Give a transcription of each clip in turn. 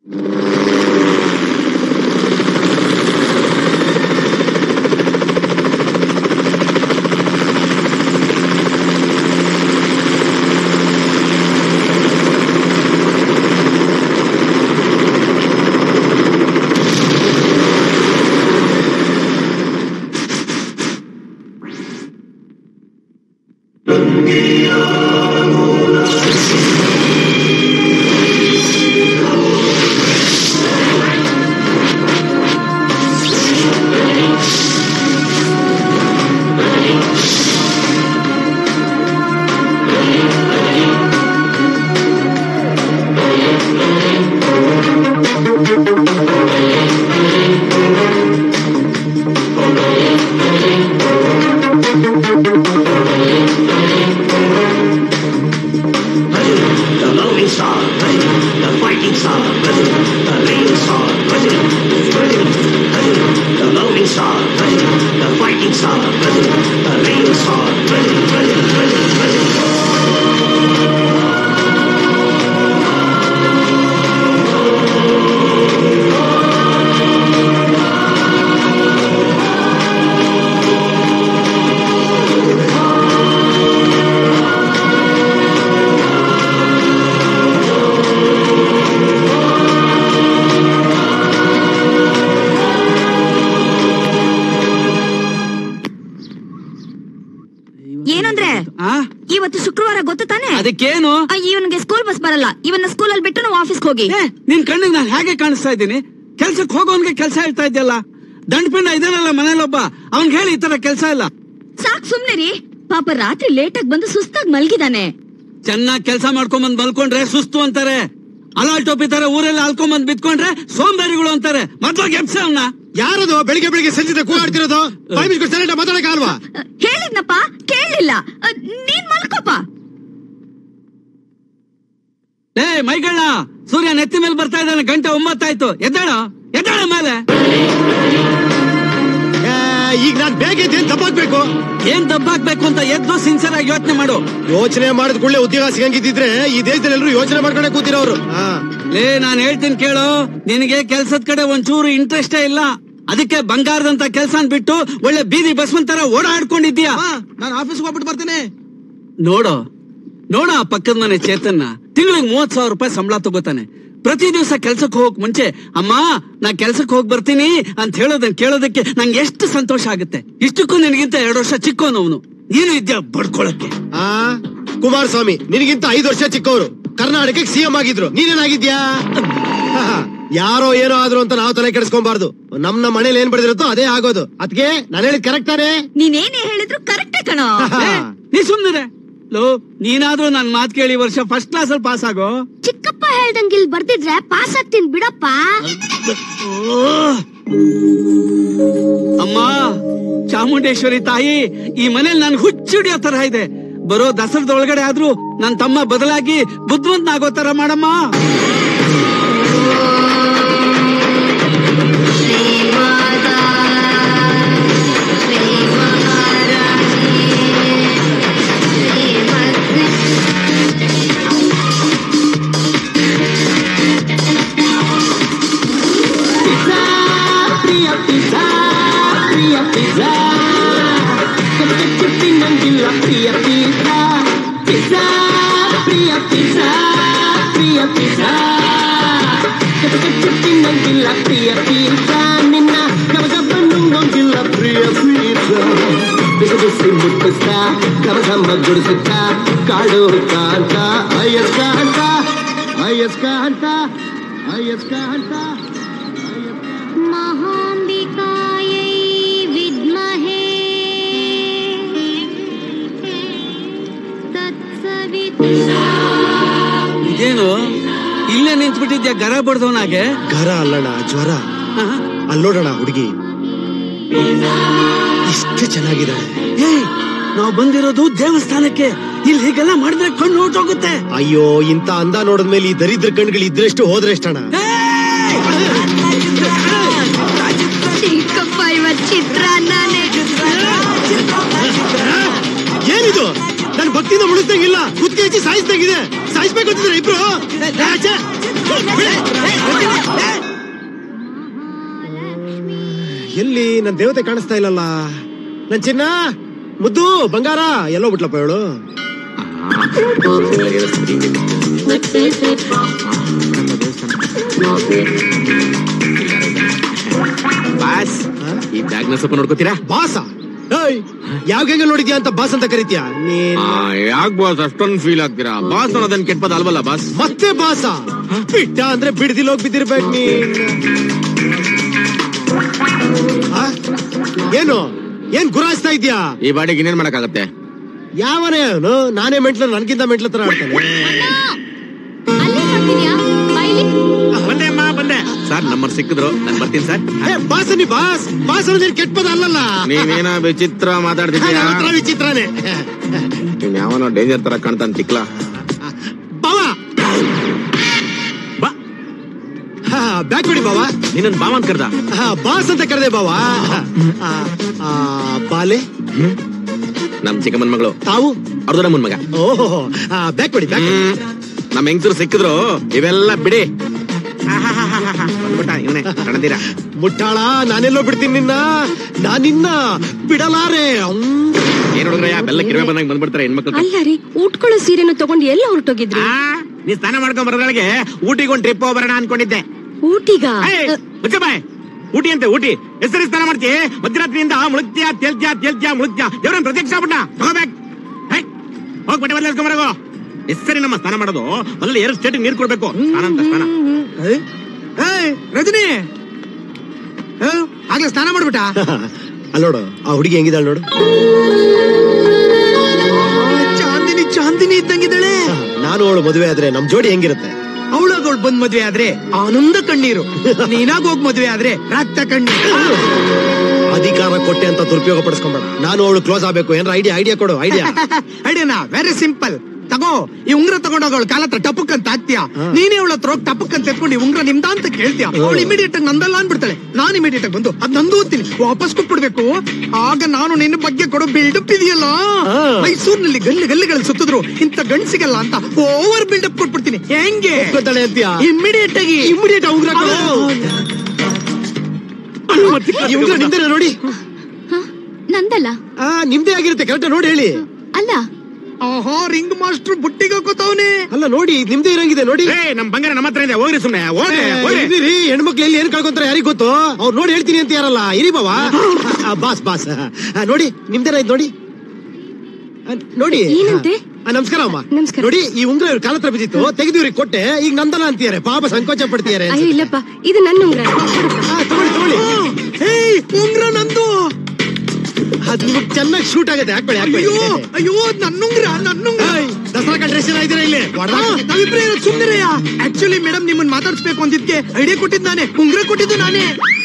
The loving star, the fighting star, the real star, the loving star, the fighting star, the real star, ಏನಂದ್ರೆ ಆ ಇವತ್ತು ಶುಕ್ರವಾರ ಗೊತ್ತು ತಾನೆ ಅದಕ್ಕೇನು ಇವನಿಗೆ ಸ್ಕೂಲ್ ಬಸ್ ಬರಲ್ಲ ಇವನ್ನ ಸ್ಕೂಲಲ್ಲಿ ಬಿಟ್ಟು ನಾವು ಆಫೀಸ್ಗೆ ಹೋಗಿ ಏ ನಿನ್ ಕಣ್ಣಿಗೆ ನಾನು ಹೇಗೆ ಕಾಣಿಸ್ತಾ ಇದ್ದೀನಿ ಕೆಲ್ಸಕ್ಕೆ ಹೋಗೋನ್ಗೆ ಕೆಲಸ ಹೇಳ್ತಾ ಇದ್ಯಲ್ಲ ದಂಡಪಿಂಡ ಇದಾನಲ್ಲ ಮನೇಲೊಬ್ಬ ಅವ್ನ್ಗೆ ಹೇಳಿ ಈ ತರ ಕೆಲಸ ಇಲ್ಲ ಸಾಕ್ ಸುಮ್ನೆ ರೀ ಪಾಪ ರಾತ್ರಿ ಲೇಟ್ ಆಗಿ ಬಂದು ಸುಸ್ತಾಗಿ ಮಲ್ಗಿದಾನೆ ಚೆನ್ನಾಗಿ ಕೆಲಸ ಮಾಡ್ಕೊಂಡ್ ಬಂದ್ ಮಲ್ಕೊಂಡ್ರೆ ಸುಸ್ತು ಅಂತಾರೆ ಅಲಾಲ್ ಟೋಪಿ ತರ ಊರೆಲ್ಲ ಅಲ್ಕೊಂಡ್ ಬಂದ್ ಬಿತ್ಕೊಂಡ್ರೆ ಸೋಂಬೇರಿಗಳು ಅಂತಾರೆ ಮೊದ್ಲಾಗ ಎಪ್ಸ ಅವನ್ನ ಯಾರದು ಬೆಳಿಗ್ಗೆ ಬೆಳಿಗ್ಗೆ ಸಂಜೆ ಕೂಗಾಡ್ತಿರೋದು ಬಾಯಿ ಮುಚ್ಕೊಂಡು ಸರಿಯಾಗಿ ಮಾತಾಡಕ್ಕಾಲ್ವಾ ಅ, ಹೇಳಿದ್ನಪ್ಪ ಕೇಳಲಿಲ್ಲ ಅ, ನೀನ್ ಮಲ್ಕೋಪ ಏ ಮೈಗಳ್ಳ ಸೂರ್ಯ ನೆತ್ತಿ ಮೇಲೆ ಬರ್ತಾ ಇದ್ದಾನೆ ಗಂಟೆ ಒಂಬತ್ತಾಯ್ತು ಎದ್ದಾಳ ಎದ್ದಾಳ ಮೇಲೆ ಏ, ಈಗ ನಾನ್ ಬೇಗ ಎದ್ದೇನ್ ದಬ್ಬಾಕ್ಬೇಕು ಏನ್ ದಬ್ಬಾಕ್ಬೇಕು ಅಂತ ಎದ್ದು ಸಿನ್ಸಿಯರ್ ಆಗಿ ಯೋಚನೆ ಮಾಡು ಯೋಚನೆ ಮಾಡಿದ ಕೂಡಲೇ ಉದ್ಯೋಗ ಸಿಗಂಗಿದ್ದಿದ್ರೆ ಈ ದೇಶದಲ್ಲಿ ಎಲ್ಲರೂ ಯೋಚನೆ ಮಾಡ್ಕೊಂಡೆ ಕೂತಿರೋರು ಹಾ. ಲೇ ನಾನ್ ಹೇಳ್ತೀನಿ ಕೇಳು ನಿನಗೆ ಕೆಲ್ಸದ ಕಡೆ ಒಂಚೂರು ಇಂಟ್ರೆಸ್ಟೇ ಇಲ್ಲ ಅದಕ್ಕೆ ಬಂಗಾರದಂತ ಕೆಲ್ಸನ್ ಬಿಟ್ಟು ಒಳ್ಳೆ ಬೀದಿ ಬಸ್ವನ್ ತರ ಓಡಾಡ್ಕೊಂಡಿದ್ಯಾ ನಾನು ಆಫೀಸ್ಗೆ ಹೋಗ್ಬಿಟ್ಟು ಬರ್ತೇನೆ ನೋಡು ನೋಡ ಆ ಪಕ್ಕದ ಮನೆ ಚೇತನ್ನ ತಿಂಗಳಿಗೆ ಮೂವತ್ ಸಾವಿರ ರೂಪಾಯಿ ಸಂಬಳ ತಗೋತಾನೆ ಪ್ರತಿ ದಿವಸ ಕೆಲ್ಸಕ್ಕೆ ಹೋಗಕ್ ಮುಂಚೆ ಅಮ್ಮ ನಾ ಕೆಲ್ಸಕ್ಕೆ ಹೋಗಿ ಬರ್ತೀನಿ ಅಂತ ಹೇಳೋದನ್ನ ಕೇಳೋದಕ್ಕೆ ನಂಗೆ ಎಷ್ಟು ಸಂತೋಷ ಆಗುತ್ತೆ ಇಷ್ಟಕ್ಕೂ ನಿನಗಿಂತ ಎರಡು ವರ್ಷ ಚಿಕ್ಕವನವನು ನೀನು ಇದ್ಯಾ ಬಡ್ಕೊಳಕ್ಕೆ ಆ ಕುಮಾರಸ್ವಾಮಿ ನಿನಗಿಂತ ಐದು ವರ್ಷ ಚಿಕ್ಕವರು ಕರ್ನಾಟಕಕ್ಕೆ ಸಿಎಂ ಆಗಿದ್ರು ನೀನೇನಾಗಿದ್ಯಾ ಹಾ, ಯಾರೋ ಏನೋ ಆದ್ರು ಅಂತ ನಾವು ತಲೆ ಕೆಡಿಸ್ಕೊಂಬಾರ್ದು ನಮ್ ನಮ್ಮ ಮನೇಲಿ ಏನ್ ಬರೆದಿರುತ್ತೋ ಅದೇ ಆಗೋದು ಅದ್ಕೆ ನಾನು ಹೇಳಿದ್ ಕರೆಕ್ಟ್ ತಾನೇ ನೀನೇನೇ ಹೇಳಿದ್ರು ಕರೆಕ್ಟೇ ಕಣೋ ಏ, ನೀ ಸುಮ್ನಿರೆ ಲೋ ನೀನಾದ್ರೂ ನನ್ ಮಾತ್ ಕೇಳಿ ಈ ವರ್ಷ ಫಸ್ಟ್ ಕ್ಲಾಸ್ ಅಲ್ಲಿ ಪಾಸ್ ಆಗೋ ಚಿಕ್ಕಪ್ಪ ಹೇಳ್ದಂಗೆ ಇಲ್ಲಿ ಬರ್ದಿದ್ರೆ ಪಾಸ್ ಆಗ್ತೀನಿ ಬಿಡಪ್ಪ ಅಮ್ಮ ಚಾಮುಂಡೇಶ್ವರಿ ತಾಯಿ ಈ ಮನೇಲಿ ನನ್ ಹುಚ್ಚಿಡಿಯೋ ತರ ಇದೆ ಬರೋ ದಸರದ ಒಳಗಡೆ ಆದ್ರೂ ನನ್ ತಮ್ಮ ಬದಲಾಗಿ ಬುದ್ಧಿವಂತನಾಗೋ ತರ ಮಾಡಮ್ಮ ಗುಡಿಸುತ್ತಾ ಕಾಡು ಕಾಂತ ಅಯ್ಯಸ್ಕ ಅಂತ ಅಯ್ಯಸ್ಕ ಅಂತ ಅಯ್ಯಸ್ಕ ಅಂತ ಮಹಾಂಬಿಕಾಯೈ ವಿದ್ಮಹೇ ತತ್ಸವಿತ್ ಇದೇನು ಇಲ್ಲೇ ನಿಂತ್ಬಿಟ್ಟಿದ್ಯಾ ಗರ ಬಡ್ದವನಾಗೆ ಗರ ಅಲ್ಲಣ್ಣ ಜ್ವರ ಅಲ್ಲಿ ನೋಡೋಣ ಹುಡುಗಿ ಇಷ್ಟು ಚೆನ್ನಾಗಿದ್ದಾಳೆ ಏಯ್ ನಾವು ಬಂದಿರೋದು ದೇವಸ್ಥಾನಕ್ಕೆ ಇಲ್ಲಿ ಹೀಗೆಲ್ಲ ಮಾಡಿದ್ರೆ ಕಣ್ಣು ಹೊರ್ಟೋಗುತ್ತೆ ಅಯ್ಯೋ ಇಂತ ಅಂದ ನೋಡಿದ್ಮೇಲೆ ಈ ದರಿದ್ರ ಕಣ್ಗಳು ಇದ್ರೆಷ್ಟು ಹೋದ್ರೆ ಎಷ್ಟಣ್ಣ ಚಿಕ್ಕಪ್ಪ ಇವತ್ ಚಿತ್ರಾನ್ನನೇ ಏನಿದು ನನ್ ಭಕ್ತಿಯಿಂದ ಮುಳಿಸ್ದಂಗಿಲ್ಲ ಕುತ್ತಿಗೆ ಹೆಚ್ಚಿ ಸಾಯಿಸ್ದಂಗಿದೆ ಸಾಯಿಸ್ಬೇಕು ಅಂತಿದ್ರೆ ಇಬ್ರು ಏ, ಛೆ! ಬಿಡಿ. ಎಲ್ಲಿ ನನ್ ದೇವತೆ ಕಾಣಿಸ್ತಾ ಇಲ್ಲಲ್ಲ ನನ್ ಚಿನ್ನ ಮುದ್ದು ಬಂಗಾರ ಎಲ್ಲೋ ಬಿಟ್ಲಪ್ಪ ಹೇಳು ಬಾಸ್ ಈ ಬ್ಯಾಗ್ ನ ಸ್ವಲ್ಪ ನೋಡ್ಕೋತೀರಾ ಬಾಸ ಏಯ್ ಯಾವ ಗಂಗೆ ನೋಡಿದ್ಯಾ ಅಂತ ಬಾಸ್ ಅಂತ ಕರಿತೀಯ ನೀನ್ ಯಾಕೆ ಬಾಸ್ ಅಷ್ಟೊಂದು ಫೀಲ್ ಆಗ್ತೀರಾ ಬಾಸ್ ಅನ್ನೋದನ್ ಕೆಟ್ಪದ ಅಲ್ವಲ್ಲ ಬಾಸ್ ಮತ್ತೆ ಬಾಸ ಬಿಟ್ಟ ಅಂದ್ರೆ ಬಿಡ್ದಿಲ್ ಹೋಗಿ ಬಿದ್ದಿರ್ಬೇಕು ನೀನ್ ಆ? ಏನು ಏನ್ ಗುರಾಯಿಸ್ತಾ ಇದ್ಯಾ ಈ ಬಾಡಿಗೆ ಇನ್ನೇನ್ ಮಾಡಕ್ಕಾಗತ್ತೆ ಯಾವನೇ ಅವನು ನಾನೇ ಮೆಂಟ್ಲ ನನ್ಗಿಂತ ಮೆಂಟ್ಲ ತರ ಆಡ್ತಾನೆ ಅಲ್ಲಿ ನೋಡ್ತಿದ್ಯಾ ಬೈಲಿ ಬಂದೆ ಅಮ್ಮ ಬಂದೆ ಸರ್ ನಂಬರ್ ಸಿಕ್ಕಿದ್ರು ನಾನು ಬರ್ತೀನಿ ಸರ್ ಏ, ಬಾಸ ನೀ ಬಾಸ್ ಬಾಸ್ ಅನ್ನೋದೇನ್ ಕೆಟ್ಟ ಪದ ಅಲ್ಲಲ್ಲ ನೀವೇನ ವಿಚಿತ್ರ ಮಾತಾಡ್ತಿದ್ದೀರಾ ನನ್ನ ಹತ್ರ ವಿಚಿತ್ರನೇ ನೀವ್ ಯಾವನೋ ಡೇಂಜರ್ ತರ ಕಾಣ್ತಾನ ತಿಕ್ಲಾ ಬಾವ ಬಾ ಹಾ ಬ್ಯಾಕ್ ಬಿಡಿ ಬಾವ ನಿನ್ನ ಬಾವ ಅಂತ ಕರ್ದ ಹಾ, ಬಾಸ್ ಅಂತ ಕರೆದೆ ಬಾವ ಆ, ಆ, ಬಾಲೆ ನಮ್ ಚಿಕ್ಕಮ್ಮನ್ ಮಗಳು ತಾವು ಅವ್ರದ್ದು ನಮ್ಮನ್ ಮಗ ಓಹೋ ಬ್ಯಾಕ್ ಬಿಡಿ ಬ್ಯಾಕ್ ಹ್ಮ್. ನಮ್ ಹೆಂಗಸರು ಸಿಕ್ಕಿದ್ರು ಇವೆಲ್ಲ ಬಿಡಿ ಬಂದ್ಬಿಟ್ಟ ಇವನೇ ಕಣದಿರ ಮುಟ್ಟಾಳ ನಾನೆಲ್ಲೋ ಬಿಡ್ತೀನಿ ನಿನ್ನ ನಾನಿನ್ನ ಬಿಡಲಾರೆ ಅವ್ನ್. ಏನ್ ಹುಡುಗ್ರಯ್ಯ ಬೆಲ್ಲ ಕಿರುವೆ ಬಂದಂಗ್ ಬಂದ್ಬಿಡ್ತಾರೆ ಹೆಣ್ಮಕ್ಳು ಅಲ್ಲ ರೀ ಉಟ್ಕೊಳ್ಳೋ ಸೀರೆನ ತಗೊಂಡು ಎಲ್ಲ ಹೊರಟೋಗಿದ್ರಿ ಆ, ನೀ ಸ್ನಾನ ಮಾಡ್ಕೊಂಡ್ ಬರೋದ್ರೊಳಗೆ ಊಟಿಗೆ ಒಂದ್ ಟ್ರಿಪ್ ಬರೋಣ ಅನ್ಕೊಂಡಿದ್ದೆ ಊಟಿಗ ಏಯ್, ಮುಚ್ಚ ಬಾಯ್ ಊಟಿ ಅಂತೆ ಊಟಿ ಹೆಸರು ಸ್ನಾನ ಮಾಡ್ತಿ ಮಧ್ಯರಾತ್ರಿಯಿಂದ ಮುಳುಗ್ತ್ಯಾ ತೇಲ್ತ್ಯಾ ತೇಲ್ತ್ಯಾ ಮುಳುಗ್ತ್ಯಾ ದೇವ್ರನ್ ಪ್ರತ್ಯಕ್ಷ ಆಗ್ಬಿಟ್ಟ ತಗೋಬೇಕು ಹೋಗ್ ಬಟ್ಟೆ ಬದಲಾಯಿಸ್ಕೊಂಬರಗೋ ಹೆಸರಿ ನಮ್ಮ ಸ್ನಾನ ಮಾಡೋದು ಮೊದಲು ಎರಡು ಸ್ಟೇಟ್ ನೀರ್ ಕೊಡ್ಬೇಕು ಸ್ನಾನ ಅಂತ ಸ್ನಾನ ರಜನಿ ಆಗ್ಲೇ ಸ್ನಾನ ಮಾಡ್ಬಿಟ್ಟ ಅಲ್ಲ್ ನೋಡು ಆ ಹುಡುಗಿ ಹೆಂಗಿದಾಳ ನೋಡು ಚಾಂದಿನಿ ಚಾಂದಿನಿ ಇದ್ದಂಗಿದ್ದಾಳೆ ನಾನು ಅವಳು ಮದುವೆ ಆದ್ರೆ ನಮ್ ಜೋಡಿ ಹೆಂಗಿರುತ್ತೆ ಅವಳಾಗ ಅವಳು ಬಂದ್ ಮದ್ವೆ ಆದ್ರೆ ಆನಂದ ಕಣ್ಣೀರು ನೀನಾಗ ಹೋಗ್ ಮದ್ವೆ ಆದ್ರೆ ರಕ್ತ ಕಣ್ಣೀರು ಅಧಿಕಾರ ಕೊಟ್ಟೆ ಅಂತ ದುರುಪಯೋಗ ಪಡಿಸ್ಕೊಂಬೇಡ ನಾನು ಅವಳು ಕ್ಲೋಸ್ ಆಗ್ಬೇಕು ಏನಾರ ಐಡಿಯಾ ಐಡಿಯಾ ಕೊಡು ಐಡಿಯಾ ಐಡಿಯಾನ ವೆರಿ ಸಿಂಪಲ್ ತಗೋ ಈ ಉಂಗ್ರ ತಗೊಂಡೋಗ ಅವಳ ಕಾಲ ಹತ್ರ ಟಪಕ್ ಅಂತ ಹಾಕ್ತೀಯ ನೀನೇ ಅವಳ ಹತ್ರ ಹೋಗಿ ಟಪಕ್ ಅಂತ ಎತ್ಕೊಂಡು ಈ ಉಂಗ್ರ ನಿಮ್ದ ಅಂತ ಕೇಳ್ತೀಯ ಅವಳು ಇಮಿಡಿಯೇಟ್ ಆಗಿ ನಂದಲ್ಲ ಅನ್ಬಿಡ್ತಾಳೆ ನಾನು ಇಮಿಡಿಯೇಟ್ ಆಗಿ ಬಂದು ಅದ್ ನಂದು ಓದ್ತೀನಿ ವಾಪಸ್ ಕೊಟ್ಬಿಡ್ಬೇಕು ಆಗ ನಾನು ನಿನ್ನ ಬಗ್ಗೆ ಕೊಡೋ ಬಿಲ್ಡಪ್ ಇದೆಯಲ್ಲ ಹಾ. ಮೈಸೂರಿನಲ್ಲಿ ಗಲ್ಲಿ ಗಲ್ಲಿಗಳಲ್ಲಿ ಸುತ್ತಿದ್ರು ಇಂತ ಗಂಡ್ಸಿಗಲ್ಲ ಅಂತ ಓವರ್ ಬಿಲ್ಡಪ್ ಕೊಟ್ಬಿಡ್ತೀನಿ ಹೆಂಗೆ ಗೊತ್ತಾಳೆ ಅಂತೀಯ ಇಮಿಡಿಯೇಟ್ ಆಗಿ ಇಮಿಡಿಯೇಟ್ ಉಂಗ್ರ ಕೊಡು. ಈ ಉಂಗ್ರ ನಿಮ್ದೇನಾ ನೋಡಿ ನಂದಲ್ಲ ಆ ನಿಮ್ದೇ ಆಗಿರುತ್ತೆ ಕರೆಕ್ಟ್ ನೋಡಿ ಹೇಳಿ ಅಲ್ಲ ಆಹಾ ರಿಂಗ್ ಮಾಸ್ಟರ್ ಬುಟ್ಟಿಗೆ ಹಾಕೋತಾವನೆ ಅಲ್ಲ ನೋಡಿ ಇದ್ ನಿಮ್ದೇ ಇರಂಗಿದೆ ನೋಡಿ ಏ ನಮ್ ಬಂಗಾರ ನಮ್ಮ ಹತ್ರ ಇದೆ ಹೋಗ್ರಿ ಸುಮ್ನೆ ಹೋಗ್ರಿ ಹೋಗ್ರಿ ಇದಿರಿ ಹೆಣ್ಮಕ್ಳು ಎಲ್ಲಿ ಏನ್ ಕಳ್ಕೊಂತಾರೆ ಯಾರಿಗ್ ಗೊತ್ತು ಅವ್ರು ನೋಡಿ ಹೇಳ್ತೀನಿ ಅಂತ ಯಾರಲ್ಲ ಇರಿ ಬಾವಾ ಆ, ಬಾಸ್ ಬಾಸ್ ಆ, ನೋಡಿ ನಿಮ್ದೇನ ಇದ್ ನೋಡಿ ಆ, ನೋಡಿ ಏನಂತೆ? ಆ, ನಮಸ್ಕಾರ ಅಮ್ಮ ನಮಸ್ಕಾರ. ನೋಡಿ ಈ ಉಂಗ್ರ ಇವ್ರ ಕಾಲ ಹತ್ರ ಬಿದ್ದಿತ್ತು ತೆಗೆದು ಇವ್ರಿಗೆ ಕೊಟ್ಟೆ ಈಗ ನಂದನ ಅಂತಿದ್ದಾರೆ ಪಾಪ ಸಂಕೋಚ ಪಡ್ತಿದ್ದಾರೆ ಅಯ್ಯೋ ಇಲ್ಲಪ್ಪ ಇದು ನನ್ನ ಉಂಗ್ರ ಆ, ತಗೊಳ್ಳಿ ತಗೊಳ್ಳಿ ಏಯ್ ಉಂಗ್ರ ನಂದು ಅದ್ ನಿಮಗ್ ಚೆನ್ನಾಗಿ ಶೂಟ್ ಆಗುತ್ತೆ ಹಾಕೊಳ್ಳಿ ಅಯ್ಯೋ ಹಾಕೊಳ್ಳಿ ಅಯ್ಯೋ ನನ್ನುಂಗ್ರ ನನ್ನುಂಗ್ರ ಏಯ್, ದಸರಾ ಕಂಡ್ರೆಸ್ ಇದ್ದೀರಾ ಇಲ್ಲಿ ಹೊಡ್ದಾಕ್- ಆ, ನಾವಿಬ್ರೇ ಇರೋದು ಸುಮ್ನಿರಯ್ಯ ಆಕ್ಚುಲಿ ಮೇಡಮ್ ನಿಮ್ಮನ್ನ ಮಾತಾಡ್ಸ್ಬೇಕು ಅಂದಿದ್ಕೆ ಐಡಿಯಾ ಕೊಟ್ಟಿದ್ ನಾನೇ ಉಂಗ್ರ ಕೊಟ್ಟಿದ್ದು ನಾನೇ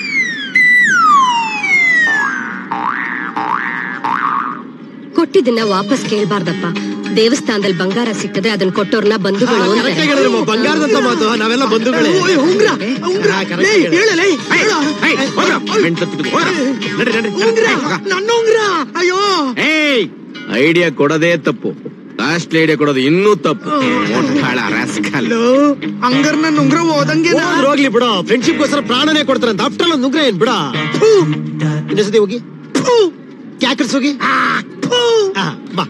ಕೊಟ್ಟಿದ್ದನ್ನ ವಾಪಸ್ ಕೇಳ್ಬಾರ್ದಪ್ಪ ದೇವಸ್ಥಾನದಲ್ಲಿ ಬಂಗಾರ ಸಿಕ್ಕದೆ ಅದನ್ನ ಕೊಟ್ಟೋರ್ನ ಬಂಧುಗಳು ಆ, correct ಆಗಿ ಹೇಳಿದ್ರಮ್ಮ, ಬಂಗಾರದಂತ ಮಾತು ನಾವೆಲ್ಲ ಬಂಧುಗಳೇ ಓಯ್, ಉಂಗ್ರ ಉಂಗ್ರ ಆ, correct ಏಯ್, ಆಗಿ ಹೇಳಲೇ ಹೇಳ. ಏಯ್, ಹೋಗ್ರ. ಹೆಣ್ ತತ್ತಿದ್ದು, ಹೋಗ್ರ. ನಡ್ರಿ, ನಡ್ರಿ, ನಡ್ರಿ. ಉಂಗ್ರ ಏಯ್, ಹೋಗ. ನನ್ನ ಉಂಗ್ರ ಅಯ್ಯೋ ಏಯ್ ಐಡಿಯಾ ಕೊಡೋದೇ ತಪ್ಪು ಲಾಸ್ಟ್ ಐಡಿಯಾ ಕೊಡೋದು ಇನ್ನೂ ತಪ್ಪು ಮೊಟ್ಟಾಳ ರಾಸ್ಕಲ್ ಹಲೋ ಹಂಗಾರ ನನ್ನ ಉಂಗ್ರ ಓದಂಗೆ ಹೋದ್ರು ಹೋಗ್ಲಿ ಬಿಡ ಫ್ರೆಂಡ್ಶಿಪ್ ಗೋಸ್ಕರ ಪ್ರಾಣನೇ ಕೊಡ್ತಾರಂತ ಆಫ್ಟರ್ ಒಂದು ನುಗ್ರ ಏನ್ ಬಿಡ ಇನ್ನೊಂದ್ಸತಿ ಹೋಗಿ ಕ್ಯಾಕರ್ಸ್ ಹೋಗಿ ಆ, ಬಾ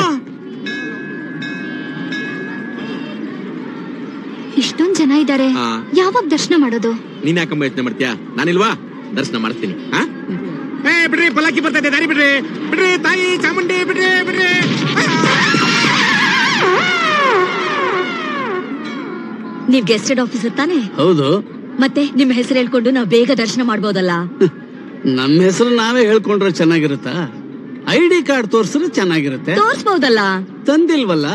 ಇಷ್ಟೊಂದ್ ಜನ ಇದ್ದಾರೆ ಹಾ. ಯಾವಾಗ ದರ್ಶನ ಮಾಡೋದು ನೀನ್ ಯಾಕಂಬ ಯೋಚನೆ ಮಾಡ್ತೀಯಾ ನಾನಿಲ್ವಾ ದರ್ಶನ ಮಾಡ್ತೀನಿ ಹಾ ಏ ಬಿಡ್ರಿ ಪಲ್ಲಕ್ಕಿ ಬರ್ತೈತೆ ದಾರಿ ಬಿಡ್ರಿ ಬಿಡ್ರಿ ತಾಯಿ ಚಾಮುಂಡಿ ಬಿಡ್ರಿ ಬಿಡ್ರಿ ನೀವ್ ಗೆಸ್ಟೆಡ್ ಆಫೀಸರ್ ತಾನೇ ಹೌದು ಮತ್ತೆ ನಿಮ್ ಹೆಸರು ಹೇಳ್ಕೊಂಡು ನಾವ್ ಬೇಗ ದರ್ಶನ ಮಾಡ್ಬೋದಲ್ಲ ನಮ್ಮ ಹೆಸರು ನಾವೇ ಹೇಳ್ಕೊಂಡ್ರೆ ಚೆನ್ನಾಗಿರುತ್ತಾ ಐ ಡಿ ಕಾರ್ಡ್ ತೋರ್ಸಿದ್ರೆ ಚೆನ್ನಾಗಿರುತ್ತೆ ತೋರ್ಸ್ಬೋದಲ್ಲ ತಂದಿಲ್ವಲ್ಲ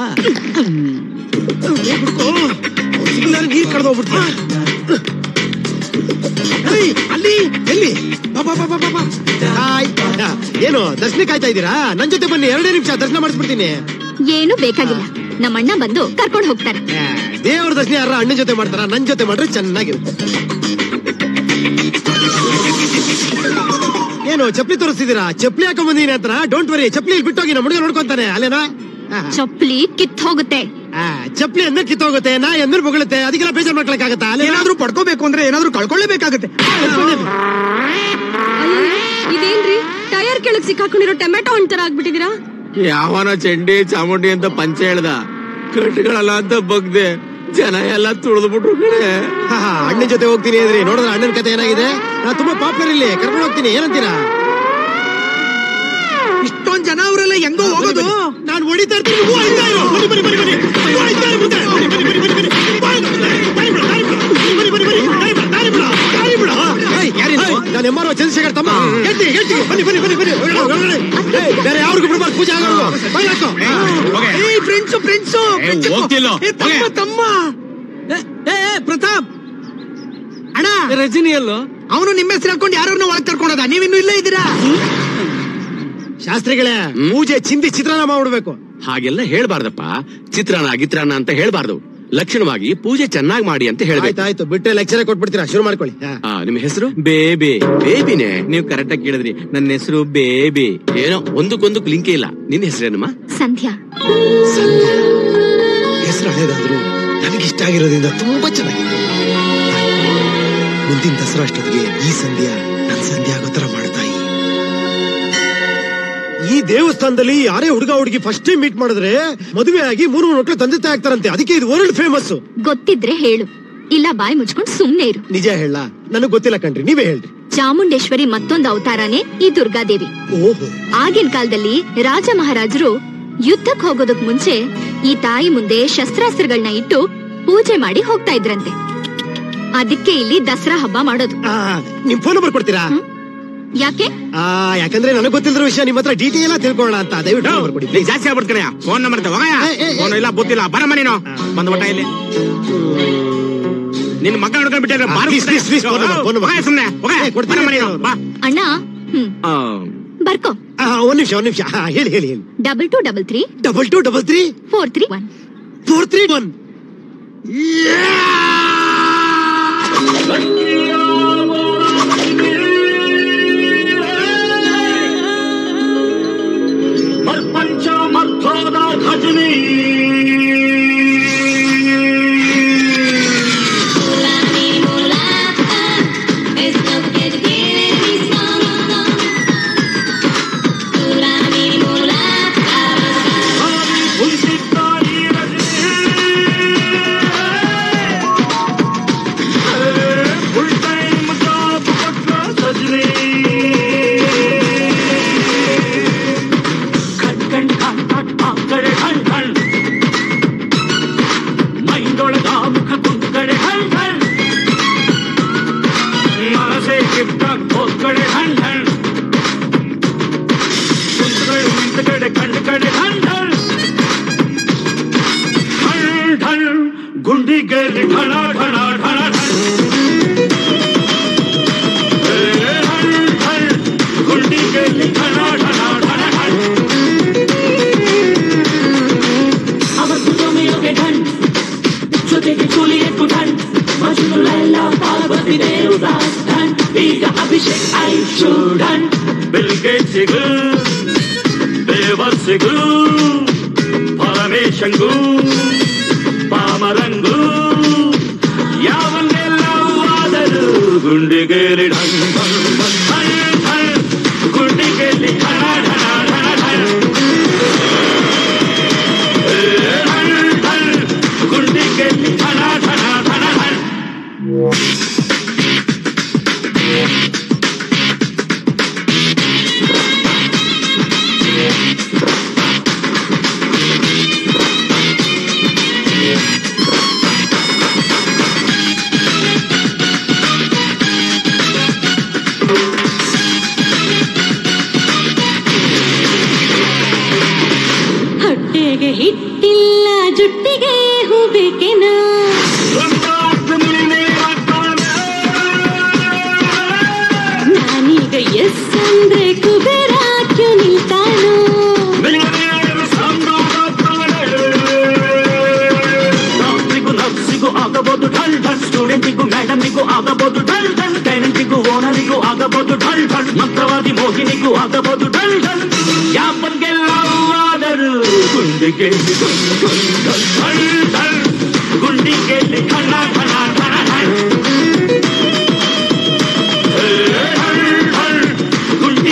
ನೀರ್ ಕಡ್ದು ಹೋಗ್ಬಿಡ್ತೀನಿ ಏಯ್, ಅಲ್ಲಿ ಎಲ್ಲಿ ಬಾ, ಬಾ, ಬಾ, ಬಾ, ಬಾ, ಬಾ. ಹಾಯ್. ಆ, ಏನು ದರ್ಶನ ಕಾಯ್ತಾ ಇದ್ದೀರಾ ನನ್ ಜೊತೆ ಬನ್ನಿ ಎರಡೇ ನಿಮಿಷ ದರ್ಶನ ಮಾಡಿಸ್ಬಿಡ್ತೀನಿ ಏನು ಬೇಕಾಗಿಲ್ಲ ನಮ್ಮ ಅಣ್ಣ ಬಂದು ಕರ್ಕೊಂಡು ಹೋಗ್ತಾರೆ ಆ, ದೇವ್ರ ದರ್ಶನ ಯಾರ ಅಣ್ಣನ ಜೊತೆ ಮಾಡ್ತಾರ ನನ್ ಜೊತೆ ಮಾಡ್ರೆ ಚೆನ್ನಾಗಿರುತ್ತೆ ಏನು ಚಪ್ಲಿ ತೋರಿಸ್ತಿದ್ದೀರಾ ಚಪ್ಲಿ ಹಾಕೊಂಡ್ ಬಂದಿನಿ ಅಂತ ಡೋಂಟ್ ವರಿ ಚಪ್ಲಿ ಇಲ್ಲಿ ಬಿಟ್ಟೋಗಿ ನಮ್ಮ ಹುಡುಗ ನೋಡ್ಕೊಂತಾನೆ ಅಲ್ಲೇನಾ ಆ, ಚಪ್ಪಲಿ ಕಿತ್ ಹೋಗುತ್ತೆ ಆ, ಚಪ್ಲಿ ಎಂದ್ರೆ ಕಿತ್ತೋಗುತ್ತೆ ನಾ ಎಂದ್ರೆ ಬೊಗಳುತ್ತೆ ಅದಕ್ಕೆಲ್ಲ ಬೇಜಾರ್ ಮಾಡ್ಕೊಳಕ್ಕಾಗತ್ತಾ ಅಲ್ಲೇನಾ ಏನಾದ್ರೂ ಪಡ್ಕೋಬೇಕು ಅಂದ್ರೆ ಏನಾದ್ರೂ ಕಳ್ಕೊಳ್ಳೇಬೇಕಾಗತ್ತೆ ಅಯ್ಯೋ ಇದೇನ್ರಿ ಟೈರ್ ಕೆಳಗ್ ಸಿಕ್ಕಾಕೊಂಡಿರೋ ಟೊಮೆಟೊ ಹಣ್ಣ್ ತರ ಆಗ್ಬಿಟ್ಟಿದೀರಾ ಯಾವನ ಚಂಡಿ ಚಾಮುಂಡಿ ಅಂತ ಪಂಚ ಹೇಳ್ದ ಕಟ್ಗಳಲ್ಲ ಅಂತ ಬಗ್ದೆ ಜನ ಎಲ್ಲ ತುಳಿದು ಬಿಟ್ರು ಕಡೆ ಹಾ, ಹಾ, ಅಣ್ಣನ್ ಜೊತೆ ಹೋಗ್ತೀನಿ ಅಂದ್ರಿ ನೋಡಿದ್ರೆ ಅಣ್ಣನ ಕತೆ ಏನಾಗಿದೆ ನಾ ತುಂಬಾ ಪಾಪ್ಯುಲರ್ ಇಲ್ಲಿ ಕರ್ಕೊಂಡು ಹೋಗ್ತೀನಿ ಏನಂತೀರಾ ಇಷ್ಟೊಂದ್ ಜನ ಅವರೆಲ್ಲ ಹೆಂಗೋ ಹೋಗೋದು ನಾನು ಹೊಡಿತಾ ಇರ್ತೀನಿ ನೀವು ಹೊಡಿತಾ ಇರು. ಬನ್ನಿ, ಬನ್ನಿ, ಬನ್ನಿ, ಬನ್ನಿ. ನೀವು ಹೊಡಿತಾ ಇರು ಮುಂದೆ. ಬನ್ನಿ, ಬನ್ನಿ, ಬನ್ನಿ, ಬನ್ನಿ, ಬನ್ನಿ. ಬಾಯ್ ಬಿಡು, ದಾರಿ ಬಿಡು, ದಾರಿ ಬಿಡು. ಬನ್ನಿ, ಬನ್ನಿ, ಬನ್ನಿ. ದಾರಿ ಬಿಡು, ದಾರಿ ಬಿಡು, ದಾರಿ ಬಿಡು. ಏಯ್, ಏಯ್, ನಾನು ಎಂ ಆರ್ ಒ ಚಂದ್ರಶೇಖರ್ ತಮ್ಮ ಗೆಟ್ಟಿ ಗೆಟ್ಟಿ ಬನ್ನಿ ಬನ್ನಿ ಬನ್ನಿ ಬನ್ನಿ ಒಳಗಡೆ, ಒಳಗಡೆ. ಏಯ್, ಬೇರೆ ಯಾರಿಗೂ ಬಿಡ್ಬಾರ್ದು ಪೂಜೆ ಆಗೋದು ಬಾಯ್ ಹಾಕೋ ಏಯ್ ಫ್ರೆಂಡ್ಸು ಫ್ರೆಂಡ್ಸು ಹೋಗ್ತಿಲ್ಲೋ? ತಮ್ಮ ತಮ್ಮ ಏ, ಏ, ಏ, ಪ್ರತಾಪ್ ಅಣ್ಣ ರಜನಿ ಎಲ್ಲೋ ಅವನು ನಿಮ್ಮ ಹೆಸರು ಹಾಕೊಂಡು ಯಾರನ್ನ ಒಳಗ್ ಕರ್ಕೊಂಡೋದ ನೀವಿನ್ನು ಇಲ್ಲೇ ಇದ್ದೀರಾ ಶಾಸ್ತ್ರಿಗಳೇ ಪೂಜೆ ಚಿಂದಿ ಚಿತ್ರಾನ್ನ ಮಾಡ್ಬಿಡ್ಬೇಕು ಹಾಗೆಲ್ಲ ಹೇಳ್ಬಾರ್ದಪ್ಪ ಚಿತ್ರಾನ್ನ ಗಿತ್ರಾನ್ನ ಅಂತ ಹೇಳ್ಬಾರ್ದು ಲಕ್ಷಣವಾಗಿ ಪೂಜೆ ಚೆನ್ನಾಗಿ ಮಾಡಿ ಅಂತ ಹೇಳ್ಬೇಕು ಆಯ್ತು ಆಯ್ತು ಬಿಟ್ಟರೆ ಲೆಕ್ಚರ್ ಕೊಟ್ಬಿಡ್ತೀರಾ ಶುರು ಮಾಡ್ಕೊಳ್ಳಿ ಹಾ. ಆ, ನಿಮ್ಮ ಹೆಸರು ಬೇಬಿ ಬೇಬಿನೇ ನೀವು ಕರೆಕ್ಟ್ ಆಗಿ ಕೇಳಿದ್ರಿ ನನ್ನ ಹೆಸರು ಬೇಬಿ ಏನೋ ಒಂದಕ್ಕೊಂದಕ್ಕೆ ಲಿಂಕೇ ಇಲ್ಲ ನಿನ್ನ ಹೆಸರೇನಮ್ಮ ಸಂಧ್ಯಾ ಸಂಧ್ಯಾ ಹೆಸರು ಹಳೇದಾದ್ರು ನನಗಿಷ್ಟ ಆಗಿರೋದ್ರಿಂದ ತುಂಬಾ ಚೆನ್ನಾಗಿದೆ ಮುಂದಿನ ದಸರಾ ಅಷ್ಟೊತ್ತಿಗೆ ಈ ಸಂಧ್ಯಾ ನನ್ ಸಂಧ್ಯಾ ಆಗೋ ತರ ಮಾಡ್ತಾಯಿ ಈ ದೇವಸ್ಥಾನದಲ್ಲಿ ಯಾರೇ ಹುಡುಗ ಹುಡುಗಿ ಫಸ್ಟ್ ಟೈಮ್ ಮೀಟ್ ಮಾಡಿದ್ರೆ ಮದುವೆ ಆಗಿ ಮೂರು ಮೂರು ಮಕ್ಕಳು ತಂದೆ ತಾಯಿ ಆಗ್ತಾರಂತೆ ಅದಕ್ಕೆ ಇದು ವರ್ಲ್ಡ್ ಫೇಮಸ್ ಗೊತ್ತಿದ್ರೆ ಹೇಳು ಇಲ್ಲ ಬಾಯ್ ಮುಚ್ಕೊಂಡು ಸುಮ್ನೆ ಇರು ನಿಜ ಹೇಳ ನನಗ್ ಗೊತ್ತಿಲ್ಲ ಕಣ್ರಿ ನೀವೇ ಹೇಳ್ರಿ ಚಾಮುಂಡೇಶ್ವರಿ ಮತ್ತೊಂದು ಅವತಾರನೇ ಈ ದುರ್ಗಾದೇವಿ ಓಹೋ ಆಗಿನ ಕಾಲದಲ್ಲಿ ರಾಜ ಮಹಾರಾಜರು ಯುದ್ಧಕ್ ಹೋಗೋದಕ್ ಮುಂಚೆ ಈ ತಾಯಿ ಮುಂದೆ ಶಸ್ತ್ರಾಸ್ತ್ರಗಳನ್ನ ಇಟ್ಟು ಪೂಜೆ ಮಾಡಿ ಹೋಗ್ತಾ ಇದ್ರಂತೆ ಅದಕ್ಕೆ ಇಲ್ಲಿ ದಸರಾ ಹಬ್ಬ ಮಾಡೋದು ಆ, ನಿಮ್ ಫೋನ್ ನಂಬರ್ ಕೊಡ್ತೀರಾ ಯಾಕೆ ಆ ಯಾಕಂದ್ರೆ ನನಗ್ ಗೊತ್ತಿಲ್ದಿರೋ ವಿಷಯ ನಿಮ್ಮ ಹತ್ರ ಡೀಟೇಲ್ ತಿಳ್ಕೊಳ್ಳೋಣ ಅಂತ ದಯವಿಟ್ಟು ನಂಬರ್ ಕೊಡಿ ನೀನ್ ಜಾಸ್ತಿ ಆಗ್ಬಿಡ್ತಾನೆ ಫೋನ್ ನಂಬರ್ ಹೋಗಯ್ಯ ಏ, ಏ, ಏ. ಫೋನ್ ಇಲ್ಲ ಬುತ್ತಿಲ್ಲ ಬರಮ್ಮ ನೀನು ಬಂದ್ಬಿಟ್ಟ ಇಲ್ಲಿ ನಿನ್ ಮಗ ನೋಡ್ಕೊಂಡ್ ಬಿಟ್ಟಿದ್ರೆ ಆ, bar please, please, please, phone number, phone number. ಹೋಗಯ್ಯ ಸುಮ್ನೆ ಹೋಗಯ್ಯ ಏ, ಕೊಡ್ತೀನಿ, ಬರಮ್ಮ ನೀನು ಕೊಡ್ತೀನಿ. ಬಾ ಅಣ್ಣ ಹ್ಮ್ ಆ, ಬರ್ಕೋ ಆ, ಒಂದ್ ನಿಮಿಷ ಒಂದ್ ನಿಮಿಷ ಹಾ, ಹೇಳಿ ಹೇಳಿ ಹೇಳಿ double two double three double two double three four three one four three one ಪ್ರಪಂಚ ಮರ್ಥದ ಖಜನಿ ಫುಲ್ ಟೈಮ್ ಜಾಬ್ ಕೊಟ್ಟ ಸಜನಿ ಖಣ್ ಖಣ್ ಖಣ್ ಖಣ್ ಆ ಕಡೆ ಖಣ್ ಖಣ್ ಮೈಂದೊಳಗ ಮುಖ ಕುಂದ್ ಕಡೆ ಖಣ್ ಖಣ್ ಮನಸೆ ಕಿಪ್ಟ ಹೋದ್ ಕಡೆ ಖಣ್ ಖಣ್ ಕುಂತ್ಗಳು ನಿಂತ ಕಡೆ ಕಂಡ ಕಡೆ ಖಣ್ ಖಣ್ ಢಣ್ ಢಣ್ ಗುಂಡಿಗೆ ಢಣ ಢಣ ಢಣ ಢಣ್ ಏ ಢಣ್ ಢಣ್ ಗುಂಡಿಗೆ ಢಣ ಢಣ ಢಣ ಢಣ್ ಅವತ್ತು ಜೊಮೆಯೊಗೆ ಢಣ್ ಜೊತೆಗೆ ಜೂಲಿಯೆಟ್ಟು ಢಣ್ ಮಜ್ನು ಲೈಲ ಪಾರ್ವತಿ ದೇವದಾಸ್ ಢಣ್ ಈಗ ಅಭಿಷೇಕ್ ಐಶು ಢಣ್ ಬಿಲ್ ಗೇಟ್ಸಿಗೂ ದೇವರ್ಸಿಗೂ ಪರಮೇಶಂಗೂ ಪಾಮರಂಗೂ ಯಾವನ್ನೆಲ್ಲವಾದರೂ ಗುಂಡಿಗೇರಿ ಢಣ್ ಢಣ್ ಢಣ್ ಢಣ್ ಢಣ್ ಗುಂಡಿಗೇರಿ ಢಣ ಢಣ ಢಣ ಢಣ್ ಗುಂಡಿಗೆ ಠಣ ಠಣ ಠಣ ಠಣ ಹೊಟ್ಟೆಗೆ ಹಿಟ್ಟಿಲ್ಲ ಜುಟ್ಟಿಗೆ ಹೂ ಬೇಕೇನೋ ನಾನೀಗ ಎಸ್ ಅಂದ್ರೆ ಕುಬೇರ ಕ್ಯೂ ನಿಲ್ತಾನೋ ಡಾಕ್ಟ್ರಿಗೂ ನರ್ಸಿಗೂ ಆಗಬಹುದು ಢಲ್ ಢಲ್ ಸ್ಟೂಡೆಂಟಿಗೂ ಮೇಡಮಿಗೂ ಆಗಬಹುದು ಢಲ್ ಢಲ್ ಟೆನೆಂಟಿಗೂ ಓನರಿಗೂ ಆಗಬಹುದು ಢಲ್ ಢಲ್ ಮಂತ್ರವಾದಿ ಮೋಹಿನಿಗೂ ಆಗಬಹುದು ಢಲ್ ಢಲ್ ಯಾಪನ್ಗೆಲ್ಲವಾದರೂ ಗುಂಡಿಗೆ ಢಲ್ ಢಲ್ ಗುಂಡಿಗೆ ಠಣ ಠಣ ಠಣ ಠಣ ಢಲ್ ಢಲ್ ಗುಂಡಿ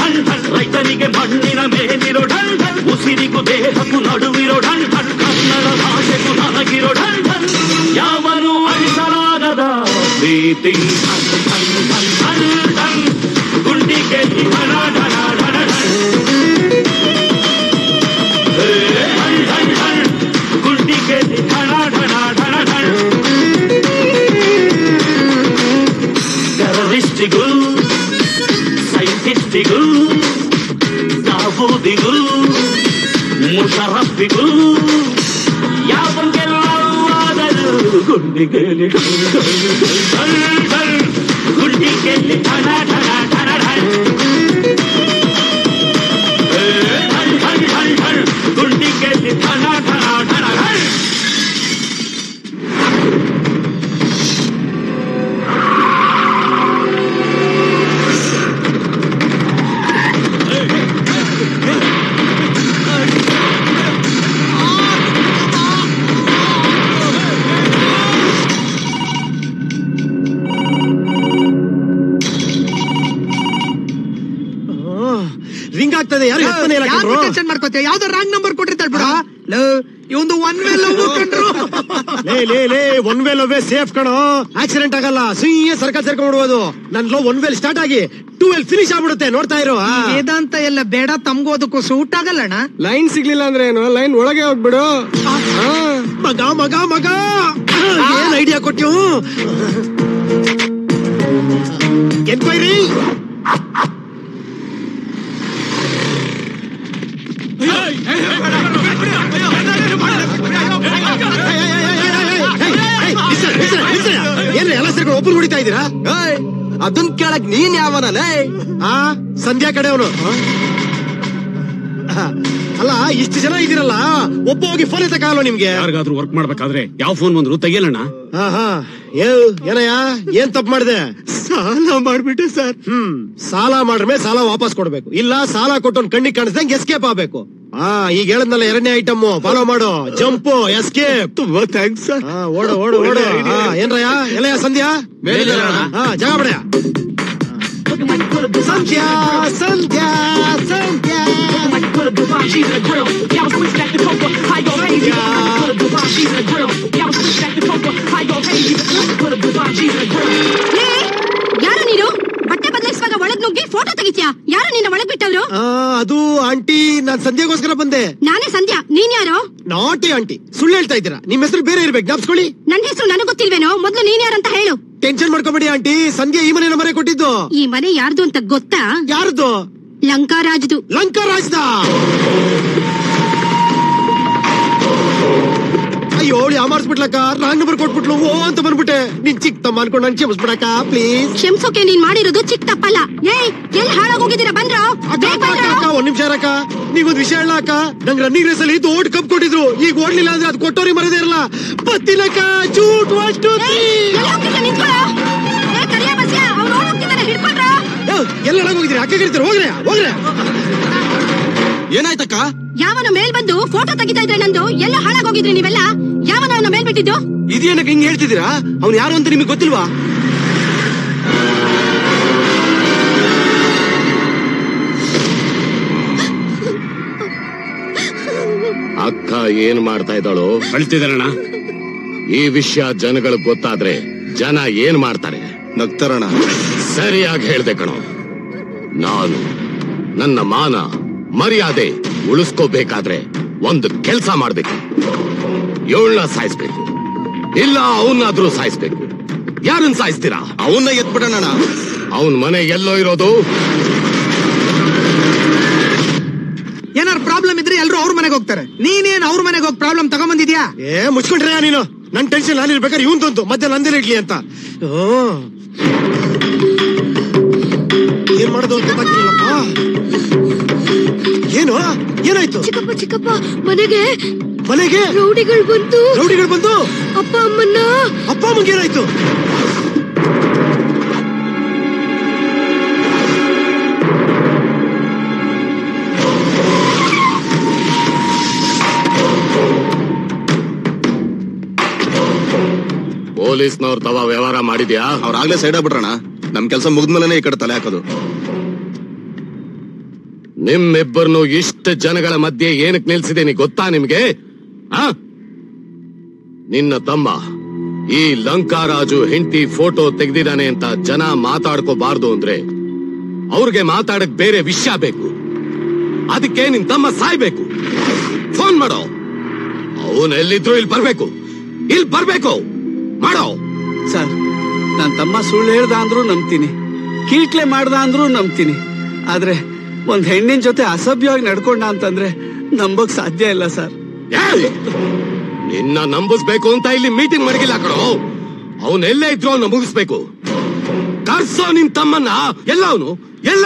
ಢಲ್ ಢಲ್ ರೈತನಿಗೆ ಮಣ್ಣಿನ ಮೇಲಿರೋ ಢಲ್ ಢಲ್ ಉಸಿರಿಗೂ ದೇಹಕ್ಕೂ ನಡುವಿರೋ ಢಲ್ ಢಲ್ ಕನ್ನಡ ಭಾಷೆಗೂ ನನಗಿರೋ ಢಲ್ ಢಲ್ ಯಾವನು ಅಳಿಸಲಾಗದ ಪ್ರೀತಿ ಢಲ್ ಢಲ್ ಢಲ್ ಢಲ್ ಢಲ್ ಗುಂಡಿಗೆ ಢಣ ಢಣ ಢಣ ಢಲ್ ಹೇ, ಢಲ್ ಢಲ್ ಢಲ್ ಗುಂಡಿಗೆ ಢಣ ಢಣ ಢಣ ಢಲ್ ಟೆರರಿಸ್ಟಿಗೂ ಸೈಂಟಿಸ್ಟಿಗೂ ದಾವೂದಿಗೂ ಮುಷರಫಿಗೂ ಯಾವಂಗೆಲ್ಲವಾದರೂ ಗುಂಡಿಗೆಲಿ ಗುಂಡಿಗೆಲಿ ಠಣ ಠಣ ಠಣ ಠಣ ಏ, ಢಳ್ ಢಳ್ ಢಳ್ ಢಳ್ ಗುಂಡಿಗೆಲಿ ಠಣ ಠಣ ಠಣ ಠಣ ರಿಂಗ್ ಆಗ್ತದೆ ಯಾರು ಎತ್ತಾನೆ ಇಲ್ಲ ಕಣ್ರೋ. ಟೆನ್ಷನ್ ಮಾಡ್ಕೋತೀಯ ಯಾವ್ದೋ ರಾಂಗ್ ನಂಬರ್ ಕೊಟ್ಟಿರ್ತಾಳ ಬಿಡ ಇವಂದು ಒನ್ ವೇ ಲವ್ ಕಂಡ್ರು ಲೇ ಲೇ ಲೇ ಒನ್ ವೇ ಲವ್ ಸೇಫ್ ಕಣೋ ಆಕ್ಸಿಡೆಂಟ್ ಆಗಲ್ಲ ಸುಯ್ಯ ಸರ್ಕಲ್ ಸೇರ್ಕೊಂಡ್ಬಿಡ್ಬೋದು ನನ್ ಲವ್ ಒನ್ ವೇಲ್ ಸ್ಟಾರ್ಟ್ ಆಗಿ ಟೂ ವೇಲ್ ಫಿನಿಶ್ ಆಗ್ಬಿಡುತ್ತೆ ನೋಡ್ತಾ ಇರೋ ಆ. ವೇದಾಂತ ಎಲ್ಲ ಬೇಡ ತಮ್ಗೂ ಅದಕ್ಕೂ ಸೂಟ್ ಆಗಲ್ಲಣ್ಣ ಲೈನ್ ಸಿಗ್ಲಿಲ್ಲ ಅಂದ್ರೆ ಏನು ಲೈನ್ ಒಳಗೆ ಹೋಗ್ಬಿಡು ಮಗ ಮಗ ಮಗ ಏನ್ ಐಡಿಯಾ ಕೊಟ್ಯು ಎನ್ಕ್ವೈರಿ ಏನ್ರಿ ಎಲ್ಲ ಸೇರ್ಕೊಂಡು ಒಬ್ಬರು ಹೊಡಿತಾ ಇದ್ದೀರಾ ಅದನ್ ಕೇಳಕ್ ನೀನ್ ಯಾವನಲ್ಲೇ ಆ ಸಂಧ್ಯಾ ಕಡೆ ಅವನು ಅಲ್ಲ ಇಷ್ಟು ಜನ ಇದ್ದೀರಲ್ಲ ಒಬ್ಬ ಹೋಗಿ ಫೋನ್ ಎತ್ತಕ್ಕಾಗಲ್ಲ ನಿಮ್ಗೆ ಯಾರಿಗಾದ್ರೂ ವರ್ಕ್ ಮಾಡ್ಬೇಕಾದ್ರೆ ಯಾವ ಫೋನ್ ಬಂದ್ರು ತೆಗಿಯಲ್ಲಣ್ಣ ಹಾ ಹಾ ಏ ಏನಯ್ಯ ಏನ್ ತಪ್ಪು ಮಾಡಿದೆ ಸಾಲ ಮಾಡ್ಬಿಟ್ಟೆ ಸರ್ ಹ್ಮ್ ಸಾಲ ಮಾಡ್ರೆ ಸಾಲ ವಾಪಸ್ ಕೊಡ್ಬೇಕು ಇಲ್ಲ ಸಾಲ ಕೊಟ್ಟು ಕಣ್ಣಿಗೆ ಕಾಣಿಸ್ದಂಗೆ ಎಸ್ಕೇಪ್ ಆಗ್ಬೇಕು ಹಾ ಈಗ ಹೇಳದ್ನಲ್ಲ ಎರಡನೇ ಐಟಮ್ ಫಾಲೋ ಮಾಡು ಜಂಪು ಎಸ್ಕೇಪ್ ತುಂಬಾ ಥ್ಯಾಂಕ್ಸ್ ಸರ್ ಓಡು ಓಡು ಓಡು ಹಾ ಏನ್ರಯ್ಯ ಎಲ್ಲಯ್ಯ ಸಂಧ್ಯಾ ಹಾ ಜಾಗ ಬಿಡಯ್ಯ ಸಂಧ್ಯಾ ಸಂಧ್ಯಾ ಸಂಧ್ಯಾ ಯಾರು ನೀನು ಬಟ್ಟೆ ಬದಲಾಯಿಸುವಾಗ ಒಳಗ್ ನುಗ್ಗಿ ಫೋಟೋ ತೆಗಿತ್ಯಾ ಯಾರು ನಿನ್ನ ಒಳಗ್ ಬಿಟ್ಟವ್ರು ಆ, ಅದು ಆಂಟಿ ನಾನ್ ಸಂಧ್ಯಾಗೋಸ್ಕರ ಬಂದೆ ನಾನೇ ಸಂಧ್ಯಾ ನೀನ್ ಯಾರು ನಾಟಿ ಆಂಟಿ ಸುಳ್ಳು ಹೇಳ್ತಾ ಇದ್ದೀರಾ ನಿಮ್ ಹೆಸರು ಬೇರೆ ಇರ್ಬೇಕು ಜ್ಞಾಪಿಸ್ಕೊಳ್ಳಿ ನನ್ ಹೆಸರು ನನಗ್ ಗೊತ್ತಿಲ್ವೇನೋ ಮೊದ್ಲು ನೀನ್ ಯಾರಂತ ಹೇಳು ಟೆನ್ಷನ್ ಮಾಡ್ಕೊಬೇಡಿ ಆಂಟಿ ಸಂಧ್ಯಾ ಈ ಮನೆ ಮನೆ ಕೊಟ್ಟಿದ್ದು ಈ ಮನೆ ಯಾರ್ದು ಅಂತ ಗೊತ್ತಾ ಯಾರ್ದು ಲಂಕಾರಾಜ್ದು ಲಂಕಾ ರಾಜ್ದ ಅಯ್ಯೋ ಯಾಮಾರ್ಸ್ಬಿಟ್ಲಕ್ಕ ರಾಂಗ್ ನಂಬರ್ ಕೊಟ್ಬಿಟ್ಲು ಓ ಅಂತ ಬಂದ್ಬಿಟ್ಟೆ ನಿನ್ ಚಿಕ್ಕ ತಮ್ಮ ಅನ್ಕೊಂಡು ನನ್ ಕ್ಷಮಿಸ್ಬಿಡಕ್ಕ ಪ್ಲೀಸ್ ಕ್ಷಮ್ಸೋಕೆ ನೀನ್ ಮಾಡಿರೋದು ಚಿಕ್ಕ ತಪ್ಪಲ್ಲ ಏಯ್ ಎಲ್ ಹಾಳಾಗೋಗಿದ್ದೀರಾ ಬಂದ್ರೋ ಅಕ್ಕ ಬೇಗ ಅಕ್ಕ, ಅಕ್ಕ, ಬಂದ್ರೋ? ಅಕ್ಕ, ಒಂದ್ ನಿಮಿಷ ಅಕ್ಕ ನೀವೊಂದ್ ವಿಷಯ ಹೇಳ ಅಕ್ಕ ನಂಗ್ ರನ್ನಿಂಗ್ ರೇಸ್ ಅಲ್ಲಿ ದೊಡ್ಡ ಕಪ್ ಕೊಟ್ಟಿದ್ರು ಈಗ ಓಡ್ಲಿಲ್ಲ ಅಂದ್ರೆ ಅದು ಕೊಟ್ಟೋರಿ ಮರದೇ ಇರಲ್ಲ ಬತ್ತಿಲಕ್ಕ ಚೂಟ್ ಒನ್ ಟು ಏಯ್, ಎಲ್ಲಿ ಹೋಗ್ತಿದ್ಯಾ? ನಿಂತ್ಕೊಳ್ಳೋ. ಏ, ಕರಿಯ ಬಸ್ಯ, ಅವ್ನು ಓಡ್ ಹೋಗ್ತಿದಾನೆ, ಹಿಡ್ಕೊಂಡ್ರೋ? ಎಲ್ಲ ಹೋಗಿದ್ರಿ ಅಕ್ಕ ಕರಿತೀರ ಹೋಗ್ರೆ ಹೋಗ್ರೆ ಏನಾಯ್ತಕ್ಕ ಯಾವನ ಮೇಲ್ ಬಂದು ಫೋಟೋ ತೆಗಿತಾ ಇದ್ರೆ ನಂದು ಎಲ್ಲ ಹಾಳಾಗೋಗಿದ್ರಿ ನೀವೆಲ್ಲ ಯಾವನ ಅವನ ಮೇಲ್ ಬಿಟ್ಟಿದ್ದು ಇದೇನಕ್ಕೆ ಹಿಂಗ್ ಹೇಳ್ತಿದ್ದೀರಾ ಅವ್ನು ಯಾರು ಅಂತ ನಿಮಗೆ ಗೊತ್ತಿಲ್ವಾ ಅಕ್ಕ ಏನ್ ಮಾಡ್ತಾ ಇದ್ದಾಳು ಅಳ್ತಿದಾರಣ್ಣ ಈ ವಿಷಯ ಜನಗಳಿಗೆ ಗೊತ್ತಾದ್ರೆ ಜನ ಏನ್ ಮಾಡ್ತಾರೆ ನಗ್ತಾರಣ ಸರಿಯಾಗಿ ಹೇಳ್ದೆ ಕಣೋ ನಾನು ನನ್ನ ಮಾನ ಮರ್ಯಾದೆ ಉಳಿಸ್ಕೋಬೇಕಾದ್ರೆ ಒಂದು ಕೆಲ್ಸ ಮಾಡ್ಬೇಕು ಇವಳನ್ನ ಸಾಯಿಸ್ಬೇಕು ಇಲ್ಲ ಅವನ್ನಾದ್ರೂ ಸಾಯಿಸ್ಬೇಕು ಯಾರನ್ನ ಸಾಯಿಸ್ತೀರಾ ಅವನ್ನ ಎತ್ಬಿಡೋಣ ಅವನ್ ಮನೆ ಎಲ್ಲೋ ಇರೋದು ಏನಾರು ಪ್ರಾಬ್ಲಮ್ ಇದ್ರೆ ಎಲ್ರು ಅವ್ರ ಮನೆಗೆ ಹೋಗ್ತಾರೆ ನೀನೇನ್ ಅವ್ರ ಮನೆಗೆ ಹೋಗಿ ಪ್ರಾಬ್ಲಮ್ ತಗೊಂಬಂದಿದ್ಯಾ ಏ ಮುಚ್ಕೊಂಡ್ರೆ ನೀನು ನನ್ ಟೆನ್ಷನ್ ನಾನು ಇರ್ಬೇಕಾದ್ರೆ ಇವನ್ ತಂತು ಮತ್ತೆ ನಂದೇನೆ ಇಡ್ಲಿ ಅಂತ ಓ. ಏನ್ ಮಾಡೋದು ಅಂತ ಗೊತ್ತಾಗ್ತಿಲ್ಲಪ್ಪ ಏನು ಏನಾಯ್ತು ಚಿಕ್ಕಪ್ಪ ಚಿಕ್ಕಪ್ಪ ಮನೆಗೆ ಮನೆಗೆ ರೌಡಿಗಳು ಬಂದು ರೌಡಿಗಳು ಬಂದು ಅಪ್ಪ ಅಮ್ಮನ್ನ ಅಪ್ಪ ಅಮ್ಮಂಗೆ ಏನಾಯ್ತು ಪೊಲೀಸ್ನವ್ರ ತವ ವ್ಯವಹಾರ ಮಾಡಿದ್ಯಾ ಅವ್ರಾಗ್ಲೇ ಸೈಡ್ ಆಗ್ಬಿಟ್ರಣ ನಮ್ ಕೆಲಸ ಮುಗಿದ್ಮೇಲೆ ಈ ಕಡೆ ತಲೆ ಹಾಕೋದು ನಿಮ್ಮಿಬ್ಬರನ್ನು ಇಷ್ಟ ಜನಗಳ ಮಧ್ಯೆ ಏನಕ್ಕೆ ನಿಲ್ಸಿದ್ದೀನಿ ಗೊತ್ತಾ ನಿಮ್ಗೆ ಆ ನಿನ್ನ ತಮ್ಮ ಈ ಲಂಕಾರಾಜು ಹೆಂಡತಿ ಫೋಟೋ ತೆಗ್ದಿದ್ದಾನೆ ಅಂತ ಜನ ಮಾತಾಡ್ಕೋಬಾರ್ದು ಅಂದ್ರೆ ಅವ್ರಿಗೆ ಮಾತಾಡಕ್ ಬೇರೆ ವಿಷಯ ಬೇಕು ಅದಕ್ಕೆ ನಿನ್ ತಮ್ಮ ಸಾಯ್ಬೇಕು ಫೋನ್ ಮಾಡೋ ಅವನ್ ಎಲ್ಲಿದ್ರು ಇಲ್ಲಿ ಬರ್ಬೇಕು ಇಲ್ಲಿ ಬರ್ಬೇಕು ಮಾಡೋ ಸರ್ ನನ್ ತಮ್ಮ ಸುಳ್ಳು ಹೇಳ್ದ ಅಂದ್ರೂ ನಂಬ್ತೀನಿ ಕೀಟ್ಲೆ ಮಾಡ್ದ ಅಂದ್ರೂ ನಂಬ್ತೀನಿ ಆದ್ರೆ ಒಂದ್ ಹೆಣ್ಣಿನ ಜೊತೆ ಅಸಭ್ಯವಾಗಿ ನಡ್ಕೊಂಡ ಅಂತಂದ್ರೆ ನಂಬಕ್ ಸಾಧ್ಯ ಇಲ್ಲ ಸರ್ ಏಯ್! ನಿನ್ನ ನಂಬಿಸ್ಬೇಕು ಅಂತ ಇಲ್ಲಿ ಮೀಟಿಂಗ್ ಮಡಗಿಲ್ಲ ಕಣೋ ಅವನ್ ಎಲ್ಲೇ ಇದ್ರು ಅವನ್ನ ಮುಗಿಸ್ಬೇಕು ಕರ್ಸೋ ನಿನ್ ತಮ್ಮನ್ನ ಎಲ್ಲ ಅವನು ಎಲ್ಲ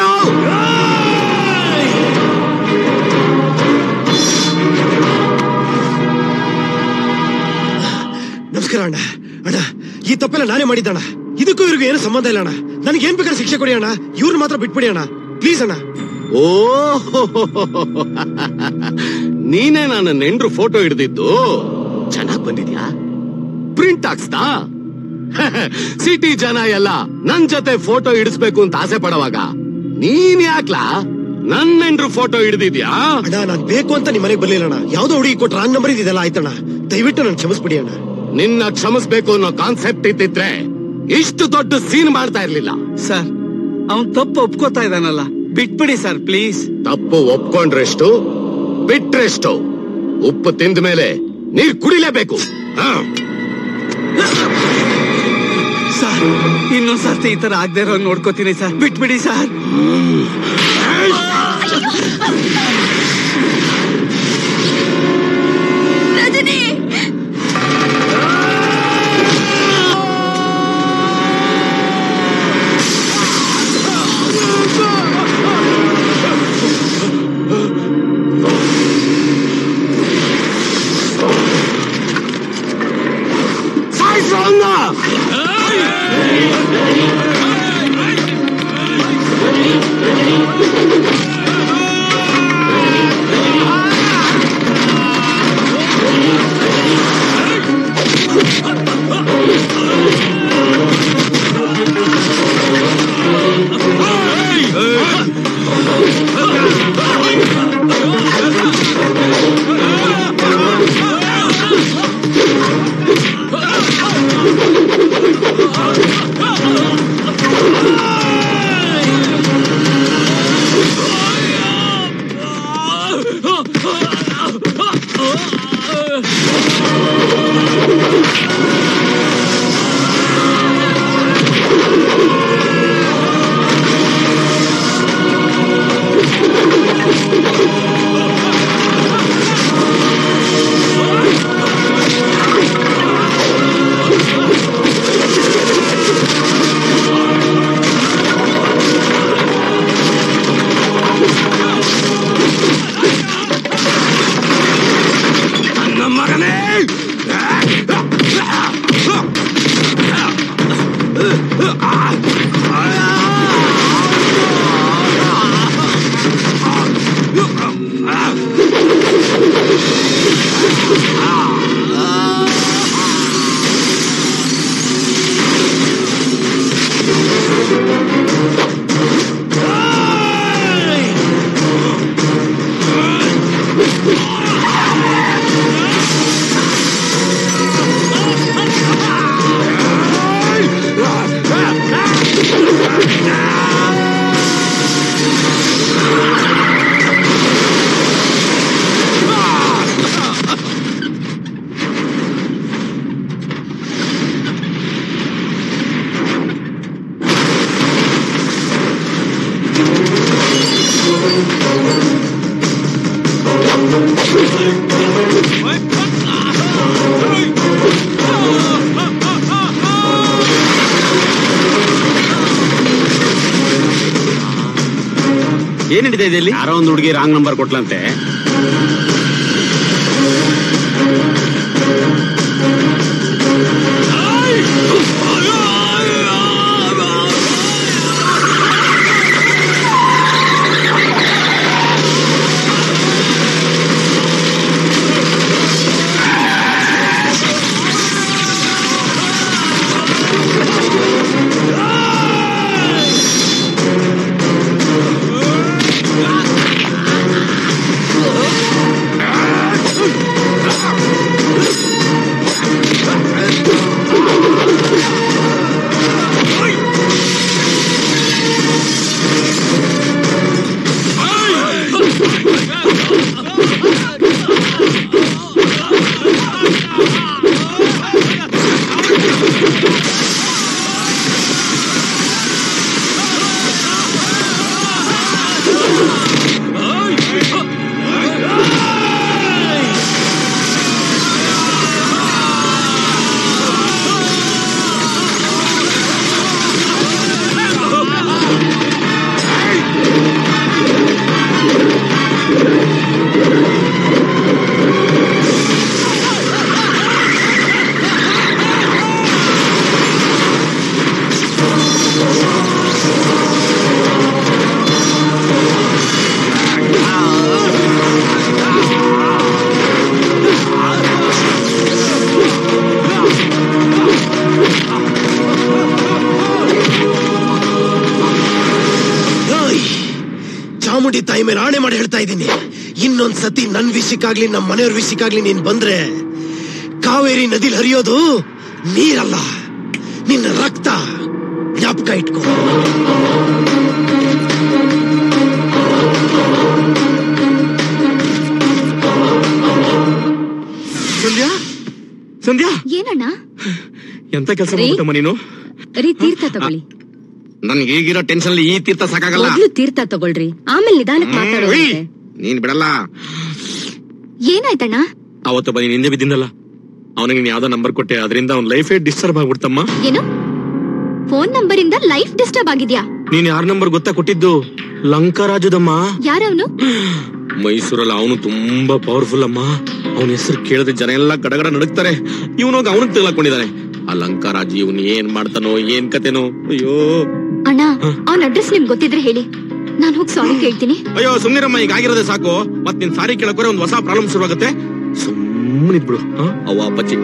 ನಮಸ್ಕಾರ ಅಣ್ಣ ಅಣ್ಣ ಈ ತಪ್ಪೆಲ್ಲ ನಾನೇ ಮಾಡಿದ್ದಣ್ಣ ಇದಕ್ಕೂ ಇವ್ರಿಗೂ ಏನು ಸಂಬಂಧ ಇಲ್ಲ ಅಣ್ಣ ನನಗೆ ಏನ್ ಬೇಕಾದ್ರೆ ಶಿಕ್ಷೆ ಕೊಡಿ ಅಣ್ಣ ಇವ್ರು ಮಾತ್ರ ಬಿಟ್ಬಿಡಿ ಅಣ್ಣ ಪ್ಲೀಸ್ ಅಣ್ಣ ಓ ನೀನೇ ನನ್ನ ನೆಂಡ್ರು ಫೋಟೋ ಹಿಡ್ದಿದ್ದು ಚೆನ್ನಾಗ್ ಬಂದಿದ್ಯಾ ಪ್ರಿಂಟ್ ಹಾಕ್ಸ್ತಾ ಸಿಟಿ ಜನ ಎಲ್ಲ ನನ್ ಜೊತೆ ಫೋಟೋ ಹಿಡಿಸ್ಬೇಕು ಅಂತ ಆಸೆ ಪಡುವಾಗ ನೀನ್ ಯಾಕ್ಲಾ ನನ್ ನೆಂಡ್ರು ಫೋಟೋ ಹಿಡ್ದಿದ್ಯಾ ಅಣ್ಣ ನಾನ್ ಬೇಕು ಅಂತ ನಿಮ್ ಮನೆಗೆ ಬರ್ಲಿಲ್ಲ ಅಣ್ಣ ಯಾವ್ದೋ ಹುಡುಗಿ ಕೊಟ್ಟು ರಾಂಗ್ ನಂಬರ್ ಇದೆಲ್ಲ ಆಯ್ತಣ್ಣ ದಯವಿಟ್ಟು ನನ್ ಕ್ಷಮಿಸ್ಬಿಡಿ ಅಣ್ಣ ನಿನ್ನ ಕ್ಷಮಿಸ್ಬೇಕು ಅನ್ನೋ ಕಾನ್ಸೆಪ್ಟ್ ಇದ್ದಿದ್ರೆ ಇಷ್ಟು ದೊಡ್ಡ ಸೀನ್ ಮಾಡ್ತಾ ಇರ್ಲಿಲ್ಲ ಸರ್ ಅವನ್ ತಪ್ಪು ಒಪ್ಕೋತಾ ಇದ್ದಾನಲ್ಲ ಬಿಟ್ಬಿಡಿ ಸರ್ ಪ್ಲೀಸ್ ತಪ್ಪು ಒಪ್ಕೊಂಡ್ರೆಷ್ಟು ಬಿಟ್ರೆಷ್ಟು ಉಪ್ಪು ತಿಂದ ಮೇಲೆ ನೀರ್ ಕುಡಿಲೇಬೇಕು ಹಾ ಸರ್ ಇನ್ನೊಂದ್ ಸರ್ತಿ ಈ ತರ ಆಗದೆ ಇರೋ ನೋಡ್ಕೋತೀನಿ ಸರ್ ಬಿಟ್ಬಿಡಿ ಸರ್ ರಜನಿ ಸಾಯ್ಸು ಅವ್ನ! ನನ್ನ ಮಗನೇ ಏನ್ ನಡೀತಾ ಇದೆ ಇಲ್ಲಿ ಯಾರೋ ಒಂದು ಹುಡುಗಿ ರಾಂಗ್ ನಂಬರ್ ಕೊಟ್ಲಂತೆ ಆ ಆಣೆ ಮಾಡಿ ಹೇಳ್ತಾ ಇದ್ದೀನಿ ಇನ್ನೊಂದ್ ಸತಿ ನನ್ ವಿಷಯಕ್ಕಾಗ್ಲಿ ನಮ್ಮ ಮನೆಯವ್ರ ವಿಷಯಕ್ಕಾಗ್ಲಿ ನೀನ್ ಬಂದ್ರೆ ಕಾವೇರಿ ನದಿಲಿ ಹರಿಯೋದು ನೀರಲ್ಲ ನಿನ್ನ ರಕ್ತ ಜ್ಞಾಪಕ ಇಟ್ಕೋ ಸಂಧ್ಯಾ ಸಂಧ್ಯಾ ಏನಣ್ಣ ಎಂತ ಕೆಲಸ ರೀ? ಮಾಡ್ಬಿಟ್ಟಮ್ಮ ನೀನು ರೀ ತೀರ್ಥ ತಗೊಳ್ಳಿ ನನ್ಗೆ ಈಗಿರೋ ಟೆನ್ಷನ್ ಅಲ್ಲಿ ಈ ತೀರ್ಥ ಸಾಕಾಗಲ್ಲ ಮೊದ್ಲು ತೀರ್ಥ ತಗೊಳ್ರಿ ಆಮೇಲೆ ನಿಧಾನಕ್ಕೆ ಹ್ಮ್, ಮಾತಾಡೋದಂತೆ ಉಯ್. ನೀನ್ ಬಿಡಲ್ಲ ಏನಾಯ್ತಣ್ಣ ಅವತ್ತು ಬನ್ನಿ ಹಿಂದೆ ಬಿದ್ದಿದ್ದಲ್ಲ ಅವನಿಗೆ ನೀನ್ ಯಾವ್ದೋ ನಂಬರ್ ಕೊಟ್ಟೆ ಅದರಿಂದ ಅವ್ನ ಲೈಫೇ ಡಿಸ್ಟರ್ಬ್ ಆಗ್ಬಿಡ್ತಮ್ಮ ಏನು ಫೋನ್ ನಂಬರ್ ಇಂದ ಲೈಫ್ ಡಿಸ್ಟರ್ಬ್ ಆಗಿದ್ಯಾ ನೀನ್ ಯಾರ ನಂಬರ್ ಗೊತ್ತಾ ಕೊಟ್ಟಿದ್ದು ಲಂಕರಾಜುದಮ್ಮ ಯಾರವನು ಮೈಸೂರಲ್ಲಿ ಅವನು ತುಂಬಾ ಪವರ್ಫುಲ್ ಅಮ್ಮ ಅವನ ಹೆಸರು ಕೇಳಿದ್ರೆ ಜನ ಎಲ್ಲ ಗಡಗಡ ನಡುಕ್ತಾರೆ ಇವನೋಗ ಅವನಿಗೆ ತಗೊಳಕೊಂಡಿದ್ದಾನೆ ಆ ಲಂಕರಾಜ್ ಇವನ್ ಏನ್ ಮಾಡ್ತಾನೋ ಏನ್ ಕತೆನೋ ಅಯ್ಯೋ ಅಣ್ಣ ಅವನ ಅಡ್ರೆಸ್ ನಿಮ್ಗೆ ಗೊತ್ತಿದ್ರೆ ಹೇಳಿ ನಾನು ಹೋಗಿ ಸಾರಿ ಕೇಳ್ತೀನಿ ಅಯ್ಯೋ ಸುಮ್ನಿರಮ್ಮ ಈಗ ಆಗಿರೋದೇ ಸಾಕು ಮತ್ ನಿನ್ ಸಾರಿ ಕೇಳಕೋರೆ ಒಂದ್ ಹೊಸ ಪ್ರಾಬ್ಲಮ್ ಶುರುವಾಗುತ್ತೆ ಸುಮ್ಮನಿದ್ಬಿಡು ಅವ್ವ ಅಪ್ಪಚ್ಚಿ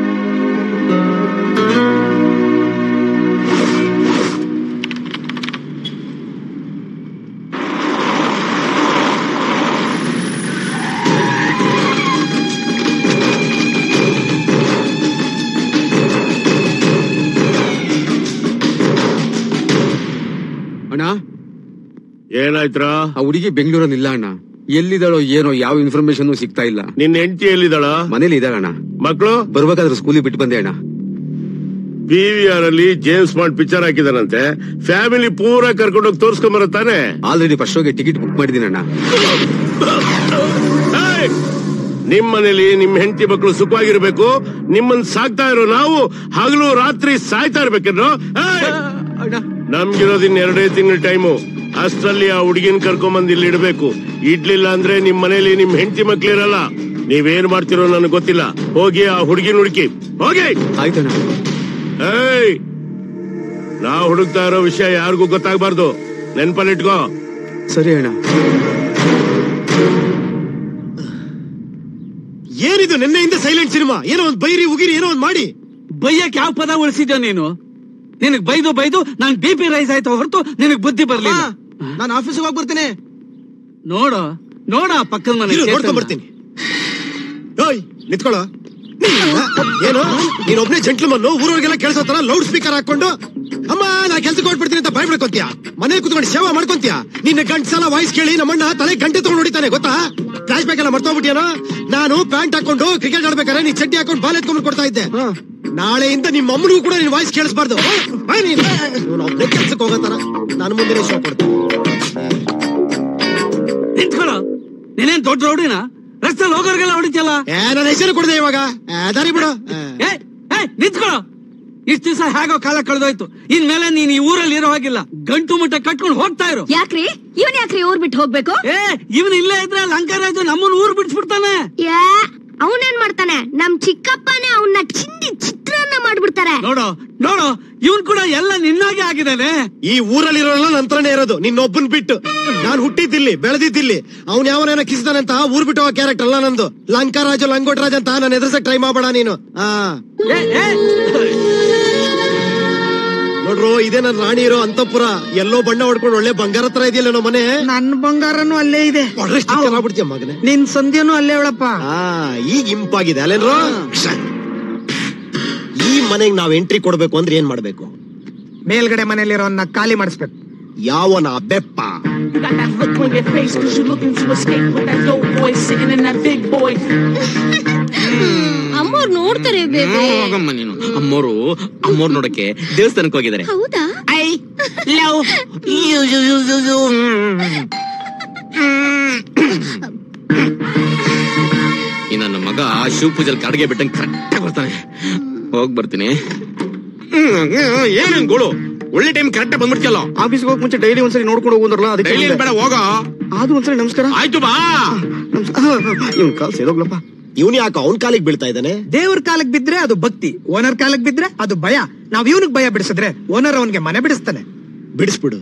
ಅಣ್ಣ ಏನಾಯ್ತ್ರ ಆ ಹುಡುಗಿ ಬೆಂಗಳೂರಲ್ಲಿ ಇಲ್ಲ ಅಣ್ಣ ಎಲ್ಲಿದ್ದಾಳೋ ಏನೋ ಯಾವ ಇನ್ಫಾರ್ಮೇಶನ್ ಸಿಗ್ತಾ ಇಲ್ಲ ನಿನ್ ಹೆಂಡತಿ ಎಲ್ಲಿದ್ದಾಳ ಮನೇಲಿ ಇದ್ದಾಳಣ್ಣ ಮಕ್ಕಳು ಬರ್ಬೇಕಾದ್ರೆ ಸ್ಕೂಲಿಗೆ ಬಿಟ್ಟು ಬಂದೆ ಅಣ್ಣ ಪಿ ವಿ ಆರ್ ಅಲ್ಲಿ ಜೇಮ್ಸ್ ಬಾಂಡ್ ಪಿಕ್ಚರ್ ಹಾಕಿದಾನಂತೆ ಫ್ಯಾಮಿಲಿ ಪೂರ ಕರ್ಕೊಂಡೋಗಿ ತೋರ್ಸ್ಕೊಂಬರ ತಾನೆ ಆಲ್ರೆಡಿ ಫಸ್ಟ್ ಶೋಗೆ ಟಿಕೆಟ್ ಬುಕ್ ಮಾಡಿದ್ದೀನಿ ಅಣ್ಣ ಏಯ್! ನಿಮ್ ಮನೇಲಿ ನಿಮ್ ಹೆಂಡತಿ ಮಕ್ಕಳು ಸುಖವಾಗಿರ್ಬೇಕು ನಿಮ್ಮನ್ ಸಾಕ್ತಾ ಇರೋ ನಾವು ಹಗಲು ರಾತ್ರಿ ಸಾಯ್ತಾ ಇರ್ಬೇಕೇನೋ ಏಯ್! ನಮ್ಗಿರೋದ್ ಇನ್ ಎರಡೇ ತಿಂಗಳ ಟೈಮು ಅಷ್ಟ್ರಲ್ಲಿ ಆ ಹುಡುಗಿನ ಕರ್ಕೊಂಬಂದ್ ಇಲ್ಲಿ ಇಡ್ಬೇಕು ಇಡ್ಲಿಲ್ಲ ಅಂದ್ರೆ ನಿಮ್ ಮನೇಲಿ ನಿಮ್ ಹೆಂಡತಿ ಮಕ್ಳಿರಲ್ಲ ನೀವೇನ್ ಮಾಡ್ತಿರೋ ನನಗೆ ಗೊತ್ತಿಲ್ಲ ಹೋಗಿ ಆ ಹುಡುಗಿನ ಹುಡುಕಿ ಹೋಗಿ ಆಯ್ತಣ್ಣ ಏಯ್ ನಾವ್ ಹುಡುಕ್ತಾ ಇರೋ ವಿಷಯ ಯಾರಿಗೂ ಗೊತ್ತಾಗ್ಬಾರ್ದು ನೆನ್ಪಲ್ಲಿಟ್ಕೋ ಸರಿ ಅಣ್ಣ ಏನಿದು ನಿನ್ನೆಯಿಂದ ಸೈಲೆಂಟ್ ಸಿನಿಮಾ ಏನೋ ಒಂದ್ ಬೈರಿ ಉಗಿರಿ ಏನೋ ಒಂದ್ ಮಾಡಿ ಬೈಯಕ್ ಯಾವ ಪದ ಉಳಿಸಿದ್ಯೋ ನೀನು ನಿನಗ್ ಬೈದು ಬೈದು ನಾನ್ ಬಿ ಪಿ ರೈಸ್ ಆಯ್ತು ಹೊರತು ನಿನಗ್ ಬುದ್ಧಿ ಬರ್ಲಿಲ್ಲ ನಾನು ಆಫೀಸಿಗೆ ಹೋಗಿ ಬರ್ತೀನಿ ನೋಡು ನೋಡ ಆ ಪಕ್ಕದ ಮನೆ ಇರು, ಚೇತನ್ನ. ನೋಡ್ಕೊಂಡ್ ಬರ್ತೀನಿ ಓಯ್ ನಿತ್ಕೊಳ್ಳೋ ಏನು ನೀನ್ ಒಬ್ನೇ ಜೆಂಟ್ಲ್ಮನ್ ಊರವ್ರಿಗೆಲ್ಲ ಕೇಳಿಸೋತರ ಲೌಡ್ ಸ್ಪೀಕರ್ ಹಾಕೊಂಡು ಅಮ್ಮ ನಾ ಕೆಲ್ಸಕ್ಕೆ ಹೊಟ್ಬಿಡ್ತೀನಿ ಅಂತ ಬಾಯ್ ಬಿಡ್ಕೊಂತೀಯ ಮನೆ ಕುತ್ಕೊಂಡು ಸೇವಾ ಮಾಡ್ಕೊಂತೀಯ ನಿನ್ನ ಗಂಟ್ ಸಲ ವಾಯ್ಸ್ ಕೇಳಿ ನಮ್ಮಣ್ಣ ತಲೆ ಗಂಟೆ ತಗೊಂಡು ಹೊಡಿತಾನೆ ಗೊತ್ತಾ ಫ್ಲಾಶ್ ಬ್ಯಾಕ್ ಎಲ್ಲ ಮರ್ತೋಗ್ಬಿಟ್ಟಿಯೇನೋ ನಾನು ಪ್ಯಾಂಟ್ ಹಾಕೊಂಡು ಕ್ರಿಕೆಟ್ ಆಡ್ಬೇಕಾದ್ರೆ ನೀ ಚಡ್ಡಿ ಹಾಕೊಂಡು ಬಾಲ್ ಎತ್ಕೊಂಡ್ ಕೊಡ್ತಾ ಇದ್ದೆ ನಾಳೆಯಿಂದ ನಿಮ್ಮ ಅಮ್ಮನಿಗೂ ಕೂಡ ನಿನ್ ವಾಯ್ಸ್ ಕೇಳಿಸ್ಬಾರ್ದು ಒಬ್ಬನೇ ಕೆಲ್ಸಕ್ಕೆ ಹೋಗೋತಾರ ನಾನು ಮುಂದೆ ಶೋ ಕೊಡ್ತೀನಿ ನಿಂತ್ಕೊಳ್ಳೋ ನೀನೇನ್ ದೊಡ್ಡ ರೌಡಿನ ರಸ್ತೆಯಲ್ಲಿ ಹೋಗೋರ್ಗೆಲ್ಲ ಹೊಡಿತಿಯಲ್ಲ ಏ ನನ್ನ ಹೆಸರು ಕೊಡದೆ ಇವಾಗ ಏ, ದಾರಿ ಬಿಡು ಏ. ಏ ಏ ನಿಂತ್ಕೊಳ್ಳೋ ಇಷ್ಟ ದಿವಸ ಹೇಗೋ ಕಾಲ ಕಳೆದೋಯ್ತು ಇನ್ಮೇಲೆ ನೀನ್ ಈ ಊರಲ್ಲಿ ಇರೋ ಹಾಗಿಲ್ಲ ಗಂಟು ಮುಟ್ಟ ಕಟ್ಕೊಂಡು ಹೋಗ್ತಾ ಇರು ಯಾಕ್ರಿ ಇವನ್ ಯಾಕ್ರಿ ಊರ್ ಬಿಟ್ಟು ಹೋಗ್ಬೇಕು ಏ ಇವನ್ ಇಲ್ಲೇ ಇದ್ರೆ ಲಂಕರಾಜು ನಮ್ಮನ್ನ ಊರ್ ಬಿಡ್ಸ್ಬಿಡ್ತಾನೆ ಯಾ ಅವನೇನ್ ಮಾಡ್ತಾನೆ ನಮ್ ಚಿಕ್ಕಪ್ಪನೇ ಅವನ್ನ ಚಿಂದಿ ಚಿತ್ರಾನ್ನ ಮಾಡ್ಬಿಡ್ತಾರೆ ನೋಡು ನೋಡು ಇವನ್ ಕೂಡ ಎಲ್ಲ ನಿನ್ನಾಗೆ ಆಗಿದ್ದಾನೆ ಈ ಊರಲ್ಲಿರೋಲ್ಲ ನಂತರನೇ ಇರೋದು ನಿನ್ನೊಬ್ಬನ್ ಬಿಟ್ಟು ನಾನ್ ಹುಟ್ಟಿದ್ದಿಲ್ಲಿ ಬೆಳೆದಿದ್ದಿಲ್ಲಿ ಅವ್ನ್ ಯಾವನೇನ ಕಿಸ್ದಾನಂತ ಊರ್ ಬಿಟ್ಟು ಹೋಗೋ ಕ್ಯಾರೆಕ್ಟರ್ ಅಲ್ಲ ನಂದು ಲಂಕಾರಾಜು ಲಂಗೋಟರಾಜ್ ಅಂತ ನಾನು ಎದುರ್ಸಕ್ ಟ್ರೈ ಮಾಡಬೇಡ ನೀನು ಆ ಏ, ಏ, ನೋಡ್ರು ಇದೇ ನನ್ ರಾಣಿ ಇರೋ ಅಂತಪುರ ಎಲ್ಲೋ ಬಣ್ಣ ಹೊಡ್ಕೊಂಡು ಒಳ್ಳೆ ಬಂಗಾರ ತರ ಇದೆಯಲ್ಲ ನಮ್ಮ ಮನೆ ನನ್ನ ಬಂಗಾರನು ಅಲ್ಲೇ ಇದೆ ಆಗ್ಬಿಡ್ತೀಯ ಮಗನೇ ನಿನ್ ಸಂಧ್ಯನು ಅಲ್ಲೇ ಅವಳಪ್ಪ ಆ ಈಗ ಇಂಪಾಗಿದೆ ಅಲ್ಲೇನ್ರು ಈ ಮನೆಗ್ ನಾವ್ ಎಂಟ್ರಿ ಕೊಡ್ಬೇಕು ಅಂದ್ರೆ ಏನ್ ಮಾಡ್ಬೇಕು ಮೇಲ್ಗಡೆ ಮನೇಲಿರೋನ್ನ ಖಾಲಿ ಮಾಡಿಸ್ಬೇಕು ಯಾವನ ಬೆಪ್ಪ You got that look on your face cause you're looking to escape with that dope boy sitting in that big boy. ಅಮ್ಮವ್ರು ನೋಡ್ತಾರೆ ಬೇಬಿ ಹೋಗಮ್ಮ ನೀನು ಅಮ್ಮೋರು ಅಮ್ಮೋರ್ ನೋಡಕ್ಕೆ ದೇವಸ್ಥಾನಕ್ಕೆ ಹೋಗಿದ್ದಾರೆ ಹೌದಾ I love you you you you you ಈ ನನ್ನ ಮಗ ಶಿವ ಪೂಜಲ್ ಕಡೆಗೆ ಬಿಟ್ಟಂಗೆ ಕರೆಕ್ಟ್ ಬರ್ತಾನೆ ಹೋಗ್ ಬರ್ತೀನಿ ಏನೇನ್ ಗೋಳು ಒಳ್ಳೆ ಟೈಮ್ ಕರೆಕ್ಟ್ ಬಂದ್ಬಿಡ್ತಿಯಲ್ಲ ಆಫೀಸ್ಗೆ ಹೋಗಕ್ ಮುಂಚೆ ಡೈಲಿ ಒಂದ್ಸರಿ ನೋಡ್ಕೊಂಡು ಹೋಗೋದ್ರಲ್ಲ ಅದಕ್ಕೆ ಡೈಲಿ ಹೇಳಿದೆ. ಬೇಡ ಹೋಗ ಆದ್ರೂ ಒಂದ್ಸರಿ ನಮಸ್ಕಾರ ಆಯ್ತು ಬಾ ಇವ್ನ್ ಕಾಲ್ ಸೇರೋಗ್ಲಪ್ಪ ಇವನ್ ಯಾಕೆ ಅವನ್ ಕಾಲಿಗೆ ಬೀಳ್ತಾ ಇದ್ದಾನೆ ದೇವ್ರ ಕಾಲಕ್ ಬಿದ್ರೆ ಅದು ಭಕ್ತಿ ಓನರ್ ಕಾಲಕ್ ಬಿದ್ರೆ ಅದು ಭಯ ನಾವ್ ಇವನಿಗೆ ಭಯ ಬಿಡಿಸಿದ್ರೆ ಓನರ್ ಅವನ್ಗೆ ಮನೆ ಬಿಡಿಸ್ತಾನೆ ಬಿಡಿಸ್ಬಿಡು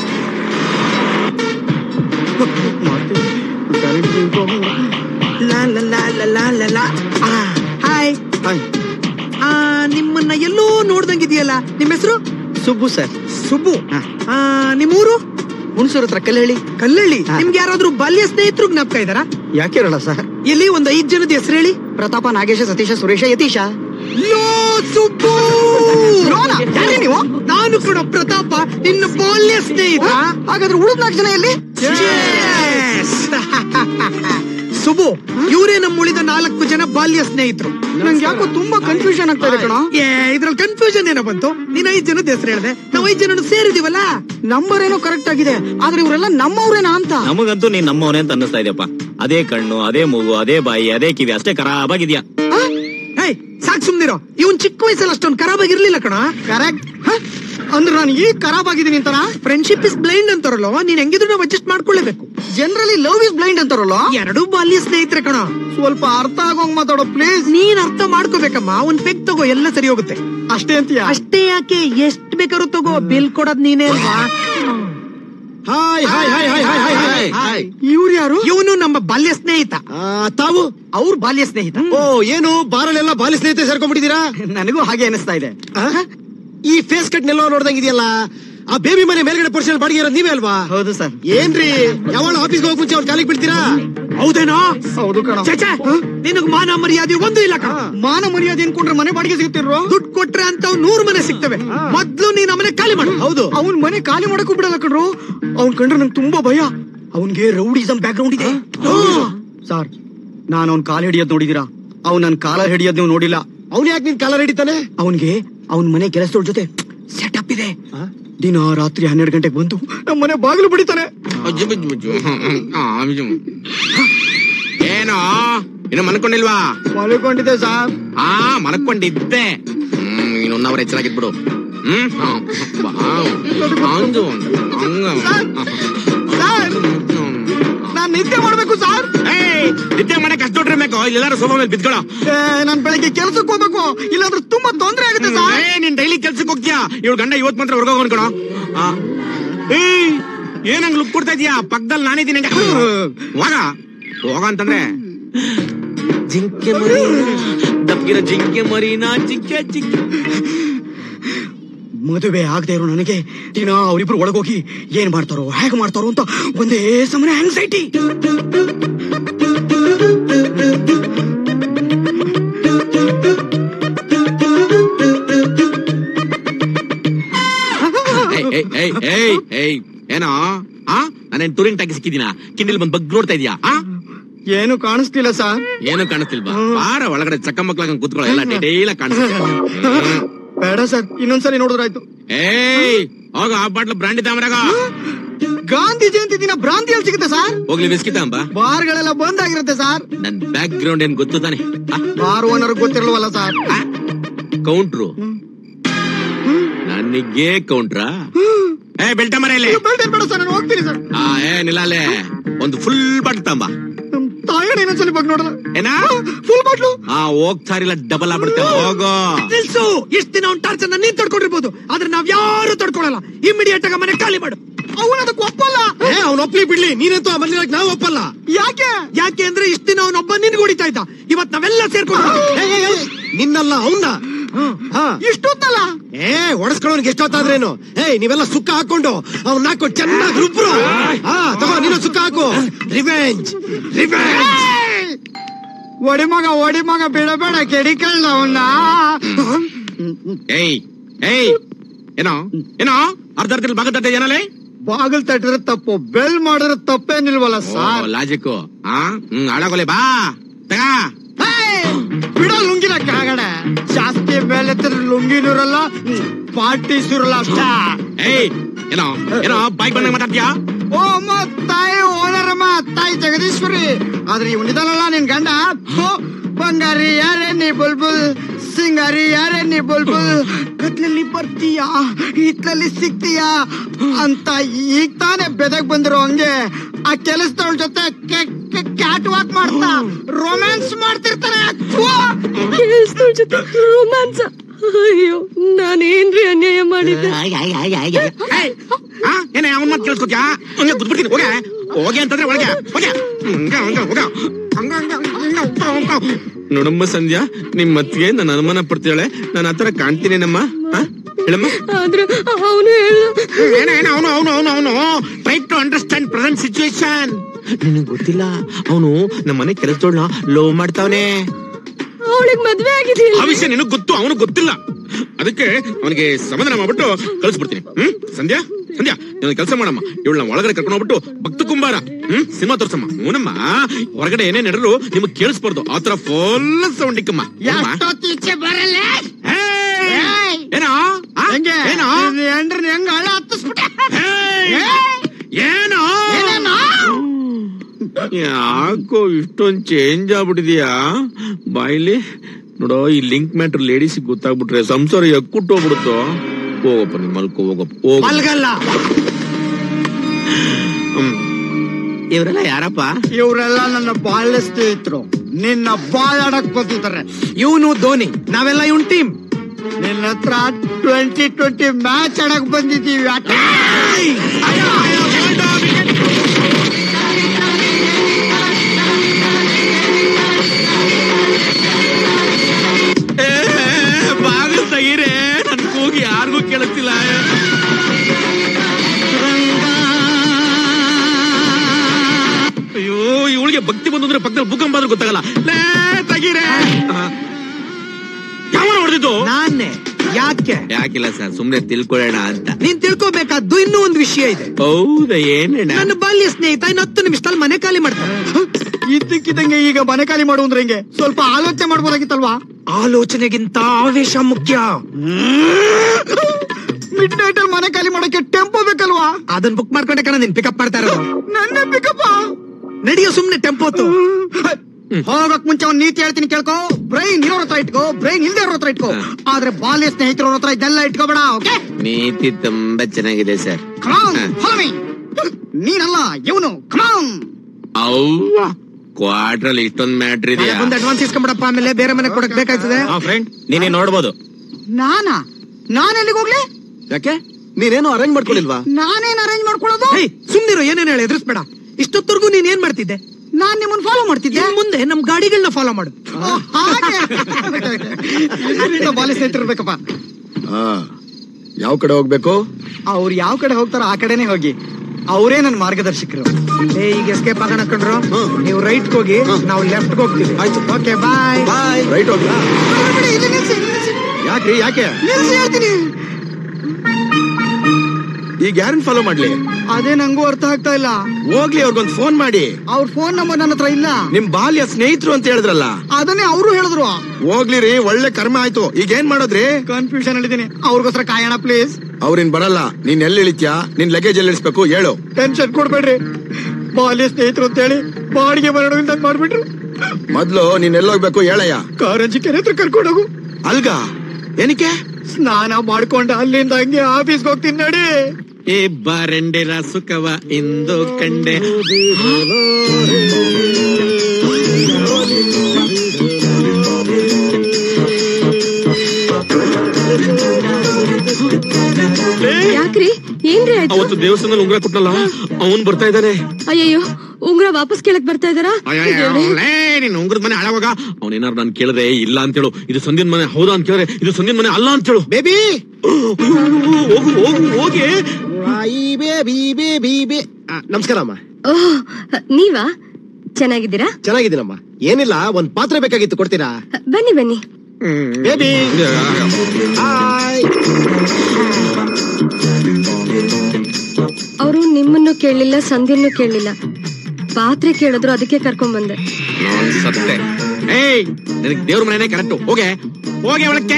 ಲಾ ಲಾ ಲಾ ಲಾ ಲಾ ಲಾ ಲಾ. ಆ, ಹಾಯ್ ಆ, ನಿಮ್ಮನ್ನ ಎಲ್ಲೋ ನೋಡ್ದಂಗಿದೆಯಲ್ಲ ನಿಮ್ಮ ಹೆಸರು ಸುಬ್ಬು ಸರ್ ಸುಬ್ಬು ಆ, ನಿಮ್ಮೂರು ಹುಣಸೂರ್ ಹತ್ರ ಕಲ್ಲಳ್ಳಿ ಕಲ್ಲಳ್ಳಿ ನಿಮ್ಗೆ ಯಾರಾದ್ರೂ ಬಾಲ್ಯ ಸ್ನೇಹಿತರು ಜ್ಞಾಪಕ ಇದಾರ ಯಾಕೆ ಇರಲ್ಲ ಸರ್ ಇಲ್ಲಿ ಒಂದ್ ಐದ್ ಜನದ ಹೆಸರು ಹೇಳಿ ಪ್ರತಾಪ ನಾಗೇಶ ಸತೀಶ ಸುರೇಶ ಯತೀಶ ಲೋ ಸುಬ್ಬು ಯಾರೇ ನೀವು ನಾನು ಕೂಡ ಪ್ರತಾಪ ನಿನ್ನ ಬಾಲ್ಯ ಸ್ನೇಹಿತ ಹಾಗಾದ್ರೆ ಉಳಿದ ನಾಲ್ಕು ಜನ ಎಲ್ಲಿ ಸುಬು ಇವರೇ ನಮ್ಮ ಉಳಿದ ನಾಲ್ಕು ಜನ ಬಾಲ್ಯ ಸ್ನೇಹಿತರು ನಂಗೆ ಯಾಕೋ ತುಂಬಾ ಕನ್ಫ್ಯೂಷನ್ ಆಗ್ತಾ ಇದೆ ಕಣ ಏ ಇದ್ರಲ್ಲಿ ಕನ್ಫ್ಯೂಷನ್ ಏನೋ ಬಂತು ನೀನ್ ಐದ್ ಜನದ ಹೆಸರು ಹೇಳಿದೆ ನಾವ್ ಐದ್ ಜನ ಸೇರಿದೀವಲ್ಲ ನಂಬರ್ ಏನೋ ಕರೆಕ್ಟ್ ಆಗಿದೆ ಆದ್ರೆ ಇವರೆಲ್ಲ ನಮ್ಮವ್ರೇನಾ ಅಂತ ನಮಗಂತೂ ನೀನ್ ನಮ್ಮವನೇ ಅಂತ ಅನ್ನಿಸ್ತಾ ಇದೆಯಪ್ಪ ಅದೇ ಕಣ್ಣು ಅದೇ ಮೂಗು ಅದೇ ಬಾಯಿ ಅದೇ ಕಿವಿ ಅಷ್ಟೇ ಖರಾಬಾಗಿದ್ಯಾ ಏಯ್ ಸಾಕ್ ಸುಮ್ನಿರೋ ಇವನ್ ಚಿಕ್ಕ ವಯಸ್ಸಲ್ಲಿ ಅಷ್ಟೊಂದು ಖರಾಬ್ ಆಗಿರ್ಲಿಲ್ಲ ಕಣ ಕರೆಕ್ಟ್ ಅಂದ್ರೆ ನಾನು ಈಗ ಖರಾಬ್ ಆಗಿದ್ದೀನಿ ಅಂತಾರ ಫ್ರೆಂಡ್ಶಿಪ್ ಇಸ್ ಬ್ಲೈಂಡ್ ಅಂತಾರಲ್ಲ ನೀನ್ ಹೆಂಗಿದ್ರು ನಾವು ಅಡ್ಜಸ್ಟ್ ಮಾಡ್ಕೊಳ್ಳೇಬೇಕು ಜನರಲಿ ಲವ್ ಇಸ್ ಬ್ಲೈಂಡ್ ಅಂತಾರಲ್ಲ ಎರಡು ಬಾಲ್ಯ ಸ್ನೇಹಿತರೆ ಕಣ ಸ್ವಲ್ಪ ಅರ್ಥ ಆಗೋಂಗ್ ಮಾತಾಡೋ ಪ್ಲೀಸ್ ನೀನ್ ಅರ್ಥ ಮಾಡ್ಕೋಬೇಕಮ್ಮ ಒಂದ್ ಪೆಗ್ ತಗೋ ಎಲ್ಲ ಸರಿ ಹೋಗುತ್ತೆ ಅಷ್ಟೇ ಅಂತೀಯ ಅಷ್ಟೇ ಯಾಕೆ ಎಷ್ಟ್ ಬೇಕಾದ್ರೂ ತಗೋ ಬಿಲ್ ಕೊಡೋದ್ ನೀನೇ ಅಲ್ವಾ hi hi hi hi hi hi hi hi ಇವ್ರು ಯಾರು ಇವನು ನಮ್ಮ ಬಾಲ್ಯ ಸ್ನೇಹಿತ ತಾವು ಅವ್ರ ಬಾಲ್ಯ ಸ್ನೇಹಿತ ಓ ಏನು ಬಾರಲ್ಲೆಲ್ಲ ಬಾಲ್ಯ ಸ್ನೇಹಿತರೆ ಸೇರ್ಕೊಂಡ್ಬಿಟ್ಟಿದ್ದೀರಾ ನನಗೂ ಹಾಗೆ ಅನಿಸ್ತಾ ಇದೆ ಈ ಫೇಸ್ ಕಟ್ ನೆಲ್ಲೋ ನೋಡ್ದಂಗ್ ಇದೆಯಲ್ಲ ಆ ಬೇಬಿ ಮನೆ ಮೇಲ್ಗಡೆ ಪರ್ಸನ್ ಬಾಡಿಗೆ ಇರೋದು ನೀವೇ ಅಲ್ವಾ ಹೌದು ಸರ್ ಏನ್ರಿ ಯಾವಾಗ ಆಫೀಸ್ಗೆ ಹೋಗ್ ಮುಂಚೆ ಅವ್ರ ಕಾಲಿಗೆ ಬಿಡ್ತೀರಾ ಹೌದೇನೋ ಹೌದು ಕಣ ನಿನಗ್ ಮಾನ ಮರ್ಯಾದೆ ಒಂದು ಇಲ್ಲ ಕಣ ಮಾನ ಮರ್ಯಾದೆ ಅನ್ಕೊಂಡ್ರೆ ಮನೆ ಬಾಡಿಗೆ ಸಿಗ್ತಿರೋ ದುಡ್ಡು ಕೊಟ್ರೆ ಅಂತ ನೂರು ಮನೆ ಸಿಗ್ತವೆ ಮೊದ್ಲು ನೀನ್ ಆ ಮನೆ ಖಾಲಿ ಮಾಡು ಹೌದು ಅವ್ನ್ ಮನೆ ಖಾಲಿ ಮಾಡಕ್ಕೂ ಬಿಡಲ್ಲ ಕಣ್ರು ಅವ್ನ್ ಕಂಡ್ರೆ ನಂಗೆ ತುಂಬಾ ಭಯ ಅವನ್ಗೆ ರೌಡಿಸಂ ಬ್ಯಾಕ್ ಗ್ರೌಂಡ್ ಇದೆ ಸರ್ ನಾನು ಅವ್ನ್ ಕಾಲ್ ಹಿಡಿಯೋದ್ ನೋಡಿದೀರಾ ಅವ್ನ್ ನನ್ ಕಾಲ ಹಿಡಿಯೋದ್ ನೀವು ನೋಡಿಲ್ಲ ಅವ್ನ್ ಯಾಕೆ ನಿನ್ ಕಾಲ ಹಿಡಿತಾನೆ ಅವನ್ಗೆ ಅವನ್ ಮನೆ ಕೆಲಸದವ್ರ ಜೊತೆ ಸೆಟಪ್ ಇದೆ ದಿನ ರಾತ್ರಿ ಹನ್ನೆರಡು ಗಂಟೆಗೆ ಬಂದು ನಮ್ಮ ಮನೆ ಬಾಗಿಲು ಬಿಡಿತಾನೆ ಏನೋ ಇನ್ನು ಮನ್ಕೊಂಡಿಲ್ವಾ ಮಲ್ಕೊಂಡಿದ್ದೆ ಸರ್ ಆ ಮನ್ಕೊಂಡಿದ್ದೆ ಹ್ಮ್ ಇನ್ನೊಂದು ಅವರ ಹೆಚ್ಚಾಗಿದ್ಬಿಡು ಹ್ಮ್ ಬಾ. ಅಂದು ಒಂದು. ಹಂಗ. ನಾನ್ ನಿದ್ದೆ ಮಾಡ್ಬೇಕು ಸರ್ ಏಯ್, ನಿದ್ದೆ ಮಾಡಕ್ ಅಷ್ಟು ಬೇಕು ಇಲ್ಲೆಲ್ಲಾರು ಸೋಫಾ ಮೇಲೆ ಬಿದ್ಕೊಳ್ಳೋ ನಾನ್ ಬೆಳಿಗ್ಗೆ ಕೆಲ್ಸಕ್ಕೆ ಹೋಗ್ಬೇಕು ಇಲ್ಲಾಂದ್ರೆ ತುಂಬಾ ತೊಂದ್ರೆ ಆಗುತ್ತೆ ಸರ್ ಏ ನೀನ್ ಡೈಲಿ ಕೆಲ್ಸಕ್ಕೆ ಹೋಗ್ತೀಯಾ ಇವಳು ಗಂಡ ಇವತ್ ಮಾತ್ರ ಹೊರಗೋಗ ಅನ್ಕೊಣ ಏಯ್ ಏನಂಗ್ ಲುಕ್ ಕೊಡ್ತಾ ಇದೀಯಾ ಪಕ್ಕದಲ್ಲಿ ನಾನಿದ್ದೀನಿ ಹಂಗೆ. ಹೋಗ ಹೋಗ ಅಂತಂದ್ರೆ ಜಿಂಕೆ ಮರಿ ದಪ್ಪಿರೋ ಜಿಂಕೆ ಮರಿನಾ ಜಿಂಕೆ ಜಿಂಕೆ ಮದುವೆ ಆಗದೆ ಇರೋ ನನಗೆ ದಿನ ಅವರಿಬ್ರು ಒಳಗೋಗಿ ಏನ್ ಮಾಡ್ತಾರೋ ಹೇಗ್ ಮಾಡ್ತಾರೋ ಅಂತ ಒಂದೇ ಸಮನೆ ಆಂಗ್ಸೈಟಿ ಏಯ್, ಏಯ್, ಏಯ್, ಏಯ್, ಏಯ್, ಏನೋ ಆ ನಾನೇನ್ ಟೂರಿಂಗ್ ಟ್ಯಾಗಿ ಸಿಕ್ಕಿದೀನ ಕಿಂಡಿಲ್ ಬಂದ್ ಬಗ್ ನೋಡ್ತಾ ಇದೀಯಾ ಆ ಏನು ಕಾಣಿಸ್ತಿಲ್ಲ ಸರ್ ಏನು ಕಾಣಿಸ್ತಿಲ್ವಾ ಬಾರ ಒಳಗಡೆ ಚಕ್ಕ ಮಕ್ಳಾಗ ಕೂತ್ಕೊಳ್ಳೋ ಎಲ್ಲ ಡೀಟೇಲ್ ಕಾಣಿಸ್ತಿದೆ ಬೇಡ ಸರ್ ಇನ್ನೊಂದ್ಸರಿ ನೋಡಿದ್ರಾಯ್ತು ಏಯ್ ಹೋಗ ಆ ಬಾಟ್ಲು ಬ್ರಾಂಡಿ ತಾಮ್ರಾಗ ಗಾಂಧಿ ಜಯಂತಿ ದಿನ ಭ್ರಾಂತಿಯಲ್ಲಿ ಸಿಗುತ್ತೆ ಸರ್ ಹೋಗ್ಲಿ ಬಿಸ್ಕಿ ತಾಂಬ ಬಾರ್ಗಳೆಲ್ಲ ಬಂದ್ ಆಗಿರುತ್ತೆ ಸರ್ ನನ್ ಬ್ಯಾಕ್ ಗ್ರೌಂಡ್ ಏನ್ ಗೊತ್ತು ತಾನೆ ಬಾರ್ ಓನರ್ ಗೊತ್ತಿರಲ್ವಲ್ಲ ಸರ್ ಕೌಂಟ್ರು ನನಗೆ ಕೌಂಟ್ರಾ ಏ ಬೆಲ್ಟ ಮರ ಇಲ್ಲಿ ಬೇಡ ಬೇಡ ಸರ್ ನಾನು ಹೋಗ್ತೀನಿ ಸರ್ ಆ ಏ ನಿಲಾಲೆ ಒಂದು ಫುಲ್ ಬಾಟ್ಲ್ ತಾಂಬ ತಾಯಣ್ಣ ಇನ್ನೊಂದ್ಸಲಿ ಬಗ್ಗೆ ನೋಡೋಣ ಏನಾ ಫುಲ್ ಬಾಟ್ಲು ಆ ಹೋಗ್ತಾರಿಲ್ಲ ಡಬಲ್ ಆಗ್ಬಿಡುತ್ತೆ ಹೋಗೋ ನಿಲ್ಸು ಇಷ್ಟ ದಿನ ಅವ್ನ ಟಾರ್ಚರ್ ನೀನ್ ತಡ್ಕೊಂಡಿರ್ಬೋದು ಆದ್ರೆ ನಾವ್ ಯಾರು ತಡ್ಕೊಳಲ್ಲ ಇಮಿಡಿಯೇಟ್ ಆಗ ಮನೆ ಖಾಲಿ ಮಾಡು ಅವನ ಅದಕ್ಕೆ ಒಪ್ಪಲ್ಲ ಏ ಅವ್ನ ಒಪ್ಲಿ ಬಿಡ್ಲಿ ನೀನಂತೂ ಆ ಮನೇಲಿ ನಾವು ಒಪ್ಪಲ್ಲ ಯಾಕೆ ಯಾಕೆ ಅಂದ್ರೆ ಇಷ್ಟ ದಿನ ಅವನೊಬ್ಬ ನಿನ್ಗೆ ಹೊಡಿತಾ ಇದ್ದ ಇವತ್ ನಾವೆಲ್ಲ ಸೇರ್ಕೊಂಡು ಏ, ಏ, ಏ, ನಿನ್ನಲ್ಲ ಅವನ್ನ ಇಷ್ಟೊತ್ತಲ್ಲ ಏ ಹೊಡಸ್ಕೊಳ್ಳೋನ್ಗೆ ಎಷ್ಟೊತ್ತಾದ್ರೇನು ಏಯ್ ನೀವೆಲ್ಲ ಸುಕ್ಕ ಹಾಕೊಂಡು ಅವ್ನ ಹಾಕೊಂಡು ಚೆನ್ನಾಗಿ ರುಬ್ರು ಹಾ ತಗೋ ನೀನು ಸುಕ್ಕ ಹಾಕು ರಿವೆಂಜ್ ರಿವೆಂಜ್ ಒಡಿ ಮಗ ಒಡಿ ಮಗ ಬಿಡಬೇಡ ಕೆಡಿಕಳ್ಳ ಅವನ್ನ ಏಯ್ ಏಯ್ ಏನೋ ಏನೋ ಅರ್ಧ ಅರ್ಧದಲ್ಲಿ ಭಾಗದ ಏನಲ್ಲೇ ಬಾಗಿಲ್ ತಟ್ಟಿದ್ರೆ ತಪ್ಪು ಬೆಲ್ ಮಾಡಿದ್ರೆ ತಪ್ಪೇನಿಲ್ವಲ್ಲ ಸಾರ್ ಲಾಜಿಕ್ ಆ ಹ್ಮ್ ಹಾಳಾಗೋಲೆ ಬಾ ತಗ ಬಿಡ ಲುಂಗಿನ ಕಾಗಡೆ ಜಾಸ್ತಿ ಮೇಲೆ ಲುಂಗಿನೂರಲ್ಲ ಪಾರ್ಟಿ ಸುರಲ್ಲ ಅಷ್ಟೇ ಏಯ್ ಏನೋ ಏನೋ ಬಾಯ್ ಬಂದಾಗ ಮಾತಾಡ್ತೀಯಾ ಓ ಅಮ್ಮ ತಾಯಿ ಓನರಮ್ಮ ತಾಯಿ ಜಗದೀಶ್ವರಿ ಆದ್ರೆ ಇವನಿದಲ್ಲ ನಿನ್ ಗಂಡ ಥು, ಬಂಗಾರಿ ಯಾರೇ ನೀ ಬುಲ್ಬುಲ್ ಸಿಂಗಾರಿ ಯಾರೇ ನೀ ಬುಲ್ಬುಲ್ ಕತ್ಲಲ್ಲಿ ಬರ್ತೀಯಾ ಹಿತ್ಲಲ್ಲಿ ಸಿಗ್ತೀಯಾ ಅಂತ ಈಗ ತಾನೇ ಬೆದಕ್ ಬಂದಿರೋ ಹಂಗೆ ಆ ಕೆಲಸದವಳ ಜೊತೆ ಕ್ಯಾಟ್ ವಾಕ್ ಮಾಡ್ತಾ ರೊಮ್ಯಾನ್ಸ್ ಮಾಡ್ತಿರ್ತಾನೆ ಥು. ಜೊತೆ ರೊಮ್ಯಾನ್ಸ್ ಅಯ್ಯೋ ನಾನೇನ್ರಿ ಅನ್ಯಾಯ ಮಾಡಿದ್ದೆ ಏನೇ ಅವನ್ ಮಾತು ಕೇಳಿಸ್ಕೊತ್ಯಾ ಹಂಗೆ ಗುದ್ಬಿಡ್ತೀನಿ ಹೋಗೆ ಹೋಗೆ ಅಂತಂದ್ರೆ ಒಳಗೆ ಹೋಗೆ ಹಂಗ ಹಂಗ ಹೋಗ ಹಂಗ ಹಂಗ ಹಂಗ ಹಂಗ ನೋಡಮ್ಮ ಸಂಧ್ಯಾ ನಿಮ್ ಮತ್ತಿಗೆ ನಾನು ಅನುಮಾನ ಪಡ್ತಾಳೆ ನಾನು ಆತರ ಕಾಣ್ತೀನಿ ನಮ್ಮ ಹೇಳಮ್ಮ ಆದ್ರೆ ಅವನು ಹೇಳ್ದ ಏನ ಏನ ಅವನು ಅವನು ಅವನು ಅವನು try to understand present situation ನಿನಗ್ ಗೊತ್ತಿಲ್ಲ ಅವನು ನಮ್ಮ ಮನೆ ಕೆಲಸದೋಳ್ನ ಲೋ ಮಾಡ್ತಾವನೆ ಅವಳಿಗೆ ಮದ್ವೆ ಆಗಿದೆ ಆ ವಿಷಯ ನಿನಗ್ ಗೊತ್ತು ಅವನು ಗೊತ್ತಿಲ್ಲ ಅದಕ್ಕೆ ಅವನಿಗೆ ಸಮಾಧಾನ ಮಾಡ್ಬಿಟ್ಟು ಕಳಿಸ್ಬಿಡ್ತೀನಿ ಹ್ಮ್ ಸಂಧ್ಯಾ ಸಂಧ್ಯಾ ನೀನು ಕೆಲಸ ಮಾಡಮ್ಮ ಇವಳನ್ನ ಒಳಗಡೆ ಕರ್ಕೊಂಡು ಹೋಗ್ಬಿಟ್ಟು ಭಕ್ತ ಕುಂಬಾರ ಹ್ಮ್ ಸಿನಿಮಾ ತೋರ್ಸಮ್ಮ ಹೂನಮ್ಮ ಹೊರಗಡೆ ಏನೇ ನಡೆದ್ರು ನಿಮಗ್ ಕೇಳಿಸ್ಬಾರ್ದು ಆತರ ಫುಲ್ ಸೌಂಡ್ ಇಕ್ಕಮ್ಮ ಎಷ್ಟೊತ್ತೀಚೆ ಬರಲ್ಲ ಏನೋ ಆ? ಏನೋ ಎಂಡ್ರನ್ ಹೆಂಗ ಹಳ್ಳ ಹತ್ತಿಸ್ಬಿಟ್ಟೆ ಏನೋ ಯಾಕೋ ಇಷ್ಟೊಂದ್ ಚೇಂಜ್ ಆಗ್ಬಿಟ್ಟಿದ್ಯಾ ಬಾಯ್ಲಿ ನೋಡೋ ಈ ಲಿಂಕ್ ಮ್ಯಾಟ್ರ್ ಲೇಡೀಸ್ ಗೊತ್ತಾಗ್ಬಿಟ್ರೆ ಸಂಸಾರ ಎಕ್ಕುಟ್ಟು ಹೋಗ್ಬಿಡುತ್ತೋ ಹೋಗಪ್ಪ ನೀನ್ ಮಲ್ಕೋ ಹೋಗಪ್ಪ ಹೋಗ ಮಲ್ಗಲ್ಲ ಇವರೆಲ್ಲ ಯಾರಪ್ಪ ಇವರೆಲ್ಲ ನನ್ನ ಬಾಲ್ಯ ಸ್ನೇಹಿತರು ನಿನ್ನ ಬಾಲ್ ಆಡಕ್ ಬಂದಿದ್ದಾರೆ ಇವನು ಧೋನಿ ನಾವೆಲ್ಲ ಇವನ್ ಟೀಮ್ ನಿನ್ನ ಹತ್ರ ಟ್ವೆಂಟಿ ಟ್ವೆಂಟಿ ಮ್ಯಾಚ್ ಆಡಕ್ ಬಂದಿದ್ದೀವಿ ಆಟ ಬಾಗಿಲು ತೆಗೀರೆ ನನ್ ಕೂಗಿ ಯಾರಿಗೂ ಕೇಳುತ್ತಿಲ್ಲ ಅಯ್ಯೋ ಇವಳಿಗೆ ಭಕ್ತಿ ಬಂದು ಅಂದ್ರೆ ಪಕ್ಕದಲ್ಲಿ ಭೂಕಂಪ ಆದ್ರೂ ಗೊತ್ತಾಗಲ್ಲ ಲೇ ತೆಗೀರೆ ಯಾವ ಹೊಡೆದಿದ್ದು ನಾನೇ ಯಾಕೆ ಯಾಕಿಲ್ಲ ಸರ್ ಸುಮ್ನೆ ತಿಳ್ಕೊಳ್ಳೋಣ ಅಂತ ನೀನ್ ತಿಳ್ಕೊಬೇಕಾದ್ದು ಇನ್ನೂ ಒಂದು ವಿಷಯ ಇದೆ ಹೌದಾ ಏನೇನ ನನ್ನ ಬಾಲ್ಯ ಸ್ನೇಹಿತ ಇನ್ನು ಹತ್ತು ನಿಮಿಷದಲ್ಲಿ ಮನೆ ಖಾಲಿ ಮಾಡ್ತಾನೆ ಇದ್ದಕ್ಕಿದ್ದಂಗೆ ಈಗ ಮನೆ ಖಾಲಿ ಮಾಡು ಅಂದ್ರೆ ಹೆಂಗೆ ಸ್ವಲ್ಪ ಆಲೋಚನೆ ಮಾಡ್ಬೋದಾಗಿತ್ತಲ್ವಾ ಆಲೋಚನೆಗಿಂತ ಆವೇಶ ಮುಖ್ಯ ಮಿಡ್ ನೈಟ್ ಅಲ್ಲಿ ಮನೆ ಖಾಲಿ ಮಾಡಕ್ಕೆ ಟೆಂಪೋ ಬೇಕಲ್ವಾ ಅದನ್ನ ಬುಕ್ ಮಾಡ್ಕೊಂಡೆ ಕಣ ನೀನ್ ಪಿಕಪ್ ಮಾಡ್ತಾ ಇರೋದು ನನ್ನ ಪಿಕಪ್ ನಡಿಯೋ ಸುಮ್ನೆ ಟೆಂಪೋ ಹೋಗಕ್ ಮುಂಚೆ ಒಂದ್ ನೀತಿ ಹೇಳ್ತೀನಿ ಕೇಳ್ಕೊ ಬ್ರೈನ್ ಇರೋರ್ ಹತ್ರ ಇಟ್ಕೋ ಬ್ರೈನ್ ಇಲ್ದೇ ಇರೋ ಹತ್ರ ಇಟ್ಕೋ ಆದ್ರೆ ಬಾಲ್ಯ ಸ್ನೇಹಿತರ ಹತ್ರ ಇದೆಲ್ಲ ಇಟ್ಕೋಬೇಡ ಓಕೆ ನೀತಿ ತುಂಬಾ ಚೆನ್ನಾಗಿದೆ ಸರ್ ಕಮಾನ್ ಫಾಲೋ ಮೀ ನೀನಲ್ಲ ಇವನು ಕಮಾನ್ ಅವ್ವ ಕ್ವಾರ್ಟರ್ ಇಷ್ಟೊಂದ್ ಮ್ಯಾಟ್ರ್ ಇದೆಯಾ ಒಂದು ಅಡ್ವಾನ್ಸ್ ಇಸ್ಕೊಂಬಿಡಪ್ಪ ಆಮೇಲೆ ಬೇರೆ ಮನೆ ಕೊಡಕ್ ಬೇಕಾಗ್ತದೆ ಫ್ರೆಂಡ್ ನೀನೇ ನೋಡ್ಬೋದು ನಾನಾ ನಾನ್ ಎಲ್ಲಿಗೆ ಹೋಗ್ಲಿ ಯಾಕೆ ನೀನೇನು ಅರೇಂಜ್ ಮಾಡ್ಕೊಳ್ಳಿಲ್ವಾ ನಾನೇನ್ ಅರೇಂಜ್ ಮಾಡ್ಕೊಳ್ಳೋದು ಸುಮ್ನಿರು ಏನೇನ್ ಹೇಳಿ ಎದುರಿಸ್ಬೇಡ ಇಷ್ಟೊತ್ತರ್ಗು ನೀನ್ ಏನ್ ಮಾಡ್ತಿದ್ದೆ ನಾನ್ ನಿಮ್ಮನ್ನ ಫಾಲೋ ಮಾಡ್ತಿದ್ದೆ ಮುಂದೆ ನಮ್ ಗಾಡಿಗಳನ್ನ ಫಾಲೋ ಮಾಡು ಬಾಲಿ ಸ್ನೇಹಿತರಿರ್ಬೇಕಪ್ಪ ಯಾವ ಕಡೆ ಹೋಗ್ಬೇಕು ಅವ್ರು ಯಾವ ಕಡೆ ಹೋಗ್ತಾರೋ ಆ ಕಡೆನೆ ಹೋಗಿ ಅವರೇ ನನ್ನ ಮಾರ್ಗದರ್ಶಕರು ಏ ಈಗ ಎಸ್ಕೇಪ್ ಆಗೋಣ ಕಣ್ರು ನೀವು ರೈಟ್ ಹೋಗಿ ನಾವು ಲೆಫ್ಟ್ ಹೋಗ್ತೀವಿ ಆಯ್ತು ಓಕೆ ಬಾಯ್ ಬಾಯ್ ರೈಟ್ ಹೋಗ್ಲಾ ಯಾಕ್ರಿ ಯಾಕೆ ಹೇಳ್ತೀನಿ ಈಗ ಯಾರನ್ನ ಫಾಲೋ ಮಾಡ್ಲಿ ಅದೇ ನಂಗೂ ಅರ್ಥ ಆಗ್ತಾ ಇಲ್ಲ ಹೋಗ್ಲಿ ಅವ್ರಿಗೊಂದು ಫೋನ್ ಮಾಡಿ ಅವ್ರ ಫೋನ್ ನಂಬರ್ ನನ್ನ ಹತ್ರ ಇಲ್ಲ ನಿಮ್ ಬಾಲ್ಯ ಸ್ನೇಹಿತರು ಅಂತ ಹೇಳಿದ್ರಲ್ಲ ಅದನ್ನೇ ಅವರು ಹೇಳಿದ್ರು ಹೋಗ್ಲಿ ರೀ ಒಳ್ಳೆ ಕರ್ಮ ಆಯ್ತು ಈಗ ಏನ್ ಮಾಡೋದ್ರಿ ಕನ್ಫ್ಯೂಷನ್ ಹೇಳಿದೀನಿ ಅವ್ರಿಗೋಸ್ಕರ ಕಾಯೋಣ ಪ್ಲೀಸ್ ಅವ್ರಿನ್ ಬರಲ್ಲ ನೀನ್ ಎಲ್ಲಿ ಇಳಿತ್ಯಾ ನಿನ್ ಲಗೇಜ್ ಎಲ್ಲಿ ಇಳಿಸ್ಬೇಕು ಹೇಳು ಟೆನ್ಷನ್ ಕೊಡ್ಬೇಡ್ರಿ ಬಾಲ್ಯ ಸ್ನೇಹಿತರು ಅಂತ ಹೇಳಿ ಬಾಡಿಗೆ ಬರೋಣ ಮಾಡ್ಬಿಟ್ರು ಮೊದ್ಲು ನೀನ್ ಎಲ್ಲಿ ಹೋಗ್ಬೇಕು ಹೇಳಯ್ಯ ಕಾರಂಜಿ ಕೆರೆ ಹತ್ರ ಕರ್ಕೊಂಡೋಗು ಅಲ್ಗ ಏನಕ್ಕೆ ಸ್ನಾನ ಮಾಡ್ಕೊಂಡು ಅಲ್ಲಿಂದ ಹಂಗೆ ಆಫೀಸ್ಗೆ ಹೋಗ್ತೀನಿ ನೋಡಿ ಏ ಬಾರೆಂಡೆರ ಸುಖವ ಇಂದು ಕಂಡೆ ಯಾಕ್ರಿ ಏನ್ರಿ ಆಯ್ತು ಅವತ್ತು ದೇವಸ್ಥಾನದಲ್ಲಿ ಉಂಗ್ರ ಕೊಟ್ಟನಲ್ಲ ಅವನ್ ಬರ್ತಾ ಇದ್ದಾನೆ ಅಯ್ಯಯ್ಯೋ ಉಂಗ್ರ ವಾಪಸ್ ಕೇಳಕ್ ಬರ್ತಾ ಇದಾರಾ ನೀನ್ ಉಂಗ್ರದ ಮನೆ ಹಾಳಾವಾಗ ಅವನೇನಾರು ನಾನು ಕೇಳಿದೆ ಇಲ್ಲ ಅಂತೇಳು ಇದು ಸಂಧ್ಯನ್ ಮನೆ ಹೌದಾ ಅಂತ ಕೇಳಿದ್ರೆ ಇದು ಸಂಧ್ಯನ್ ಮನೆ ಅಲ್ಲ ಅಂತೇಳು ಬೇಬಿ ಹೋಗು ಹೋಗು ಹೋಗಿ ನಮಸ್ಕಾರ ಅಮ್ಮ ಓಹ್ ನೀವಾ ಚೆನ್ನಾಗಿದ್ದೀರಾ ಚೆನ್ನಾಗಿದ್ದೀನಮ್ಮ ಏನಿಲ್ಲ ಒಂದ್ ಪಾತ್ರೆ ಬೇಕಾಗಿತ್ತು ಕೊಡ್ತೀರಾ ಬನ್ನಿ ಬನ್ನಿ ಬೇಬಿ ಹಾಯ್ ಅವರು ನಿಮ್ಮನ್ನು ಕೇಳಲಿಲ್ಲ ಸಂಧ್ಯನ್ನು ಕೇಳಲಿಲ್ಲ ಪಾತ್ರೆ ಕೇಳಿದ್ರು ಅದಕ್ಕೆ ಕರ್ಕೊಂಡ್ ಬಂದೆ ನಾನ್ ಸತ್ತೆ ಏಯ್ ನಿನಗೆ ದೇವ್ರ ಮನೆನೇ ಕರೆಕ್ಟು ಹೋಗೆ ಹೋಗೆ ಒಳಕ್ಕೆ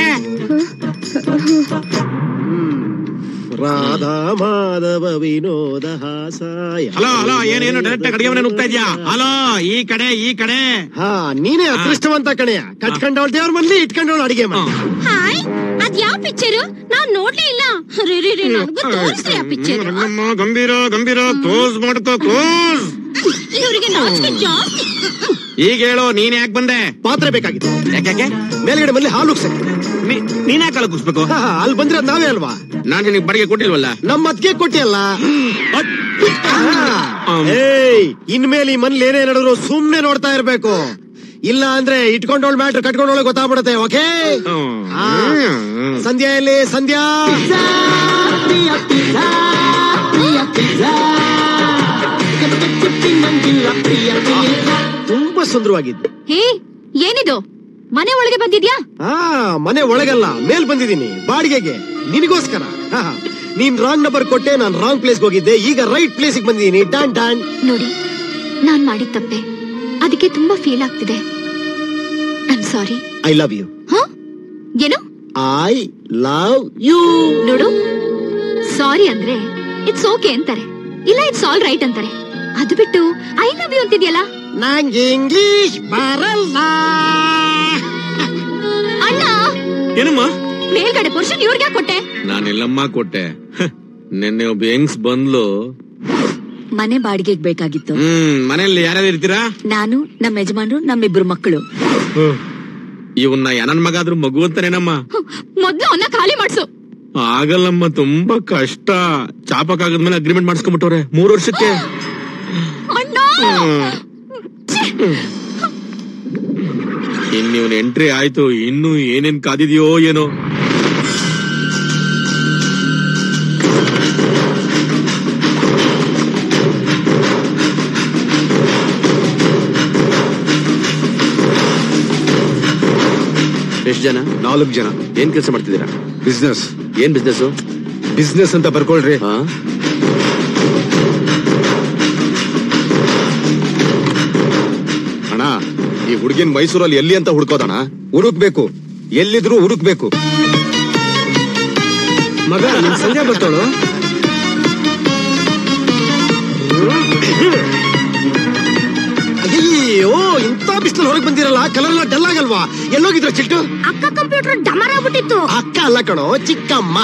ರಾಧಾ ಮಾಧವ ವಿನೋದ ಹಾಸಾಯ ಹಲೋ ಹಲೋ ಏನೇನು ಡೈರೆಕ್ಟ್ ಅಡಿಗೆ ಮನೆ ನುಗ್ತಾ ಇದ್ಯಾ ಹಲೋ ಈ ಕಡೆ ಈ ಕಡೆ ಹಾ ನೀನೇ ಅದೃಷ್ಟವಂತ ಕಣೆಯ ಕಟ್ಕೊಂಡವಳ ದೇವ್ರ ಮನ್ಲಿ ಇಟ್ಕೊಂಡವಳ ಅಡಿಗೆ ಮನೆ ಹಾಯ್ ಅದ್ ಯಾವ ಪಿಕ್ಚರ್ ನಾನ್ ನೋಡ್ಲೇ ಇಲ್ಲ ರೇ ರೇ ರೇ ನನಗೂ ತೋರಿಸ್ರಿ ಆ ಪಿಕ್ಚರ್ ರಂಗಮ್ಮ ಗಂಭೀರ ಗಂಭೀರ ಕ್ಲೋಸ್ ಮಾಡ್ಕೋ ಕ್ಲೋಸ್ ಇವರಿಗೆ ನಾಚಿಕೆ ಜಾಸ್ತಿ ಈಗ ಹೇಳು ನೀನ್ ಯಾಕೆ ಬಂದೆ ಪಾತ್ರೆ ಬೇಕಾಗಿತ್ತು ಯಾಕೆ ಮೇಲ್ಗಡೆ ಮಲ್ಲಿ ಹಾಲು ಉಗ್ಸಕ್ಕೆ. ನೀನ್ ಯಾಕೆ ಅಲ್ಲ ಕುಸ್ಬೇಕು ಹಾ, ಹಾ, ಅಲ್ಲಿ ಬಂದಿರೋದ್ ನಾವೇ ಅಲ್ವಾ ನಾನ್ ನಿನಗೆ ಬಾಡಿಗೆ ಕೊಟ್ಟಿಲ್ವಲ್ಲ ನಮ್ಮ ಅದ್ಕೆ ಕೊಟ್ಟಿಯಲ್ಲ ಏಯ್ ಇನ್ಮೇಲೆ ಈ ಮನೇಲಿ ಏನೇ ನಡೆದ್ರು ಸುಮ್ನೆ ನೋಡ್ತಾ ಇರ್ಬೇಕು ಇಲ್ಲ ಅಂದ್ರೆ ಇಟ್ಕೊಂಡೋಳ್ ಮ್ಯಾಟ್ರ್ ಕಟ್ಕೊಂಡೋಳೆ ಗೊತ್ತಾಗ್ಬಿಡುತ್ತೆ ಓಕೆ ಸಂಧ್ಯಾ ಎಲ್ಲಿ ಸಂಧ್ಯಾ ತುಂಬಾ ಸುಂದರವಾಗಿದ್ದು ಹೇ ಏನಿದು ಮನೆ ಒಳಗೆ ಬಂದಿದ್ಯಾ ಆ ಮನೆ ಒಳಗಲ್ಲ ಮೇಲ್ ಬಂದಿದ್ದೀನಿ ಬಾಡಿಗೆಗೆ ನಿನಗೋಸ್ಕರ ಹಾ, ಹಾ. ನೀನ್ ರಾಂಗ್ ನಂಬರ್ ಕೊಟ್ಟೆ ನಾನ್ ರಾಂಗ್ ಪ್ಲೇಸ್ ಹೋಗಿದ್ದೆ ಈಗ ರೈಟ್ ಪ್ಲೇಸ್ ಬಂದಿದ್ದೀನಿ ಡಾನ್ ಡಾನ್ ನೋಡಿ ನಾನ್ ಮಾಡಿದ ತಪ್ಪೆ ಅದಕ್ಕೆ ತುಂಬಾ ಫೀಲ್ ಆಗ್ತಿದೆ I sorry I love you ಏನು ಐ ಲವ್ ಯು ನೋಡು ಸಾರಿ ಅಂದ್ರೆ ಇಟ್ಸ್ ಓಕೆ ಅಂತಾರೆ ಇಲ್ಲ ಇಟ್ಸ್ ಆಲ್ ರೈಟ್ ಅಂತಾರೆ ಅದು ಬಿಟ್ಟು ಐ ಲವ್ ಯು ಅಂತಿದ್ಯಲ್ಲ ನಂಗೆ ಇಂಗ್ಲಿಷ್ ಬರಲ್ಲ ಅಣ್ಣ ಏನಮ್ಮ ಮೇಲ್ಗಡೆ ಪುರುಷನ್ ಇವ್ರಿಗೆ ಕೊಟ್ಟೆ ನಾನೆಲ್ಲಮ್ಮ ಕೊಟ್ಟೆ ಹ, ನೆನ್ನೆ ಒಬ್ಬ ಹೆಂಗ್ಸ್ ಬಂದ್ಲು ಮನೆ ಬಾಡಿಗೆಗೆ ಬೇಕಾಗಿತ್ತು ಹ್ಮ್ ಮನೆಯಲ್ಲಿ ಯಾರ್ಯಾರು ಇರ್ತೀರಾ ನಾನು ನಮ್ಮ ಯಜಮಾನ್ರು ನಮ್ಮಿಬ್ರು ಮಕ್ಕಳು ಇವನ್ನ ಯಾನನ್ ಮಗ ಆದ್ರೂ ಮಗು ಅಂತಾನೇನಮ್ಮ ಮೊದ್ಲು ಅವನ್ನ ಖಾಲಿ ಮಾಡ್ಸು ಆಗಲ್ಲಮ್ಮ ತುಂಬಾ ಕಷ್ಟ ಚಾಪಕ್ಕಾಗದ್ಮೇಲೆ ಅಗ್ರಿಮೆಂಟ್ ಮಾಡಿಸ್ಕೊಂಡ್ಬಿಟ್ಟವ್ರೆ ಮೂರ್ ವರ್ಷಕ್ಕೆ ಅಣ್ಣ ಇನ್ ಇವನ್ ಎಂಟ್ರಿ ಆಯ್ತು ಇನ್ನು ಏನೇನ್ ಕಾದಿದ್ಯೋ ಏನೋ ಎಷ್ಟು ಜನ ನಾಲ್ಕು ಜನ ಏನ್ ಕೆಲಸ ಮಾಡ್ತಿದ್ದೀರಾ ಬಿಸ್ನೆಸ್ ಏನ್ ಬಿಸ್ನೆಸ್ ಬಿಸ್ನೆಸ್ ಅಂತ ಬರ್ಕೊಳ್ರಿ ಅಣ್ಣ ಈ ಹುಡುಗಿನ ಮೈಸೂರಲ್ಲಿ ಎಲ್ಲಿ ಅಂತ ಹುಡ್ಕೋದಣ್ಣ ಹುಡುಕ್ಬೇಕು ಎಲ್ಲಿದ್ರು ಹುಡುಕ್ಬೇಕು ಮಗ ನಿನ್ ಸಂಜೆ ಬರ್ತಾಳು ಅಯ್ಯೋ ಇಂಥ ಬಿಸಿಲು ಹೊರಗೆ ಬಂದಿರಲ್ಲ ಕಲರ್ ಎಲ್ಲ ಡಲ್ ಆಗಲ್ವಾ ಎಲ್ಲೋಗಿದ್ರ ಚಿಟ್ಟು ಅಕ್ಕ ಕಂಪ್ಯೂಟರ್ ಡಮರ್ ಆಗ್ಬಿಟ್ಟಿತ್ತು ಅಕ್ಕ ಅಲ್ಲ ಕಣೋ ಚಿಕ್ಕಮ್ಮ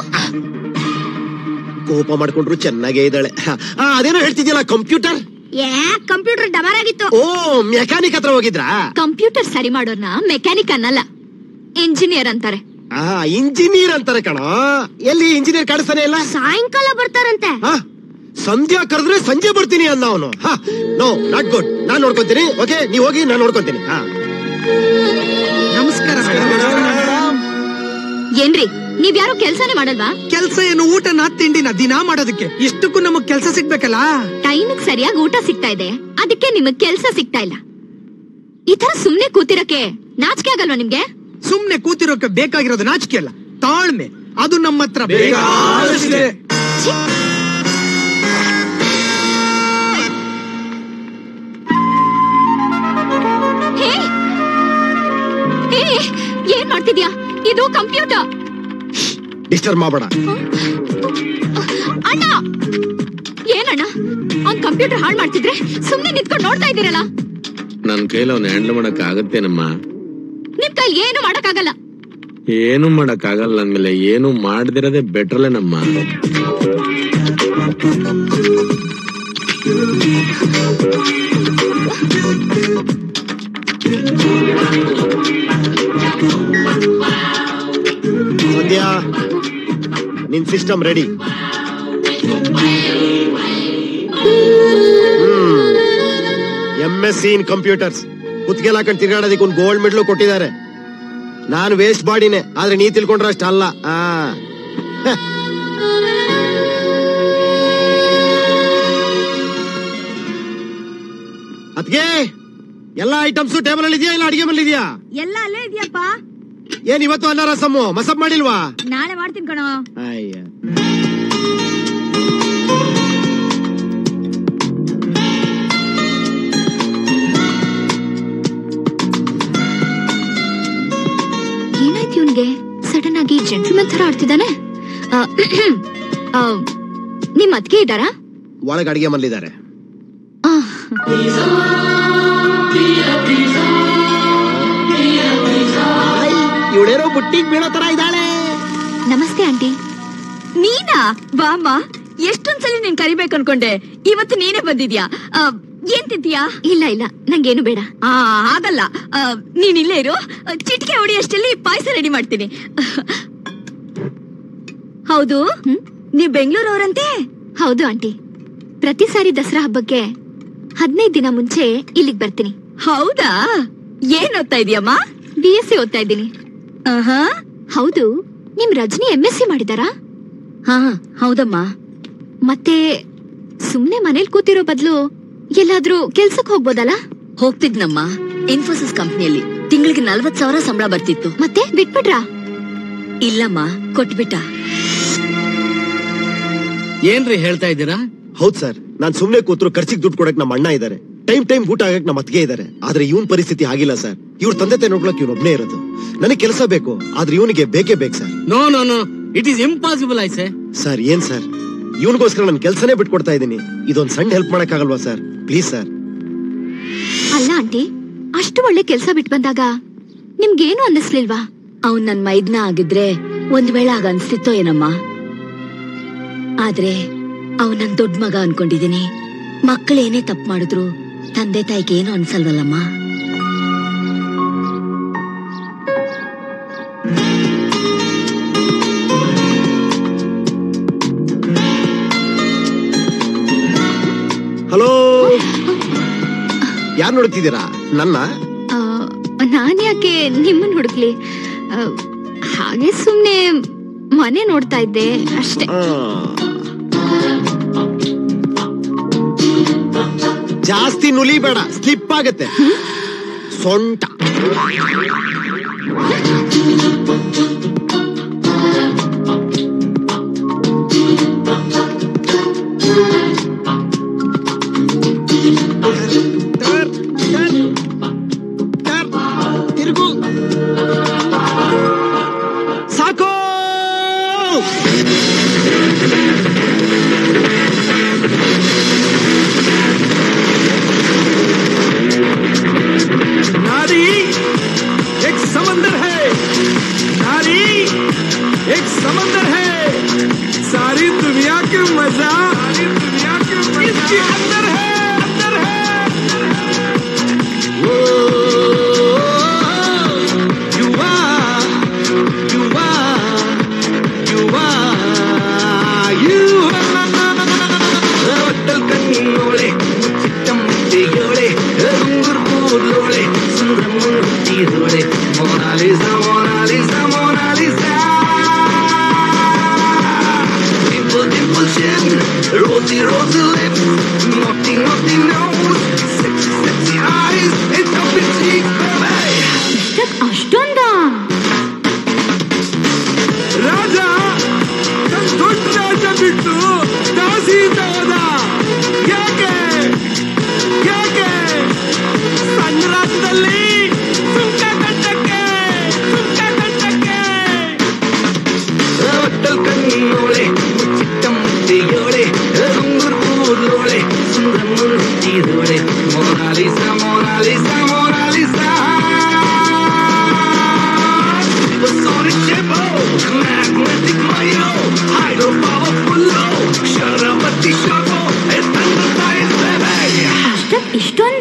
ಕೋಪ ಮಾಡ್ಕೊಂಡ್ರು ಚೆನ್ನಾಗೇ ಇದ್ದಾಳೆ ಆ, ಅದೇನೋ ಹೇಳ್ತಿದ್ಯಲ್ಲ ಕಂಪ್ಯೂಟರ್ ಏ ಕಂಪ್ಯೂಟರ್ ಡಮರ್ ಆಗಿತ್ತು ಓ ಮೆಕ್ಯಾನಿಕ್ ಹತ್ರ ಹೋಗಿದ್ರಾ ಕಂಪ್ಯೂಟರ್ ಸರಿ ಮಾಡೋರ್ನ ಮೆಕ್ಯಾನಿಕ್ ಅನ್ನಲ್ಲ ಇಂಜಿನಿಯರ್ ಅಂತಾರೆ ಆ ಇಂಜಿನಿಯರ್ ಅಂತಾರೆ ಕಣೋ ಎಲ್ಲಿ ಇಂಜಿನಿಯರ್ ಕಾಣಿಸ್ತಾನೆ ಇಲ್ಲ ಸಾಯಂಕಾಲ ಬರ್ತಾರಂತೆ ಆ, ಸಂಧ್ಯಾ ಕರೆದ್ರೆ ಸಂಜೆ ಬರ್ತೀನಿ ಅಂದ ಅವನು ನೋ ನಾಟ್ ಗುಡ್ ನಾನ್ ನೋಡ್ಕೊಂತೀನಿ ಓಕೆ ನೀವ್ ಹೋಗಿ ನಾನ್ ನೋಡ್ಕೊಂತೀನಿ ಹಾ ನಮಸ್ಕಾರ ಏನ್ರಿ ನೀವ್ ಯಾರು ಕೆಲ್ಸಾನೇ ಮಾಡಲ್ವಾ ಕೆಲ್ಸ ಏನು ಊಟನ ತಿಂಡಿನ ದಿನ ಮಾಡೋದಕ್ಕೆ ಇಷ್ಟಕ್ಕೂ ನಮಗ್ ಕೆಲ್ಸ ಸಿಗ್ಬೇಕಲ್ಲ ಟೈಮಿಗ್ ಸರಿಯಾಗಿ ಊಟ ಸಿಗ್ತಾ ಇದೆ ಅದಕ್ಕೆ ನಿಮಗ್ ಕೆಲ್ಸ ಸಿಗ್ತಾ ಇಲ್ಲ ಈ ತರ ಸುಮ್ನೆ ಕೂತಿರಕ್ಕೆ ನಾಚಿಕೆ ಆಗಲ್ವಾ ನಿಮ್ಗೆ ಸುಮ್ನೆ ಕೂತಿರೋಕೆ ಬೇಕಾಗಿರೋದು ನಾಚಿಕೆ ಅಲ್ಲ ತಾಳ್ಮೆ ಅದು ನಮ್ಮ ಹತ್ರ ಬೇಕಾದಷ್ಟಿದೆ. ಹೇ ಹೇ ಏನ್ ಮಾಡ್ತಿದ್ಯಾ ಇದು ಕಂಪ್ಯೂಟರ್ ಡಿಸ್ಟರ್ಬ್ ಮಾಡಬೇಡ ಅಣ್ಣ ಏನಣ್ಣ ಅವ್ನ್ ಕಂಪ್ಯೂಟರ್ ಹಾಳ್ ಮಾಡ್ತಿದ್ರೆ ಸುಮ್ನೆ ನಿಂತ್ಕೊಂಡು ನೋಡ್ತಾ ಇದ್ದೀರಲ್ಲ ನನ್ ಕೈಲಿ ಅವ್ನ ಹ್ಯಾಂಡಲ್ ಮಾಡಕ್ ಆಗತ್ತೇನಮ್ಮ ನಿಮ್ ಕೈಲಿ ಏನು ಮಾಡಕ್ಕಾಗಲ್ಲ ಏನು ಮಾಡಕ್ ಆಗಲ್ಲ ಅಂದ್ಮೇಲೆ ಏನು ಮಾಡದಿರೋದೇ ಬೆಟ್ರಲ್ಲೇನಮ್ಮ ಸಂಧ್ಯಾ ನಿನ್ system ready M S C in computers ಕುತ್ತಿಗೆಲ್ಲ ಹಾಕೊಂಡು ತಿರ್ಗಾಡೋದಕ್ಕೆ ಒಂದು ಗೋಲ್ಡ್ ಮೆಡಲ್ ಕೊಟ್ಟಿದ್ದಾರೆ ನಾನು ವೇಸ್ಟ್ ಬಾಡಿನೇ ಆದ್ರೆ ನೀ ತಿಳ್ಕೊಂಡ್ರೆ ಅಷ್ಟ ಅಲ್ಲ ಆ ಹ. ಅದ್ಗೆ ಎಲ್ಲ ಐಟಮ್ಸ್ ಟೇಬಲ್ ಅಲ್ಲಿ ಇದೆಯಾ ಇಲ್ಲ ಅಡಿಗೆ ಮನೇಲಿ ಇದೆಯಾ ಎಲ್ಲ ಅಲ್ಲೇ ಇದೆಯಪ್ಪ ಏನ್ ಇವತ್ತು ಅನ್ನ ರಸಮ್ಮು ಮಸಬ್ ಮಾಡಿಲ್ವಾ ನಾಳೆ ಮಾಡ್ತೀನಿ ಕಣೋ ಅಯ್ಯ ಏನಾಯ್ತು ಇವನ್ಗೆ ಸಡನ್ ಆಗಿ ಜೆಂಟ್ಲ್ಮನ್ ತರ ಆಡ್ತಿದ್ದಾನೆ ಆ, ಆ, ನಿಮ್ ಅದ್ಕೆ ಇದ್ದಾರಾ ಒಳಗ್ ಅಡಿಗೆ ಮಲ್ಲಿದ್ದಾರೆ ಇವಳೇನೋ ಬುಟ್ಟಿಗ್ ಬೀಳೋ ತರ ಇದ್ದಾಳೆ ನಮಸ್ತೆ ಆಂಟಿ ನೀನಾ ಬಾಮ್ಮ ಎಷ್ಟೊಂದ್ಸಲ ನೀನ್ ಕರಿಬೇಕು ಅನ್ಕೊಂಡೆ ಇವತ್ತು ನೀನೇ ಬಂದಿದ್ಯಾ ಆ, ಏನ್ ತಿಂತೀಯಾ ಇಲ್ಲ ಇಲ್ಲ ನಂಗೇನು ಬೇಡ ಆ ಆಗಲ್ಲ ಆ, ನೀನ್ ಇಲ್ಲೇ ಇರು ಚಿಟಿಕೆ ಹೊಡಿ ಅಷ್ಟಲ್ಲಿ ಪಾಯಸ ರೆಡಿ ಮಾಡ್ತೀನಿ ಹೌದು ನೀವ್ ಬೆಂಗಳೂರವ್ರಂತೆ ಹೌದು ಆಂಟಿ ಪ್ರತಿ ಸಾರಿ ದಸರಾ ಹಬ್ಬಕ್ಕೆ ಹದಿನೈದು ದಿನ ಮುಂಚೆ ಇಲ್ಲಿಗೆ ಬರ್ತೀನಿ ಹೌದಾ ಏನ್ ಓದ್ತಾ ಇದೀಯಮ್ಮ ಬಿ ಎಸ್ ಸಿ ಓದ್ತಾ ಇದ್ದೀನಿ ಹೌದು ನಿಮ್ ರಜನಿ ಎಂ ಎಸ್ ಸಿ ಮಾಡಿದಾರಾ ಹಾ ಹೌದಮ್ಮ ಮತ್ತೆ ಸುಮ್ನೆ ಮನೇಲಿ ಕೂತಿರೋ ಬದಲು ಎಲ್ಲಾದ್ರೂ ಕೆಲ್ಸಕ್ ಹೋಗ್ಬೋದಲ್ಲ ಹೋಗ್ತಿದ್ನಮ್ಮ ಇನ್ಫೋಸಿಸ್ ಕಂಪ್ನಿಯಲ್ಲಿ ತಿಂಗಳಿಗೆ ನಲ್ವತ್ ಸಾವಿರ ಸಂಬಳ ಬರ್ತಿತ್ತು ಮತ್ತೆ ಬಿಟ್ಬಿಟ್ರಾ ಇಲ್ಲಮ್ಮ ಕೊಟ್ಬಿಟ್ಟ ಏನ್ರಿ ಹೇಳ್ತಾ ಇದ್ದೀರಾ ಹೌದ್ ಸರ್ ನಾನ್ ಸುಮ್ನೆ ಕೂತ್ರು ಖರ್ಚಿಗೆ ದುಡ್ಡು ಕೊಡಕ್ ನಮ್ಮ ಅಣ್ಣ ಇದಾರೆ ಟೈಮ್ ಟೈಮ್ ಊಟ ಆಗಕ್ ನಮ್ಮ ಅತ್ತಿಗೆ ಇದಾರೆ ಆದ್ರೆ ಇವನ್ ಪರಿಸ್ಥಿತಿ ಆಗಿಲ್ಲ ಸರ್ ಇವ್ರ ತಂದೆ ತಾಯಿ ನೋಡ್ಕೊಳಕ್ ಇವ್ನ ಒಬ್ನೇ ಇರೋದು ನನಗೆ ಕೆಲಸ ಬೇಕು ಆದ್ರೆ ಇವನಿಗೆ ಬೇಕೇ ಬೇಕು sir no no no it is impossible ಐಸೆ ಸರ್ ಏನ್ ಸರ್ ಇವನಿಗೋಸ್ಕರ ನಾನು ಕೆಲಸನೇ ಬಿಟ್ಕೊಡ್ತಾ ಇದ್ದೀನಿ ಇದೊಂದ್ ಸಣ್ಣ ಹೆಲ್ಪ್ ಮಾಡಕ್ ಆಗಲ್ವಾ ಸರ್ ಪ್ಲೀಸ್ ಸರ್ ಅಲ್ಲ ಆಂಟಿ ಅಷ್ಟು ಒಳ್ಳೆ ಕೆಲ್ಸ ಬಿಟ್ ಬಂದಾಗ ನಿಮ್ಗೇನು ಅನ್ನಿಸ್ಲಿಲ್ವಾ ಅವ್ನ್ ನನ್ ಮೈದ್ನ ಆಗಿದ್ರೆ ಒಂದ್ ವೇಳೆ ಆಗ ಅನ್ಸ್ತಿತ್ತೋ ಏನಮ್ಮ ಆದ್ರೆ ಅವ್ನ್ ನನ್ ದೊಡ್ಡ ಮಗ ಅನ್ಕೊಂಡಿದೀನಿ ಮಕ್ಕಳೇನೇ ತಪ್ಪು ಮಾಡಿದ್ರು ತಂದೆ ತಾಯಿಗೆ ಏನು ಅನ್ಸಲ್ವಲ್ಲಮ್ಮ ಹಲೋ ಯಾರ್ ನೋಡ್ತಿದ್ದೀರಾ ನನ್ನ ಆ, ನಾನ್ ಯಾಕೆ ನಿಮ್ಮನ್ ಹುಡುಕ್ಲಿ ಆ, ಹಾಗೆ ಸುಮ್ನೆ ಮನೆ ನೋಡ್ತಾ ಇದ್ದೆ ಅಷ್ಟೇ ಜಾಸ್ತಿ ನುಲಿಬೇಡ ಸ್ಲಿಪ್ ಆಗತ್ತೆ ಸೊಂಟ ಸಾಕು नारी एक समंदर है नारी एक समंदर है सारी दुनिया के मजा सारी दुनिया के मजा इसके अंदर है अंदर है वो you are you are you are you ഒട്ടൽ കണ്ണോളെ മുച്ചിട്ടം മുട്ടിയോളെ എറുങ്കുർ പൂലോളെ Sundaram മുട്ടിയോളെ മോനാലിസ മോനാലിസ മോനാലിസ Dimple, dimple chin, rosy, rosy lips, naughty, naughty nose, sexy, sexy eyes, and jumpy cheeks, baby. ಅಷ್ಟೊಂದ ರಾಜ ತನ್ನ ದೊಡ್ಡ ರಾಜ ಬಿಟ್ಟು ದಾಸೀತ ಹೋದ ಯಾಕೆ ಯಾಕೆ ಸಣ್ಣ ರಾಜ್ಯದಲ್ಲಿ ಸುಂಕ ಕಟ್ಟಕ್ಕೆ ಸುಂಕ ಕಟ್ಟಕ್ಕೆ ಒಟ್ಟಲ್ ಕಣ್ಣೋಳೆ ಮುಚ್ಚಿಟ್ಟ ಮುಟ್ಟಿಯೋಳೆ ರುಂಗುರ್ ಕೂದಲೋಳೆ ಸುಂದರ ಮುಟ್ಟಿದೋಳೆ ಮೋನಾಲಿಸ ಮೋನಾಲಿಸ ಮೋನಾಲಿಸ Sonic tempo, magnetic mayo, hydro powerful low, Sharavati sharpo, and hypnotize baby. ಇಷ್ಟೊಂದ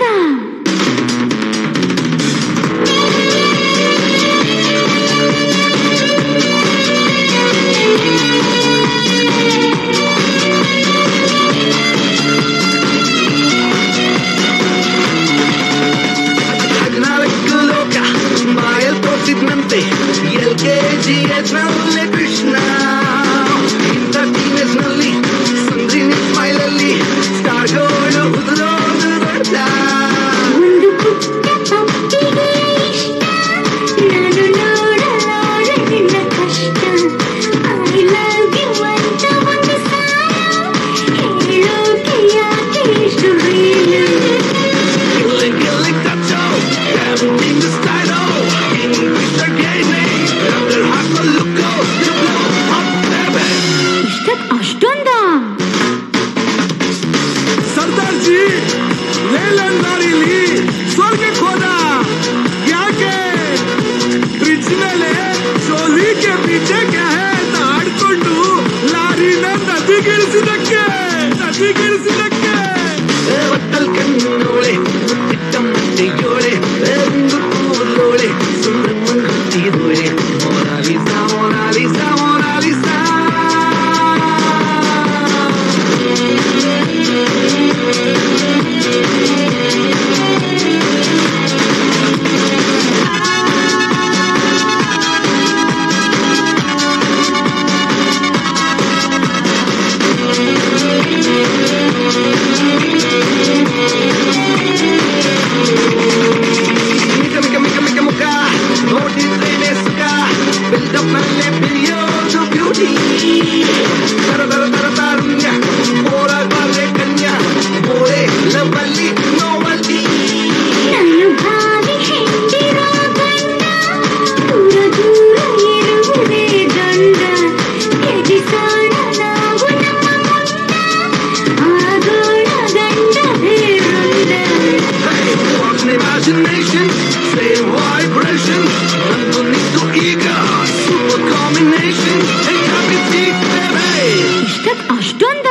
an imagination, same vibration. Underneath the ego, super combination. Hey, come and take baby. ಇಷ್ಟಕ್ ಅಷ್ಟೊಂದ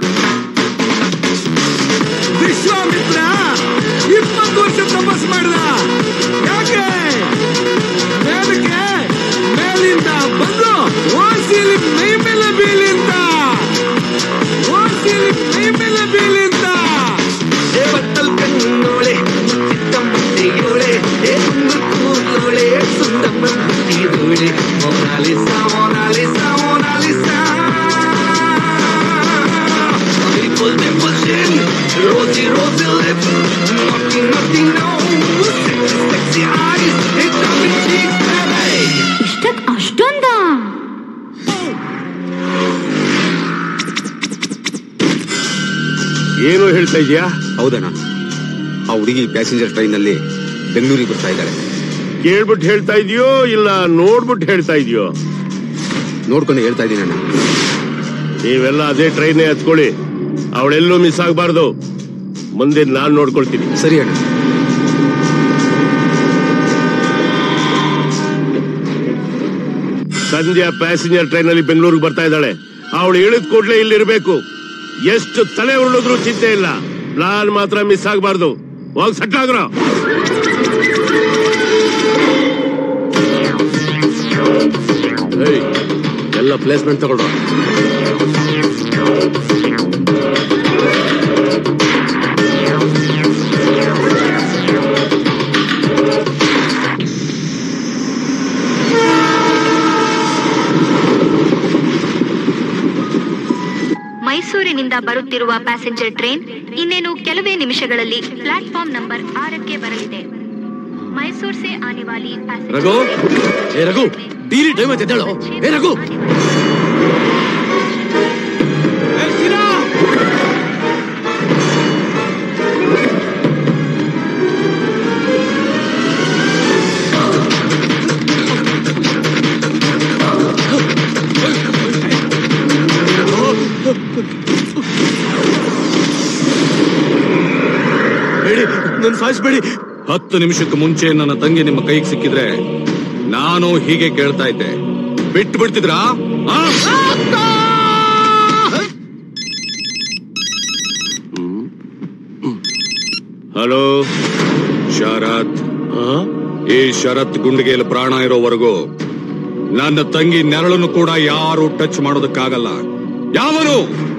ವಿಶ್ವಾಮಿತ್ರ ಇಪ್ಪತ್ತು ವರ್ಷ ತಪಸ್ ಮಾಡಿದ ಯಾಕೆ ಮೇಲಕ್ಕೆ ಮೇಲಿಂದ ಬಂದು ಓಸಿಲಿ ಮೈ ಮೇಲೆ ಬೀಳಿಂದ ಓಸಿಲಿ ಮೈ ಮೇಲೆ ಬೀಳಿಂದ ದೇವತ್ತಲ್ ಕಣ್ಣೋಳೆ ಚಿತ್ತಮ್ಮಟ್ಟಿಯೋಳೆ ಏ ತುಂಬ ಕೂದಲೋಳೆ ಸುಂದಮ್ಮ ಹುಟ್ಟಿದೋಳೆ Monalisa Monalisa Monalisa People, people, chin, rosy, rosy lips, nothing, nothing, no, sexy, sexy eyes, it's coming cheeks, baby. ಇಷ್ಟಕ್ ಅಷ್ಟೊಂದ ಏನು ಹೇಳ್ತಾ ಇದೀಯಾ ಹೌದಣ್ಣ ಆ ಹುಡುಗಿ ಪ್ಯಾಸೆಂಜರ್ ಟ್ರೈನ್ ನಲ್ಲಿ ಬೆಂಗಳೂರಿಗೆ ಬರ್ತಾ ಇದ್ದಾಳೆ ಕೇಳ್ಬಿಟ್ಟು ಹೇಳ್ತಾ ಇದೆಯೋ ಇಲ್ಲ ನೋಡ್ಬಿಟ್ಟು ಹೇಳ್ತಾ ಇದೆಯೋ ನೋಡ್ಕೊಂಡು ಹೇಳ್ತಾ ಇದ್ದೀನಿ ಅಣ್ಣ ನೀವೆಲ್ಲ ಅದೇ ಟ್ರೈನೇ ಹತ್ಕೊಳ್ಳಿ ಅವಳೆಲ್ಲೂ ಮಿಸ್ ಆಗಬಾರ್ದು ಮುಂದೆ ನಾನ್ ನೋಡ್ಕೊಳ್ತೀನಿ ಸರಿ ಅಣ್ಣ ಸಂಧ್ಯಾ ಪ್ಯಾಸೆಂಜರ್ ಟ್ರೈನ್ ಅಲ್ಲಿ ಬೆಂಗಳೂರಿಗೆ ಬರ್ತಾ ಇದ್ದಾಳೆ ಅವಳು ಇಳಿದ ಕೂಡ್ಲೆ ಇಲ್ಲಿರ್ಬೇಕು ಎಷ್ಟು ತಲೆ ಉರುಳಿದ್ರು ಚಿಂತೆ ಇಲ್ಲ ಪ್ಲಾನ್ ಮಾತ್ರ ಮಿಸ್ ಆಗಬಾರ್ದು ಹೋಗ್ ಸಟ್ಲಾಗ್ರೋ ಏಯ್, ಎಲ್ಲ ಪ್ಲೇಸ್ಮೆಂಟ್ ತಗೊಳ್ರ ಮೈಸೂರಿನಿಂದ ಬರುತ್ತಿರುವ ಪ್ಯಾಸೆಂಜರ್ ಟ್ರೈನ್ ಇನ್ನೇನು ಕೆಲವೇ ನಿಮಿಷಗಳಲ್ಲಿ ಪ್ಲಾಟ್ಫಾರ್ಮ್ ನಂಬರ್ ಆರಕ್ಕೆ ಬರಲಿದೆ ಮೈಸೂರು ಸೆ ಆನೆ ವಾಲಿ ರಘು ಏ ರಘು ಡೀಲಿ ಟೈಮ್ ಆಯ್ತು ಎದ್ದೇಳು ಏ ರಘು ಬೇಡಿ ನನ್ ಸಾಯಿಸ್ಬೇಡಿ ಹತ್ತು ನಿಮಿಷಕ್ಕೆ ಮುಂಚೆ ನನ್ನ ತಂಗಿ ನಿಮ್ಮ ಕೈಗೆ ಸಿಕ್ಕಿದ್ರೆ ನಾನು ಹೀಗೆ ಕೇಳ್ತಾ ಇದ್ದೆ ಬಿಟ್ಟು ಬಿಡ್ತಿದ್ರಾ ಆ? ಹಲೋ ಶರತ್ ಈ ಶರತ್ ಗುಂಡಿಗೆಯಲ್ಲಿ ಪ್ರಾಣ ಇರೋವರೆಗೂ ನನ್ನ ತಂಗಿ ನೆರಳನ್ನು ಕೂಡ ಯಾರು ಟಚ್ ಮಾಡೋದಕ್ಕಾಗಲ್ಲ ಯಾವನು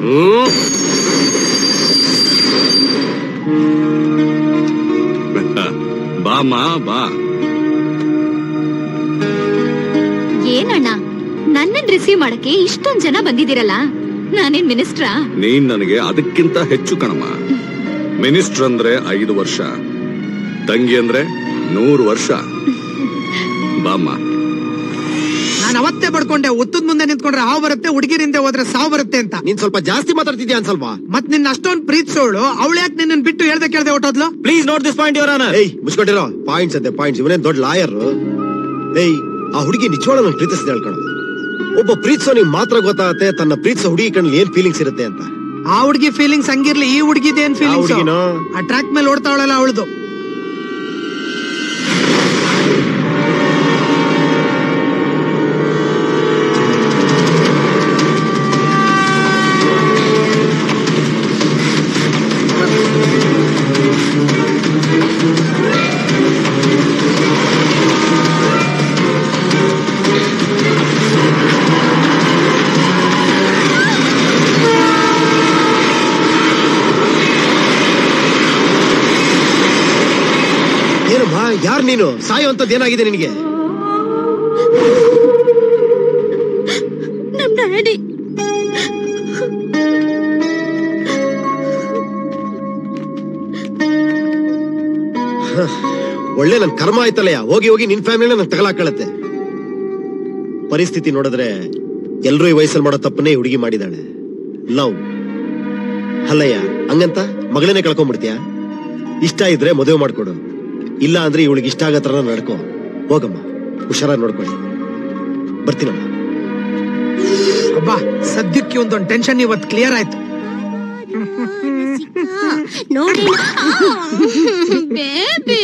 ಬಾಮ ಬಾ ಏನಣ್ಣ ನನ್ನನ್ ರಿಸೀವ್ ಮಾಡಕ್ಕೆ ಇಷ್ಟೊಂದ್ ಜನ ಬಂದಿದ್ದೀರಲ್ಲ ನಾನೇನ್ ಮಿನಿಸ್ಟ್ರಾ ನೀನ್ ನನಗೆ ಅದಕ್ಕಿಂತ ಹೆಚ್ಚು ಕಣಮ್ಮ ಮಿನಿಸ್ಟರ್ ಅಂದ್ರೆ ಐದು ವರ್ಷ ತಂಗಿ ಅಂದ್ರೆ ನೂರು ವರ್ಷ ಬಾಮ್ಮ ನಾನು ಅವತ್ತೇ ಬಡ್ಕೊಂಡೆ ಉತ್ತದ ಮುಂದೆ ನಿಂತ್ಕೊಂಡ್ರೆ ಹಾವು ಬರುತ್ತೆ ಹುಡುಗಿರಿಂದ ಹೋದ್ರೆ ಸಾವು ಬರುತ್ತೆ ಅಂತ ನೀನ್ ಸ್ವಲ್ಪ ಜಾಸ್ತಿ ಮಾತಾಡ್ತಿದ್ಯಾ ಅನ್ಸಲ್ವ ಮತ್ ನಿನ್ನ ಅಷ್ಟೊಂದ್ ಪ್ರೀತಿಸೋಳು ಅವಳು ಯಾಕೆ ನಿನ್ನ ಬಿಟ್ಟು ಹೇಳ್ದೆ ಕೇಳ್ದೆ ಹೊಟ್ಟೋದ್ಲು please note this point your ಏಯ್ ಮುಚ್ಕೊಂಡಿರೋ ಪಾಯಿಂಟ್ಸ್ ಅಂತೆ ಪಾಯಿಂಟ್ಸ್ ಇವನೇನ್ ದೊಡ್ಡ ಲಾಯರ್ ಏಯ್ ಆ ಹುಡುಗಿ ನಿಜವಾಳ ನನ್ ಪ್ರೀತಿಸಿದ ಹೇಳ್ಕೊಳ ಒಬ್ಬ ಪ್ರೀತಿಸೋ ನಿಂಗ್ ಮಾತ್ರ ಗೊತ್ತಾಗತ್ತೆ ತನ್ನ ಪ್ರೀತಿಸೋ ಹುಡುಗಿ ಕಣ್ಣಲ್ಲಿ ಏನ್ ಫೀಲಿಂಗ್ಸ್ ಇರುತ್ತೆ ಅಂತ ಆ ಹುಡುಗಿ ಫೀಲಿಂಗ್ಸ್ ಹಂಗಿರ್ಲಿ ಈ ಹುಡುಗಿದೇನ್ ಫೀಲಿಂಗ್ಸ್ ಹುಡ್ಗಿನೋ? ಆ ಟ್ರ್ಯಾಕ್ ಮೇಲೆ ಓಡ್ತಾವಳಲ್ಲ ಅವಳದು ಏನಮ್ಮ ಯಾರು ನೀನು ಸಾಯೋ ಅಂತದ್ ಏನಾಗಿದೆ ನಿನಗೆ ನಮ್ ಡ್ಯಾಡಿ ಹ, ಒಳ್ಳೆ ನನ್ ಕರ್ಮ ಆಯ್ತಲ್ಲಯ್ಯ ಹೋಗಿ ಹೋಗಿ ನಿನ್ ಫ್ಯಾಮಿಲಿನ ನನ್ ತಗಲಾಕಳತ್ತೆ ಪರಿಸ್ಥಿತಿ ನೋಡಿದ್ರೆ ಎಲ್ರೂ ಈ ವಯಸ್ಸಲ್ಲಿ ಮಾಡೋ ತಪ್ಪನ್ನೇ ಈ ಹುಡುಗಿ ಮಾಡಿದಾಳೆ ಲವ್ ಅಲ್ಲಯ್ಯ ಹಂಗಂತ ಮಗಳನ್ನೇ ಕಳ್ಕೊಂಡ್ಬಿಡ್ತೀಯ ಇಷ್ಟ ಇದ್ರೆ ಮದುವೆ ಮಾಡ್ಕೊಡು ಇಲ್ಲ ಅಂದ್ರೆ ಇವಳಿಗೆ ಇಷ್ಟ ಆಗತ್ರ ನಡ್ಕೋ ಹೋಗಮ್ಮ ಹುಷಾರಾಗಿ ನೋಡ್ಕೊಳ್ಳಿ ಬರ್ತೀನಮ್ಮ ಅಬ್ಬಾ ಸದ್ಯಕ್ಕೆ ಒಂದೊಂದು ಟೆನ್ಷನ್ ಇವತ್ತು ಕ್ಲಿಯರ್ ಆಯ್ತು ನೋಡಿ ಬೇಬಿ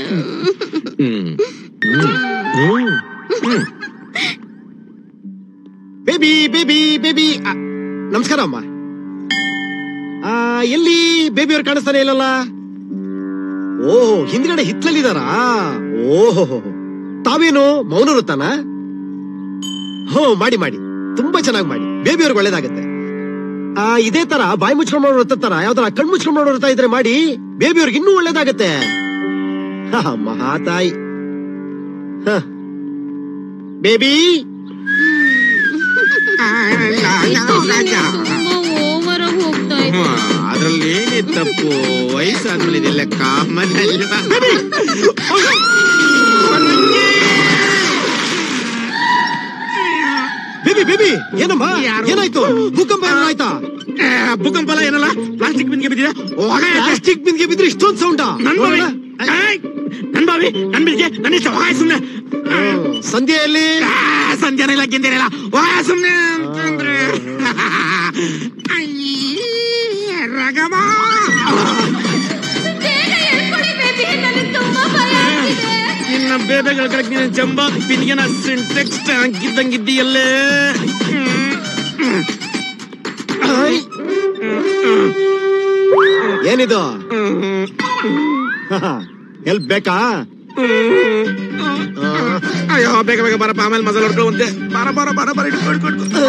ಬೇಬಿ ಬೇಬಿ ಬೇಬಿ ಆ, ನಮಸ್ಕಾರ ಅಮ್ಮ ಆ, ಎಲ್ಲಿ ಬೇಬಿ ಅವ್ರು ಕಾಣಿಸ್ತಾನೆ ಇಲ್ಲಲ್ಲ ಓ ಹಿಂದ್ಗಡೆ ಹಿತ್ಲಲ್ಲಿದಾರಾ ಓಹೋ ತಾವೇನು ಮೌನ ವೃತ್ತಾನ ಹೋ ಮಾಡಿ ಮಾಡಿ ತುಂಬಾ ಚೆನ್ನಾಗಿ ಮಾಡಿ ಬೇಬಿ ಅವ್ರಿಗೆ ಒಳ್ಳೇದಾಗತ್ತೆ ಆ ಇದೇ ತರ ಬಾಯಿ ಮುಚ್ಕೊಂಡ್ ಮಾಡೋ ವೃತ್ತ ತರ ಯಾವ್ದಾರ ಕಣ್ ಮುಚ್ಕೊಂಡ್ ಮಾಡೋ ವೃತ್ತ ಇದ್ರೆ ಮಾಡಿ ಬೇಬಿ ಅವ್ರಿಗೆ ಇನ್ನೂ ಒಳ್ಳೇದಾಗತ್ತೆ ಹ, ಮಹಾತಾಯಿ ಹ. ಬೇಬಿ ಓವರ್ ಹೋಗ್ತಾ ಅದ್ರಲ್ಲಿ ಏನೇ ತಪ್ಪು ವಯಸ್ಸಾದ್ಮೇಲೆ ಇದೆಲ್ಲ ಕಾಮನ್ ಅಲ್ವಾ ಬೇಬಿ ಬೇಬಿ ಏನಮ್ಮ ಏನಾಯ್ತು ಭೂಕಂಪ ಏನಾರ ಆಯ್ತಾ ಭೂಕಂಪ ಅಲ್ಲ ಏನಲ್ಲ ಪ್ಲಾಸ್ಟಿಕ್ ಬಿಂದಿಗೆ ಬಿದ್ದಿದೆ ಪ್ಲಾಸ್ಟಿಕ್ ಬಿಂದಿಗೆ ಬಿದ್ರೆ ಇಷ್ಟೊಂದು ಸೌಂಡ ನನ್ ಬಾವಿ ಏಯ್! ನನ್ ಬಾವಿ ನನ್ ಬಿಂದಿಗೆ ನನ್ನ ಇಷ್ಟ ಹೋಗ ಸುಮ್ನೆ ಸಂಧ್ಯೆಯಲ್ಲಿ ಸಂಧ್ಯಾನ ಇಲ್ಲ ಗಿಂದೇನ ಇಲ್ಲ ಹೋಗ ಸುಮ್ನೆ ಅಂತಂದ್ರೆ ರಗಮ ಇನ್ನ ಬೇಬೆಗಳ ಕಡೆಗೆ ನೀನು ಜಂಬ ಬಿಂದಿಗೆನ ಸಿಂಟೆಕ್ಸ್ ಹಾಕಿದ್ದಂಗಿದ್ದೀಯಲ್ಲೇ ಏನಿದು ಎಲ್ ಬೇಕಾ ಅಯ್ಯೋ ಬೇಗ ಬೇಗ ಬರಪ್ಪ ಆಮೇಲೆ ಮಸಾಲ ಹೊಡ್ಕೊಳ್ಳುವಂತೆ ಬರ ಬರ ಬರ ಬರ ಇಟ್ಕೊ ಇಟ್ಕೊ ಇಟ್ಕೊ.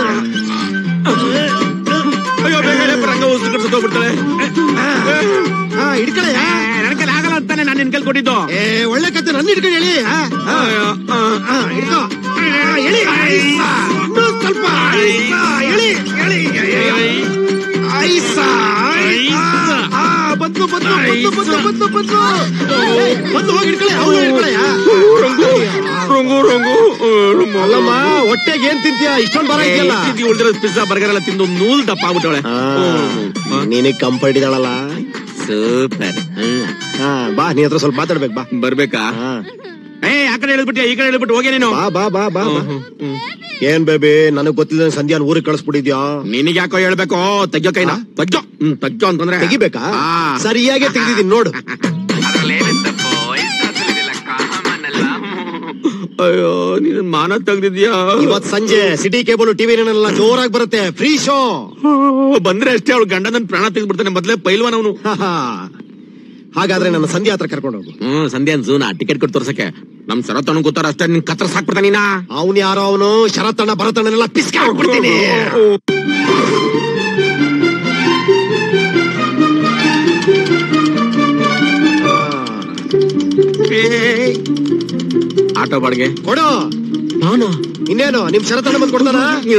ಅಯ್ಯೋ ಬೇಗ ಹೇಳಪ್ಪ, ರಂಗ ಉಸ್ತು ಕಟ್ಸೋದು ಹೋಗ್ಬಿಡ್ತಾಳೆ ಹಿಡ್ಕಳೆ ನನ್ನ ಕೈಲಿ ಆಗಲ್ಲ ಅಂತಾನೆ ನಾನು ನಿನ್ ಕೈಲಿ ಕೊಟ್ಟಿದ್ದು ಏ ಒಳ್ಳೆ ಕತೆ ನನ್ನ ಹಿಡ್ಕೊಂಡು ಹೇಳಿ ಆ, ಆ, ಆ, ಹಿಡ್ಕೊ ಆ, ಎಳಿ ಇನ್ನೂ ಸ್ವಲ್ಪ ಐಸ, ಎಳಿ ಎಳಿ ಐಸ ಆ, ಬಂತು ಬಂತು ಬಂತು ಬಂತು ಬಂತು ಬಂತು ಏ, ಬಂದು ಹೋಗಿ ಹಿಡ್ಕಳೆ ಅವ್ನು ಹಿಡ್ಕಳೆ ರಂಗು ರಂಗು ಅಲ್ಲಮ್ಮ ಹೊಟ್ಟೆಗೆ ಏನ್ ತಿಂತೀಯ ಇಷ್ಟೊಂದು ಬರ ಇದೆಯಲ್ಲ ಉಳಿದಿರೋ ಪಿಜ್ಜಾ ಬರ್ಗರ್ ಎಲ್ಲ ತಿಂದು ನೂಲ್ ದಪ್ಪ ಆಗ್ಬಿಟ್ಟವಳೆ ನೀನಿಗೆ ಕಂಪ ಹಿಡಿದಾಳಲ್ಲ ಸೂಪರ್ ಹಾ ಬಾ ನೀ ಹತ್ರ ಸ್ವಲ್ಪ ಮಾತಾಡ್ಬೇಕು ಬಾ ಬರ್ಬೇಕಾ ಏ ಆ ಕಡೆ ಹೇಳ್ಬಿಟ್ಟೆ ಈ ಕಡೆ ಹೇಳ್ಬಿಟ್ಟು ಹೋಗಿ ನೀನು ಬಾ ಬಾ ಬಾ ಬಾ ಬಾ. ಏನ್ ಬೇಬಿ ನನಗ್ ಗೊತ್ತಿಲ್ಲ ಸಂಧ್ಯಾನ್ ಊರಿಗೆ ಕಳಿಸ್ಬಿಟ್ಟಿದ್ಯಾ ನಿನಗೆ ಯಾಕೋ ಹೇಳ್ಬೇಕು ತೆಗ್ಯೋ ಕೈನ ತೆಗ್ಯೋ ಹ್ಮ್ ತೆಗ್ಯೋ ಅಂತಂದ್ರೆ ತೆಗಿಬೇಕಾ ಆ. ಸರಿಯಾಗಿ ತೆಗ್ದಿದ್ದೀನಿ ನೋಡು ಅಯ್ಯೋ ನೀನ್ ಮಾನ ತೆಗ್ದಿದ್ಯಾ ಇವತ್ ಸಂಜೆ ಸಿಟಿ ಕೇಬಲ್ ಟಿವಿ ಎಲ್ಲ ಜೋರಾಗಿ ಬರುತ್ತೆ ಫ್ರೀ ಶೋ ಬಂದ್ರೆ ಅಷ್ಟೇ ಅವಳು ಗಂಡ ನನ್ ಪ್ರಾಣ ತೆಗೆದ್ಬಿಡ್ತಾನೆ ಮೊದ್ಲೇ ಪೈಲ್ವಾನ್ ಅವನು ಹಾಗಾದ್ರೆ ನನ್ನ ಸಂಧ್ಯಾ ಹತ್ರ ಕರ್ಕೊಂಡು ಹೋಗು ಹ್ಮ್ ಸಂಧ್ಯಾ ಝೂನ ಟಿಕೆಟ್ ಕೊಟ್ಟು ತೋರ್ಸಕ್ಕೆ ನಮ್ ಸರತನ ಗೊತ್ತಾರ ಅಷ್ಟೇ ನಿನ್ ಕತ್ರ ಸಾಕ್ಬಿಡ್ತಾನ ನೀನಾ ಅವನ್ ಯಾರೋ ಅವನು ಶರತಣ್ಣ ಭರತಣ್ಣನೆಲ್ಲ ಪಿಸ್ಕ ಹಾಕ್ಬಿಡ್ತೀನಿ ಆಟೋ ಬಾಡ್ಗೆ ಕೊಡು ನಾನು ಇನ್ನೇನು ನಿಮ್ ಶರತಣ್ಣ ಬಂದ್ ಕೊಡ್ತಾನ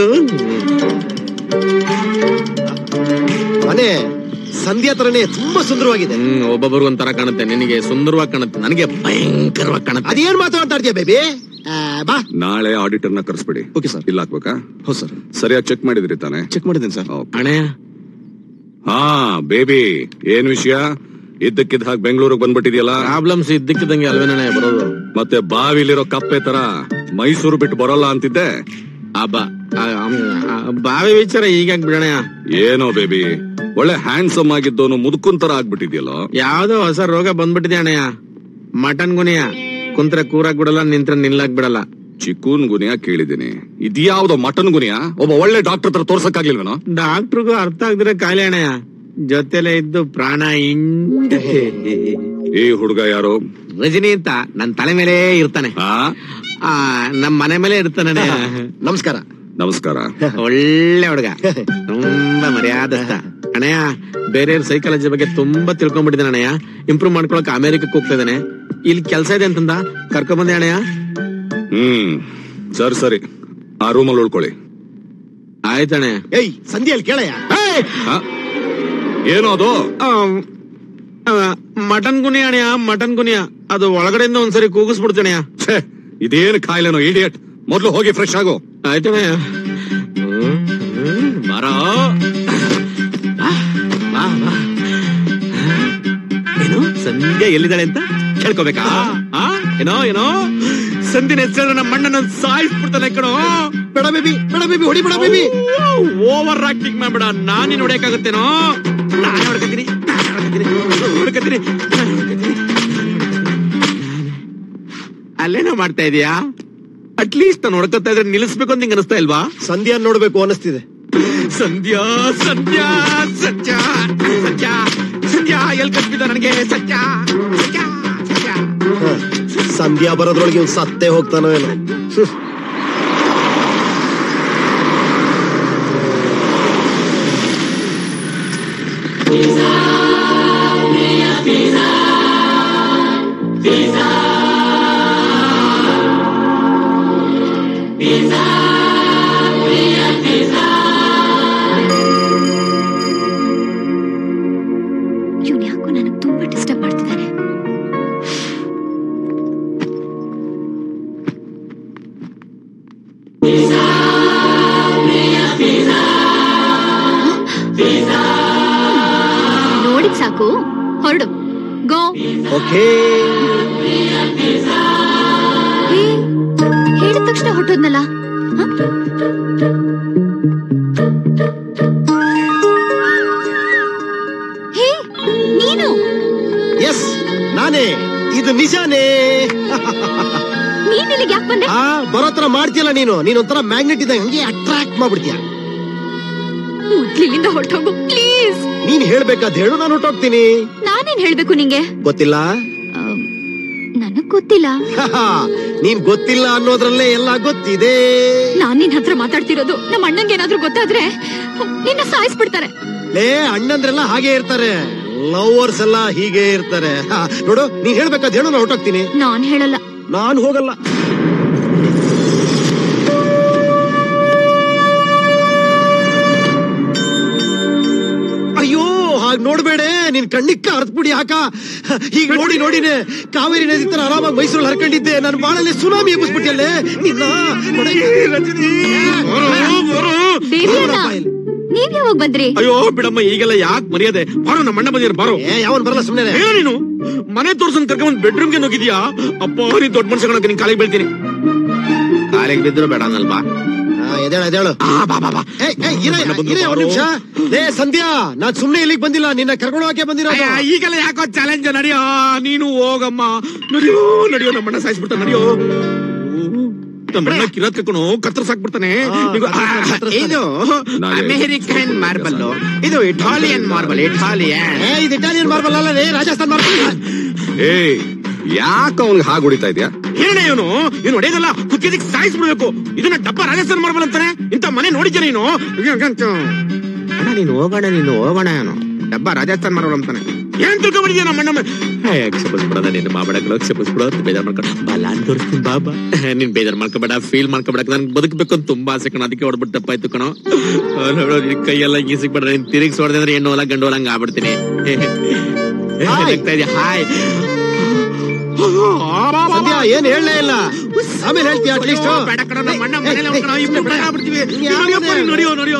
ಮನೆ ಸಂಧ್ಯಾ ತರನೇ ತುಂಬಾ ಸುಂದರವಾಗಿದೆ ಹ್ಮ್ ಒಬ್ಬೊಬ್ಬರು ಒಂಥರ ಕಾಣುತ್ತೆ ನಿನಗೆ ಸುಂದರವಾಗಿ ಕಾಣುತ್ತೆ ನನಗೆ ಭಯಂಕರವಾಗಿ ಕಾಣುತ್ತೆ ಅದೇನ್ ಮಾತಾಡ್ತಾ ಇದೀಯ ಬೇಬಿ ಬಾ ನಾಳೆ ಆಡಿಟರ್ ನ ಕರೆಸ್ಬಿಡಿ ಓಕೆ ಸರ್ ಇಲ್ಲ ಹಾಕ್ಬೇಕಾ ಹೌದು ಸರ್ ಸರಿಯಾಗಿ ಚೆಕ್ ಮಾಡಿದ್ರಿ ತಾನೆ ಚೆಕ್ ಮಾಡಿದ್ದೀನಿ ಸರ್ ಅಣೆ ಹಾ ಬೇಬಿ ಏನ್ ವಿಷಯ ಇದ್ದಕ್ಕಿದ್ದ ಹಾಗೆ ಬೆಂಗಳೂರಿಗೆ ಬಂದ್ಬಿಟ್ಟಿದ್ಯಲ್ಲ ಪ್ರಾಬ್ಲಮ್ಸ್ ಇದ್ದಕ್ಕಿದ್ದಂಗೆ ಅಲ್ವೇನಣ್ಣ ಬರೋದು ಮತ್ತೆ ಬಾವಿಲಿರೋ ಕಪ್ಪೆ ತರ ಮೈಸೂರು ಬಿಟ್ಟು ಬರೋಲ್ಲ ಅಂತಿದ್ದೆ ಅಬ್ಬ ಆ, ಅಮ್, ಆ, ಬಾವಿ ವಿಚಾರ ಈಗ ಬಿಡಣ ಏನೋ ಬೇಬಿ ಒಳ್ಳೆ ಹ್ಯಾಂಡ್ಸಮ್ ಆಗಿದ್ದವನು ಮುದುಕುನ್ ತರ ಆಗ್ಬಿಟ್ಟಿದ್ಯಲ್ಲ ಯಾವ್ದೋ ಹೊಸ ರೋಗ ಬಂದ್ಬಿಟ್ಟಿದೆ ಅಣ್ಣಯ್ಯ ಮಟನ್ ಗುನಿಯ ಕುಂತ್ರೆ ಕೂರಾಕ್ ಬಿಡಲ್ಲ ನಿಂತ್ರೆ ನಿಲ್ಲಕ್ ಬಿಡಲ್ಲ ಚಿಕೂನ್ ಗುನಿಯ ಕೇಳಿದ್ದೀನಿ ಇದ್ಯಾವ್ದೋ ಮಟನ್ ಗುನಿಯ ಒಬ್ಬ ಒಳ್ಳೆ ಡಾಕ್ಟರ್ ಹತ್ರ ತೋರ್ಸಕ್ಕಾಗ್ಲಿಲ್ವೇನೋ ಡಾಕ್ಟ್ರಿಗೂ ಅರ್ಥ ಆಗ್ದಿರ ಕಾಯಿಲೆ ಅಣ್ಣಯ್ಯ ಜೊತೆಲೆ ಇದ್ದು ಪ್ರಾಣ ಇಂಡ ಈ ಹುಡುಗ ಯಾರು ರಜನಿ ಅಂತ ನನ್ ತಲೆ ಮೇಲೆ ಇರ್ತಾನೆ ಆ ನಮ್ ಮನೆ ಮೇಲೆ ಇರ್ತಾನೆ ಅಣ್ಣಯ್ಯ. ನಮಸ್ಕಾರ ನಮಸ್ಕಾರ ಒಳ್ಳೆ ಹುಡುಗ ತುಂಬಾ ಮರ್ಯಾದಸ್ಥ ಅಣ್ಣಯ್ಯ ಬೇರೆ ಸೈಕಾಲಜಿ ಬಗ್ಗೆ ತುಂಬಾ ತಿಳ್ಕೊಂಡ್ಬಿಟ್ಟಿದ್ದಾನೆ ಅಣ್ಣಯ್ಯ ಇಂಪ್ರೂವ್ ಮಾಡ್ಕೊಳಕ್ ಅಮೆರಿಕಕ್ಕೆ ಹೋಗ್ತಾ ಇದ್ದಾನೆ ಇಲ್ಲಿ ಕೆಲಸ ಇದೆ ಅಂತಂದ ಕರ್ಕೊಂಡ್ ಬಂದೆ ಅಣ್ಣಯ್ಯ ಹ್ಮ್ ಸರಿ ಸರಿ ಆ ರೂಮಲ್ಲಿ ಉಳ್ಕೊಳ್ಳಿ ಆಯ್ತಣ್ಣ ಏಯ್ ಸಂಧ್ಯೆಯಲ್ಲಿ ಕೇಳಯ್ಯ ಆ? ಏನೋ ಅದು ಮಟನ್ ಗುನಿಯ ಅಣ್ಣಯ್ಯ ಮಟನ್ ಗುನಿಯ ಅದು ಒಳಗಡೆಯಿಂದ ಒಂದ್ಸರಿ ಕೂಗಿಸ್ಬಿಡ್ತೇನೆ ಛೇ, ಇದೇನು ಕಾಯಿಲೆನೋ ಇಡಿಯಟ್ ಮೊದ್ಲು ಹೋಗಿ ಫ್ರೆಶ್ ಆಗು ಆಯ್ತಣ್ಣ ಬರೋ ಬಾ ಬಾ ಏನು ಸಂಧ್ಯಾ ಎಲ್ಲಿದ್ದಾಳೆ ಅಂತ ಕೇಳ್ಕೋಬೇಕಾ ಆ? ಏನೋ ಏನೋ ಸಂಧಿನ ಹೆಸರು ನಮ್ಮ ಮಣ್ಣನ ಸಾಯಿಸ್ಬಿಡ್ತಾನೆ ಕಣೋ ಬೇಡ ಬೇಬಿ ಬೇಡ ಬೇಬಿ ಹೊಡಿ ಬೇಡ ಬೇಬಿ ಓವರ್ ಆಕ್ಟಿಂಗ್ ಮಾಡ್ಬೇಡ ನಾನಿನ್ ಹೊಡೆಯಕ್ಕಾಗತ್ತೇನೋ ನಾನೇ ಹೊಡ್ಕತ್ತೀನಿ ನಾನೇ ಹೊಡ್ಕತ್ತೀನಿ ಹೊಡ್ಕತ್ತೀನಿ ನಾನೇ ಹೊಡ್ಕತ್ತೀನಿ ಅಲ್ಲೇನೋ ಮಾಡ್ತಾ ಇದೀಯಾ ಅಟ್ಲೀಸ್ಟ್ ನಾನು ಹೊಡ್ಕತ್ತಾ ಇದ್ರೆ ನಿಲ್ಲಿಸ್ಬೇಕು ಅಂತ ನಿಂಗೆ ಅನಿಸ್ತಾ ಇಲ್ವಾ ಸಂಧ್ಯಾ ನೋಡ್ಬೇಕು ಅನಿಸ್ತಿದೆ ಸಂಧ್ಯಾ ಸಂಧ್ಯಾ ಸತ್ಯ ಸತ್ಯ ಸತ್ಯ ಎಲ್ ಕಲ್ಪಿದ ನನಗೆ ಸತ್ಯ ಸತ್ಯ ಸತ್ಯ ಹ. ಸಂಧ್ಯಾ ಬರೋದ್ರೊಳಗೆ ಇವ್ನು ಸತ್ತೇ ಹೋಗ್ತಾನೋ ಏನೋ ಹ್ಮ್. ಇವ್ನು ಯಾಕೋ ನನಗೆ ತುಂಬಾ ಡಿಸ್ಟರ್ಬ್ ಮಾಡ್ತಿದ್ದಾನೆ ನೋಡಿದ್ ಸಾಕು ಹೊರಡು ಗೋ ಓಕೆ ಹೇಳಿದ ತಕ್ಷಣ ಹೊರಟೋದ್ನಲ್ಲ ಹೇ ನೀನು ಎಸ್ ನಾನೇ ಇದು ನಿಜಾನೇ ನೀನ್ ಇಲ್ಲಿಗೆ ಯಾಕೆ ಬಂದೆ ಆ ಬರೋತರ ಮಾಡ್ತೀಯಲ್ಲ ನೀನು ನೀನ್ ಒಂಥರ ಮ್ಯಾಗ್ನೆಟ್ ಇದ್ದಂಗೆ ಹಂಗೆ ಅಟ್ರಾಕ್ಟ್ ಮಾಡ್ಬಿಡ್ತೀಯ ಮೊದ್ಲಿಲ್ಲಿಂದ ಹೊರಟೋಗು ಪ್ಲೀಸ್ ನೀನ್ ಹೇಳ್ಬೇಕಾದ್ ಹೇಳು ನಾನು ಹೊಟ್ಟೋಗ್ತೀನಿ ನಾನೇನ್ ಹೇಳ್ಬೇಕು ನಿಂಗೆ ಗೊತ್ತಿಲ್ಲ ನನಗ್ ಗೊತ್ತಿಲ್ಲ ನೀನ್ ಗೊತ್ತಿಲ್ಲ ಅನ್ನೋದ್ರಲ್ಲೇ ಎಲ್ಲ ಗೊತ್ತಿದೆ ನಾನ್ ನಿನ್ ಹತ್ರ ಮಾತಾಡ್ತಿರೋದು ನಮ್ಮ ಅಣ್ಣಂಗೆ ಏನಾದ್ರೂ ಗೊತ್ತಾದ್ರೆ ನಿನ್ನ ಸಾಯಿಸ್ಬಿಡ್ತಾರೆ ಲೇ ಅಣ್ಣಂದ್ರೆಲ್ಲ ಹಾಗೆ ಇರ್ತಾರೆ ಲವರ್ಸ್ ಎಲ್ಲ ಹೀಗೆ ಇರ್ತಾರೆ ಹಾ, ನೋಡು ನೀನ್ ಹೇಳ್ಬೇಕಾದ್ ಹೇಳು ನಾನು ಹೊಟ್ಟೋಗ್ತೀನಿ ನಾನ್ ಹೇಳಲ್ಲ ನಾನು ಹೋಗಲ್ಲ ಅಯ್ಯೋ ಹಾಗ್ ನೋಡ್ಬೇಡೆ ನಿನ್ ಕಣ್ಣಿಕ್ಕ ಅರ್ತ್ಬಿಡಿ ಹಾಕ ಈಗ ನೋಡಿ ನೋಡಿನೆ ಕಾವೇರಿ ನದಿ ತರ ಆರಾಮಾಗಿ ಮೈಸೂರಲ್ಲಿ ಹರ್ಕೊಂಡಿದ್ದೆ ನಾನು ಬಾಳಲ್ಲಿ ಸುನಾಮಿ ಎಬ್ಬಿಸ್ಬಿಟ್ಟಲ್ಲೇ ನಿನ್ನ ದೇವಿ ಅಣ್ಣ ನೀವ್ ಯಾವಾಗ ಬಂದ್ರಿ ಅಯ್ಯೋ ಬಿಡಮ್ಮ ಈಗೆಲ್ಲ ಯಾಕೆ ಮರ್ಯಾದೆ ಬಾರೋ ನಮ್ಮ ಅಣ್ಣ ಬಂದಿರ ಬಾರೋ ಯಾವನ್ ಬರಲ್ಲ ಸುಮ್ಮನೆ ಹೇಳ ನೀನು ಮನೆ ತೋರ್ಸನ್ ಕರ್ಕೊಂಡ್ ಬೆಡ್ರೂಮ್ಗೆ ನುಗ್ಗಿದ್ಯಾ ಅಪ್ಪ ನೀನ್ ದೊಡ್ಡ ಮನುಷ್ಯ ಕಣಕ್ಕೆ ನಿನ್ ಕಾಲಿಗೆ ಬೀಳ್ತೀನಿ ಕಾಲಿಗೆ ಬಿದ್ರು ಬೇಡ ಅನ್ನಲ್ವಾ ಎದೇಳ ಎದೇಳು ಬಾ ಬಾ ಬಾ ಏಯ್, ಏಯ್, ಇರೇ, ಇರೇ ಒಂದ್ ನಿಮಿಷ ಲೇ ಸಂಧ್ಯಾ ನಾನ್ ಸುಮ್ನೆ ಇಲ್ಲಿಗೆ ಬಂದಿಲ್ಲ ನಿನ್ನ ಕರ್ಕೊಂಡು ಹೋಗಕ್ಕೆ ಬಂದಿರೋದು ಅಯ್ಯ, ಈಗೆಲ್ಲ ಯಾಕೋ ಚಾಲೆಂಜ್ ನಡಿಯೋ ನೀನು ಹೋಗಮ್ಮ ನಡಿಯೋ ನಡಿಯೋ ನಮ್ಮಣ್ಣ ಸಾಯಿಸ್ಬಿಡ್ತಾನೆ ನಡಿಯೋ ನಮ್ಮಣ್ಣ ಕಿರತ್ ಕಣೋ ಕತ್ರ ಸಾಕ್ಬಿಡ್ತಾನೆ ನೀವು- ಆ, ಇದು ಅಮೆರಿಕನ್ ಮಾರ್ಬಲ್ ಇದು ಇಟಾಲಿಯನ್ ಮಾರ್ಬಲ್ ಇಟಾಲಿಯನ್ ಏ ಇದು ಇಟಾಲಿಯನ್ ಮಾರ್ಬಲ್ ಅಲ್ಲ ರೇ ರಾಜಸ್ಥಾನ್ ಮಾರ್ಬಲ್ ಏಯ್ ಯಾಕ ಅವ್ನಿಗೆ ಹಾಗೆ ಹೊಡಿತಾ ಇದ್ಯಾ ಏನ ಇವನು ಇವ್ನು ಹೊಡೆಯೋದಲ್ಲ ಕುತ್ತಿಗೆ ಸಾಯಿಸ್ಬಿಡ್ಬೇಕು ಇದನ್ನ ಡಬ್ಬ ರಾಜಸ್ಥಾನ್ ಮಾರ್ಬಲ್ ಅಂತಾನೆ ಇಂತ ಮನೆ ನೋಡಿದ್ಯಾ ನೀನು ಅಣ್ಣ ನೀನು ಹೋಗೋಣ ನೀನು ಹೋಗೋಣ ಏನು ಡಬ್ಬ ರಾಜಸ್ಥಾನ್ ಮಾರ್ಬಲ್ ಅಂತಾನೆ ಏನ್ ತಿಳ್ಕೊಂಡ್ಬಿಟ್ಟಿದ್ಯಾ ನಮ್ಮ ಅಣ್ಣ ಕ್ಷಮಿಸ್ಬಿಡೋದ ನೀನು ಮಾಬಡಗಳು ಕ್ಷಮಿಸ್ಬಿಡೋ ಬೇಜಾರ್ ಮಾಡ್ಕೊಂಡು ಬಲ ಅಂತ ತೋರಿಸ್ತೀನಿ ಬಾಬಾ ನೀನ್ ಬೇಜಾರ್ ಮಾಡ್ಕೋಬೇಡ ಫೀಲ್ ಮಾಡ್ಕೋಬೇಡ ನನ್ ಬದುಕಬೇಕು ಅಂತ ತುಂಬಾ ಆಸೆ ಕಣ ಅದಕ್ಕೆ ಹೊಡ್ಬಿಟ್ಟು ತಪ್ಪಾಯ್ತು ಕಣೋ ಆ, ನೋಡು ನಿನ್ ಕೈಯೆಲ್ಲ ಗೀಸಿಕ್ಬಿಡ್ರ ನೀನ್ ತಿರುಗಿಸ್ ಹೊಡೆದ್ರೆ ಅಂದ್ರೆ ಹೆಣ್ಣು ಹೊಲ ಗಂಡು ಹೊಲ ಹಂಗ ಆಗ್ಬಿಡ್ತೀನಿ ಹಾಯ್ ಸಂಧ್ಯಾ ಏನ್ ಹೇಳಲೇ ಇಲ್ಲ ಆಮೇಲೆ ಹೇಳ್ತೀಯ ಅಟ್ಲೀಸ್ಟ್ ಬೇಡ ಕಣ ನಮ್ಮ ಅಣ್ಣ ಮನೇಲಿ ಅವ್ನ್ ಕಣ, ಇಬ್ರು ಬೇಡ ಆಗ್ಬಿಡ್ತೀವಿ. ನಡಿಯಪ್ಪ, ನೀನ್ ನಡಿಯೋ ನಡಿಯೋ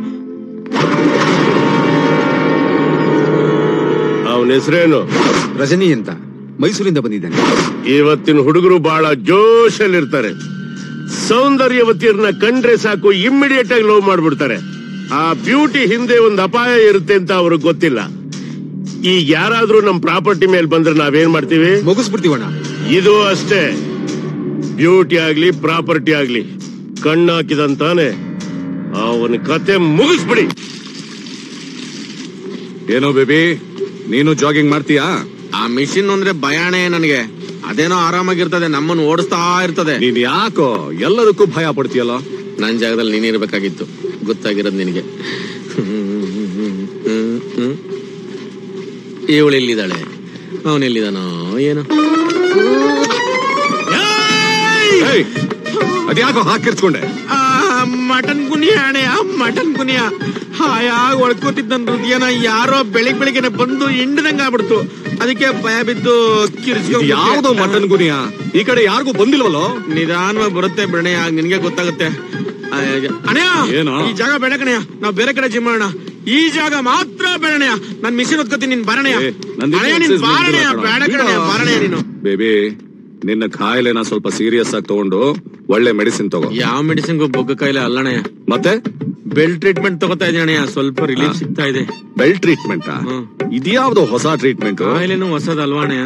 ಅವನ ಹೆಸರೇನು ರಜನಿ ಅಂತ ಮೈಸೂರಿಂದ ಬಂದಿದ್ದಾನೆ ಇವತ್ತಿನ ಹುಡುಗರು ಬಹಳ ಜೋಶಲ್ಲಿರ್ತಾರೆ ಸೌಂದರ್ಯವತಿಯರನ್ನ ಕಂಡ್ರೆ ಸಾಕು ಇಮ್ಮಿಡಿಯೇಟ್ ಆಗಿ ಲವ್ ಮಾಡ್ಬಿಡ್ತಾರೆ ಆ ಬ್ಯೂಟಿ ಹಿಂದೆ ಒಂದು ಅಪಾಯ ಇರುತ್ತೆ ಅಂತ ಅವ್ರಿಗೆ ಗೊತ್ತಿಲ್ಲ ಈಗ ಯಾರಾದ್ರೂ ನಮ್ ಪ್ರಾಪರ್ಟಿ ಮೇಲೆ ಬಂದ್ರೆ ನಾವೇನ್ ಮಾಡ್ತೀವಿ ಮುಗಿಸ್ಬಿಡ್ತೀವಣ್ಣ ಇದು ಅಷ್ಟೇ ಬ್ಯೂಟಿ ಆಗ್ಲಿ ಪ್ರಾಪರ್ಟಿ ಆಗ್ಲಿ ಕಣ್ಣಾಕಿದಂತಾನೆ ಅವನ ಕತೆ ಮುಗಿಸ್ಬಿಡಿ ಏನೋ ಬೇಬಿ ನೀನು ಜಾಗಿಂಗ್ ಮಾಡ್ತೀಯಾ ಆ ಮಿಷಿನ್ ಅಂದ್ರೆ ಭಯಾನೇ ನನಗೆ ಅದೇನೋ ಆರಾಮಾಗಿರ್ತದೆ ನಮ್ಮನ್ನು ಓಡಿಸ್ತಾ ಇರ್ತದೆ ನೀನ್ ಯಾಕೋ ಎಲ್ಲದಕ್ಕೂ ಭಯ ಪಡ್ತೀಯಲ್ಲ ನನ್ ಜಾಗದಲ್ಲಿ ನೀನ್ ಇರ್ಬೇಕಾಗಿತ್ತು ಗೊತ್ತಾಗಿರೋದು ನಿನಗೆ ಇವಳು ಎಲ್ಲಿದ್ದಾಳೆ ಅವನು ಎಲ್ಲಿದಾನೋ ಏನೋ ಅದ್ಯಾಕೋ ಹಾಕಿರ್ಸ್ಕೊಂಡೆ ಮಟನ್ ಕುನಿಯ ಅಣೆ ಮಟನ್ ಕುನಿಯ ಹಾಯಾಗಿ ಒಳ್ಕೋತಿದ್ ನನ್ ಹೃದಯನ ಯಾರೋ ಬೆಳಿಗ್ ಬೆಳಿಗ್ಗೆನೆ ಬಂದು ಹಿಂಡ್ದಂಗ ಆಗ್ಬಿಡ್ತು ಅದಕ್ಕೆ ಭಯ ಬಿದ್ದು ಕಿರ್ಸ್ಕೊ ಯಾವ್ದೋ ಮಟನ್ ಗುನಿಯ ಈ ಕಡೆ ಯಾರಿಗೂ ಬಂದಿಲ್ವಲ್ಲೋ ನಿಧಾನವಾಗಿ ಬರುತ್ತೆ ಬೆಣ್ಣೆ ನಿನ್ಗೆ ಗೊತ್ತಾಗುತ್ತೆ ಅಣೆಯ ಏನೋ? ಈ ಜಾಗ ಬೇಡ ಕಣಯ್ಯ ನಾವ್ ಬೇರೆ ಕಡೆ ಜಿಮ್ ಮಾಡೋಣ ಈ ಜಾಗ ಮಾತ್ರ ಬೇಡಣಯ್ಯ ನನ್ ಮಿಷಿನ್ ಹೊತ್ಕೋತೀನಿ ನೀನ್ ಬಾರಣಯ್ಯ ಏ, ನಂದು ಅಣೆಯ ನೀನ್ exercise ಬಾರಣಯ್ಯ ನಿಂದಿಲ್ಲ ಬೇಡ ಕಣೋ. ಕಣಯ್ಯ ಬಾರಣಯ್ಯ ನೀನು ಬೇಬಿ ನಿನ್ನ ಕಾಯಿಲೆನ ಸ್ವಲ್ಪ ಸೀರಿಯಸ್ ಆಗಿ ತಗೊಂಡು ಒಳ್ಳೆ ಮೆಡಿಸಿನ್ ತಗೋ ಯಾವ ಮೆಡಿಸಿನ್ಗೂ ಬೊಗ್ಗ ಕಾಯಿಲೆ ಅಲ್ಲಣಯ್ಯ ಮತ್ತೆ ಬೆಲ್ ಟ್ರೀಟ್ಮೆಂಟ್ ತಗೋತಾ ಇದ್ದೀನಿ ಅಣ್ಣಯ್ಯ ಸ್ವಲ್ಪ ರಿಲೀಫ್ ಸಿಗ್ತಾ ಇದೆ ಬೆಲ್ ಟ್ರೀಟ್ಮೆಂಟ್ ಇದ್ಯಾವ್ದೋ ಹೊಸ ಟ್ರೀಟ್ಮೆಂಟ್ ಕಾಯಿಲೆನೂ ಹೊಸದಲ್ವಾ ಅಣ್ಣಯ್ಯ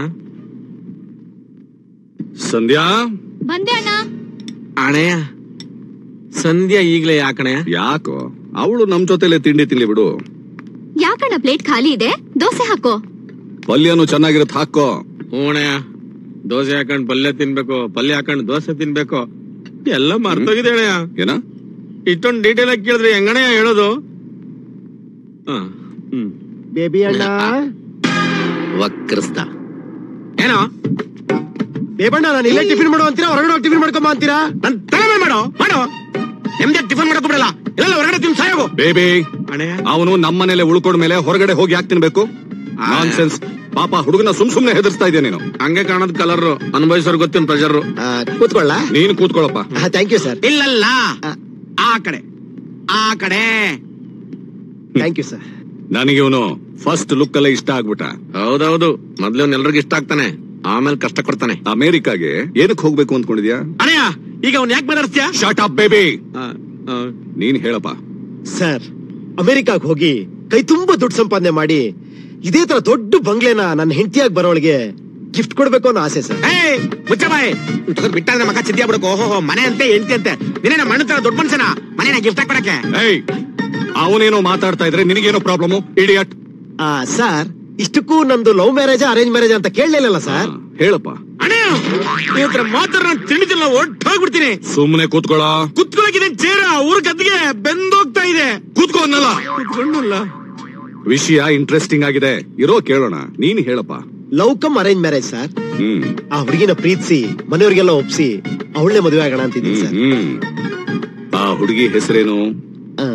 ಸಂಧ್ಯಾ ಬಂದೆ ಅಣ್ಣ ಅಣ್ಣಯ್ಯ ಸಂಧ್ಯಾ ಈಗ್ಲೇ ಯಾಕಣಯ್ಯ ಯಾಕೋ ಅವಳು ನಮ್ ಜೊತೆಲೆ ತಿಂಡಿ ತಿನ್ಲಿ ಬಿಡು ಯಾಕಣ್ಣ ಪ್ಲೇಟ್ ಖಾಲಿ ಇದೆ ದೋಸೆ ಹಾಕೋ ಪಲ್ಯನು ಚೆನ್ನಾಗಿರತ್ ಹಾಕೋ ಹ್ಞೂ ಅಣ್ಣಯ್ಯ ದೋಸೆ ಹಾಕೊಂಡ್ ಪಲ್ಯ ತಿನ್ಬೇಕು ಪಲ್ಯ ಹಾಕೊಂಡ್ ದೋಸೆ ತಿನ್ಬೇಕು ಎಲ್ಲ ಮರ್ತೋಗಿದೆ ಅಣ್ಣಯ್ಯ ಏನ ಇಷ್ಟೊಂದು ಡೀಟೇಲ್ ಆಗಿ ಕೇಳಿದ್ರೆ ಹೆಂಗಣಯ್ಯ ಹೇಳೋದು ಹ, ಹ್ಮ್ ಬೇಬಿ ಅಣ್ಣ ವಕ್ರಸ್ತ ಏನೋ ಬೇಬಣ್ಣ ನಾನು ಇಲ್ಲೇ ಟಿಫಿನ್ ಮಾಡೋ ಅಂತೀರಾ ಹೊರಗಡೆ ಹೋಗಿ ಟಿಫಿನ್ ಮಾಡ್ಕೊಂಬ ಅಂತೀರಾ ನನ್ ತಲೆ ಮೇಲೆ ಮಾಡೋ ಮಾಡೋ ನೆಮ್ಮದಿ ಟಿಫನ್ ಮಾಡಕ್ ಬಿಡಲ್ಲ ಎಲ್ಲ ಹೊರಗಡೆ ತಿನ್ ಸಾಯೋಗು ಬೇಬಿ ಅವನು ನಮ್ಮನೇಲೆ ಉಳ್ಕೊಂಡ ಮೇಲೆ ಹೊರಗಡೆ ಹೋಗಿ ಯಾಕೆ ತಿನ್ಬೇಕು ನಾನ್ಸೆನ್ಸ್ ಪಾಪ ಹುಡುಗನ ಸುಮ್ ಸುಮ್ನೆ ಹೆದರ್ಸ್ತಾ ಇದೆಯಾ ನೀನು ಹಂಗೆ ಕಾಣೋದ್ ಕಲರ್ ಅನುಭವಿಸೋರ್ ಗೊತ್ತಿನ ಪ್ರೆಷರ್ ಕೂತ್ಕೊಳ್ಳ ನೀನ್ ಕೂತ್ಕೊಳ್ಳಪ್ಪ ಥ್ಯಾಂಕ್ ಯು ಸರ್ ಇಲ್ಲಲ್ಲ ಆ ಕಡೆ ಆ ಕಡೆ ಥ್ಯಾಂಕ್ ಯು ಸರ್ ನನಗೆ ಇವನು ಫಸ್ಟ್ ಲುಕ್ ಅಲ್ಲೇ ಇಷ್ಟ ಆಗ್ಬಿಟ್ಟ ಹೌದೌದು ಮೊದ್ಲು ಎಲ್ರಿಗೂ ಇಷ್ಟ ಆಗ್ತಾನೆ ಆಮೇಲೆ ಕಷ್ಟ ಕೊಡ್ತಾನೆ ಅಮೇರಿಕಾಗೆ ಏನಕ್ಕೆ ಹೋಗ್ಬೇಕು ಅಂದ್ಕೊಂಡಿದ್ಯಾ ಅಣ್ಣಯ್ಯ ಈಗ ಅವ್ನ್ ಯಾಕೆ ಮಾತಾಡ್ತೀಯ ಶಾರ್ಟ್ ಅಪ್ ಬೇಬಿ ನೀನ್ ಹೇಳಪ್ಪ ಸರ್ ಅಮೆರಿಕಾಗ್ ಹೋಗಿ ಕೈ ತುಂಬಾ ದುಡ್ಡು ಸಂಪಾದನೆ ಮಾಡಿ ಇದೇ ತರ ದೊಡ್ಡ ಬಂಗ್ಲೆನ ನನ್ನ ಹೆಂಡತಿಯಾಗಿ ಬರೋಳಿಗೆ ಗಿಫ್ಟ್ ಕೊಡ್ಬೇಕು ಅನ್ನೋ ಆಸೆ ಸರ್ ಏಯ್ ಮುಚ್ಚ ಬಾಯ್ ಬಿಟ್ಟಾದ್ರೆ ಮಗ ಚಿದ್ದಿ ಬಿಡಕು ಓಹೋ ಮನೆ ಅಂತೆ ಹೆಂಡತಿ ಅಂತೆ ನಿನ್ನ ಮಣ್ಣು ತರ ದೊಡ್ಡ ಮನುಷ್ಯನ ಮನೇನ ಗಿಫ್ಟ್ ಹಾಕೊಡಕ್ಕೆ ಏಯ್ ಅವನೇನೋ ಮಾತಾಡ್ತಾ ಇದ್ರೆ ನಿನಗೇನೋ ಪ್ರಾಬ್ಲಮ್ ಇಡಿಯಟ್ ಆ ಸರ್ ಇಷ್ಟಕ್ಕೂ ನಂದು ಲವ್ ಮ್ಯಾರೇಜ್ ಅರೇಂಜ್ ಮ್ಯಾರೇಜ್ ಅಂತ ಕೇಳಲಿಲ್ಲ ಸರ್ ಹೇಳಪ್ಪ ಅಣ್ಣಯ್ಯ ನೀವ್ ಹತ್ರ ಮಾತಾಡ ನಾನು ತಿಳಿದಿಲ್ಲ ಒಟ್ಟು ಹೋಗ್ಬಿಡ್ತೀನಿ ಸುಮ್ನೆ ಕೂತ್ಕೊಳ್ಳ ಕುತ್ಕೊಳಕಿದೆ ಚೇರ ಊರ್ ಗದ್ದಿಗೆ ಬೆಂದೋಗ್ತಾ ಇದೆ ಕೂತ್ಕೋ ಅನ್ನಲ್ಲ ಕುತ್ಕೊಂಡಲ್ಲ ವಿಷಯ ಇಂಟ್ರೆಸ್ಟಿಂಗ್ ಆಗಿದೆ ಇರೋ ಕೇಳೋಣ ನೀನ್ ಹೇಳಪ್ಪ love cum arrange marriage sir hmm ಆ ಹುಡುಗಿನ ಪ್ರೀತಿಸಿ ಮನೆಯವ್ರಿಗೆಲ್ಲ ಒಪ್ಸಿ ಅವಳನ್ನೇ ಮದುವೆ ಆಗೋಣ ಅಂತಿದ್ದೀನಿ ಸರ್ ಹ್ಮ್ ಆ ಹುಡುಗಿ ಹೆಸರೇನು ಆ,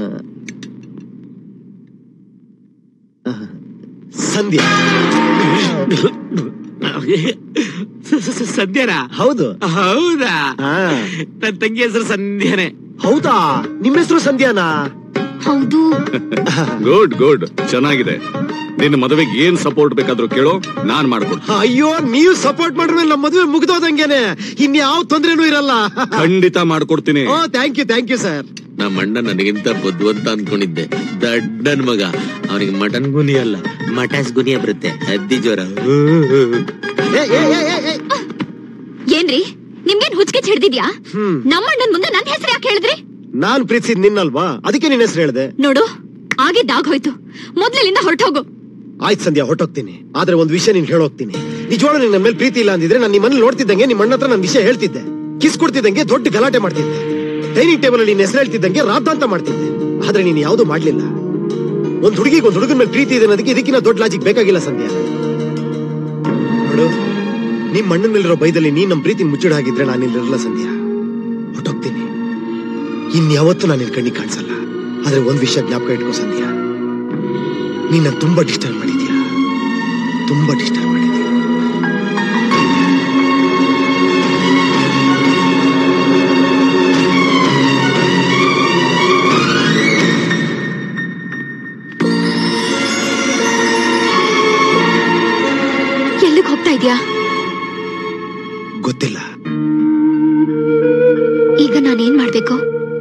ಆ, ಸಂಧ್ಯಾ ಸದ್ಯನಾ ಹೌದು ಹೌದಾ ಹಾ. ನನ್ ತಂಗಿ ಹೆಸರು ಸಂಧ್ಯಾನೆ ಹೌದಾ ನಿಮ್ಮ ಹೆಸರು ಸಂಧ್ಯಾನಾ ಹೌದು ಗುಡ್ ಗುಡ್ ಚೆನ್ನಾಗಿದೆ ನಿನ್ನ ಮದುವೆಗೆ ಏನ್ ಸಪೋರ್ಟ್ ಬೇಕಾದ್ರೂ ಕೇಳೋ ನಾನ್ ಮಾಡ್ಕೊಡ್ತೀನಿ ಅಯ್ಯೋ ನೀವು ಸಪೋರ್ಟ್ ಮಾಡಿದ್ರೆ ನಮ್ಮ ಮದುವೆ ಮುಗ್ದೋದಂಗೆನೆ ಇನ್ಯಾವ ತೊಂದ್ರೆನೂ ಇರಲ್ಲ ಖಂಡಿತ ಮಾಡ್ಕೊಡ್ತೀನಿ ಓ thank you thank you sir ನಮ್ಮ ಅಣ್ಣ ನನಗಿಂತ ಬುದ್ಧಿವಂತ ಅನ್ಕೊಂಡಿದ್ದೆ ದಡ್ಡನ್ ಮಗ ಅವನಿಗೆ ಮಟನ್ ಗುನಿ ಅಲ್ಲ ಮಟಾಸ್ ಗುನಿಯ ಬರುತ್ತೆ ಹದ್ದಿ ಜ್ವರ ಏನ್ರಿ ನಿಮ್ಗೇನ್ ಹುಚ್ಚಿಗೆ ಹಿಡ್ದಿದ್ಯಾ ನಮ್ಮಣ್ಣನ್ ಮುಂದೆ ನನ್ ಹೆಸರು ಯಾಕೆ ಹೇಳಿದ್ರಿ ನಾನ್ ಪ್ರೀತಿಸಿದ್ ನಿನ್ನಲ್ವಾ ಅದಕ್ಕೆ ನಿನ್ನ ಹೆಸರು ಹೇಳ್ದೆ ನೋಡು ಆಗಿದ್ದಾಗೋಯ್ತು ಮೊದ್ಲಿಂದ ಹೊರಟೋಗು ಆಯ್ತು ಸಂಧ್ಯಾ ಹೊರಟೋಗ್ತೀನಿ ಆದ್ರೆ ಒಂದ್ ವಿಷಯ ನೀನ್ ಹೇಳೋಗ್ತೀನಿ ನಿಜವಾಗ್ಲೂ ನಿನ್ ನನ್ ಮೇಲೆ ಪ್ರೀತಿ ಇಲ್ಲ ಅಂದಿದ್ರೆ ನಾನು ನಿಮ್ಮನ್ನ ನೋಡ್ತಿದ್ದಂಗೆ ನಿಮ್ಮ ಅಣ್ಣ ಹತ್ರ ನನ್ನ ವಿಷಯ ಹೇಳ್ತಿದ್ದೆ ಕಿಸ್ ಕೊಡ್ತಿದ್ದಂಗೆ ದೊಡ್ಡ ಗಲಾಟೆ ಮಾಡ್ತಿದ್ದೆ ಡೈನಿಂಗ್ ಟೇಬಲ್ ಅಲ್ಲಿ ನಿನ್ನ ಹೆಸರು ಹೇಳ್ತಿದ್ದಂಗೆ ರಾದ್ದಾಂತ ಮಾಡ್ತಿದ್ದೆ ಆದ್ರೆ ನೀನು ಯಾವ್ದು ಮಾಡ್ಲಿಲ್ಲ ಒಂದ್ ಹುಡುಗಿಗೆ ಒಂದ್ ಹುಡುಗನ ಮೇಲೆ ಪ್ರೀತಿ ಇದೆ ಅನ್ನೋದಕ್ಕೆ ಇದಕ್ಕಿಂತ ದೊಡ್ಡ ಲಾಜಿಕ್ ಬೇಕಾಗಿಲ್ಲ ಸಂಧ್ಯಾ ನೋಡು ನಿಮ್ ಅಣ್ಣನ ಮೇಲಿರೋ ಬೈದಲ್ಲಿ ನೀನ್ ನಮ್ ಪ್ರೀತಿ ಮುಚ್ಚಿಡ ಹಾಗಿದ್ರೆ ನಾನು ಇಲ್ಲಿರಲ್ಲ ಸಂಧ್ಯಾ ಹೊಟ್ಟೋಗ್ತೀನಿ ಇನ್ಯಾವತ್ತೂ ನಾನು ನಿನ್ ಕಣ್ಣಿಗೆ ಕಾಣಿಸಲ್ಲ ಆದ್ರೆ ಒಂದ್ ವಿಷಯ ಜ್ಞಾಪಕ ಇಟ್ಕೋ ಸಂಧ್ಯಾ ನೀನ ತುಂಬಾ ಡಿಸ್ಟರ್ಬ್ ಮಾಡಿದ್ಯಾ ತುಂಬಾ ಡಿಸ್ಟರ್ಬ್ ಮಾಡಿದ್ಯಾ ಎಲ್ಲಿಗೆ ಹೋಗ್ತಾ ಇದ್ಯಾ ಗೊತ್ತಿಲ್ಲ ಈಗ ನಾನೇನ್ ಮಾಡ್ಬೇಕು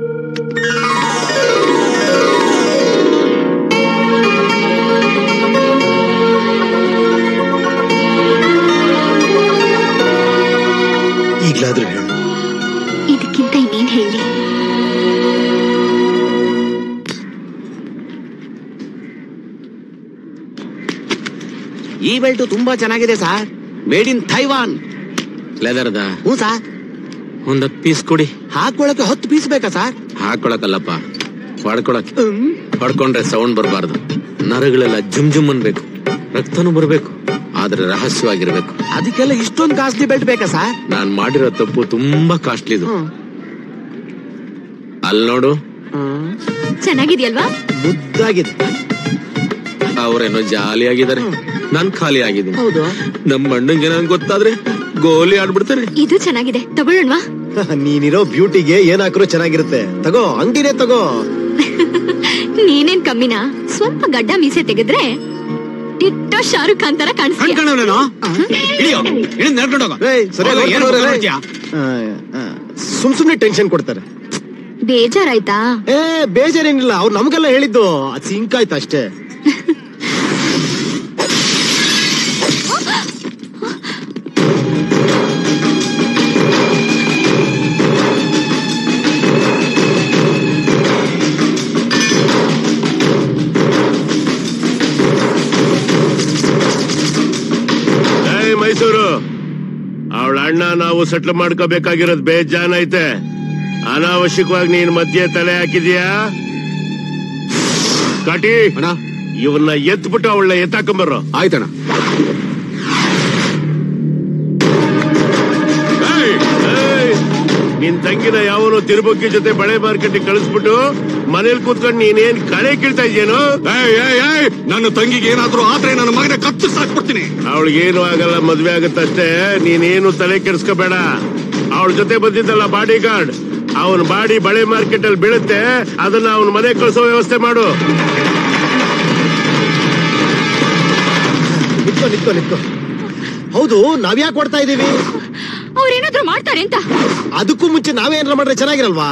ಈಗ್ಲಾದ್ರೂ ಹೇಳು ಇದಕ್ಕಿಂತ ಇನ್ನೇನ್ ಹೇಳಿ ಈ ಬೆಲ್ಟ್ ತುಂಬಾ ಚೆನ್ನಾಗಿದೆ ಸರ್ ಮೇಡ್ ಇನ್ ಥೈವಾನ್ ಲೆದರ್ದ ಹ್ಞೂ ಸರ್ ಒಂದ್ ಹತ್ತು ಪೀಸ್ ಕೊಡಿ ಹಾಕೊಳಕ್ಕೆ ಹತ್ತು ಪೀಸ್ ಬೇಕಾ ಸರ್ ಹಾಕೊಳಕಲ್ಲಪ್ಪ ಹೊಡ್ಕೊಳಕ್ ಹೊಡ್ಕೊಂಡ್ರೆ ಸೌಂಡ್ ಬರಬಾರ್ದು ನರಗಳೆಲ್ಲ ಜುಮ್ ಜುಮ್ ಅನ್ಬೇಕು ರಕ್ತನೂ ಬರಬೇಕು ಆದ್ರೆ ರಹಸ್ಯವಾಗಿರ್ಬೇಕು ಅದಕ್ಕೆಲ್ಲ ಇಷ್ಟೊಂದು ಕಾಸ್ಟ್ಲಿ ಬೆಲ್ಟ್ ಬೇಕಾ ಸರ್ ನಾನ್ ಮಾಡಿರೋ ತಪ್ಪು ತುಂಬಾ ಕಾಸ್ಟ್ಲಿದು ಅಲ್ಲಿ ನೋಡು ಚೆನ್ನಾಗಿದ್ಯಲ್ವಾ ಮುದ್ದಾಗಿದೆ ಅವ್ರೇನೋ ಜಾಲಿ ಆಗಿದ್ದಾರೆ ನಾನ್ ಖಾಲಿ ಆಗಿದ್ದೀನಿ ಹೌದು ನಮ್ಮ ಅಣ್ಣಂಗೆ ನನ್ ಗೊತ್ತಾದ್ರೆ ಗೋಲಿ ಆಡ್ಬಿಡ್ತಾರೆ ಇದು ಚೆನ್ನಾಗಿದೆ ತಗೊಳ್ಳೋಣವಾ ನೀನಿರೋ ಬ್ಯೂಟಿಗೆ ಏನ್ ಹಾಕಿರೋ ಚೆನ್ನಾಗಿರುತ್ತೆ ತಗೋ ಅಂಗಡಿನೇ ತಗೋ ನೀನೇನ್ ಕಮ್ಮಿನಾ ಸ್ವಲ್ಪ ಗಡ್ಡ ಮೀಸೆ ತೆಗೆದ್ರೆ ಟಿಟ್ಟೋ ಶಾರುಖ್ ಖಾನ್ ತರ ಕಾಣಿಸ್ತೀಯ ಇಳಿಯೋ ಇಳಿದ್ ನಡ್ಕೊಂಡು ಹೋಗೋ ಏಯ್, ಸರಿ, ಹೋಗೋ, ನೋಡ್ಕೊಂಡು ಏನು ಹೋಗ್ರಿ, ಮಾಡ್ತೀಯಾ? ಆ, ಆ, ಸುಮ್ ಸುಮ್ನೆ ಟೆನ್ಷನ್ ಕೊಡ್ತಾರೆ ಬೇಜಾರಾಯ್ತಾ ಏ ಬೇಜಾರೇನಿಲ್ಲ ಅವ್ರು ನಮ್ಗೆಲ್ಲ ಹೇಳಿದ್ದು ಅದ್ ಸಿಂಕ್ ಆಯ್ತು ಅಷ್ಟೇ ಏಯ್ ಮೈಸೂರು ಅವಳ ಅಣ್ಣ ನಾವು ಸೆಟ್ಲ್ ಮಾಡ್ಕೋಬೇಕಾಗಿರೋದ್ ಬೇಜಾನ್ ಐತೆ ಅನಾವಶ್ಯಕವಾಗಿ ನೀನ್ ಮಧ್ಯೆ ತಲೆ ಹಾಕಿದ್ಯಾ ಕಾಟಿ ಇವನ್ನ ಎತ್ಬಿಟ್ಟು ಅವಳನ್ನ ಎತ್ತಾಕೊಂಬರ್ರೋ ಆಯ್ತಣ್ಣ ಏಯ್, ನಿನ್ ತಂಗಿನ ಯಾವನು ತಿರುಬಕ್ಕಿ ಜೊತೆ ಬಳೆ ಮಾರ್ಕೆಟ್ ಕಳಿಸ್ಬಿಟ್ಟು ಮನೇಲಿ ಕೂತ್ಕೊಂಡು ನೀನೇನ್ ಕಳೆ ಕೀಳ್ತಾ ಇದ್ಯೇನೋ ನನ್ನ ತಂಗಿಗೆ ಏನಾದ್ರೂ ಆದ್ರೆ ನನ್ನ ಮಗನ ಕತ್ತು ಸಾಕ್ಬಿಡ್ತೀನಿ ಅವಳಿಗೇನು ಆಗಲ್ಲ ಮದ್ವೆ ಆಗತ್ತಷ್ಟೇ ನೀನೇನು ತಲೆ ಕೆಡಿಸ್ಕೋಬೇಡ ಅವಳ ಜೊತೆ ಬಂದಿದ್ದಲ್ಲ ಬಾಡಿ ಗಾರ್ಡ್ ಅವನ್ ಬಾಡಿ ಬಳೆ ಮಾರ್ಕೆಟ್ ಅಲ್ಲಿ ಬೀಳುತ್ತೆ ಅದನ್ನ ಅವನ ಮನೆ ಕಳಿಸೋ ವ್ಯವಸ್ಥೆ ಮಾಡು ನಿತ್ಕೋ ನಿತ್ಕೋ ನಿತ್ಕೋ ಹೌದು ನಾವ್ಯಾಕೆ ಕೊಡ್ತಾ ಇದೀವಿ ಅವ್ರೇನಾದ್ರೂ ಮಾಡ್ತಾರೆ ಅಂತ ಅದಕ್ಕೂ ಮುಂಚೆ ನಾವೇ ಏನಾರ ಮಾಡ್ರೆ ಚೆನ್ನಾಗಿರಲ್ವಾ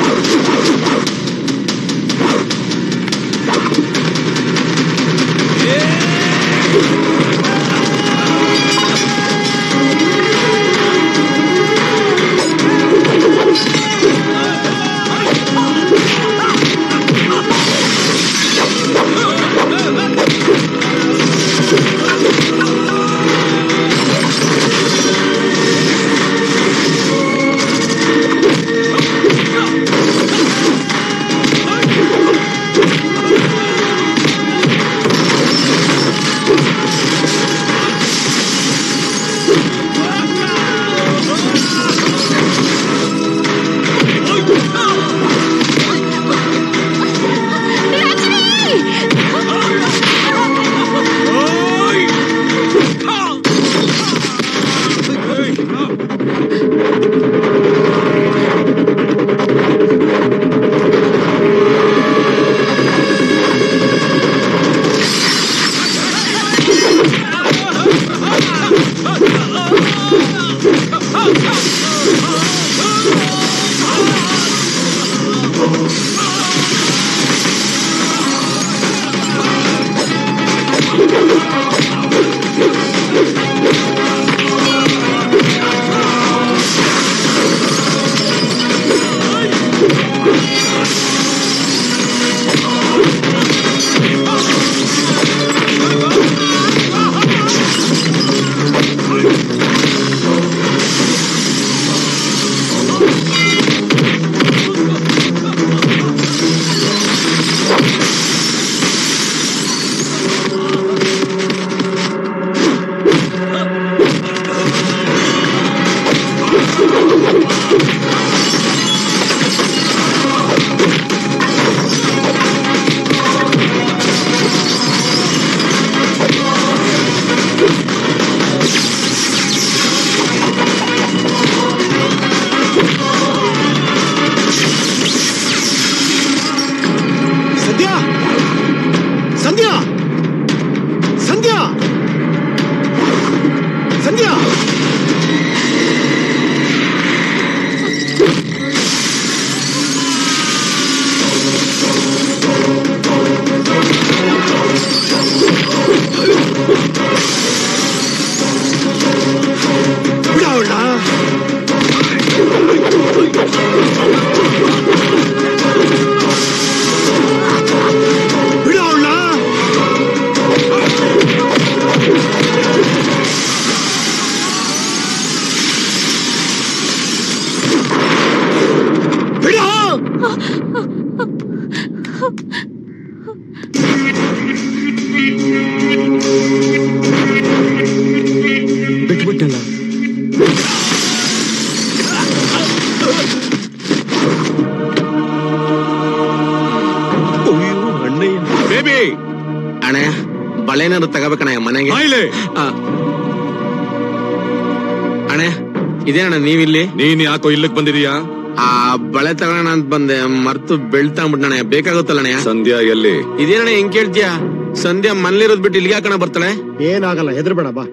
ಸಂಧ್ಯಾ ಸಂಧ್ಯಾ ಸಂಧ್ಯಾ ಸಂಧ್ಯಾ ಬಿಡ ಅವಳನ್ನ ಬಿಡ ಅವಳನ್ನ ಬಿಡ ಬಿಟ್ಬಿಟ್ಟಲ್ಲ ಬೇಬಿ ಅಣ್ಣ ಬಳೆನಾದ್ರು ತಗೋಬೇಕಣ್ಣ ಮನೆಗೆ ಆ. ಅಣ್ಣ ಇದೇನಣ್ಣ ನೀವಿಲ್ಲಿ ನೀನ್ ಯಾಕೋ ಇಲ್ಲಕ್ ಬಂದಿದೀಯಾ ಆ ಬಳೆ ತಗೋಣ ಅಂತ ಬಂದೆ ಮರ್ತು ಬೆಳ್ತಾಂಬಿಟ್ನಣ್ಣ ಬೇಕಾಗುತ್ತಲ್ಲಣ್ಣ ಸಂಧ್ಯಾ ಎಲ್ಲಿ ಇದೇನಣ್ಣ ಹೆಂಗ್ ಕೇಳ್ತೀಯ ಸಂಧ್ಯಾ ಮನೇಲಿರೋದ್ ಬಿಟ್ಟು ಇಲ್ಲಿಗೆ ಹಾಕಣ ಬರ್ತಾಳೆ ಏನಾಗಲ್ಲ ಹೆದರ್ಬೇಡ ಬಾ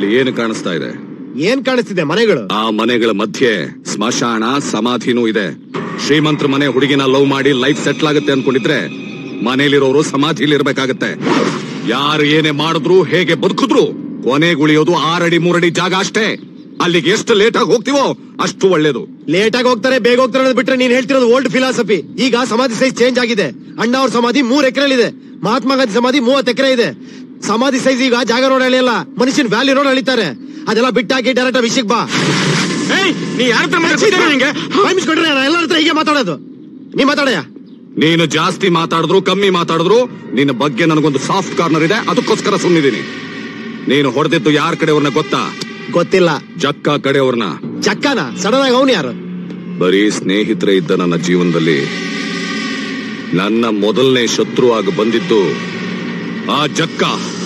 ಏನು ಕಾಣಿಸ್ತಾ ಇದೆ ಏನ್ ಕಾಣಿಸ್ತಿದೆ ಮನೆಗಳು ಆ ಮನೆಗಳ ಮಧ್ಯೆ ಸ್ಮಶಾನ ಸಮಾಧಿನೂ ಇದೆ ಶ್ರೀಮಂತರ ಮನೆ ಹುಡುಗಿನ ಲವ್ ಮಾಡಿ ಲೈಫ್ ಸೆಟ್ಲ್ ಆಗುತ್ತೆ ಅನ್ಕೊಂಡಿದ್ರೆ ಮನೇಲಿರೋರು ಸಮಾಧಿಲಿ ಇರ್ಬೇಕಾಗತ್ತೆ ಯಾರು ಏನೇ ಮಾಡಿದ್ರು ಹೇಗೆ ಬದುಕಿದ್ರು ಕೊನೆಗುಳಿಯೋದು ಆರಡಿ ಮೂರಡಿ ಜಾಗ ಅಷ್ಟೇ ಅಲ್ಲಿಗೆ ಎಷ್ಟು ಲೇಟ್ ಆಗಿ ಹೋಗ್ತೀವೋ ಅಷ್ಟು ಒಳ್ಳೇದು ಲೇಟ್ ಆಗಿ ಹೋಗ್ತಾರೆ ಬೇಗ ಹೋಗ್ತಾರೆ ಅನ್ನೋದು ಬಿಟ್ರೆ ನೀನ್ ಹೇಳ್ತಿರೋದು ಓಲ್ಡ್ ಫಿಲಾಸಫಿ ಈಗ ಸಮಾಧಿ ಸೈಜ್ ಚೇಂಜ್ ಆಗಿದೆ ಅಣ್ಣ ಅವ್ರ ಸಮಾಧಿ ಮೂರ್ ಎಕರೆ ಇದೆ ಮಹಾತ್ಮ ಗಾಂಧಿ ಸಮಾಧಿ ಮೂವತ್ ಎಕರೆ ಇದೆ ಸಮಾಧಿ ಸೈಜ್ ಈಗ ಜಾಗ ರೋಡ್ ಅಳಿಯಲ್ಲ ಮನುಷ್ಯನ್ ವ್ಯಾಲಿ ರೋಡ್ ಅಳಿತಾರೆ ಅದೆಲ್ಲ ಬಿಟ್ಟಾಕಿ ಡೈರೆಕ್ಟ್ ವಿಷಯಕ್ಕೆ ಬಾ ನೀ ಯಾರ ಕೊಡ್ರಿ ಎಲ್ಲರ ಹತ್ರ ಹೀಗೆ ಮಾತಾಡೋದು ನೀ ಮಾತಾಡಯ್ಯ ನೀನು ಜಾಸ್ತಿ ಮಾತಾಡಿದ್ರು ಕಮ್ಮಿ ಮಾತಾಡಿದ್ರು ನಿನ್ನ ಬಗ್ಗೆ ನನಗೊಂದು ಸಾಫ್ಟ್ ಕಾರ್ನರ್ ಇದೆ ಅದಕ್ಕೋಸ್ಕರ ಸುಮ್ಮನಿದ್ದೀನಿ ನೀನು ಹೊಡೆದಿದ್ದು ಯಾರ ಕಡೆಯವ್ರನ್ನ ಗೊತ್ತಾ ಗೊತ್ತಿಲ್ಲ ಜಕ್ಕ ಕಡೆಯವ್ರನ್ನ ಚಕ್ಕನ ಸಡನ್ ಆಗಿ ಅವನು ಯಾರು ಬರೀ ಸ್ನೇಹಿತರೇ ಇದ್ದ ನನ್ನ ಜೀವನದಲ್ಲಿ ನನ್ನ ಮೊದಲನೇ ಶತ್ರು ಆಗಿ ಬಂದಿದ್ದು ಆ ಜಕ್ಕ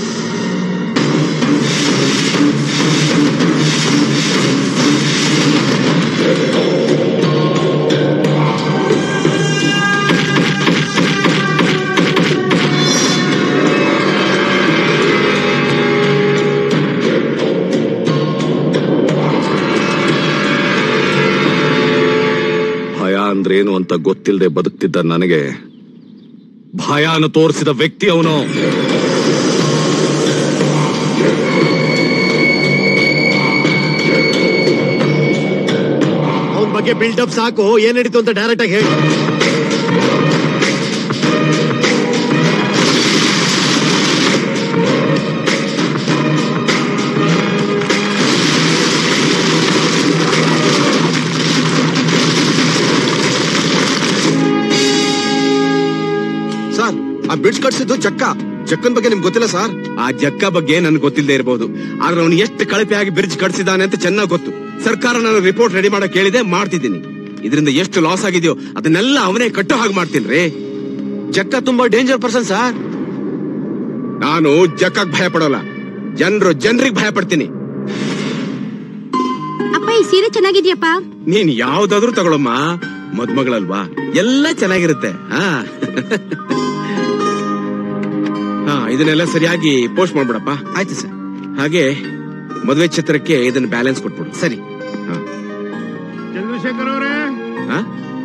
ಭಯ ಅಂದ್ರೇನು ಅಂತ ಗೊತ್ತಿಲ್ಲದೆ ಬದುಕ್ತಿದ್ದ ನನಗೆ ಭಯಾನ ತೋರಿಸಿದ ವ್ಯಕ್ತಿ ಅವನು ಅವನ ಬಗ್ಗೆ ಬಿಲ್ಡಪ್ ಸಾಕು ಏನ್ ನಡೀತು ಅಂತ ಡೈರೆಕ್ಟ್ ಆಗಿ ಹೇಳಿ ಸರ್ ಆ ಬಿಡ್ಸ್ ಕಟ್ಸಿದ್ದು ಚಕ್ಕ ಚಕ್ಕನ್ ಬಗ್ಗೆ ನಿಮ್ಗೆ ಗೊತ್ತಿಲ್ಲ ಸರ್ ಆ ಜಕ್ಕ ಬಗ್ಗೆ ನನ್ಗೆ ಗೊತ್ತಿಲ್ಲದೆ ಇರಬಹುದು ಆದ್ರೆ ಅವನು ಎಷ್ಟು ಕಳಪೆಯಾಗಿ ಬ್ರಿಡ್ಜ್ ಕಟ್ಸಿದಾನೆ ಅಂತ ಚೆನ್ನಾಗಿ ಗೊತ್ತು ಸರ್ಕಾರ ನಾನು ರಿಪೋರ್ಟ್ ರೆಡಿ ಮಾಡಕ್ ಕೇಳಿದೆ ಮಾಡ್ತಿದ್ದೀನಿ ಇದರಿಂದ ಎಷ್ಟು ಲಾಸ್ ಆಗಿದೆಯೋ ಅದನ್ನೆಲ್ಲ ಅವನೇ ಕಟ್ಟೋ ಹಾಗೆ ಮಾಡ್ತೀನಿ ರೀ ಜಕ್ಕ ತುಂಬಾ ಡೇಂಜರ್ ಪರ್ಸನ್ ಸರ್ ನಾನು ಜಕ್ಕಕ್ ಭಯ ಪಡೋಲ್ಲ ಜನರು ಜನರಿಗೆ ಭಯ ಪಡ್ತೀನಿ ಅಪ್ಪ ಈ ಸೀರೆ ಚೆನ್ನಾಗಿದ್ಯಪ್ಪ ನೀನ್ ಯಾವ್ದಾದ್ರೂ ತಗೊಳಮ್ಮ ಮದ್ಮಗಳಲ್ವಾ ಎಲ್ಲ ಚೆನ್ನಾಗಿರುತ್ತೆ ಹಾ ಹಾ ಇದನ್ನೆಲ್ಲ ಸರಿಯಾಗಿ ಪೋಸ್ಟ್ ಮಾಡ್ಬಿಡಪ್ಪ ಆಯ್ತು ಸರ್ ಹಾಗೆ ಮದುವೆ ಚಿತ್ರಕ್ಕೆ ಇದನ್ನ ಬ್ಯಾಲೆನ್ಸ್ ಕೊಟ್ಬಿಡು ಸರಿ ಚಂದ್ರಶೇಖರ್ ಅವರೇ ಹಾ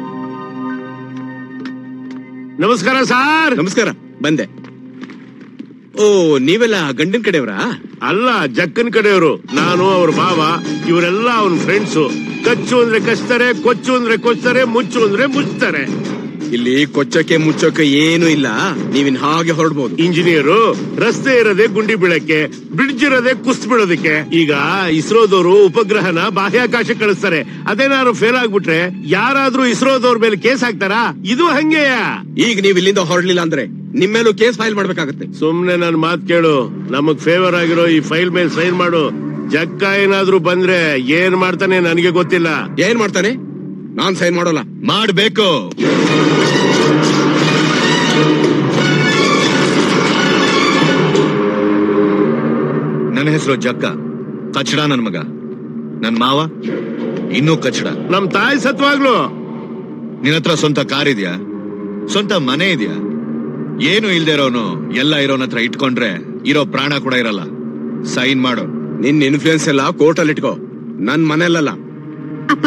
ನಮಸ್ಕಾರ ಸರ್ ನಮಸ್ಕಾರ ಬಂದೆ ಓ ನೀವೆಲ್ಲ ಗಂಡನ್ ಕಡೆಯವರಾ ಅಲ್ಲ ಜಕ್ಕನ್ ಕಡೆಯವರು ನಾನು ಅವ್ರ ಬಾವ ಇವರೆಲ್ಲ ಅವನ ಫ್ರೆಂಡ್ಸು ಕಚ್ಚು ಅಂದ್ರೆ ಕಚ್ತಾರೆ ಕೊಚ್ಚು ಅಂದ್ರೆ ಕೊಚ್ತಾರೆ ಮುಚ್ಚು ಅಂದ್ರೆ ಮುಚ್ತಾರೆ ಇಲ್ಲಿ ಕೊಚ್ಚಕ್ಕೆ ಮುಚ್ಚೋಕೆ ಏನು ಇಲ್ಲ ನೀವಿನ್ ಹಾಗೆ ಹೊರಡ್ಬೋದು ಇಂಜಿನಿಯರು ರಸ್ತೆ ಇರೋದೇ ಗುಂಡಿ ಬೀಳಕ್ಕೆ ಬ್ರಿಡ್ಜ್ ಇರೋದೇ ಕುಸ್ತ್ ಬೀಳೋದಕ್ಕೆ ಈಗ ಇಸ್ರೋದವರು ಉಪಗ್ರಹನ ಬಾಹ್ಯಾಕಾಶ ಕಳಿಸ್ತಾರೆ ಅದೇನಾದ್ರು ಫೇಲ್ ಆಗ್ಬಿಟ್ರೆ ಯಾರಾದ್ರೂ ಇಸ್ರೋದವ್ರ ಮೇಲೆ ಕೇಸ್ ಹಾಕ್ತಾರಾ ಇದು ಹಂಗೆಯ ಈಗ ನೀವ್ ಇಲ್ಲಿಂದ ಹೊರಡ್ಲಿಲ್ಲ ಅಂದ್ರೆ ನಿಮ್ ಮೇಲೂ ಕೇಸ್ ಫೈಲ್ ಮಾಡ್ಬೇಕಾಗತ್ತೆ ಸುಮ್ನೆ ನನ್ ಮಾತ್ ಕೇಳು ನಮಗ್ ಫೇವರ್ ಆಗಿರೋ ಈ ಫೈಲ್ ಮೇಲೆ ಸೈನ್ ಮಾಡು ಜಕ್ಕ ಏನಾದ್ರೂ ಬಂದ್ರೆ ಏನ್ ಮಾಡ್ತಾನೆ ನನಗೆ ಗೊತ್ತಿಲ್ಲ ಏನ್ ಮಾಡ್ತಾನೆ ನಾನ್ ಸೈನ್ ಮಾಡೋಲ್ಲ ಮಾಡ್ಬೇಕು ನನ್ನ ಹೆಸರು ಜಕ್ಕ ಕಚಡ ನನ್ ಮಗ ನನ್ ಮಾವ ಇನ್ನೂ ಕಚಡ ನಮ್ ತಾಯಿ ಸತ್ವಾಗ್ಲು ನಿನ್ನ ಹತ್ರ ಸ್ವಂತ ಕಾರ್ ಇದೆಯಾ ಸ್ವಂತ ಮನೆ ಇದೆಯಾ ಏನು ಇಲ್ದೇ ಇರೋನು ಎಲ್ಲ ಇರೋನ ಹತ್ರ ಇಟ್ಕೊಂಡ್ರೆ ಇರೋ ಪ್ರಾಣ ಕೂಡ ಇರಲ್ಲ ಸೈನ್ ಮಾಡು ನಿನ್ ಇನ್ಫ್ಲೂಯೆನ್ಸ್ ಎಲ್ಲ ಕೋರ್ಟ್ ಅಲ್ಲಿ ಇಟ್ಕೋ ನನ್ ಮನೆಯಲ್ಲ ಅಪ್ಪ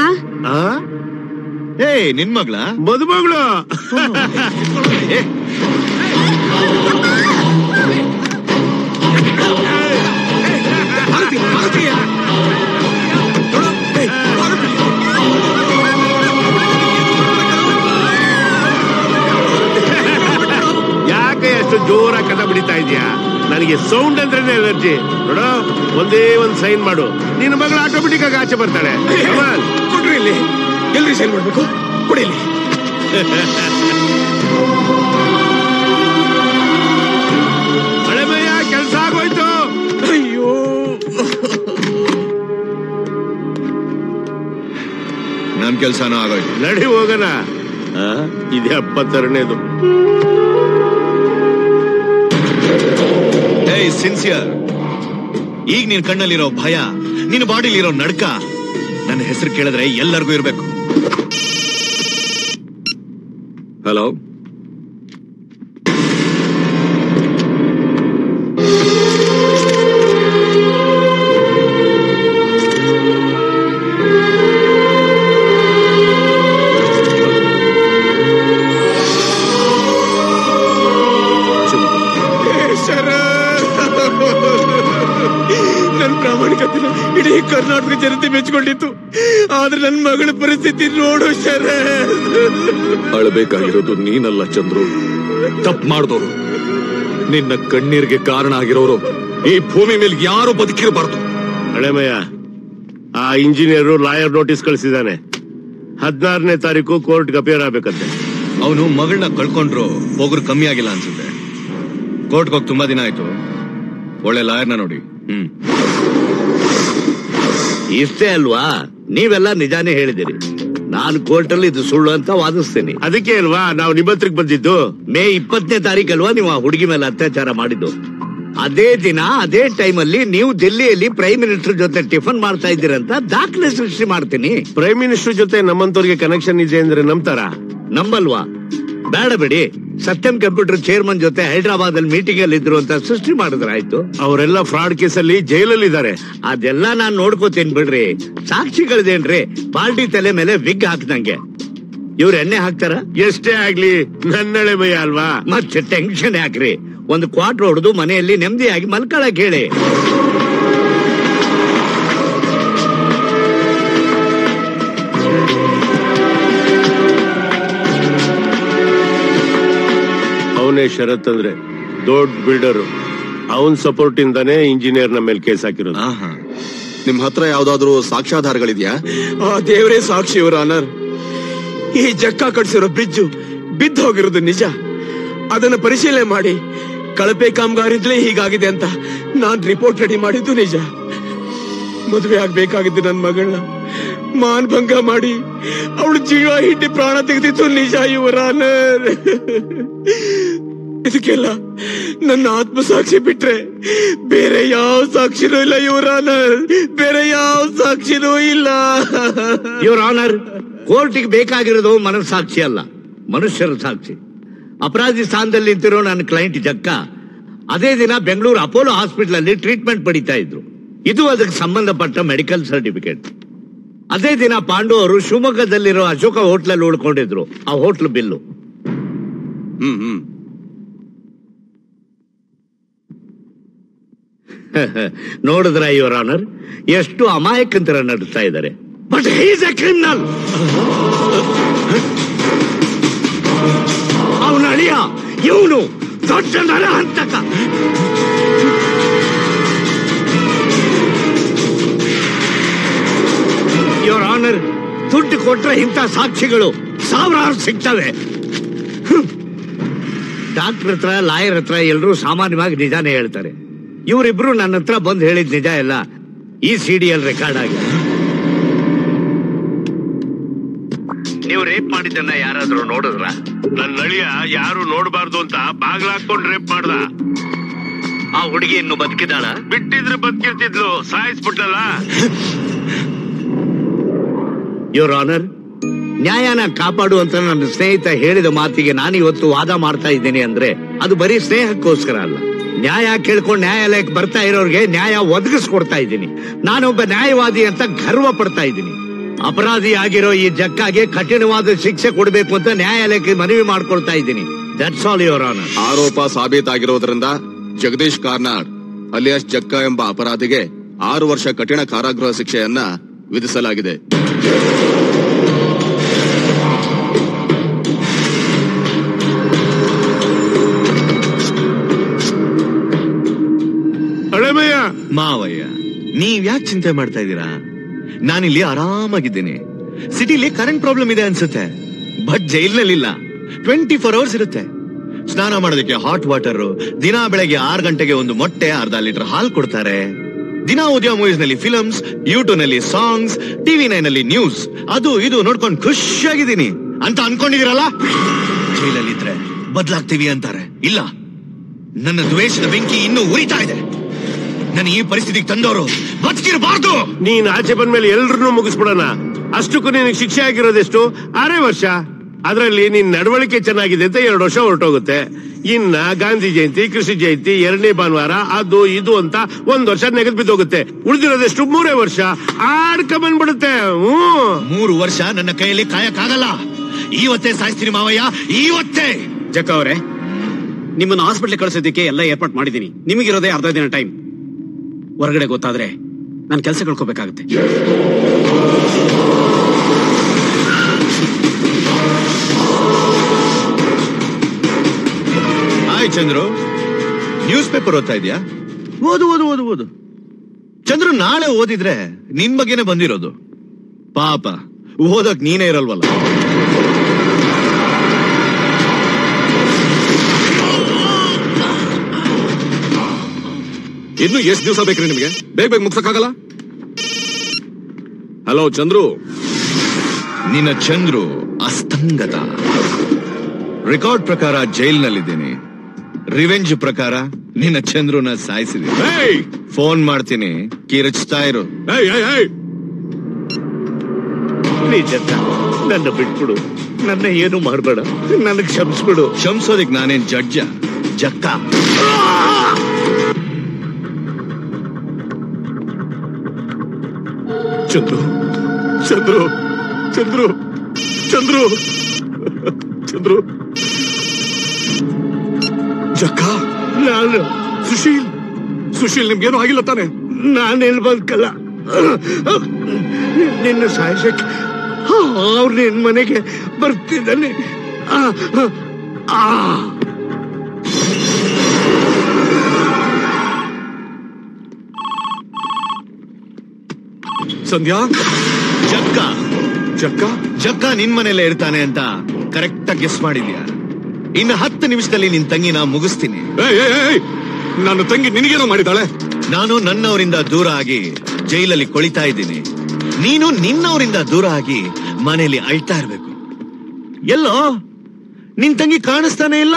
ಏ ನಿನ್ ಮಗ್ಳ ಮದುಮಗಳು ಯಾಕೆ ಅಷ್ಟು ಜೋರಾಗಿ ಕಥ ಬಿಡಿತಾ ಇದೀಯಾ ನನಗೆ ಸೌಂಡ್ ಅಂದ್ರೇನೆ ಎನರ್ಜಿ ನೋಡು ಒಂದೇ ಒಂದ್ ಸೈನ್ ಮಾಡು ನಿನ್ನ ಮಗಳು ಆಟೋಮೆಟಿಕ್ ಆಗಿ ಆಚೆ ಬರ್ತಾಳೆ Come on. ಕೊಡ್ರಿ ಇಲ್ಲಿ ಎಲ್ರಿ ಸೈನ್ ಮಾಡ್ಬೇಕು ಕೊಡಿ ಇಲ್ಲಿ ಹಳೆಮಯ್ಯ ಕೆಲ್ಸ ಆಗೋಯ್ತು ಅಯ್ಯೋ ನನ್ ಕೆಲ್ಸನೂ ಆಗೋಯ್ತು ನಡಿ ಹೋಗೋಣ ಆ, ಇದು ಎಪ್ಪತ್ತೆರಡನೇದು ಏಯ್ ಸಿನ್ಸಿಯರ್ ಈಗ ನಿನ್ ಕಣ್ಣಲ್ಲಿರೋ ಭಯ ನಿನ್ನ ಬಾಡಿಲಿರೋ ನಡ್ಕ ನನ್ನ ಹೆಸರು ಕೇಳಿದ್ರೆ ಎಲ್ಲರಿಗೂ ಇರ್ಬೇಕು ಹಲೋ ನನ್ ಪ್ರಾಮಾಣಿಕತೆನ ಇಡೀ ಕರ್ನಾಟಕ ಜನತೆ ಮೆಚ್ಕೊಂಡಿತ್ತು ಆದ್ರೆ ನನ್ ಮಗಳ ಪರಿಸ್ಥಿತಿ ನೋಡು ಶರತ್ ಅಳಬೇಕಾಗಿರೋದು ನೀನಲ್ಲ ಚಂದ್ರು ತಪ್ಪು ಮಾಡ್ದೋರು ನಿನ್ನ ಕಣ್ಣೀರಿಗೆ ಕಾರಣ ಆಗಿರೋರು ಈ ಭೂಮಿ ಮೇಲೆ ಯಾರು ಬದುಕಿರಬಾರ್ದು ಹಳೆಮಯ್ಯ ಆ ಇಂಜಿನಿಯರ್ ಲಾಯರ್ ನೋಟಿಸ್ ಕಳಿಸಿದಾನೆ ಹದಿನಾರನೇ ತಾರೀಕು ಕೋರ್ಟ್ಗೆ ಅಪಿಯರ್ ಆಗ್ಬೇಕಂತೆ ಅವನು ಮಗಳನ್ನ ಕಳ್ಕೊಂಡ್ರು ಹೋಗ್ರು ಕಮ್ಮಿ ಆಗಿಲ್ಲ ಅನ್ಸುತ್ತೆ ಕೋರ್ಟ್ಗೆ ಹೋಗಿ ತುಂಬಾ ದಿನ ಆಯ್ತು ಒಳ್ಳೆ ಲಾಯರ್ನ ನೋಡಿ ಹ್ಮ್ ಇಷ್ಟೇ ಅಲ್ವಾ ನೀವೆಲ್ಲ ನಿಜಾನೇ ಹೇಳಿದಿರಿ ನಾನು ಕೋರ್ಟಲ್ಲಿ ಇದು ಸುಳ್ಳು ಅಂತ ವಾದಿಸ್ತೀನಿ ಅದಕ್ಕೆ ಅಲ್ವಾ ನಾವು ನಿಮ್ಮ ಹತ್ರಕ್ಕೆ ಬಂದಿದ್ದು ಮೇ ಇಪ್ಪತ್ತನೇ ತಾರೀಕಲ್ವಾ ನೀವು ಆ ಹುಡುಗಿ ಮೇಲೆ ಅತ್ಯಾಚಾರ ಮಾಡಿದ್ದು ಅದೇ ದಿನ ಅದೇ ಟೈಮಲ್ಲಿ ನೀವು ದಿಲ್ಲಿಯಲ್ಲಿ ಪ್ರೈಮ್ ಮಿನಿಸ್ಟರ್ ಜೊತೆ ಟಿಫನ್ ಮಾಡ್ತಾ ಇದ್ದೀರಂತ ದಾಖಲೆ ಸೃಷ್ಟಿ ಮಾಡ್ತೀನಿ ಪ್ರೈಮ್ ಮಿನಿಸ್ಟರ್ ಜೊತೆ ನಮ್ಮಂತವ್ರಿಗೆ ಕನೆಕ್ಷನ್ ಇದೆ ಅಂದ್ರೆ ನಂಬ್ತಾರ ನಂಬಲ್ವಾ ಬೇಡ ಬಿಡಿ ಸತ್ಯಂ ಕಂಪ್ಯೂಟರ್ ಚೇರ್ಮನ್ ಜೊತೆ ಹೈದರಾಬಾದ್ ಅಲ್ಲಿ ಮೀಟಿಂಗ್ ಅಲ್ಲಿ ಇದ್ರು ಅಂತ ಸೃಷ್ಟಿ ಮಾಡಿದ್ರಾಯ್ತು ಅವರೆಲ್ಲ ಫ್ರಾಡ್ ಕೇಸಲ್ಲಿ ಜೈಲಲ್ಲಿ ಇದ್ದಾರೆ ಅದೆಲ್ಲ ನಾನ್ ನೋಡ್ಕೋತೀನಿ ಬಿಡ್ರಿ ಸಾಕ್ಷಿಗಳದೇನ್ರಿ ಪಾರ್ಟಿ ತಲೆ ಮೇಲೆ ವಿಗ್ ಹಾಕ್ದಂಗೆ ಇವ್ರ ಎಣ್ಣೆ ಹಾಕ್ತಾರ ಎಷ್ಟೇ ಆಗ್ಲಿ ನನ್ನಳೆ ಮೈ ಅಲ್ವಾ ಮತ್ತೆ ಟೆನ್ಷನ್ ಯಾಕ್ರಿ ಒಂದು ಕ್ವಾರ್ಟರ್ ಹೊಡೆದು ಮನೆಯಲ್ಲಿ ನೆಮ್ಮದಿಯಾಗಿ ಮಲ್ಕೊಳಕ್ ಹೇಳಿ ಅವನೇ ಶರತ್ ಅಂದ್ರೆ ದೊಡ್ಡ ಬಿಲ್ಡರ್ ಅವನ್ ಸಪೋರ್ಟ್ ಇಂದಾನೇ ಇಂಜಿನಿಯರ್ ನಮ್ಮ ಮೇಲೆ ಕೇಸ್ ಹಾಕಿರೋದು ನಿಮ್ ಹತ್ರ ಯಾವ್ದಾದ್ರು ಸಾಕ್ಷ್ಯಾಧಾರಗಳಿದ್ಯಾ ಆ ದೇವರೇ ಸಾಕ್ಷಿ ಇವರ ಅನರ್ ಈ ಜಕ್ಕ ಕಟ್ಸಿರೋ ಬ್ರಿಡ್ಜು ಬಿದ್ದು ಹೋಗಿರೋದು ನಿಜ ಅದನ್ನ ಪರಿಶೀಲನೆ ಮಾಡಿ ಕಳಪೆ ಕಾಮಗಾರಿದ್ಲೇ ಹೀಗಾಗಿದೆ ಅಂತ ನಾನ್ ರಿಪೋರ್ಟ್ ರೆಡಿ ಮಾಡಿದ್ದು ನಿಜ ಮದುವೆ ಆಗ್ಬೇಕಾಗಿದ್ದು ನನ್ ಮಗಳನ್ನ ಮಾನ್ಭಂಗ ಮಾಡಿ ಅವಳು ಜೀವ ಹಿಡ್ಡಿ ಪ್ರಾಣ ತೆಗೆದಿತ್ತು ನಿಜ ಇವರ ಅನರ್ ಇದಕ್ಕೆಲ್ಲ ನನ್ನ ಆತ್ಮಸಾಕ್ಷಿ ಬಿಟ್ರೆ ಬೇರೆ ಯಾವ ಸಾಕ್ಷಿನೂ ಇಲ್ಲ ಇವರ ಅನರ್ ಬೇರೆ ಯಾವ ಸಾಕ್ಷಿನೂ ಇಲ್ಲ ಇವ್ರ ಆನರ್ ಕೋರ್ಟಿಗೆ ಬೇಕಾಗಿರೋದು ಮನಸ್ಸಾಕ್ಷಿ ಅಲ್ಲ ಮನುಷ್ಯರ ಸಾಕ್ಷಿ ಅಪರಾಧಿ ಸ್ಥಾನದಲ್ಲಿ ನಿಂತಿರೋ ನನ್ನ ಕ್ಲೈಂಟ್ ಜಕ್ಕ ಅದೇ ದಿನ ಬೆಂಗಳೂರು ಅಪೋಲೋ ಹಾಸ್ಪಿಟಲ್ ಅಲ್ಲಿ ಟ್ರೀಟ್ಮೆಂಟ್ ಪಡಿತಾ ಇದ್ರು ಇದು ಅದಕ್ಕೆ ಸಂಬಂಧಪಟ್ಟ ಮೆಡಿಕಲ್ ಸರ್ಟಿಫಿಕೇಟ್ ಅದೇ ದಿನ ಪಾಂಡು ಅವರು ಶಿವಮೊಗ್ಗದಲ್ಲಿರೋ ಅಶೋಕ ಹೋಟ್ಲಲ್ಲಿ ಉಳ್ಕೊಂಡಿದ್ರು ಆ ಹೋಟ್ಲ್ ಬಿಲ್ಲು ಹ್ಮ್ ಹ್ಮ್ ನೋಡಿದ್ರ ಯುವರ್ ಆನರ್ ಎಷ್ಟು ಅಮಾಯಕಂತರ ನಡೆಸ್ತಾ ಇದ್ದಾರೆ ಬಟ್ ಹೀಸ್ ಎ ಕ್ರಿಮಿನಲ್ ಅವನ ಅಳಿಯ ಇವನು ದೊಡ್ಡ ನರಹಂತಕ ಯುವರ್ ಆನರ್ ದುಡ್ಡು ಕೊಟ್ರೆ ಇಂಥ ಸಾಕ್ಷಿಗಳು ಸಾವಿರಾರು ಸಿಗ್ತವೆ ಡಾಕ್ಟರ್ ಹತ್ರ ಲಾಯರ್ ಹತ್ರ ಎಲ್ಲರೂ ಸಾಮಾನ್ಯವಾಗಿ ನಿಜಾನೇ ಹೇಳ್ತಾರೆ ಇವರಿಬ್ರು ನನ್ನ ಹತ್ರ ಬಂದು ಹೇಳಿದ ನಿಜ ಎಲ್ಲ ಈ ಸಿಡಿಯಲ್ಲಿ ರೆಕಾರ್ಡ್ ಆಗಿದೆ ನೀವು ರೇಪ್ ಮಾಡಿದ್ದನ್ನ ಯಾರಾದ್ರೂ ನೋಡಿದ್ರ ನನ್ನ ಅಳಿಯ ಯಾರು ನೋಡಬಾರ್ದು ಅಂತ ಬಾಗ್ಲಾಕೊಂಡ್ ರೇಪ್ ಮಾಡ್ದ ಆ ಹುಡುಗಿ ಇನ್ನು ಬದುಕಿದಾಳ ಬಿಟ್ಟಿದ್ರೆ ಬದುಕಿರ್ತಿದ್ಲು ಸಾಯಿಸ್ಬಿಟ್ಟಲ್ಲ ಯುವರ್ ಆನರ್ ನ್ಯಾಯನ ಕಾಪಾಡು ಅಂತ ನನ್ನ ಸ್ನೇಹಿತ ಹೇಳಿದ ಮಾತಿಗೆ ನಾನು ಇವತ್ತು ವಾದ ಮಾಡ್ತಾ ಇದ್ದೀನಿ ಅಂದ್ರೆ ಅದು ಬರೀ ಸ್ನೇಹಕ್ಕೋಸ್ಕರ ಅಲ್ಲ ನ್ಯಾಯ ಕೇಳ್ಕೊಂಡು ನ್ಯಾಯಾಲಯಕ್ಕೆ ಬರ್ತಾ ಇರೋರಿಗೆ ನ್ಯಾಯ ಒದಗಿಸ್ಕೊಡ್ತಾ ಇದ್ದೀನಿ ನಾನೊಬ್ಬ ನ್ಯಾಯವಾದಿ ಅಂತ ಗರ್ವ ಪಡ್ತಾ ಇದ್ದೀನಿ ಅಪರಾಧಿ ಆಗಿರೋ ಈ ಜಕ್ಕಾಗೆ ಕಠಿಣವಾದ ಶಿಕ್ಷೆ ಕೊಡಬೇಕು ಅಂತ ನ್ಯಾಯಾಲಯಕ್ಕೆ ಮನವಿ ಮಾಡ್ಕೊಳ್ತಾ ಇದ್ದೀನಿ ದಟ್ಸ್ ಆಲ್ ಯುವರ್ ಆನರ್ ಆರೋಪ ಸಾಬೀತಾಗಿರೋದ್ರಿಂದ ಜಗದೀಶ್ ಕಾರ್ನಾಡ್ ಅಲಿಯಾಸ್ ಜಕ್ಕ ಎಂಬ ಅಪರಾಧಿಗೆ ಆರು ವರ್ಷ ಕಠಿಣ ಕಾರಾಗೃಹ ಶಿಕ್ಷೆಯನ್ನ ವಿಧಿಸಲಾಗಿದೆ ಹಳೆಮಯ್ಯ ಮಾವಯ್ಯ ನೀವ್ ಯಾಕೆ ಚಿಂತೆ ಮಾಡ್ತಾ ಇದ್ದೀರಾ ನಾನಿಲ್ಲಿ ಆರಾಮಾಗಿದ್ದೀನಿ ಸಿಟಿಲಿ ಕರೆಂಟ್ ಪ್ರಾಬ್ಲಮ್ ಇದೆ ಅನ್ಸುತ್ತೆ ಬಟ್ ಜೈಲ್ನಲ್ಲಿಲ್ಲ ಟ್ವೆಂಟಿ ಫೋರ್ ಅವರ್ಸ್ ಇರುತ್ತೆ ಸ್ನಾನ ಮಾಡೋದಕ್ಕೆ ಹಾಟ್ ವಾಟರ್ ದಿನ ಬೆಳಗ್ಗೆ ಆರು ಗಂಟೆಗೆ ಒಂದು ಮೊಟ್ಟೆ ಅರ್ಧ ಲೀಟರ್ ಹಾಲು ಕೊಡ್ತಾರೆ ದಿನ ಉದಯ ಮೂವೀಸ್ ನಲ್ಲಿ ಫಿಲಮ್ಸ್ ಯೂಟ್ಯೂಬ್ ನಲ್ಲಿ ಸಾಂಗ್ಸ್ ಟಿವಿ ನೈನ್ ಅಲ್ಲಿ ನ್ಯೂಸ್ ಅದು ಇದು ನೋಡ್ಕೊಂಡು ಖುಷಿಯಾಗಿದ್ದೀನಿ ಅಂತ ಅನ್ಕೊಂಡಿದಿರಲ್ಲ ಜೈಲಲ್ಲಿದ್ರೆ ಬದಲಾಗ್ತೀವಿ ಅಂತಾರೆ ಇಲ್ಲ ನನ್ನ ದ್ವೇಷದ ಬೆಂಕಿ ಇನ್ನೂ ಉರಿತಾ ಇದೆ ನನ್ನ ಈ ಪರಿಸ್ಥಿತಿಗೆ ತಂದವರು ಬದುಕಿರಬಾರ್ದು ನೀನ್ ಆಚೆ ಬಂದ್ಮೇಲೆ ಎಲ್ರನ್ನೂ ಮುಗಿಸ್ಬಿಡೋಣ ಅಷ್ಟಕ್ಕೂ ನಿನಗೆ ಶಿಕ್ಷೆ ಆಗಿರೋದೆಷ್ಟು ಆರೇ ವರ್ಷ ಅದರಲ್ಲಿ ನಿನ್ ನಡವಳಿಕೆ ಚೆನ್ನಾಗಿದೆ ಅಂತ ಎರಡು ವರ್ಷ ಹೊರಟೋಗುತ್ತೆ ಇನ್ನ ಗಾಂಧಿ ಜಯಂತಿ ಕೃಷಿ ಜಯಂತಿ ಎರಡನೇ ಭಾನುವಾರ ಅದು ಇದು ಅಂತ ಒಂದ್ ವರ್ಷ ನೆಗೆದ್ ಬಿದ್ದೋಗುತ್ತೆ ಉಳಿದಿರೋದೆಷ್ಟು ಮೂರೇ ವರ್ಷ ಆಡ್ಕ ಬಂದ್ಬಿಡುತ್ತೆ ಹ್ಮ್ ಮೂರು ವರ್ಷ ನನ್ನ ಕೈಯಲ್ಲಿ ಕಾಯಕ್ಕಾಗಲ್ಲ ಇವತ್ತೇ ಸಾಯಿಸ್ತೀನಿ ಮಾವಯ್ಯ ಇವತ್ತೇ ಜಕ್ಕ ಅವರೇ ನಿಮ್ಮನ್ನ ಹಾಸ್ಪಿಟ್ಲ್ ಕಳಿಸೋದಕ್ಕೆ ಎಲ್ಲ ಏರ್ಪಾಟ್ ಮಾಡಿದ್ದೀನಿ ನಿಮಗಿರೋದೇ ಅರ್ಧ ದಿನ ಟೈಮ್ ಹೊರಗಡೆ ಗೊತ್ತಾದ್ರೆ ನಾನು ಕೆಲಸ ಕಳ್ಕೊಬೇಕಾಗುತ್ತೆ ಹಾಯ್ ಚಂದ್ರು ನ್ಯೂಸ್ ಪೇಪರ್ ಓದ್ತಾ ಇದೆಯಾ ಓದು ಓದು ಓದು ಓದು ಚಂದ್ರು ನಾಳೆ ಓದಿದ್ರೆ ನಿನ್ ಬಗ್ಗೆನೆ ಬಂದಿರೋದು ಪಾಪ ಓದಕ್ ನೀನೇ ಇರಲ್ವಲ್ಲ ಇನ್ನು ಎಷ್ಟು ದಿವಸ ಬೇಕ್ರಿ ನಿಮಗೆ ಬೇಗ ಬೇಗ ಮುಗ್ಸಕ್ಕಾಗಲ್ಲ ಹಲೋ ಚಂದ್ರು ನಿನ್ನ ಚಂದ್ರು ಅಸ್ತಂಗತ ರೆಕಾರ್ಡ್ ಪ್ರಕಾರ ಜೈಲ್ನಲ್ಲಿದ್ದೀನಿ ರಿವೆಂಜ್ ಪ್ರಕಾರ ನಿನ್ನ ಚಂದ್ರುನ ಸಾಯಿಸಿದೀನಿ ಫೋನ್ ಮಾಡ್ತೀನಿ ಕಿರಚ್ತಾ ಇರು ಪ್ಲೀಸ್ ಅಕ್ಕ ನನ್ನ ಬಿಟ್ಬಿಡು ನನ್ನ ಏನು ಮಾಡಬೇಡ ನನಗೆ ಕ್ಷಮಿಸ್ಬಿಡು ಕ್ಷಮಿಸೋದಿಕ್ ನಾನೇನ್ ಜಡ್ಜ ಜಕ್ಕ ಚಂದ್ರು ಚಂದ್ರು ಚಂದ್ರು ಚಂದ್ರು ಚಂದ್ರು ಜಕ್ಕ ನಾನು ಸುಶೀಲ್ ಸುಶೀಲ್ ನಿಮ್ಗೇನು ಆಗಿಲ್ಲ ತಾನೆ ನಾನೆಲ್ ಬದುಕಲ್ಲ ನಿನ್ನ ಸಾಯಿಸಕ್ಕೆ ಅವ್ರು ನಿನ್ ಮನೆಗೆ ಬರ್ತಿದ್ದಾನೆ ಆ, ಆ, ಆ. ಸಂಧ್ಯಾ ಜಕ್ಕ ಜಕ್ಕ ಜಕ್ಕ ನಿನ್ ಮನೇಲೆ ಇರ್ತಾನೆ ಅಂತ ಕರೆಕ್ಟ್ ಆಗಿ ಗೆಸ್ ಮಾಡಿದ್ಯಾ ಇನ್ನು ಹತ್ತು ನಿಮಿಷದಲ್ಲಿ ನಿನ್ ತಂಗಿನ ಮುಗಿಸ್ತೀನಿ ನನ್ನ ತಂಗಿ ನಿನಗೇನೋ ಮಾಡಿದಾಳೆ ನಾನು ನನ್ನವರಿಂದ ದೂರ ಆಗಿ ಜೈಲಲ್ಲಿ ಕೊಳಿತಾ ಇದ್ದೀನಿ ನೀನು ನಿನ್ನವರಿಂದ ದೂರ ಆಗಿ ಮನೆಯಲ್ಲಿ ಅಳ್ತಾ ಇರ್ಬೇಕು ಎಲ್ಲೋ ನಿನ್ ತಂಗಿ ಕಾಣಿಸ್ತಾನೆ ಇಲ್ಲ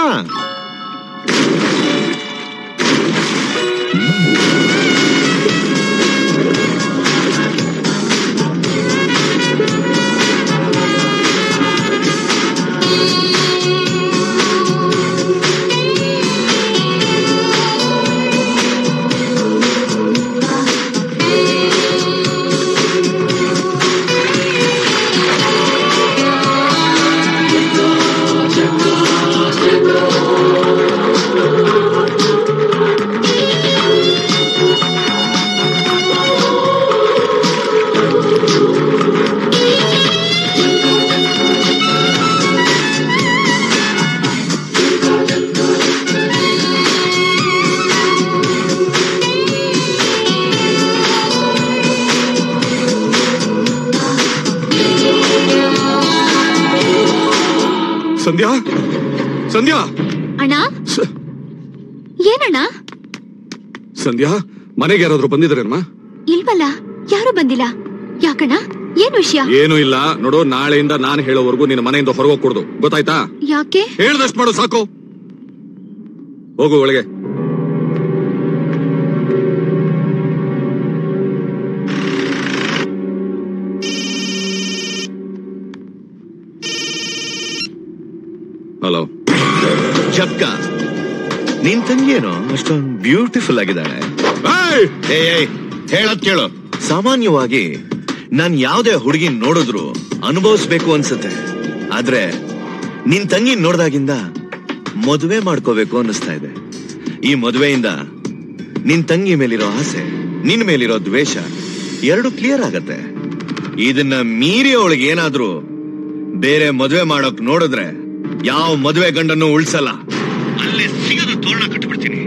ಸಂಧ್ಯಾ ಸಂಧ್ಯಾ ಅಣ್ಣ ಏನಣ್ಣ ಸಂಧ್ಯಾ ಮನೆಗೆ ಯಾರಾದ್ರೂ ಬಂದಿದ್ದಾರೇನಮ್ಮ ಇಲ್ವಲ್ಲ ಯಾರು ಬಂದಿಲ್ಲ ಯಾಕಣ್ಣ ಏನ್ ವಿಷಯ ಏನೂ ಇಲ್ಲ ನೋಡು ನಾಳೆಯಿಂದ ನಾನು ಹೇಳೋವರೆಗೂ ನಿನ್ನ ಮನೆಯಿಂದ ಹೊರಗೋಗ್ಕೊಡ್ದು ಗೊತ್ತಾಯ್ತಾ ಯಾಕೆ ಹೇಳ್ದಷ್ಟು ಮಾಡು ಸಾಕು ಹೋಗು ಒಳಗೆ ಹಲೋ ಜಕ್ಕ ನಿನ್ ತಂಗಿಯೇನೋ ಅಷ್ಟೊಂದು ಬ್ಯೂಟಿಫುಲ್ ಆಗಿದ್ದಾಳೆ ಏಯ್, ಏಯ್, ಹೇಳೋದ್ ಕೇಳು ಸಾಮಾನ್ಯವಾಗಿ ನಾನ್ ಯಾವ್ದೇ ಹುಡುಗಿ ನೋಡಿದ್ರು ಅನುಭವಿಸ್ಬೇಕು ಅನ್ಸುತ್ತೆ ಆದ್ರೆ ನಿನ್ ತಂಗಿ ನೋಡ್ದಾಗಿಂದ ಮದುವೆ ಮಾಡ್ಕೋಬೇಕು ಅನ್ನಿಸ್ತಾ ಇದೆ ಈ ಮದುವೆಯಿಂದ ನಿನ್ ತಂಗಿ ಮೇಲಿರೋ ಆಸೆ ನಿನ್ ಮೇಲಿರೋ ದ್ವೇಷ ಎರಡು ಕ್ಲಿಯರ್ ಆಗತ್ತೆ ಇದನ್ನ ಮೀರಿ ಅವಳಿಗೆ ಏನಾದ್ರೂ ಬೇರೆ ಮದುವೆ ಮಾಡೋಕ್ ನೋಡಿದ್ರೆ ಯಾವ ಮದುವೆ ಗಂಡನ್ನು ಉಳ್ಸಲ್ಲ ಅಲ್ಲೇ ಸಿಗದ ತೋರಣ ಕಟ್ಬಿಡ್ತೀನಿ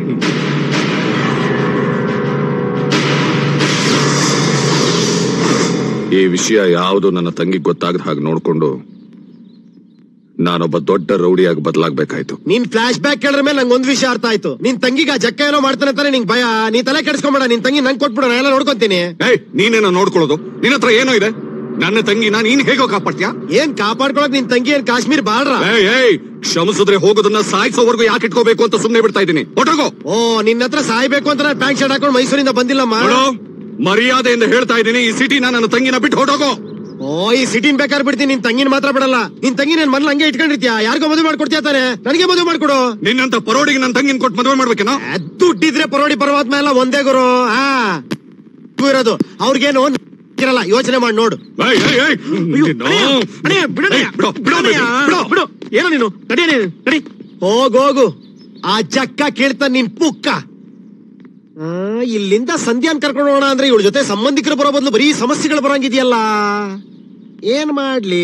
ಈ ವಿಷಯ ಯಾವುದು ನನ್ನ ತಂಗಿ ಗೊತ್ತಾಗದ ಹಾಗೆ ನೋಡ್ಕೊಂಡು ನಾನೊಬ್ಬ ದೊಡ್ಡ ರೌಡಿಯಾಗಿ ಬದಲಾಗ್ಬೇಕಾಯ್ತು ನೀನ್ ಫ್ಲಾಶ್ ಬ್ಯಾಕ್ ಕೇಳಿದ್ರ ಮೇಲೆ ನಂಗೆ ಒಂದ್ ವಿಷಯ ಅರ್ಥ ಆಯ್ತು ನಿನ್ ತಂಗಿಗ ಜಕ್ಕ ಏನೋ ಮಾಡ್ತಾನೆ ಅಂತಾನೆ ನಿಂಗ್ ಭಯ ನೀ ತಲೆ ಕೆಡಿಸ್ಕೊಂಬೇಡ ನಿನ್ ತಂಗಿ ನಂಗೆ ಕೊಟ್ಬಿಡ ನಾ ಎಲ್ಲ ನೋಡ್ಕೊಂತೀನಿ ಏಯ್ ನೀನೇನೋ ನೋಡ್ಕೊಳ್ಳೋದು ನಿನ್ನ ಹತ್ರ ಏನೋ ಇದೆ ನನ್ನ ತಂಗಿನ ನೀನ್ ಹೇಗೋ ಕಾಪಾಡ್ತೀಯಾ ಏನ್ ಕಾಪಾಡ್ಕೊಳಕ್ ನಿನ್ ತಂಗಿ ಏನ್ ಕಾಶ್ಮೀರ್ ಬಾಳ್ರ ಏಯ್ ಏಯ್ ಕ್ಷಮಿಸಿದ್ರೆ ಹೋಗೋದನ್ನ ಸಾಯಿಸೋವರೆಗೂ ಯಾಕೆ ಇಟ್ಕೋಬೇಕು ಅಂತ ಸುಮ್ನೆ ಬಿಡ್ತಾ ಇದ್ದೀನಿ ಹೊಟ್ಟೋಗೋ ಓ ನಿನ್ನ ಹತ್ರ ಸಾಯ್ಬೇಕು ಅಂತ ನಾನು ಪ್ಯಾಂಟ್ ಶರ್ಟ್ ಹಾಕೊಂಡು ಮೈಸೂರಿಂದ ಬಂದಿಲ್ಲಮ್ಮ ನೋಡು, ಮರ್ಯಾದೆಯಿಂದ ಹೇಳ್ತಾ ಇದ್ದೀನಿ ಈ ಸಿಟಿನ ನನ್ನ ತಂಗಿನ ಬಿಟ್ಟು ಹೊಟ್ಟೋಗೋ ಓ ಈ ಸಿಟಿನ್ ಬೇಕಾದ್ರೆ ಬಿಡ್ತೀನಿ ನಿನ್ ತಂಗಿನ ಮಾತ್ರ ಬಿಡಲ್ಲ ನಿನ್ ತಂಗಿ ನನ್ ಮನೇಲಿ ಹಂಗೆ ಇಟ್ಕೊಂಡಿರ್ತೀಯ ಯಾರಿಗೋ ಮದುವೆ ಮಾಡ್ಕೊಡ್ತೀಯ ತಾನೆ ನನಗೆ ಮದುವೆ ಮಾಡ್ಕೊಡು ನಿನ್ನಂತ ಪರೋಡಿಗೆ ನನ್ನ ತಂಗಿನ ಕೊಟ್ಟು ಮದುವೆ ಮಾಡ್ಬೇಕೇನೋ ದುಡ್ಡಿದ್ರೆ ಪರೋಡಿ ಪರ್ವಾದ್ಮೇಲೆ ಒಂದೇ ಗುರು ಹಾ ಇರೋದು ಅವ್ರಿಗೇನು ಇರಲ್ಲ ಯೋಚನೆ ಮಾಡಿ ನೋಡು ಏಯ್, ಏಯ್, ಏಯ್, ನಿನ್ನ- ಅಣ್ಣಯ್ಯ, ಬಿಡಣ್ಣಯ್ಯ. ಏಯ್, ಬಿಡು, ಬಿಡು, ಅಣ್ಣಯ್ಯ, ಬಿಡು. ಬಿಡು ಏನೋ ನೀನು ನಡಿ ನಡಿ ಹೋಗು ಹೋಗು ಆ ಚಕ್ಕ ಕೇಳ್ತಾ ನಿನ್ ಪುಕ್ಕ ಆ, ಇಲ್ಲಿಂದ ಸಂಧ್ಯಾನ್ ಕರ್ಕೊಂಡು ಹೋಗೋಣ ಅಂದ್ರೆ ಇವಳ ಜೊತೆ ಸಂಬಂಧಿಕರು ಬರೋ ಬದಲು ಬರೀ ಸಮಸ್ಯೆಗಳು ಬರಂಗಿದೆಯಲ್ಲ ಏನ್ ಮಾಡ್ಲಿ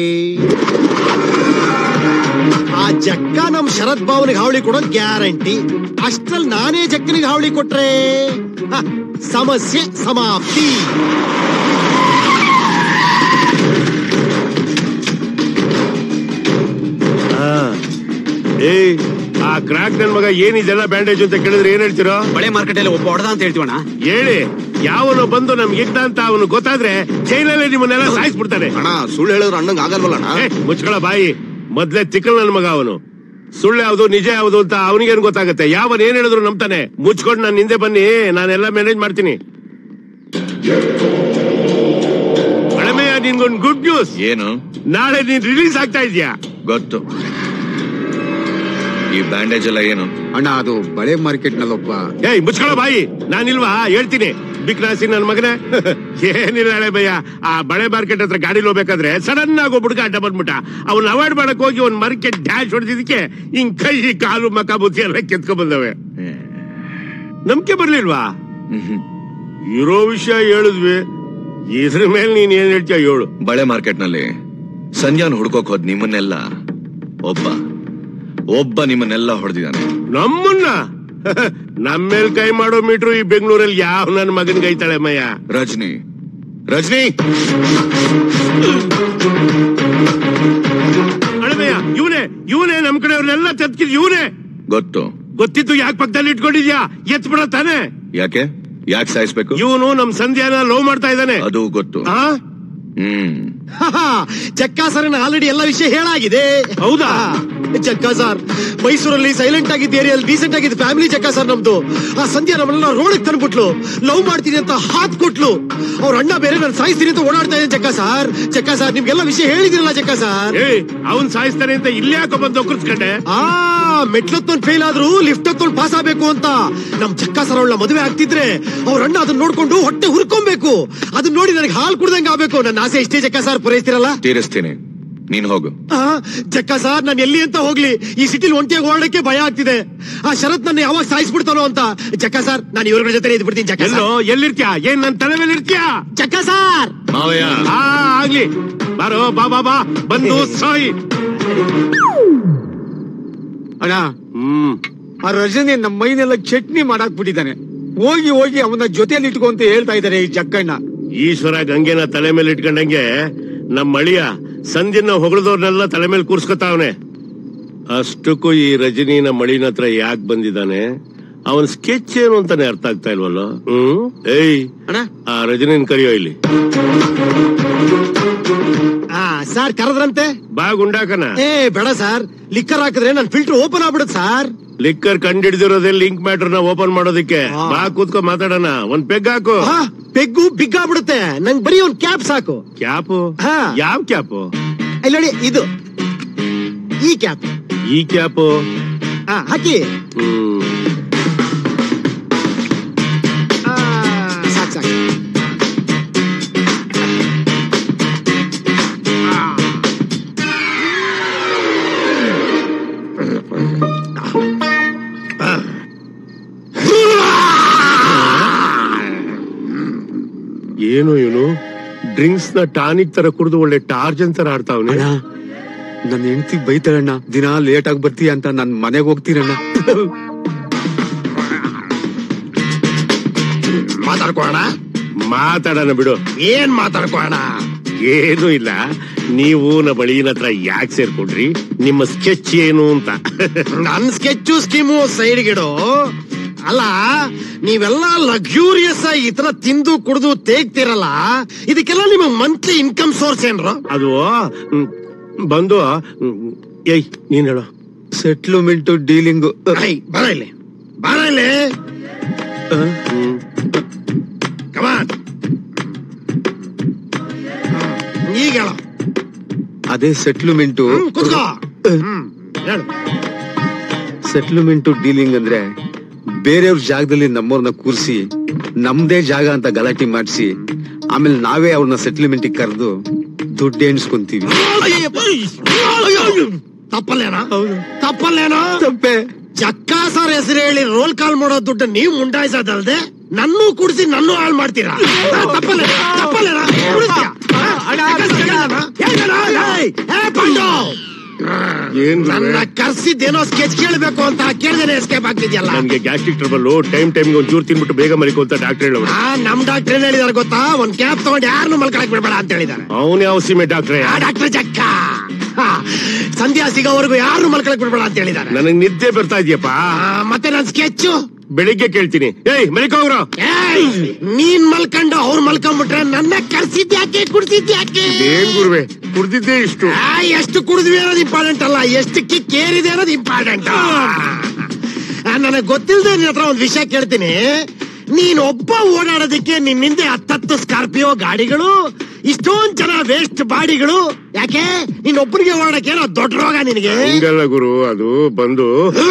ಆ ಜಕ್ಕ ನಮ್ ಶರತ್ ಭಾವನಿಗೆ ಹಾವಳಿ ಕೊಡೋದ್ ಗ್ಯಾರಂಟಿ ಅಷ್ಟ್ರಲ್ಲಿ ನಾನೇ ಜಕ್ಕನಿಗೆ ಹಾವಳಿ ಕೊಟ್ರೆ ಹ, ಸಮಸ್ಯೆ ಸಮಾಪ್ತಿ ಆ. ಏಯ್ ಆ ಕ್ರಾಕ್ ನನ್ ಮಗ ಏನಿದೆಲ್ಲ ಬ್ಯಾಂಡೇಜ್ ಅಂತ ಕೇಳಿದ್ರೆ ಏನ್ ಹೇಳ್ತೀರೋ ಬಳೆ ಮಾರ್ಕೆಟ್ ಅಲ್ಲಿ ಒಬ್ಬ ಹೊಡೆದ ಅಂತ ಹೇಳ್ತೀವಣ್ಣ ಹೇಳಿ ಯಾವನು ಬಂದು ನಮ್ಗೆ ಇದ್ದ ಅಂತ ಅವನು ಗೊತ್ತಾದ್ರೆ ಜೈಲಲ್ಲೇ ನಿಮ್ಮನ್ನೆಲ್ಲ ಸಾಯಿಸ್ಬಿಡ್ತಾನೆ ಅಣ್ಣ ಸುಳ್ಳು ಹೇಳಿದ್ರೆ ಅಣ್ಣಂಗ್ ಆಗಲ್ವಲ್ಲ ಅಣ್ಣ ಏ, ಮುಚ್ಕೊಳ ಬಾಯಿ ಮೊದ್ಲೇ ತಿಕ್ಕಲ್ ನನ್ ಮಗ ಅವನು ಸುಳ್ಳು ಯಾವ್ದು ನಿಜ ಯಾವ್ದು ಅಂತ ಅವನಿಗೇನ್ ಗೊತ್ತಾಗುತ್ತೆ ಯಾವನ್ ಏನ್ ಹೇಳಿದ್ರು ನಂಬ್ತಾನೆ ಮುಚ್ಕೊಂಡು ನಾನು ಹಿಂದೆ ಬನ್ನಿ ನಾನೆಲ್ಲ ಮ್ಯಾನೇಜ್ ಮಾಡ್ತೀನಿ ಅಳಮೆಯ ನಿನ್ಗೊಂದು ಗುಡ್ ನ್ಯೂಸ್ ಏನು ನಾಳೆ ನೀನ್ ರಿಲೀಸ್ ಆಗ್ತಾ ಇದೀಯಾ ಗೊತ್ತು ಈ ಬ್ಯಾಂಡೇಜ್ ಎಲ್ಲ ಏನು ಅಣ್ಣ ಅದು ಬಳೆ ಮಾರ್ಕೆಟ್ ನಲ್ಲಿ ಒಬ್ಬ ಏಯ್ ಮುಚ್ಕೊಳ ಬಾಯಿ ನಾನಿಲ್ವಾ ಹೇಳ್ತೀನಿ ಬಿಕ್ನಾಸಿ ನನ್ ಮಗನೇ ಏನಿಲ್ಲ ಹಳೆ ಭಯ್ಯ ಆ ಬಳೆ ಮಾರ್ಕೆಟ್ ಹತ್ರ ಗಾಡಿಲಿ ಹೋಗ್ಬೇಕಾದ್ರೆ ಸಡನ್ ಆಗಿ ಒಬ್ಬ ಹುಡುಗ ಅಡ್ಡ ಬಂದ್ಬಿಟ್ಟ ಅವ್ನ ಅವಾಯ್ಡ್ ಮಾಡಕ್ ಹೋಗಿ ಒಂದ್ ಮರಕ್ಕೆ ಡ್ಯಾಶ್ ಹೊಡೆದಿದ್ದಕ್ಕೆ ಹಿಂಗ್ ಕೈ ಕಾಲು ಮಕ ಬುದ್ಧಿ ಎಲ್ಲ ಕೆತ್ಕೊಂಡ್ ಬಂದವೆ ನಂಬಿಕೆ ಬರ್ಲಿಲ್ವಾ ಇರೋ ವಿಷಯ ಹೇಳಿದ್ವಿ ಇದ್ರ ಮೇಲೆ ನೀನ್ ಏನ್ ಹೇಳ್ತೀಯ ಹೇಳು ಬಳೆ ಮಾರ್ಕೆಟ್ ನಲ್ಲಿ ಸಂಜಾನ್ ಹುಡ್ಕೋಕ್ ಹೋದ್ ನಿಮ್ಮನ್ನೆಲ್ಲ ಒಬ್ಬ ಒಬ್ಬ ನಿಮ್ಮನ್ನೆಲ್ಲ ಹೊಡೆದಿದ್ದಾನೆ ನಮ್ಮನ್ನ ನಮ್ಮೇಲ್ ಕೈ ಮಾಡೋ ಮೀಟ್ರು ಈ ಬೆಂಗಳೂರಲ್ಲಿ ಯಾವ ನನ್ ಮಗನ್ ಗೈತಾಳೆ ಮಯ್ಯ ರಜನಿ ರಜನಿ ಅಳಮಯ್ಯ ಇವನೇ ಇವನೇ ನಮ್ ಕಡೆಯವ್ರನ್ನೆಲ್ಲ ತತ್ಕಿದ್ ಇವನೇ ಗೊತ್ತು ಗೊತ್ತಿತ್ತು ಯಾಕೆ ಪಕ್ಕದಲ್ಲಿ ಇಟ್ಕೊಂಡಿದ್ಯಾ ಎತ್ ಬಿಡ ತಾನೆ ಯಾಕೆ ಯಾಕೆ ಸಾಯಿಸ್ಬೇಕು ಇವನು ನಮ್ ಸಂಧ್ಯಾನ ಲವ್ ಮಾಡ್ತಾ ಇದ್ದಾನೆ ಅದು ಗೊತ್ತು ಆ? ಹ್ಮ್ ಚಕ್ಕ ಸರ್ ಆಲ್ರೆಡಿ ಎಲ್ಲ ವಿಷಯ ಹೇಳಾಗಿದೆ ಹೌದಾ ಚಕ್ಕ ಸರ್ ಮೈಸೂರಲ್ಲಿ ಸೈಲೆಂಟ್ ಆಗಿದ್ದ ಏರಿಯಲ್ಲಿ ಡೀಸೆಂಟ್ ಆಗಿದ್ದ ಫ್ಯಾಮಿಲಿ ಚಕ್ಕ ಸರ್ ನಮ್ದು ಆ ಸಂಧ್ಯಾ ನಮ್ಮನ್ನ ರೋಡಕ್ ತಂದ್ಬಿಟ್ಲು ಲವ್ ಮಾಡ್ತೀನಿ ಅಂತ ಹಾತ್ ಕೊಟ್ಲು ಅವ್ರ ಅಣ್ಣ ಬೇರೆ ನಾನು ಸಾಯಿಸ್ತೀನಿ ಅಂತ ಓಡಾಡ್ತಾ ಇದ್ದೇನೆ ಚಕ್ಕ ಸರ್ ಚಕ್ಕ ಸರ್ ನಿಮ್ಗೆಲ್ಲ ವಿಷಯ ಹೇಳಿದಿರಲ್ಲ ಚಕ್ಕ ಸರ್ ಏಯ್ ಅವನ್ ಸಾಯಿಸ್ತಾನೆ ಅಂತ ಇಲ್ಲೇ ಯಾಕೋ ಬಂದು ಒಕ್ಕರ್ಸ್ಕೊಂಡೆ ಆ ಮೆಟ್ಲತ್ತೊಂದ್ ಫೇಲ್ ಆದ್ರೂ ಲಿಫ್ಟ್ ಹತ್ತೊಂದ್ ಪಾಸ್ ಆಗ್ಬೇಕು ಅಂತ ನಮ್ ಚಕ್ಕ ಸರ್ ಅವಳ ಮದುವೆ ಆಗ್ತಿದ್ರೆ ಅವ್ರ ಅಣ್ಣ ಅದನ್ನ ನೋಡ್ಕೊಂಡು ಹೊಟ್ಟೆ ಹುರ್ಕೊಬೇಕು ಅದನ್ನ ನೋಡಿ ನನಗೆ ಹಾಲು ಕುಡ್ದಂಗ ಆಗ್ಬೇಕು ನನ್ನ ಆಸೆ ಇಷ್ಟೇ ಚಕ್ಕ ಸರ್ ಪೂರೈಸ್ತಿರಲ್ಲ ತೀರಿಸ್ತೀನಿ ನೀನ್ ಹೋಗು ಆ, ಜಕ್ಕ ಸರ್ ನಾನು ಎಲ್ಲಿ ಅಂತ ಹೋಗ್ಲಿ ಈ ಸಿಟಿಲಿ ಒಂಟಿಯಾಗಿ ಓಡಕ್ಕೆ ಭಯ ಆಗ್ತಿದೆ ಆ ಶರತ್ ನನ್ನ ಯಾವಾಗ ಸಾಯಿಸ್ಬಿಡ್ತಾನೋ ಅಂತ ಜಕ್ಕ ಸರ್ ನಾನು ಇವ್ರ ಜೊತೆ ಇದ್ ಬಿಡ್ತೀನಿ ಜಕ್ಕ ಎಲ್ಲೋ ಎಲ್ಲಿರ್ತೀಯ ಏನ್ ನನ್ ತಲೆ ಮೇಲೆ ಇರ್ತೀಯ ಜಕ್ಕ ಸರ್ ಮಾವಯ್ಯ ಆ ಆಗ್ಲಿ ಬಾರೋ ಬಾ ಬಾ ಬಾ ಬಂದು ಸಾಯಿ ಅಣ್ಣ ಹ್ಮ್ ಆ ರಜನಿ ನಮ್ಮ ಮೈನೆಲ್ಲ ಚಟ್ನಿ ಮಾಡಾಕ್ ಬಿಟ್ಟಿದ್ದಾನೆ ಹೋಗಿ ಹೋಗಿ ಅವನ ಜೊತೆಲಿ ಇಟ್ಕೊ ಅಂತ ಹೇಳ್ತಾ ಇದಾರೆ ಈ ಜಕ್ಕಣ್ಣ ಈಶ್ವರ ಗಂಗೆನ ತಲೆ ಮೇಲೆ ಇಟ್ಕೊಂಡಂಗೆ ನಮ್ಮ ಅಳಿಯ ಸಂಧಿನ ಹೊಗಳದವ್ರನ್ನೆಲ್ಲ ತಲೆ ಮೇಲೆ ಕೂರ್ಸ್ಕೊತಾವನೆ ಅಷ್ಟಕ್ಕೂ ಈ ರಜನಿ ನಮ್ಮ ಮಳಿನ ಹತ್ರ ಯಾಕೆ ಬಂದಿದ್ದಾನೆ ಅವನ್ ಸ್ಕೆಚ್ ಏನು ಅಂತಾನೆ ಅರ್ಥ ಆಗ್ತಾ ಇಲ್ವಲ್ಲ ಹ್ಮ್ ಏಯ್ ಆ ರಜನಿನ್ ಕರಿಯೋ ಇಲ್ಲಿ ಆ ಸರ್ ಕರೆದ್ರಂತೆ ಬಾ ಗುಂಡಾಕನ ಏ ಬೇಡ ಸರ್ ಲಿಕ್ಕರ್ ಹಾಕಿದ್ರೆ ನನ್ ಫಿಲ್ಟರ್ ಓಪನ್ ಆಗ್ಬಿಡುತ್ತೆ ಸರ್ ಲಿಕ್ಕರ್ ಕಂಡಿಡ್ದಿರೋದೇ ಲಿಂಕ್ ಮ್ಯಾಟರ್ ನ ಓಪನ್ ಮಾಡೋದಕ್ಕೆ ಬಾ ಕೂತ್ಕೊ ಮಾತಾಡೋಣ ಒಂದ್ ಪೆಗ್ ಹಾಕು ಆ, ಪೆಗ್ಗು ಬಿಗ್ ಆಗ್ಬಿಡುತ್ತೆ ನಂಗ್ ಬರೀ ಒಂದ್ ಕ್ಯಾಪ್ ಸಾಕು ಕ್ಯಾಪು ಹಾ. ಯಾವ ಕ್ಯಾಪು ಇಲ್ಲಿ ನೋಡಿ ಇದು ಈ ಕ್ಯಾಪ್ ಈ ಕ್ಯಾಪು ಆ, ಹಾಕಿ ಹ್ಮ್ ಆ, ಸಾಕ್ ಸಾಕ್ ಏನು ಇವನು ಡ್ರಿಂಕ್ಸ್ ನ ಟಾನಿಕ್ ತರ ಕುಡಿದು ಒಳ್ಳೆ ಟಾರ್ಜನ್ ತರ ಆಡ್ತಾವನೆ ನನ್ನ ಹೆಂಡತಿ ಬೈತಾಳಣ್ಣ ದಿನ ಲೇಟ್ ಆಗಿ ಬರ್ತೀಯ ಅಂತ ನಾನ್ ಮನೆಗೆ ಹೋಗ್ತೀನಣ್ಣ ಮಾತಾಡ್ಕೋಣ ಮಾತಾಡೋಣ ಬಿಡು ಏನ್ ಮಾತಾಡ್ಕೋಣ ಏನು ಇಲ್ಲ ನೀವು ನಮ್ಮ ಬಳಿನ ಹತ್ರ ಯಾಕೆ ಸೇರ್ಕೊಂಡ್ರಿ ನಿಮ್ಮ ಸ್ಕೆಚ್ ಏನು ಅಂತ ನನ್ ಸ್ಕೆಚ್ಚು ಸ್ಕೀಮು ಸೈಡ್ಗಿಡು ಅಲ್ಲ ನೀವೆಲ್ಲ ಲಕ್ಸೂರಿಯಸ್ ಆಗಿ ಈ ತರ ತಿಂದು ಕುಡಿದು ತೇಗ್ತಿರಲ್ಲ ಇದಕ್ಕೆಲ್ಲ ನಿಮ್ಮ ಮಂತ್ಲಿ ಇನ್ಕಮ್ ಸೋರ್ಸ್ ಏನ್ರು ಅದು ಹ್ಮ್, ಬಂದು ಹ್ಮ್, ಏಯ್ ನೀನ್ ಹೇಳು ಸೆಟ್ಲ್ಮೆಂಟ್ ಡೀಲಿಂಗ್ ಐ, ಬರ ಇಲ್ಲಿ ಬರ ಇಲ್ಲಿ ಕಮಾನ್ ಈಗ ಹೇಳು ಅದೇ ಸೆಟ್ಲ್ಮೆಂಟ್ ಹ್ಮ್, ಕೂತ್ಕೋ ಹ್ಮ್, ಹೇಳು ಸೆಟ್ಲ್ಮೆಂಟ್ ಡೀಲಿಂಗ್ ಅಂದ್ರೆ ಬೇರೆಯವ್ರ ಜಾಗದಲ್ಲಿ ನಮ್ಮವ್ರನ್ನ ಕೂರಿಸಿ ನಮ್ದೇ ಜಾಗ ಅಂತ ಗಲಾಟೆ ಮಾಡಿಸಿ ಆಮೇಲೆ ನಾವೇ ಅವ್ರನ್ನ ಸೆಟ್ಲ್ಮೆಂಟ್ ಕರೆದು ದುಡ್ಡು ಎಣಿಸ್ಕೊಂತೀವಿ ತಪ್ಪಲ್ಲೇನಾ ತಪ್ಪಲ್ಲೇನಾ ತಪ್ಪೆ ಜಕ್ಕ ಸರ್ ಹೆಸರು ಹೇಳಿ ರೋಲ್ ಕಾಲ್ ಮಾಡೋ ದುಡ್ಡು ನೀವು ಮುಂಡಾಯಿಸೋದಲ್ದೆ ನನ್ನೂ ಕುಡಿಸಿ ನನ್ನೂ ಹಾಳು ಮಾಡ್ತೀರಾ ಆ, ತಪ್ಪಲ್ಲ ತಪ್ಪಲ್ಲ ಕುಡಿಸ್ತೀಯ? ಆ, ಹೇಳ್ದಲ್ಲ? ಹೇಳ್ದಲ್ಲ? ಏಯ್, ಏ, ಪಾಂಡು! ನನ್ನ ಕರ್ಸಿದ್ದೇನೋ ಸ್ಕೆಚ್ ಕೇಳಬೇಕು ಅಂತ ಕೇಳ್ದೇನೆ ಎಸ್ಕೇಪ್ ಆಗ್ತಿದ್ಯಲ್ಲ ನನ್ಗೆ ಗ್ಯಾಸ್ಟ್ರಿಕ್ ಟ್ರಬಲ್ ಟೈಮ್ ಟೈಮ್ ಒಂಚೂರು ತಿನ್ಬಿಟ್ಟು ಬೇಗ ಮಲಿಕೋ ಅಂತ ಡಾಕ್ಟರ್ ಹೇಳೋರು ಆ ನಮ್ ಡಾಕ್ಟರ್ ಏನ್ ಹೇಳಿದಾರೆ ಗೊತ್ತಾ ಒಂದ್ ಕ್ಯಾಪ್ ತಗೊಂಡು ಯಾರನ್ನು ಮಲ್ಕೊಳಕ್ ಬಿಡ್ಬೇಡ ಅಂತ ಹೇಳಿದಾರೆ ಅವನ್ ಯಾವ ಸೀಮೆ ಡಾಕ್ಟ್ರೆ ಆ ಡಾಕ್ಟರ್ ಜಕ್ಕ ಹಾ, ಸಂಧ್ಯಾ ಸಿಗೋವರೆಗೂ ಯಾರು ಮಲ್ಕೊಳಕ್ ಬಿಡ್ಬೇಡ ಅಂತ ಹೇಳಿದಾರೆ ನನಗ್ ನಿದ್ದೆ ಬರ್ತಾ ಇದೆಯಪ್ಪ ಆ, ಮತ್ತೆ ನನ್ ಸ್ಕೆಚ್ ಬೆಳಿಗ್ಗೆ ಕೇಳ್ತೀನಿ ಏಯ್ ಮಲಿಕೋಗ್ರು ನೀನ್ ಮಲ್ಕೊಂಡು ಅವ್ರು ಮಲ್ಕೊಂಡ್ಬಿಟ್ರೆ ನನ್ನ ಕರ್ಸಿದ್ಯಾಕೆ ಕುಡ್ಸಿದ್ಯಾಕೆ ಏನ್ ಗುರುವೆ ಕುಡ್ದಿದ್ದೆ ಇಷ್ಟು ಆ, ಎಷ್ಟು ಕುಡಿದ್ವಿ ಅನ್ನೋದು ಇಂಪಾರ್ಟೆಂಟ್ ಅಲ್ಲ ಎಷ್ಟು ಕಿಕ್ ಏರಿದೆ ಅನ್ನೋದು ಇಂಪಾರ್ಟೆಂಟ್ ನನಗೆ ಗೊತ್ತಿಲ್ಲದೆ ನಿನ್ನ ಹತ್ರ ಒಂದು ವಿಷಯ ಕೇಳ್ತೀನಿ ನೀನ್ ಒಬ್ಬ ಓಡಾಡೋದಕ್ಕೆ ನಿನ್ ಹಿಂದೆ ಹತ್ತತ್ತು ಸ್ಕಾರ್ಪಿಯೋ ಗಾಡಿಗಳು ಇಷ್ಟೊಂದ್ ಜನ ವೇಸ್ಟ್ ಬಾಡಿಗಳು ಯಾಕೆ ನೀನ್ ಒಬ್ಬನಿಗೆ ಓಡಾಡಕ್ಕೆ ಏನೋ ದೊಡ್ಡ ರೋಗ ನಿನಗೆ ಹಂಗಲ್ಲ ಗುರು ಅದು ಬಂದು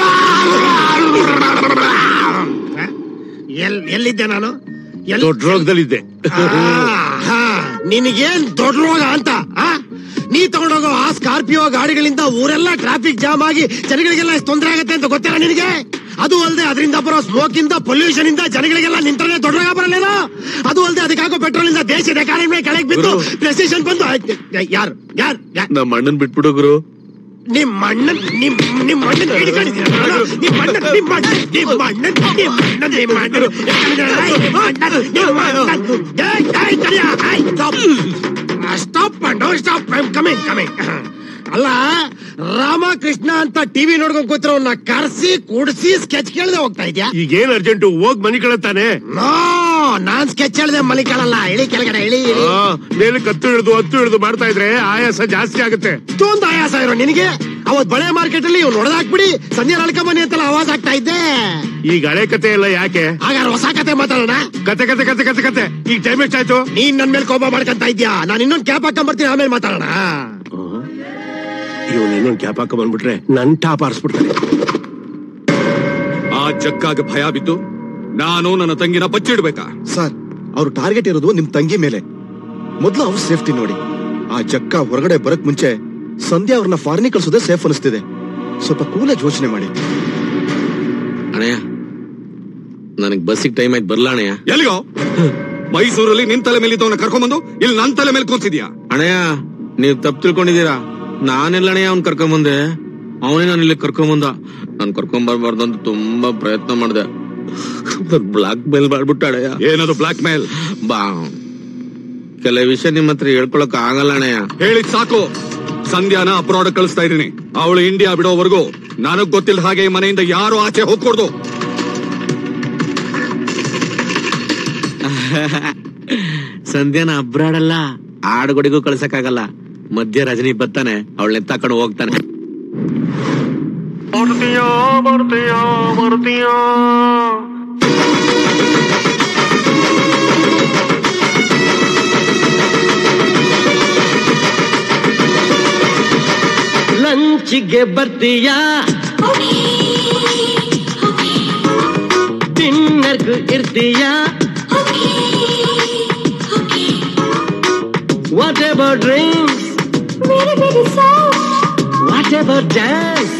ಎಲ್ ಎಲ್ಲಿದ್ದೆ ನಾನು ಎಲ್ ದೊಡ್ಡ ರೋಗದಲ್ಲಿದ್ದೆ ಹಾ, ನಿನಗೇನ್ ದೊಡ್ಡ ರೋಗ ಅಂತ ಆ? ನೀ ತಗೊಂಡೋಗೋ ಆ ಸ್ಕಾರ್ಪಿಯೋ ಗಾಡಿಗಳಿಂದ ಊರೆಲ್ಲ ಟ್ರಾಫಿಕ್ ಜಾಮ್ ಆಗಿ ಜನಗಳಿಗೆಲ್ಲ ಎಷ್ಟು ತೊಂದರೆ ಆಗತ್ತೆ ಅಂತ ಗೊತ್ತಿಲ್ಲ ನಿನಗೆ ಅದು ಅಲ್ಲದೆ ಅದರಿಂದ ಬರೋ ಸ್ಮೋಕ್ ಇಂದ ಪೊಲ್ಯೂಷನ್ ಇಂದ ಜನಗಳಿಗೆಲ್ಲ ನಿಂತರೆ ದೊಡ್ಡ ರೋಗ ಬರಲ್ಲೇನೋ ಅದು ಅಲ್ಲದೆ ಅದಕ್ಕಾಗೋ ಪೆಟ್ರೋಲ್ ಇಂದ ದೇಶದ ಎಕಾನಮಿ ಕೆಳಗೆ ಬಿದ್ದು ಪ್ರೆಸಿಷನ್ ಬಂದು ಆಯ್ತು. ಯಾರು ಯಾರು ನಮ್ಮ ಅಣ್ಣನ್ ಬಿಟ್ಬಿಡು ಗುರು ನಿಮ್ಮ ಅಣ್ಣನ್ ನಿಮ್ ನಿಮ್ಮ ಅಣ್ಣನ್ ಹಿಡ್ಕೊಂಡಿದ್ದೀರ ನಾನು? ನಿಮ್ಮ ಅಣ್ಣನ್ ನಿಮ್ಮ ಅಣ್ಣನ್ ನಿಮ್ಮ ಅಣ್ಣನ್ ನಿಮ್ಮ ಅಣ್ಣನ್ ನಿಮ್ಮ ಅಣ್ಣನ್ ಹಿಡ್ಕೊಂಡಿದ್ದೀರಲ್ಲ? ನಿಮ್ಮ ಅಣ್ಣನ್ ನಿಮ್ಮ ಅಣ್ಣನ್ ಏಯ್, ಏಯ್, ತಡಿಯ, ಏಯ್, stop. ಆ, stop ಮಾಡು, stop. I'm coming, coming. ಅಲ್ಲ ರಾಮಕೃಷ್ಣ ಅಂತ ಟಿವಿ ನೋಡ್ಕೊಂಡ್ ಕೂತಿರೋನ್ನ ಕರ್ಸಿ ಕುಡ್ಸಿ ಸ್ಕೆಚ್ ಕೇಳದೆ ಹೋಗ್ತಾ ಇದ್ಯಾ ಈಗೇನ್ ಅರ್ಜೆಂಟು ಹೋಗ್ ಮನಿ ಕಳತ್ತಾನೆ ನೋ ನಾನ್ ಸ್ಕೆಚ್ ಹೇಳ್ದೆ ಮಲಿಕಳಲ್ಲ ಇಳಿ ಕೆಳಗಡೆ ಇಳಿ ಇಳಿ ಮೇಲೆ ಕತ್ತು ಹಿಡಿದು ಹತ್ತು ಹಿಡಿದು ಮಾಡ್ತಾ ಇದ್ರೆ ಆಯಾಸ ಜಾಸ್ತಿ ಆಗುತ್ತೆ ಇಷ್ಟೊಂದು ಆಯಾಸ ಇರೋ ನಿನಗೆ ಅವತ್ ಬಳೆ ಮಾರ್ಕೆಟ್ ಅಲ್ಲಿ ಇವ್ನು ಹೊಡೆದಾಕ್ಬಿಡಿ ಸಂಜೆ ನಡ್ಕೊಂಬನ್ನಿ ಅಂತೆಲ್ಲ ಆವಾಜ್ ಆಗ್ತಾ ಇದ್ದೆ ಈಗ ಹಳೆ ಕತೆ ಎಲ್ಲ ಯಾಕೆ ಹಾಗಾದ್ರೆ ಹೊಸ ಕತೆ ಮಾತಾಡೋಣ ಕತೆ ಕತೆ ಕತೆ ಕತೆ ಕತೆ ಈಗ ಟೈಮ್ ಎಷ್ಟಾಯ್ತು ನೀನ್ ನನ್ ಮೇಲೆ ಕೋಪ ಮಾಡ್ಕೊಂತ ಇದ್ಯಾ ನಾನು ಇನ್ನೊಂದ್ ಕ್ಯಾಪ್ ಹಾಕೊಂಡ್ ಬರ್ತೀನಿ ಆಮೇಲೆ ಮಾತಾಡೋಣ ಇವನ್ ಇನ್ನೊಂದ್ ಕ್ಯಾಪ್ ಹಾಕ ಬಂದ್ಬಿಟ್ರೆ ನನ್ ಟಾಪ್ ಆರಿಸ್ಬಿಡ್ತಾನೆ ಆ ಜಕ್ಕಾಗ ಭಯ ಬಿದ್ದು ನಾನು ನನ್ನ ತಂಗಿನ ಬಚ್ಚಿಡ್ಬೇಕಾ ಸರ್ ಅವ್ರು ಟಾರ್ಗೆಟ್ ಇರೋದು ನಿಮ್ ತಂಗಿ ಮೇಲೆ ಮೊದ್ಲು ಅವ್ರ ಸೇಫ್ಟಿ ನೋಡಿ ಆ ಜಕ್ಕ ಹೊರಗಡೆ ಬರಕ್ ಮುಂಚೆ ಸಂಧ್ಯಾ ಅವ್ರನ್ನ ಫಾರಿನಿಗೆ ಕಳ್ಸೋದೇ ಸೇಫ್ ಅನಿಸ್ತಿದೆ ಸ್ವಲ್ಪ ಕೂಲಾಗಿ ಯೋಚನೆ ಮಾಡಿ ಅಣ್ಣಯ್ಯ ನನಗ್ ಬಸ್ಸಿಗೆ ಟೈಮ್ ಆಯ್ತು ಬರ್ಲಾ ಅಣ್ಣಯ್ಯ ಎಲ್ಲಿಗೋ ಮೈಸೂರಲ್ಲಿ ನಿನ್ ತಲೆ ಮೇಲೆ ಇದ್ದವನ್ನ ಕರ್ಕೊಂಬಂದು ಇಲ್ಲಿ ನನ್ ತಲೆ ಮೇಲೆ ಕೂತಿದ್ಯಾ ಅಣ್ಣಯ್ಯ ನೀವ್ ತಪ್ಪು ತಿಳ್ಕೊಂಡಿದ್ದೀರಾ ನಾನೆಲ್ಲ ಅಣ್ಣಯ್ಯ ಅವ್ನ್ ಕರ್ಕೊಂಬಂದೆ ಅವನೇ ನಾನು ಇಲ್ಲಿ ಕರ್ಕೊಂಬಂದ ನಾನ್ ಕರ್ಕೊಂಡ್ ಬರ್ಬಾರ್ದು ಅಂತ ತುಂಬಾ ಪ್ರಯತ್ನ ಮಾಡ್ದೆ ಬ್ಲಾಕ್ ಮೇಲ್ ಮಾಡ್ಬಿಟ್ಟ ಅಣ್ಣಯ್ಯ ಏನದು ಬ್ಲಾಕ್ ಮೇಲ್ ಬಾ ಕೆಲವು ವಿಷಯ ನಿಮ್ ಹತ್ರ ಹೇಳ್ಕೊಳಕ್ ಆಗಲ್ಲ ಅಣ್ಣಯ್ಯ ಹೇಳಿದ್ ಸಾಕು ಸಂಧ್ಯಾನ ಅಪ್ರಾಡ್ ಕಳಿಸ್ತಾ ಇದೀನಿ ಅವಳು ಇಂಡಿಯಾ ಬಿಡೋವರೆಗೂ ನನಗ್ ಗೊತ್ತಿಲ್ಲ ಹಾಗೆ ಈ ಮನೆಯಿಂದ ಯಾರು ಆಚೆ ಹೋಗ್ಕೊಡ್ದು ಸಂಧ್ಯಾನ ಅಬ್ರಾಡಲ್ಲ ಆಡುಗೊಡಿಗೂ ಕಳ್ಸಕ್ಕಾಗಲ್ಲ ಮಧ್ಯ ರಜನಿ ಬರ್ತಾನೆ ಅವಳನ್ನ ತಕೊಂಡು ಹೋಗ್ತಾನೆ ಬರ್ತೀಯೋ ಬರ್ತೀಯೋ ಬರ್ತೀಯೋ ಲಂಚಿಗೆ ಬರ್ತೀಯಾ ಡಿನ್ನರ್ಗೂ ಇರ್ತೀಯಾ what about drinks what about dance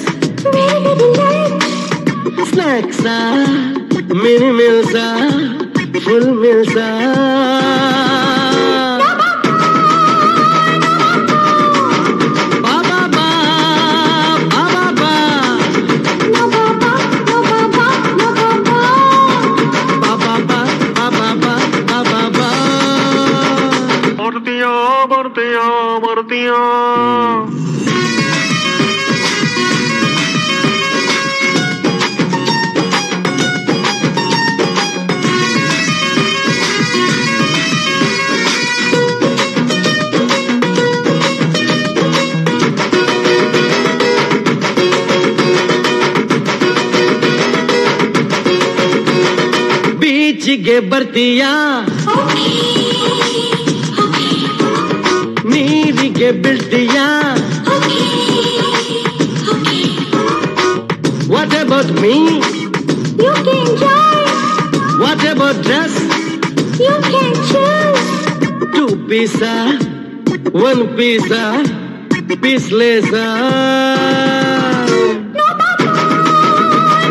ಸ್ನಾಕ್ಸಾ ಮಿನಿ ಮಿಲ್ಸಾ ಫುಲ್ ಮಿಲ್ಸಾ ಬರ್ತೀಯೋ ಬರ್ತೀಯೋ ಬರ್ತೀಯೋ ಬೀಚಿಗೆ ಬರ್ತೀಯಾ ನೀರಿಗೆ ಬೀಳ್ತೀಯಾ what about me what about dress two ಪೀಸಾ ಒನ್ ಪೀಸಾ ಪೀಸ್ಲೆಸಾ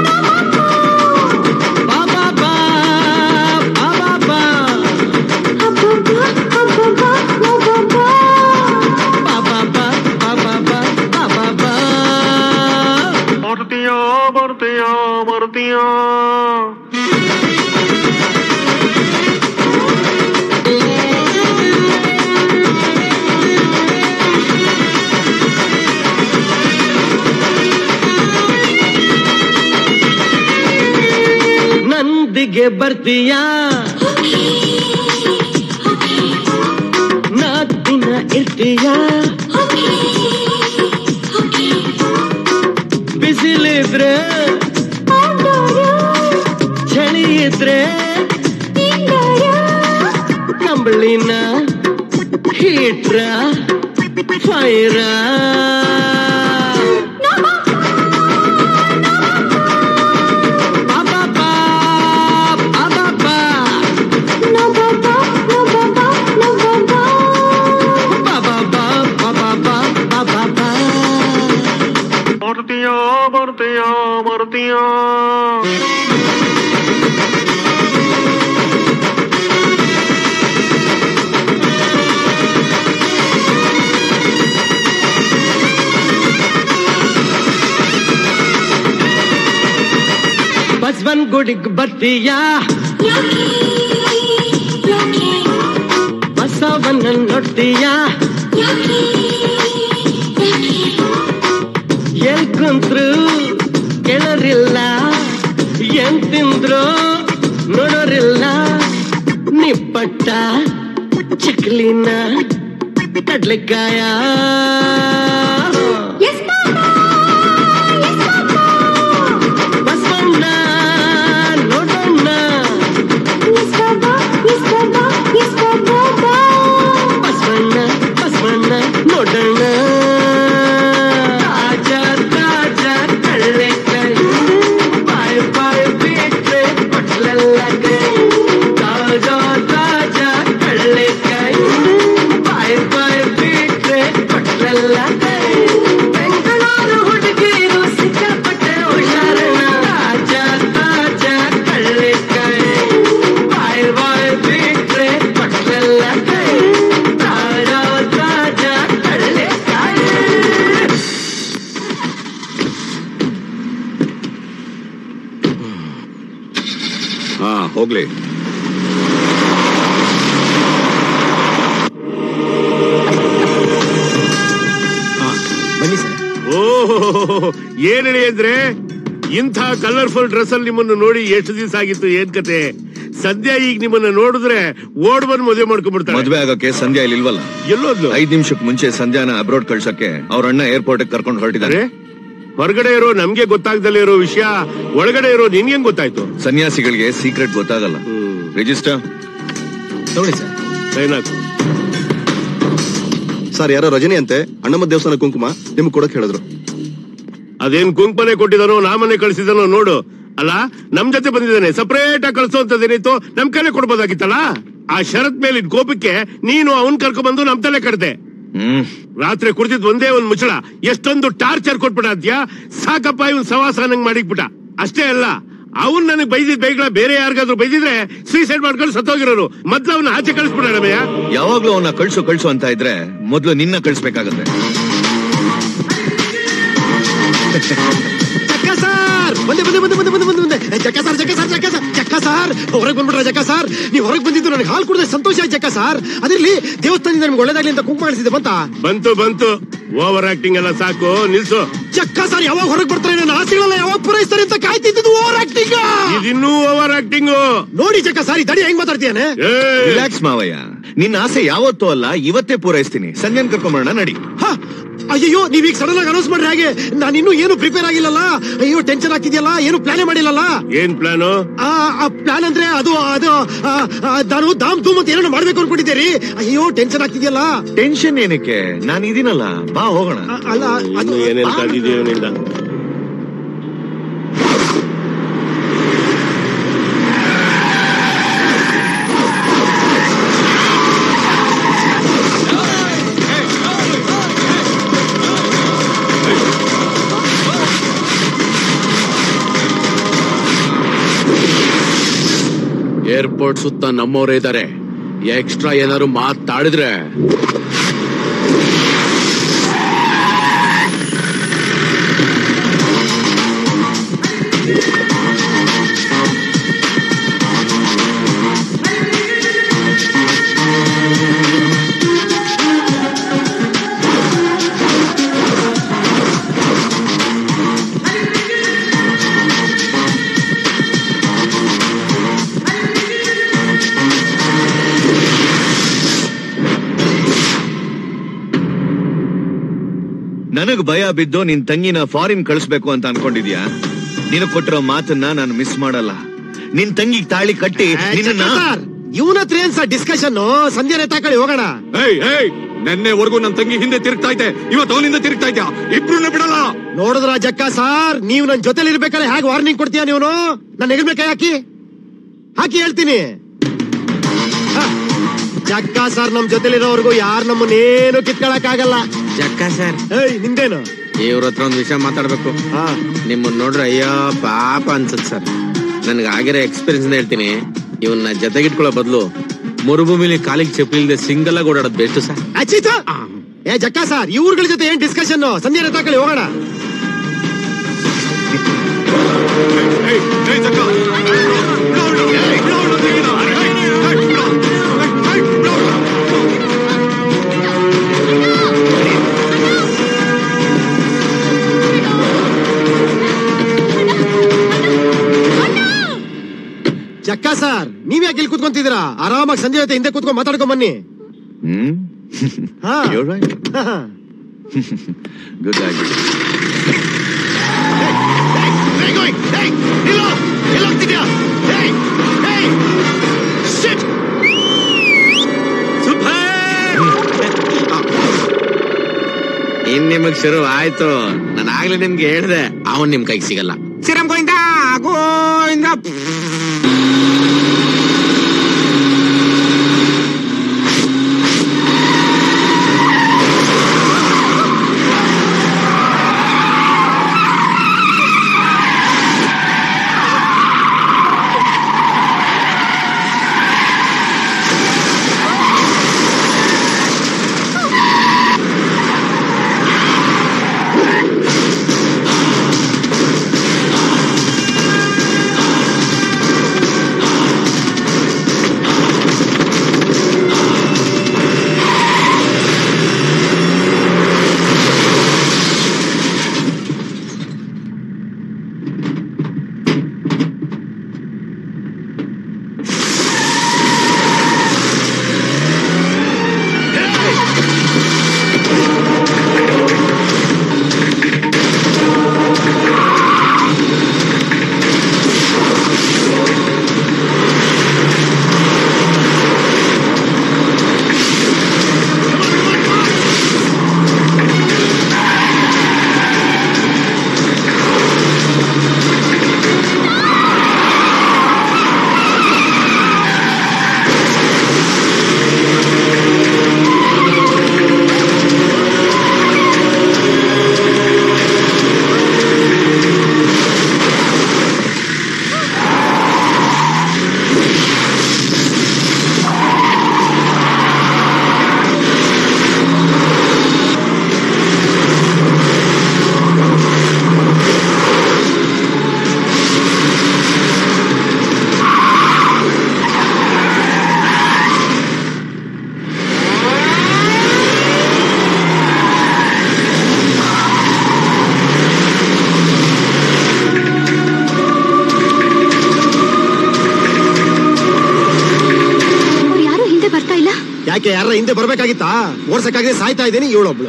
ನಂದಿಗೆ ಬರ್ತೀಯಾ ನಾಲ್ಕು ದಿನ ಇರ್ತೀಯಾ ಬಿಸಿಲಿದ್ರೆ ಚಳಿ ಇದ್ರೆ ಕಂಬಳಿನ ಹೀಟ್ರ ಫೈರ ಬರ್ತೀಯಾ ಬರ್ತೀಯಾ ಬರ್ತೀಯಾ ಬಸವನ್ ಗುಡಿಗ್ ಬರ್ತೀಯಾ ಬಸವನ್ನ ನೋಡ್ತೀಯಾ ಎಲ್ ಕುಂತ್ರು ಕೆಳರಿಲ್ಲ ಏನ್ ತಿಂದ್ರು ನೋಡೋರಿಲ್ಲ ನಿಪ್ಪಟ್ಟ ಚಕ್ಲಿನ ಕಡ್ಲೆಕಾಯ ಬಸವಣ್ಣ ನೋಡೋಣ ಬಸವಣ್ಣ ಬಸವಣ್ಣ ನೋಡೋಣ ತಾಜಾ ತಾಜಾ ಕಳ್ಳೆಕಾಯಿ ಬಾಯ್ ಬಾಯ್ ಬಿಟ್ರೆ ಪಟ್ಲೆಲ್ಲ ಕೈ ತಾಜಾ ತಾಜಾ ಕಳ್ಳೆಕಾಯಿ ಬಾಯ್ ಬಾಯ್ ಬಿಟ್ರೆ ಪಟ್ಲೆಲ್ಲ ಕೈ ಬೆಂಗಳೂರು ಹುಡುಗಿರು ಸಿಕ್ಕಾಪಟ್ಟೆ ಹುಷಾರಣ ತಾಜಾ ತಾಜಾ ಕಳ್ಳೆಕಾಯಿ ಬಾಯ್ ಬಾಯ್ ಬಿಟ್ರೆ ಪಟ್ಲೆಲ್ಲ ಕೈ ತಾಜಾ ತಾಜಾ ಕಳ್ಳೆಕಾಯಿ ಹಾ ಹೋಗ್ಲಿ ಬನ್ನಿ ಸರ್ ಓಹೋ ಏನ್ ಹೇಳಿ ಅಂದ್ರೆ ಇಂಥ ಕಲರ್ಫುಲ್ ಡ್ರೆಸ್ ಅಲ್ಲಿ ನಿಮ್ಮನ್ನು ನೋಡಿ ಎಷ್ಟು ದಿವಸ ಆಗಿತ್ತು ಏನ್ ಕತೆ ಸದ್ಯ ಈಗ ನಿಮ್ಮನ್ನ ನೋಡಿದ್ರೆ ಓಡ್ ಬಂದ್ ಮದುವೆ ಮಾಡ್ಕೊಂಡ್ಬಿಡ್ತಾರೆ ಮದ್ವೆ ಆಗಕ್ಕೆ ಸಂಧ್ಯಾ ಇಲ್ಲಿ ಇಲ್ವಲ್ಲ ಎಲ್ಲೋದ್ಲು ಐದ್ ನಿಮಿಷಕ್ಕೆ ಮುಂಚೆ ಸಂಧ್ಯಾನ ಅಬ್ರೋಡ್ ಕಳ್ಸಕ್ಕೆ ಅವ್ರ ಅಣ್ಣ ಏರ್ಪೋರ್ಟ್ ಕರ್ಕೊಂಡು ಹೊರಟಿದ್ದಾರೆ ಹೊರಗಡೆ ಇರೋ ನಮ್ಗೆ ಗೊತ್ತಾಗ್ದಲೇ ಇರೋ ವಿಷಯ ಒಳಗಡೆ ಇರೋ ನಿನ್ಗೆ ಗೊತ್ತಾಯ್ತು ಸನ್ಯಾಸಿಗಳಿಗೆ ಸೀಕ್ರೆಟ್ ಗೊತ್ತಾಗಲ್ಲ ರಿಜಿಸ್ಟರ್ ತಗೊಳ್ಳಿ ಸರ್ ಸೈನ್ ಹಾಕು ಸರ್ ಯಾರೋ ರಜನಿ ಅಂತೆ ಅಣ್ಣಮ್ಮ ದೇವಸ್ಥಾನ ಕುಂಕುಮ ನಿಮ್ಗೆ ಕೊಡಕ್ ಹೇಳಿದ್ರು ಅದೇನ್ ಕುಂಕುಮನೆ ಕೊಟ್ಟಿದಾನೋ ನಾಮನೆ ಕಳ್ಸಿದಾನೋ ನೋಡು ಅಲ್ಲ ನಮ್ ಜೊತೆ ಬಂದಿದ್ದಾನೆ ಸಪರೇಟ್ ಆಗಿ ಕಳ್ಸೋಂತದೇನಿತ್ತು ನಮ್ ಕೈಲೇ ಕೊಡ್ಬೋದಾಗಿತ್ತಲ್ಲ ಆ ಶರತ್ ಮೇಲಿದ್ ಕೋಪಕ್ಕೆ ನೀನು ಅವನ್ ಕರ್ಕೊಂಡ್ ಬಂದು ನಮ್ ತಲೆ ಕಡ್ದೆ ಹ್ಮ್ ರಾತ್ರಿ ಕುಡ್ದಿದ್ ಒಂದೇ ಒಂದ್ ಮುಚ್ಚಳ ಎಷ್ಟೊಂದು ಟಾರ್ಚರ್ ಕೊಟ್ಬಿಟ್ಟ ಅಂತ್ಯಾ ಸಾಕಪ್ಪ ಇವನ್ ಸವಾಸ ನಂಗ್ ಮಾಡಿಕ್ಬಿಟ್ಟ ಅಷ್ಟೇ ಅಲ್ಲ ಅವ್ನ್ ನನಗ್ ಬೈದಿದ್ ಬೈಗಳ ಬೇರೆ ಯಾರಿಗಾದ್ರೂ ಬೈದಿದ್ರೆ ಸೂಸೈಡ್ ಮಾಡ್ಕೊಂಡು ಸತ್ತೋಗಿರೋರು ಮೊದ್ಲು ಅವನ್ನ ಆಚೆ ಕಳಿಸ್ಬಿಡಮಯ್ಯ ಯಾವಾಗ್ಲೂ ಅವನ್ನ ಕಳ್ಸು ಕಳ್ಸು ಅಂತ ಇದ್ರೆ ಮೊದ್ಲು ನಿನ್ನ ಕಳ್ಸ್ಬೇಕಾಗತ್ತೆ ಜಕ್ಕ ಸರ್ ಬಂದೆ ಬಂದೆ ಬಂದೆ ಬಂದೆ ಬಂದೆ ಬಂದೆ ಬಂದೆ ಏ, Jakka sir Jakka sir Jakka sir Jakka sir ಹೊರಗೆ ಬಂದ್ಬಿಟ್ರೆ ಜಕ್ಕ ಸರ್ ನೀವು ಹೊರಗೆ ಬಂದಿದ್ದು ನನಗೆ ಹಾಲು ಕುಡಿದ್ರೆ ಸಂತೋಷ ಆಯ್ತು ಜಕ್ಕ ಸರ್ ಅದಿರ್ಲಿ ದೇವಸ್ಥಾನದಿಂದ ನಿಮ್ಗೆ ಒಳ್ಳೇದಾಗ್ಲಿ ಅಂತ ಕುಂಕುಮ ಮಾಡಿಸಿದೆ ಬಂತ ಬಂತು ಬಂತು ಓವರ್ ಆಕ್ಟಿಂಗ್ ಎಲ್ಲ ಸಾಕು ನಿಲ್ಸು ಜಕ್ಕ ಸರ್ ಯಾವಾಗ ಹೊರಗೆ ಬರ್ತಾರೆ ನನ್ನ ಆಸೆಗಳೆಲ್ಲ ಯಾವಾಗ ಪೂರೈಸ್ತಾರೆ ಅಂತ ಕಾಯ್ತಿದ್ದು ಓವರ್ ಆಕ್ಟಿಂಗ್ ಇದಿನ್ನೂ ಓವರ್ ಆಕ್ಟಿಂಗ್ ನೋಡಿ ಜಕ್ಕ ಸರ್ ಈ ದಡಿ ಹೆಂಗ್ ಮಾತಾಡ್ತೀಯಾನೆ ರಿಲ್ಯಾಕ್ಸ್ ಮಾವಯ್ಯ ನಿನ್ನ ಆಸೆ ಯಾವತ್ತೂ ಅಲ್ಲ ಇವತ್ತೇ ಪೂರೈಸ್ತೀನಿ ಸಂಜೆನ್ ಕರ್ಕೊಂಬರೋಣ ನಡಿ ಅಯ್ಯೋ ನೀವ್ ಈಗ ಸಡನ್ ಆಗಿ ಅನೌನ್ಸ್ ಮಾಡ್ರಿ ಹಾಗೆ ನಾನು ಇನ್ನೂ ಏನು ಪ್ರಿಪೇರ್ ಆಗಿಲ್ಲಲ್ಲ ಅಯ್ಯೋ ಟೆನ್ಷನ್ ಆಗ್ತಿದ್ಯಲ್ಲ ಏನು ಪ್ಲಾನೇ ಮಾಡಿಲ್ಲಲ್ಲ ಏನ್ ಪ್ಲಾನು ಆ ಪ್ಲಾನ್ ಅಂದ್ರೆ ಅದು ಅದು ಆ, ಆ, ನಾನು ದಾಮ್ ಧೂಮ್ ಅಂತ ಏನೋ ಮಾಡ್ಬೇಕು ಅನ್ಕೊಂಡಿದ್ದೆ ರೀ ಅಯ್ಯೋ ಟೆನ್ಷನ್ ಆಗ್ತಿದ್ಯಲ್ಲ ಟೆನ್ಷನ್ ಏನಕ್ಕೆ ನಾನು ಇದೀನಲ್ಲ ಬಾ ಹೋಗೋಣ ಅಲ್ಲ ಇನ್ನು ಏನೇನ್ ಕಾದಿದೆಯೋ ನಿಂದ ಏರ್ಪೋರ್ಟ್ ಸುತ್ತ ನಮ್ಮವರೇ ಇದ್ದಾರೆ ಎಕ್ಸ್ಟ್ರಾ ಏನಾದ್ರು ಮಾತಾಡಿದ್ರೆ ನನಗ್ ಭಯ ಬಿದ್ದು ನಿನ್ ತಂಗಿನ ಫಾರಿನ್ ಕಳಿಸ್ಬೇಕು ಅಂತ ಅನ್ಕೊಂಡಿದ್ಯಾ ನೀನು ಕೊಟ್ಟಿರೋ ಮಾತನ್ನ ನಾನು ಮಿಸ್ ಮಾಡಲ್ಲ ನಿನ್ ತಂಗಿಗ್ ತಾಳಿ ಕಟ್ಟಿ ನಿನ್ನ ಇವನ ಹತ್ರ ಏನ್ ಸರ್ ಡಿಸ್ಕಷನ್ ಸಂಜೆ ತಾಕಳಿ ಹೋಗೋಣ ಏಯ್ ಏಯ್ ನೆನ್ನೆವರೆಗೂ ನನ್ ತಂಗಿ ಹಿಂದೆ ತಿರುಗ್ತಾ ಇದ್ದೆ ಇವತ್ತು ಅವನಿಂದ ತಿರುಗ್ತಾ ಇದ್ಯಾ ಇಬ್ರು ಬಿಡಲ್ಲ ನೋಡಿದ್ರ ಜಕ್ಕ ಸಾರ್ ನೀವು ನನ್ ಜೊತೆಲಿ ಇರ್ಬೇಕಾದ್ರೆ ಹೇಗೆ ವಾರ್ನಿಂಗ್ ಕೊಡ್ತೀಯ ನೀವು ನನ್ನ ಹೆಗಲ್ ಕೈ ಹಾಕಿ ಹಾಕಿ ಹೇಳ್ತೀನಿ ಹ, ಜಕ್ಕ ಸರ್ ನಮ್ ಜೊತೆಲಿರೋವರೆಗೂ ಯಾರು ನಮ್ಮನ್ನೇನು ಕಿತ್ಕೊಳಕ್ ಆಗಲ್ಲ ಜಕ್ಕ ಸರ್ ಏಯ್ ನಿಂದೇನು ಇವ್ರ ಹತ್ರ ಒಂದ್ ವಿಷಯ ಮಾತಾಡ್ಬೇಕು ನಿಮ್ಮನ್ನ ನೋಡ್ರೆ ಅಯ್ಯೋ ಪಾಪ ಅನ್ಸತ್ ಸರ್ ನನ್ಗೆ ಆಗಿರೋ ಎಕ್ಸ್ಪೀರಿಯನ್ಸ್ ಹೇಳ್ತೀನಿ ಇವನ್ನ ಜೊತೆಗಿಟ್ಕೊಳ್ಳೋ ಬದಲು ಮರುಭೂಮಿಲಿ ಕಾಲಿಗೆ ಚಪ್ಪಲಿ ಇಲ್ದೆ ಸಿಂಗಲ್ ಆಗಿ ಓಡಾಡೋದು ಬೆಸ್ಟ್ ಸರ್ ಅಚ್ಚಿತ ಏ ಜಕ್ಕ ಸರ್ ಇವ್ರಗಳ ಜೊತೆ ಏನ್ ಡಿಸ್ಕಷನ್ ಸಂಜೆ ತಾಕಳಿ ಹೋಗೋಣ ಜಕ್ಕ ಸರ್ ನೀವ್ ಯಾಕೆ ಇಲ್ಲಿ ಕೂತ್ಕೊಂತಿದ್ದೀರಾ ಆರಾಮಾಗಿ ಸಂಜೆ ಜೊತೆ ಹಿಂದೆ ಕೂತ್ಕೊಂಡ್ ಮಾತಾಡ್ಕೊಂಡ್ ಬನ್ನಿ ಹ್ಮ್ ಹಾ You're right. Good idea. ಇನ್ ನಿಮಗ್ ಶುರು ಆಯ್ತು ನಾನು ಆಗ್ಲೇ ನಿಮ್ಗೆ ಹೇಳ್ದೆ ಅವನ್ ನಿಮ್ ಕೈಗೆ ಸಿಗಲ್ಲ ಶ್ರೀರಾಮ್ ಗೋವಿಂದ ಗೋವಿಂದ ಅವ್ರು ಯಾರು ಹಿಂದೆ ಬರ್ತಾ ಇಲ್ಲ ಯಾಕೆ ಯಾರ ಹಿಂದೆ ಬರ್ಬೇಕಾಗಿತ್ತಾ ಓಡ್ಸಕ್ಕಾಗದೆ ಸಾಯ್ತಾ ಇದ್ದೀನಿ ಇವಳೊಬ್ಳು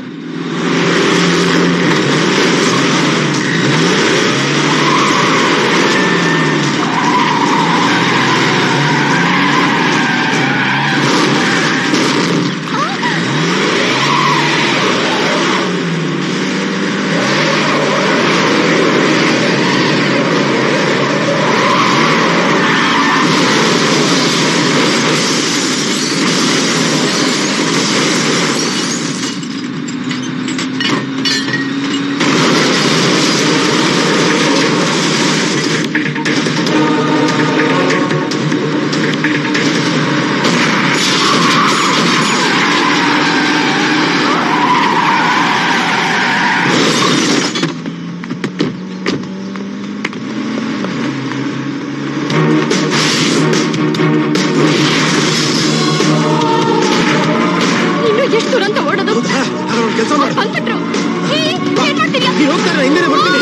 ಇನ್ನು ಎಷ್ಟು ದೂರ ಅಂತ ಓಡೋದು ಕೆಲಸ ಅವ್ರು ಬಂದ್ಬಿಟ್ರು ಏ, ಏನ್ ಮಾಡ್ತೀರಿ? ಹೋಗ್ತಾರೆ ಹಿಂದೆ ಬರ್ತೀನಿ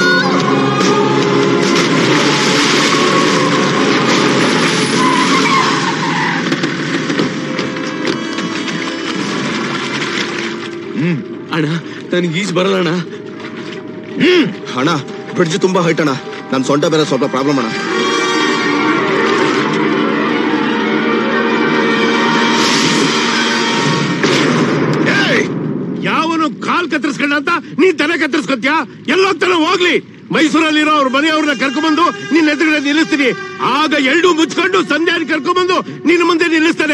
ಅಣ್ಣ ನನ್ಗೆ ಈಜ್ ಬರಲ್ಲ ಅಣ್ಣ ಅಣ್ಣ ಬ್ರಿಡ್ಜ್ ತುಂಬಾ ಹೈಟ್ ಅಣ್ಣ ನನ್ ಸೊಂಟ ಬೇರೆ ಸ್ವಲ್ಪ ಪ್ರಾಬ್ಲಮ್ ಅಣ್ಣ ಯಾವನು ಕಾಲ್ ಕತ್ತರಿಸ್ಕೊಂಡ ಅಂತ ನೀನ್ ತಲೆ ಕತ್ತರಿಸ್ಕೊತ್ಯಾ ಎಲ್ಲೋಗ್ತಾನ ಹೋಗ್ಲಿ ಮೈಸೂರಲ್ಲಿರೋ ಅವ್ರ ಮನೆಯವ್ರನ್ನ ಕರ್ಕೊಂಡ್ಬಂದು ನಿನ್ನ ಎದುರುಗಡೆ ನಿಲ್ಲಿಸ್ತೀನಿ ಆಗ ಎರಡು ಮುಚ್ಕೊಂಡು ಸಂಧ್ಯಾನ ಕರ್ಕೊಂಡ್ಬಂದು ನಿನ್ನ ಮುಂದೆ ನಿಲ್ಲಿಸ್ತಾನೆ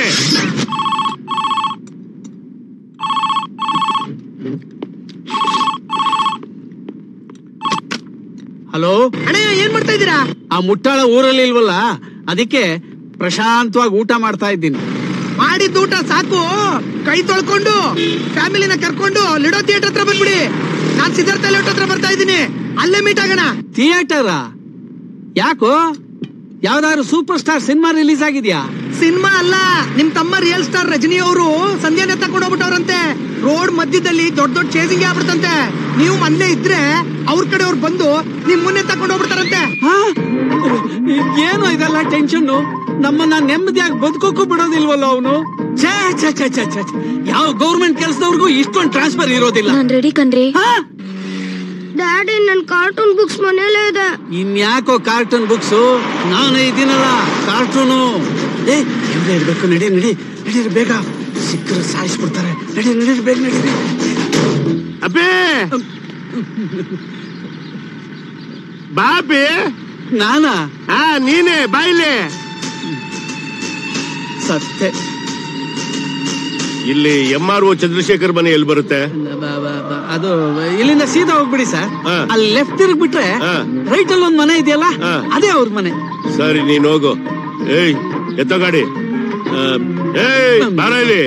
ಹಲೋ ಅಣ್ಣ ಏನ್ ಮಾಡ್ತಾ ಇದ್ದೀರಾ ಆ ಮುಟ್ಟಾಳ ಊರಲ್ಲಿ ಇಲ್ವಲ್ಲ ಅದಕ್ಕೆ ಪ್ರಶಾಂತವಾಗಿ ಊಟ ಮಾಡ್ತಾ ಇದ್ದೀನಿ ಮಾಡಿದ ಊಟ ಸಾಕು ಕೈ ತೊಳ್ಕೊಂಡು ಫ್ಯಾಮಿಲಿನ ಕರ್ಕೊಂಡು ಲಿಡೋ ಥಿಯೇಟರ್ ಹತ್ರ ಬಂದ್ಬಿಡಿ ನಾನ್ ಸಿದ್ಧಾರ್ಥ ಲೇಔಟ್ ಹತ್ರ ಬರ್ತಾ ಇದ್ದೀನಿ ಅಲ್ಲೇ ಮೀಟ್ ಆಗೋಣ ಥಿಯೇಟರ ಯಾಕೋ ಯಾವ್ದಾದ್ರು ಸೂಪರ್ ಸ್ಟಾರ್ ಸಿನಿಮಾ ರಿಲೀಸ್ ಆಗಿದ್ಯಾ ಸಿನಿಮಾ ಅಲ್ಲ ನಿಮ್ ತಮ್ಮ ರಿಯಲ್ ಸ್ಟಾರ್ ರಜನಿ ಅವರು ಸಂಧ್ಯಾನೆ ತಕೊಂಡು ಹೋಗ್ಬಿಟ್ಟವ್ರಂತೆ ರೋಡ್ ಮಧ್ಯದಲ್ಲಿ ದೊಡ್ಡ ದೊಡ್ಡ ಚೇಸಿಂಗ್ ಆಗ್ಬಿಡ್ತಂತೆ ನೀವು ಮನೇಲೆ ಇದ್ರೆ ಅವ್ರ ಕಡೆ ಅವ್ರು ಬಂದು ನಿಮ್ ಮುನ್ನೆ ತಕೊಂಡು ಹೋಗ್ಬಿಡ್ತಾರಂತೆ ಏನು ಇದೆಲ್ಲ ಟೆನ್ಷನ್ ನಮ್ಮನ್ನ ನೆಮ್ಮದಿಯಾಗಿ ಬದುಕೋಕು ಬಿಡೋದಿಲ್ವಲ್ಲ ಅವನು ಛೇ ಛೇ ಛೇ ಛೇ ಛೇ ಛೇ. ಯಾವ ಗೌರ್ಮೆಂಟ್ ಕೆಲಸದವ್ರಿಗೂ ಇಷ್ಟೊಂದು ಟ್ರಾನ್ಸ್ಫರ್ ಇರೋದಿಲ್ಲ ನಾನ್ ರೆಡಿ ಕಣ್ರಿ ಡ್ಯಾಡಿ ನನ್ ಕಾರ್ಟೂನ್ ಬುಕ್ಸ್ ಮನೇಲೇ ಇದೆ ಇನ್ಯಾಕೋ ಕಾರ್ಟೂನ್ ಬುಕ್ಸ್ ನಾನು ಇದೀನಲ್ಲ ಕಾರ್ಟೂನು ಏ ಎಲ್ಲಿ ಇರ್ಬೇಕು ನಡಿ ನಡಿ ನಡೀರಿ ಬೇಗ ಸಿಕ್ಕರು ಸಾಯಿಸ್ಬಿಡ್ತಾರೆ ನಡಿ ನಡೀರಿ ಬೇಗ ನಡೀರಿ ಅಬ್ಬೇ ಬಾಬಿ ನಾನಾ ಹಾ ನೀನೇ ಬಾಯಿಲೆ ಸತ್ತೆ ಇಲ್ಲಿ ಎಂ ಆರ್ ಒ ಚಂದ್ರಶೇಖರ್ ಮನೆ ಎಲ್ಲಿ ಬರುತ್ತೆ ಬ- ಬ- ಬ- ಅದು ಇಲ್ಲಿಂದ ಸೀದಾ ಹೋಗ್ಬಿಡಿ ಸರ್ ಅಲ್ಲಿ ಲೆಫ್ಟ್ ತಿರುಗ್ ಬಿಟ್ರೆ ರೈಟ್ ಅಲ್ಲಿ ಒಂದ್ ಮನೆ ಇದೆಯಲ್ಲ ಅದೇ ಅವ್ರ ಮನೆ ಸರಿ ನೀನ್ ಹೋಗು ಏಯ್ ಎತ್ತೋ ಗಾಡಿ ಆ, ಏಯ್ ಬಾರ ಇಲ್ಲಿ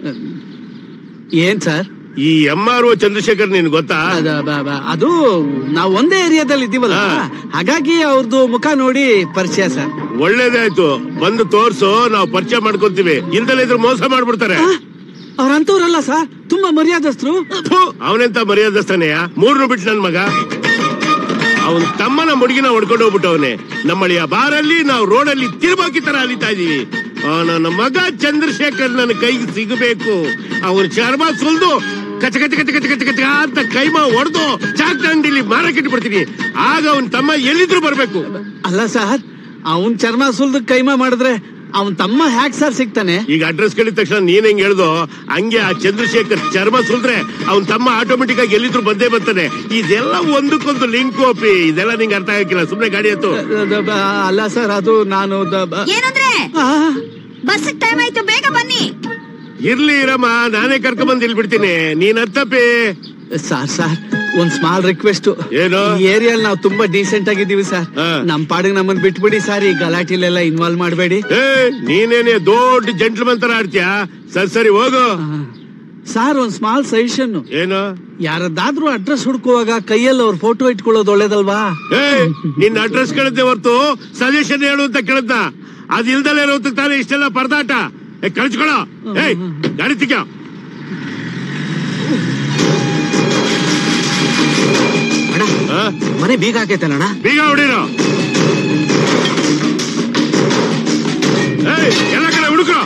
ಏನ್ ಸರ್ ಈ ಎಂ ಆರ್ ಒ ಚಂದ್ರಶೇಖರ್ ನಿನ್ ಗೊತ್ತಾ ಅದು ನಾವು ಒಂದೇ ಏರಿಯಾದಲ್ಲಿ ಇದ್ದೀವಲ್ಲ ಹಾಗಾಗಿ ಅವ್ರದ್ದು ಮುಖ ನೋಡಿ ಪರಿಚಯ ಸರ್ ಒಳ್ಳೇದಾಯ್ತು ಬಂದು ತೋರ್ಸು ನಾವು ಪರಿಚಯ ಮಾಡ್ಕೊಂತೀವಿ ಇಲ್ದಲ್ಲ ಇದ್ರ ಮೋಸ ಮಾಡ್ಬಿಡ್ತಾರೆ ಅವ್ರಂತವ್ರಲ್ಲ ಸರ್ ತುಂಬಾ ಮರ್ಯಾದಸ್ಥರು ಅವನೆಂತ ಮರ್ಯಾದಸ್ತಾನೆಯ ಮೂರ್ನು ಬಿಟ್ಟು ನನ್ ಮಗ ಅವನ್ ತಮ್ಮನ ಮುಡುಗಿನ ಹೊಡ್ಕೊಂಡು ಹೋಗ್ಬಿಟ್ಟವನೆ ನಮ್ಮಳಿಯ ಬಾರಲ್ಲಿ ನಾವು ರೋಡಲ್ಲಿ ತಿರುಬಾಕಿ ತರ ಅಲಿತಾ ಇದೀವಿ ಆ, ನನ್ನ ಮಗ ಚಂದ್ರಶೇಖರ್ ನನ್ನ ಕೈಗೆ ಸಿಗಬೇಕು ಅವನ ಚರ್ಮ ಸುಲ್ದು ಕಚ ಕಚ ಕಚ ಕಚ ಕಚ ಕಚ ಅಂತ ಕೈಮ ಹೊಡೆದು ಚಾಕ್ ಅಂಗಡಿಲಿ ಮಾರಕ್ಕಿಟ್ಟು ಬಿಡ್ತೀನಿ ಆಗ ಅವನ್ ತಮ್ಮ ಎಲ್ಲಿದ್ರು ಬರ್ಬೇಕು ಅಲ್ಲ ಸರ್ ಅವನ್ ಚರ್ಮ ಸುಲ್ದು ಕೈಮಾ ಮಾಡಿದ್ರೆ ಅವನ್ ತಮ್ಮ ಹ್ಯಾಕ್ ಸರ್ ಸಿಗ್ತಾನೆ ಈಗ ಅಡ್ರೆಸ್ ಕೇಳಿದ ತಕ್ಷಣ ನೀನ್ ಹೆಂಗ್ ಹೇಳ್ದೋ ಹಂಗೆ ಆ ಚಂದ್ರಶೇಖರ್ ಚರ್ಮ ಸುಲ್ದ್ರೆ ಅವನ್ ತಮ್ಮ ಆಟೋಮೆಟಿಕ್ ಆಗಿ ಎಲ್ಲಿದ್ರು ಬಂದೇ ಬರ್ತಾನೆ ಇದೆಲ್ಲ ಒಂದಕ್ಕೊಂದು ಲಿಂಕ್ ಕಾಪಿ ಇದೆಲ್ಲ ನಿಂಗೆ ಅರ್ಥ ಆಗಕ್ಕಿಲ್ಲ ಸುಮ್ನೆ ಗಾಡಿ ಎತ್ತು ದ- ಬ- ಅಲ್ಲ ಸರ್ ಅದು ನಾನು ದ- ಬ- ಏನಂದ್ರೆ ಬಸ್ ಟೈಮ್ ಆಯ್ತು ಬೇಗ ಬನ್ನಿ ಇರ್ಲಿ ಇರಮ್ಮ ನಾನೇ ಕರ್ಕೊಂಡ್ ಬಂದ್ ಇಲ್ಲಿ ಬಿಡ್ತೀನಿ ನೀನ್ ಹತ್ತಪ್ಪಿ ಸರ್ ಸರ್ ಒಂದ್ ಸ್ಮಾಲ್ ರಿಕ್ವೆಸ್ಟ್ ಏನು ಈ ಏರಿಯಲ್ಲಿ ನಾವು ತುಂಬಾ ಡೀಸೆಂಟ್ ಆಗಿದ್ದೀವಿ ಸರ್ ನಮ್ ಪಾಡಿಗೆ ನಮ್ಮನ್ ಬಿಟ್ಬಿಡಿ ಸರ್ ಈ ಗಲಾಟಿಲೆಲ್ಲ ಇನ್ವಾಲ್ವ್ ಮಾಡಬೇಡಿ ಏ ನೀನೇನೆ ದೊಡ್ಡ ಜೆಂಟ್ಲ್ಮನ್ ತರ ಆಡ್ತೀಯಾ ಸರಿ ಸರಿ ಹೋಗು ಸರ್ ಒಂದ್ ಸ್ಮಾಲ್ ಸಜೆಷನ್ ಏನು ಯಾರದ್ದಾದ್ರೂ ಅಡ್ರೆಸ್ ಹುಡ್ಕುವಾಗ ಕೈಯಲ್ಲಿ ಅವ್ರ ಫೋಟೋ ಇಟ್ಕೊಳ್ಳೋದು ಒಳ್ಳೇದಲ್ವಾ ಏ ನಿನ್ನ ಅಡ್ರೆಸ್ ಕೇಳಿದ್ದೆ ಹೊರ್ತು ಸಜೆಷನ್ ಹೇಳು ಅಂತ ಕೇಳದ್ದ ಅದ್ ಇಲ್ದಲೇ ಇರೋದಕ್ಕೆ ತಾನೇ ಇಷ್ಟೆಲ್ಲ ಪರದಾಟ ಏ ಕಳ್ಸ್ಕೊಳ ಏಯ್ ಗಾಡಿ ತಿಕ್ಕ ಮನೆ ಬೀಗ ಹಾಕೈತಲ್ಲ ಬೀಗ ಹೊಡಿರೋ ಏಯ್ ಎಲ್ಲ ಕಡೆ ಹುಡುಕ್ರೋ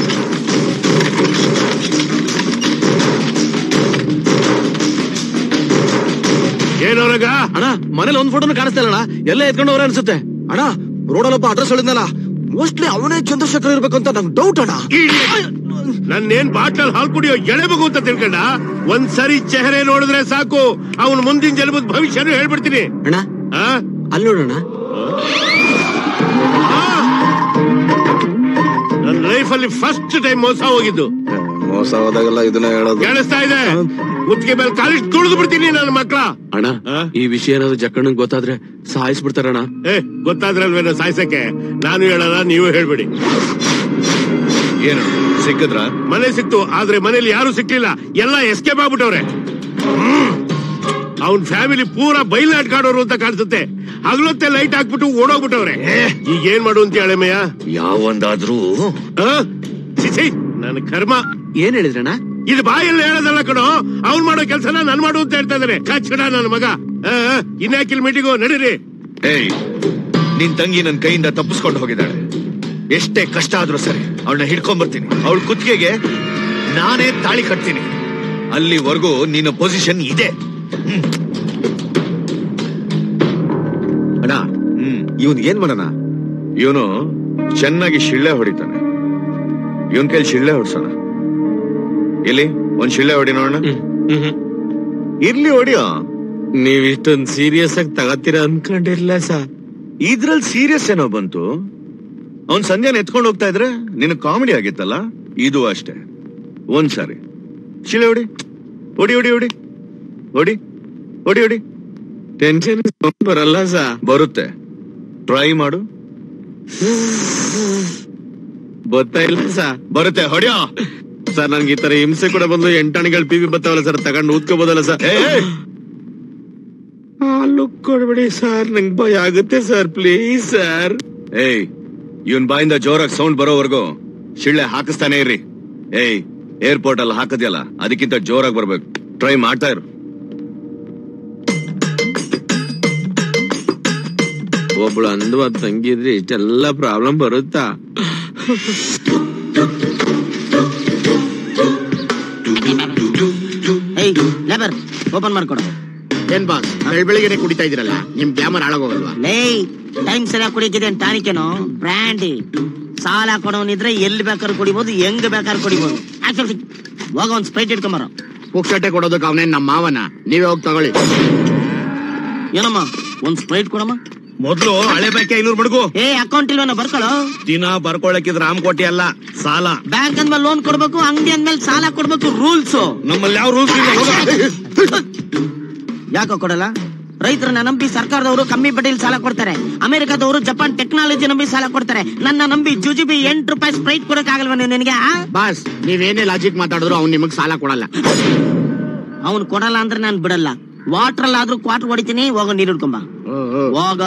ಏನೋರಗ ಅಣ್ಣ ಮನೇಲಿ ಒಂದ್ ಫೋಟೋನು ಕಾಣಿಸ್ತಾ ಇಲ್ಲ ಅಣ್ಣ ಎಲ್ಲ ಎತ್ಕೊಂಡು ಹೋಗ್ರೆ ಅನ್ಸುತ್ತೆ ಅಣ್ಣ ರೋಡಲ್ಲೊಬ್ಬ ಅಡ್ರೆಸ್ ಹೇಳಿದ್ನಲ್ಲ ಮೋಸ್ಟ್ಲಿ ಅವನೇ ಚಂದ್ರಶೇಖರ್ ಇರ್ಬೇಕು ಅಂತ ನಂಗೆ ಡೌಟ್ ಅಣ್ಣ ನನ್ನೇನ್ ಬಾಟಲ್ ಹಾಲ್ ಕುಡಿಯೋ ಎಳೆ ಮಗು ಅಂತ ತಿಳ್ಕೊಂಡ ಒಂದ್ ಸರಿ ಚೆಹರೆ ನೋಡಿದ್ರೆ ಸಾಕು ಅವನ್ ಮುಂದಿನ ಜನ್ಮದ ಭವಿಷ್ಯನು ಹೇಳ್ಬಿಡ್ತೀನಿ ಅಣ್ಣ ಅಲ್ಲಿ ನೋಡೋಣ ನನ್ನ ಲೈಫ್ ಅಲ್ಲಿ ಫಸ್ಟ್ ಟೈಮ್ ಮೋಸ ಹೋಗಿದ್ದು ಮೋಸ ಹೋದಾಗೆಲ್ಲ ಇದನ್ನ ಹೇಳೋದು ಕೇಳಿಸ್ತಾ ಇದೆ ಮುತ್ತಿಗೆ ಮೇಲೆ ಕಾಲಿಟ್ಟು ತುಳಿದು ಬಿಡ್ತೀನಿ ನನ್ನ ಮಕ್ಳ ಅಣ್ಣ ಈ ವಿಷಯ ಏನಾದ್ರು ಜಕ್ಕಣ್ಣಂಗ್ ಗೊತ್ತಾದ್ರೆ ಸಾಯಿಸ್ಬಿಡ್ತಾರಣ್ಣ ಏ ಗೊತ್ತಾದ್ರಲ್ವೇನೋ ಸಾಯ್ಸಕ್ಕೆ ನಾನು ಹೇಳಲ್ಲ ನೀವು ಹೇಳ್ಬಿಡಿ ಏನು ಸಿಕ್ಕಿದ್ರ ಮನೆ ಸಿಕ್ತು ಆದ್ರೆ ಮನೇಲಿ ಯಾರು ಸಿಕ್ಲಿಲ್ಲ ಎಲ್ಲ ಎಸ್ಕೇಪ್ ಆಗ್ಬಿಟ್ಟವ್ರೆ ಅವನ್ ಫ್ಯಾಮಿಲಿ ಪೂರಾ ಬೈಲಾಟ್ಕಾಡೋರು ಅಂತ ಕಾಣಿಸುತ್ತೆ ಹಗಲೊತ್ತೆ ಲೈಟ್ ಹಾಕ್ಬಿಟ್ಟು ಓಡೋಗ್ಬಿಟ್ಟವ್ರೆ ಈಗ ಏನ್ ಮಾಡು ಅಂತ ಹೇಳಮಯ್ಯ ಯಾವೊಂದಾದ್ರೂ ನನ್ನ ಕರ್ಮ ಏನ್ ಹೇಳಿದ್ರಣ್ಣ ಇದು ಬಾಯಲ್ಲಿ ಹೇಳೋದಲ್ಲ ಕಣೋ ಅವ್ನ್ ಮಾಡೋ ಕೆಲ್ಸನ ನಾನ್ ಮಾಡು ಅಂತ ಹೇಳ್ತಾ ಇದಾರೆ ಕಚ್ಚಡ ನನ್ನ ಮಗ ಇನ್ಯಾಕಿಲ್ ಮೀಟಿಂಗು ನಡೀರಿ ಏಯ್ ನಿನ್ ತಂಗಿ ನನ್ ಕೈಯಿಂದ ತಪ್ಪಿಸ್ಕೊಂಡು ಹೋಗಿದ್ದಾಳೆ ಎಷ್ಟೇ ಕಷ್ಟ ಆದ್ರೂ ಸರಿ ಅವಳನ್ನ ಹಿಡ್ಕೊಂಡ್ ಬರ್ತೀನಿ ಅವಳ ಕುತ್ತಿಗೆಗೆ ನಾನೇ ತಾಳಿ ಕಟ್ತೀನಿ ಅಲ್ಲಿವರೆಗೂ ನಿನ್ನ ಪೊಸಿಷನ್ ಇದೆ ಹ್ಮ್. ಅಣ್ಣ ಇವನ್ ಏನ್ ಮಾಡೋಣ ಇವನು ಚೆನ್ನಾಗಿ ಶಿಳ್ಳೆ ಹೊಡಿತಾನೆ ಇವನ್ ಕೈಲಿ ಶಿಳ್ಳೆ ಹೊಡ್ಸೋಣ ಎಲ್ಲಿ ಒಂದ್ ಶಿಳ್ಳೆ ಹೊಡಿ ನೋಡೋಣ ಇರ್ಲಿ ಹೊಡಿಯೋ ನೀವ್ ಇಷ್ಟೊಂದ್ ಸೀರಿಯಸ್ ಆಗಿ ತಗತ್ತೀರ ಅನ್ಕೊಂಡಿರ್ಲಿಲ್ಲ ಸರ್ ಇದ್ರಲ್ಲಿ ಸೀರಿಯಸ್ ಏನೋ ಬಂತು ಅವ್ನ್ ಸಂಧ್ಯಾನ ಎತ್ಕೊಂಡು ಹೋಗ್ತಾ ಇದ್ರೆ ನಿನ್ ಕಾಮಿಡಿ ಆಗಿತ್ತಲ್ಲ ಇದು ಅಷ್ಟೇ ಒಂದ್ ಸಾರಿ ಶಿಲೆ ಹೊಡಿ ಹೊಡಿ ಹೊಡಿ ಹೊಡಿ ಹೊಡಿ ಹೊಡಿ ಹೊಡಿ ಟೆನ್ಷನ್ ಬರಲ್ಲ ಸಾ ಬರುತ್ತೆ ಟ್ರೈ ಮಾಡು ಗೊತ್ತಾ ಇಲ್ಲ ಸಾ ಬರುತ್ತೆ ಹೊಡಿಯೋ ಸರ್ ನನ್ಗೆ ಈ ತರ ಹಿಂಸೆ ಕೂಡ ಬಂದು ಎಂಟಾಣಿಗಳು ಪಿ ವಿ ಬರ್ತಾವಲ್ಲ ಸರ್ ತಗೊಂಡು ಊದ್ಕೋಬೋದಲ್ಲ ಸರ್ ಲುಕ್ ಕೊಡ್ಬೇಡಿ ಸರ್ ನಂಗೆ ಭಯ ಆಗುತ್ತೆ ಸರ್ ಪ್ಲೀಸ್ ಸರ್ ಏಯ್ ಇವನ್ ಬಾಯಿಂದ ಜೋರಾಗಿ ಸೌಂಡ್ ಬರೋವರೆಗೂ ಶಿಳ್ಳೆ ಹಾಕಿಸ್ತಾನೆ ಇರ್ರಿ ಏಯ್ ಏರ್ಪೋರ್ಟ್ ಅಲ್ಲಿ ಹಾಕದ್ಯಲ್ಲ ಅದಕ್ಕಿಂತ ಜೋರಾಗಿ ಬರ್ಬೇಕು ಟ್ರೈ ಮಾಡ್ತಾ ಇರು ಒಬ್ಳು ಅಂದವಾದ ತಂಗಿದ್ರೆ ಇಷ್ಟೆಲ್ಲ ಪ್ರಾಬ್ಲಮ್ ಬರುತ್ತಾ ಏಯ್ ಲೇಬರ್ ಓಪನ್ ಮಾಡ್ಕೊಡು ಏನ್ ಬಾಸ್ ಬೆಳಿಗ್ಗೆನೆ ಕುಡಿತಾ ಇದ್ರಲ್ಲ ನಿಮ್ ಗ್ಲಾಮರ್ ಹಾಳಾಗೋಗಲ್ವಾ ಲೇ ಟೈಮ್ ಸರಿಯಾಗಿ ಕುಡಿತಿದೆ ಟಾನಿಕೇನು ಬ್ರ್ಯಾಂಡಿ ಸಾಲ ಕೊಡೋನಿದ್ರೆ ಎಲ್ಲಿ ಬೇಕಾದ್ರೂ ಕುಡಿಬೋದು ಹೆಂಗ್ ಬೇಕಾದ್ರೂ ಕುಡಿಬೋದು ಆಕ್ಚುಲಿ ಹೋಗ ಒಂದ್ ಸ್ಪ್ರೈಟ್ ಇಟ್ಕೊಂಬರೋ ಪುಕ್ಷಟೆ ಕೊಡೋದಕ್ಕೆ ಅವನೇನ್ ನಮ್ಮ ಮಾವನ ನೀವೇ ಹೋಗಿ ತಗೊಳ್ಳಿ ಏನಮ್ಮ ಒಂದ್ ಸ್ಪ್ರೈಟ್ ಕೊಡಮ್ಮ ಮೊದ್ಲು ಹಳೆ ಬಾಕಿ ಐನೂರು ಮಡಗು ಏ ಅಕೌಂಟ್ ಇಲ್ವೇನ ಬರ್ಕೊಳ್ಳೋ ದಿನ ಬರ್ಕೊಳಕಿದ್ ರಾಮ್ ಕೋಟಿ ಅಲ್ಲ ಸಾಲ ಬ್ಯಾಂಕ್ ಅಂದ್ಮೇಲೆ ಲೋನ್ ಕೊಡ್ಬೇಕು ಅಂಗಡಿ ಅಂದ್ಮೇಲೆ ಸಾಲ ಕೊಡ್ಬೇಕು ರೂಲ್ಸ್ ನಮ್ಮಲ್ಲಿ ಯಾವ ರೂಲ್ಸ್ ಇಲ್ಲ ಹೋಗ ಯಾಕೋ ಕೊಡಲ್ಲ ರೈತರನ್ನ ನಂಬಿ ಸರ್ಕಾರದವರು ಕಮ್ಮಿ ಬಡ್ಡಿಲಿ ಸಾಲ ಕೊಡ್ತಾರೆ ಅಮೆರಿಕದವರು ಜಪಾನ್ ಟೆಕ್ನಾಲಜಿ ನಂಬಿ ಸಾಲ ಕೊಡ್ತಾರೆ ನನ್ನ ನಂಬಿ ಜುಜುಬಿ ಎಂಟು ರೂಪಾಯಿ ಸ್ಪ್ರೈಟ್ ಕೊಡಕ್ ಆಗಲ್ವ ನಿನಗೆ ಬಾಸ್ ನೀವೇನೇ ಲಾಜಿಕ್ ಮಾತಾಡಿದ್ರು ಅವ್ನು ನಿಮಗ್ ಸಾಲ ಕೊಡಲ್ಲ ಅವ್ನು ಕೊಡಲ್ಲ ಅಂದ್ರೆ ನಾನು ಬಿಡಲ್ಲ ವಾಟರ್ ಅಲ್ಲಾದ್ರೂ ಕ್ವಾಟರ್ ಹೊಡಿತೀನಿ ಹೋಗೋ ನೀರು ಹಿಡ್ಕೊಂಬ ಹೋಗ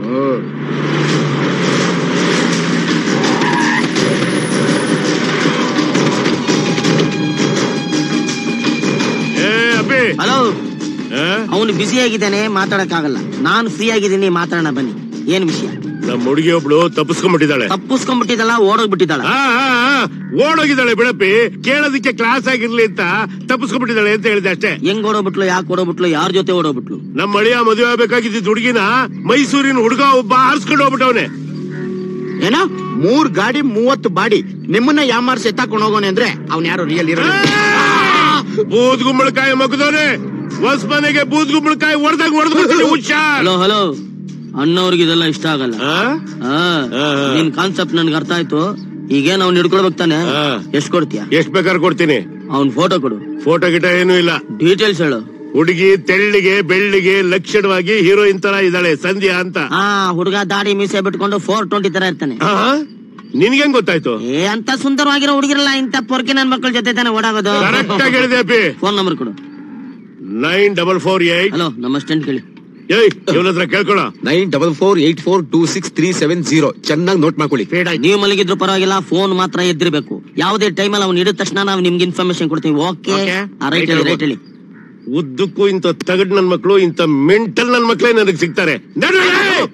ಏ ಅಪ್ಪಿ ಹಲೋ ಅವನು ಬ್ಯುಸಿ ಆಗಿದ್ದಾನೆ ಮಾತಾಡಕ್ ಆಗಲ್ಲ ನಾನು ಫ್ರೀ ಆಗಿದ್ದೀನಿ ಮಾತಾಡೋಣ ಬನ್ನಿ ಏನ್ ವಿಷಯ ನಮ್ಮ ಹುಡುಗಿ ಒಬ್ಳು ತಪ್ಪಿಸ್ಕೊಂಡ್ಬಿಟ್ಟಿದ್ದಾಳೆ ತಪ್ಪಿಸ್ಕೊಂಡ್ಬಿಟ್ಟಿದಲ್ಲ ಓಡೋಗ್ಬಿಟ್ಟಿದ್ದಾಳ ಆ, ಆ, ಆ, ಓಡೋಗಿದ್ದಾಳೆ ಬಿಡಪ್ಪಿ ಕೇಳೋದಕ್ಕೆ ಕ್ಲಾಸ್ ಆಗಿರ್ಲಿ ಅಂತ ತಪ್ಪಿಸ್ಕೊಂಡ್ಬಿಟ್ಟಿದ್ದಾಳೆ ಅಂತ ಹೇಳಿದೆ ಅಷ್ಟೇ ಹೆಂಗ್ ಓಡೋಗ್ಬಿಟ್ಲು ಯಾಕೆ ಓಡೋಗ್ಬಿಟ್ಲು ಯಾರ ಜೊತೆ ಓಡೋಗ್ಬಿಟ್ಲು ನಮ್ಮ ಅಳಿಯ ಮದುವೆ ಆಗ್ಬೇಕಾಗಿದ್ದ ಹುಡುಗಿನ ಮೈಸೂರಿನ ಹುಡುಗ ಒಬ್ಬ ಹಾರಿಸ್ಕೊಂಡು ಹೋಗ್ಬಿಟ್ಟವನೆ ಏನೋ ಮೂರ್ ಗಾಡಿ ಮೂವತ್ತು ಬಾಡಿ ನಿಮ್ಮನ್ನ ಯಾಮಾರ್ಸ್ ಎತ್ತಾಕೊಂಡು ಹೋಗೋನೆ ಅಂದ್ರೆ ಅವ್ನ್ ಯಾರು ರಿಯಲ್ ಇರೋ ಬೂದ್ ಗುಂಬಳಕಾಯಿ ಮಗದವನೆ ಹೊಸ ಮನೆಗೆ ಬೂದ್ ಗುಂಬಳಕಾಯಿ ಹೊಡೆದಾಗ ಹೊಡೆದ್ಬಿಡ್ತೀನಿ ಹುಷಾರ್ ಹಲೋ ಹಲೋ ಅಣ್ಣವ್ರಿಗೆ ಇದೆಲ್ಲ ಇಷ್ಟ ಆಗಲ್ಲ ಆ, ನಿನ್ ಕಾನ್ಸೆಪ್ಟ್ ನನ್ಗೆ ಅರ್ಥ ಆಯ್ತು ಈಗೇನ್ ಅವ್ನ್ ಹಿಡ್ಕೊಳ್ಬೇಕು ತಾನೆ ಎಷ್ಟ್ ಕೊಡ್ತೀಯ ಎಷ್ಟ್ ಬೇಕಾದ್ರೆ ಕೊಡ್ತೀನಿ ಅವ್ನ್ ಫೋಟೋ ಕೊಡು ಫೋಟೋ ಗಿಟ ಏನೂ ಇಲ್ಲ ಡೀಟೇಲ್ಸ್ ಹೇಳು ಹುಡುಗಿ ತೆಳ್ಳಿಗೆ ಬೆಳ್ಳಿಗೆ ಲಕ್ಷಣವಾಗಿ ಹೀರೋಯಿನ್ ತರ ಇದ್ದಾಳೆ ಸಂಧ್ಯಾ ಅಂತ ಆ ಹುಡುಗ ದಾಡಿ ಮೀಸೆ ಬಿಟ್ಕೊಂಡು ಫೋರ್ ಟ್ವೆಂಟಿ ತರ ಇರ್ತಾನೆ ನಿನ್ಗೆಂಗ್ ಗೊತ್ತಾಯ್ತು ಏ ಅಂತ ಸುಂದರವಾಗಿರೋ ಹುಡುಗಿರಲ್ಲ ಇಂತ ಪೊರ್ಕೆ ನನ್ ಮಕ್ಕಳ ಜೊತೆ ತಾನೆ ಓಡಾಗೋದು ಕರೆಕ್ಟ್ ಆಗಿ ಹೇಳಿದೆ ಅಪ್ಪಿ ಫೋನ್ ನಂಬರ್ ಕೊಡು nine double four eight hello ನಮ್ಮ ಸ್ಟೆಂಟ್ ಕೇಳಿ ಏಯ್ ಇವನ ಹತ್ರ ಕೇಳ್ಕೊಳ nine double four eight four two six three seven zero ಚೆನ್ನಾಗಿ ನೋಟ್ ಮಾಡ್ಕೊಳ್ಳಿ ನೀವು ಮಲಗಿದ್ರು ಪರವಾಗಿಲ್ಲ ಫೋನ್ ಮಾತ್ರ ಎದ್ದಿರ್ಬೇಕು ಯಾವುದೇ ಟೈಮಲ್ಲಿ ಅವ್ನು ಹಿಡಿದ ತಕ್ಷಣ ನಾವು ನಿಮ್ಗೆ ಇನ್ಫಾರ್ಮೇಶನ್ ಕೊಡ್ತೀವಿ ಓಕೆ ರೈಟ್ ಹೇಳಿ ರೈಟ್ ಹೇಳಿ ಉದ್ದಕ್ಕೂ ಇಂಥ ತಗಡ್ ನನ್ ಮಕ್ಳು ಇಂಥ ಮೆಂಟಲ್ ನನ್ ಮಕ್ಳೇ ನನಗ್ ಸಿಗ್ತಾರೆ ನಡುವೆ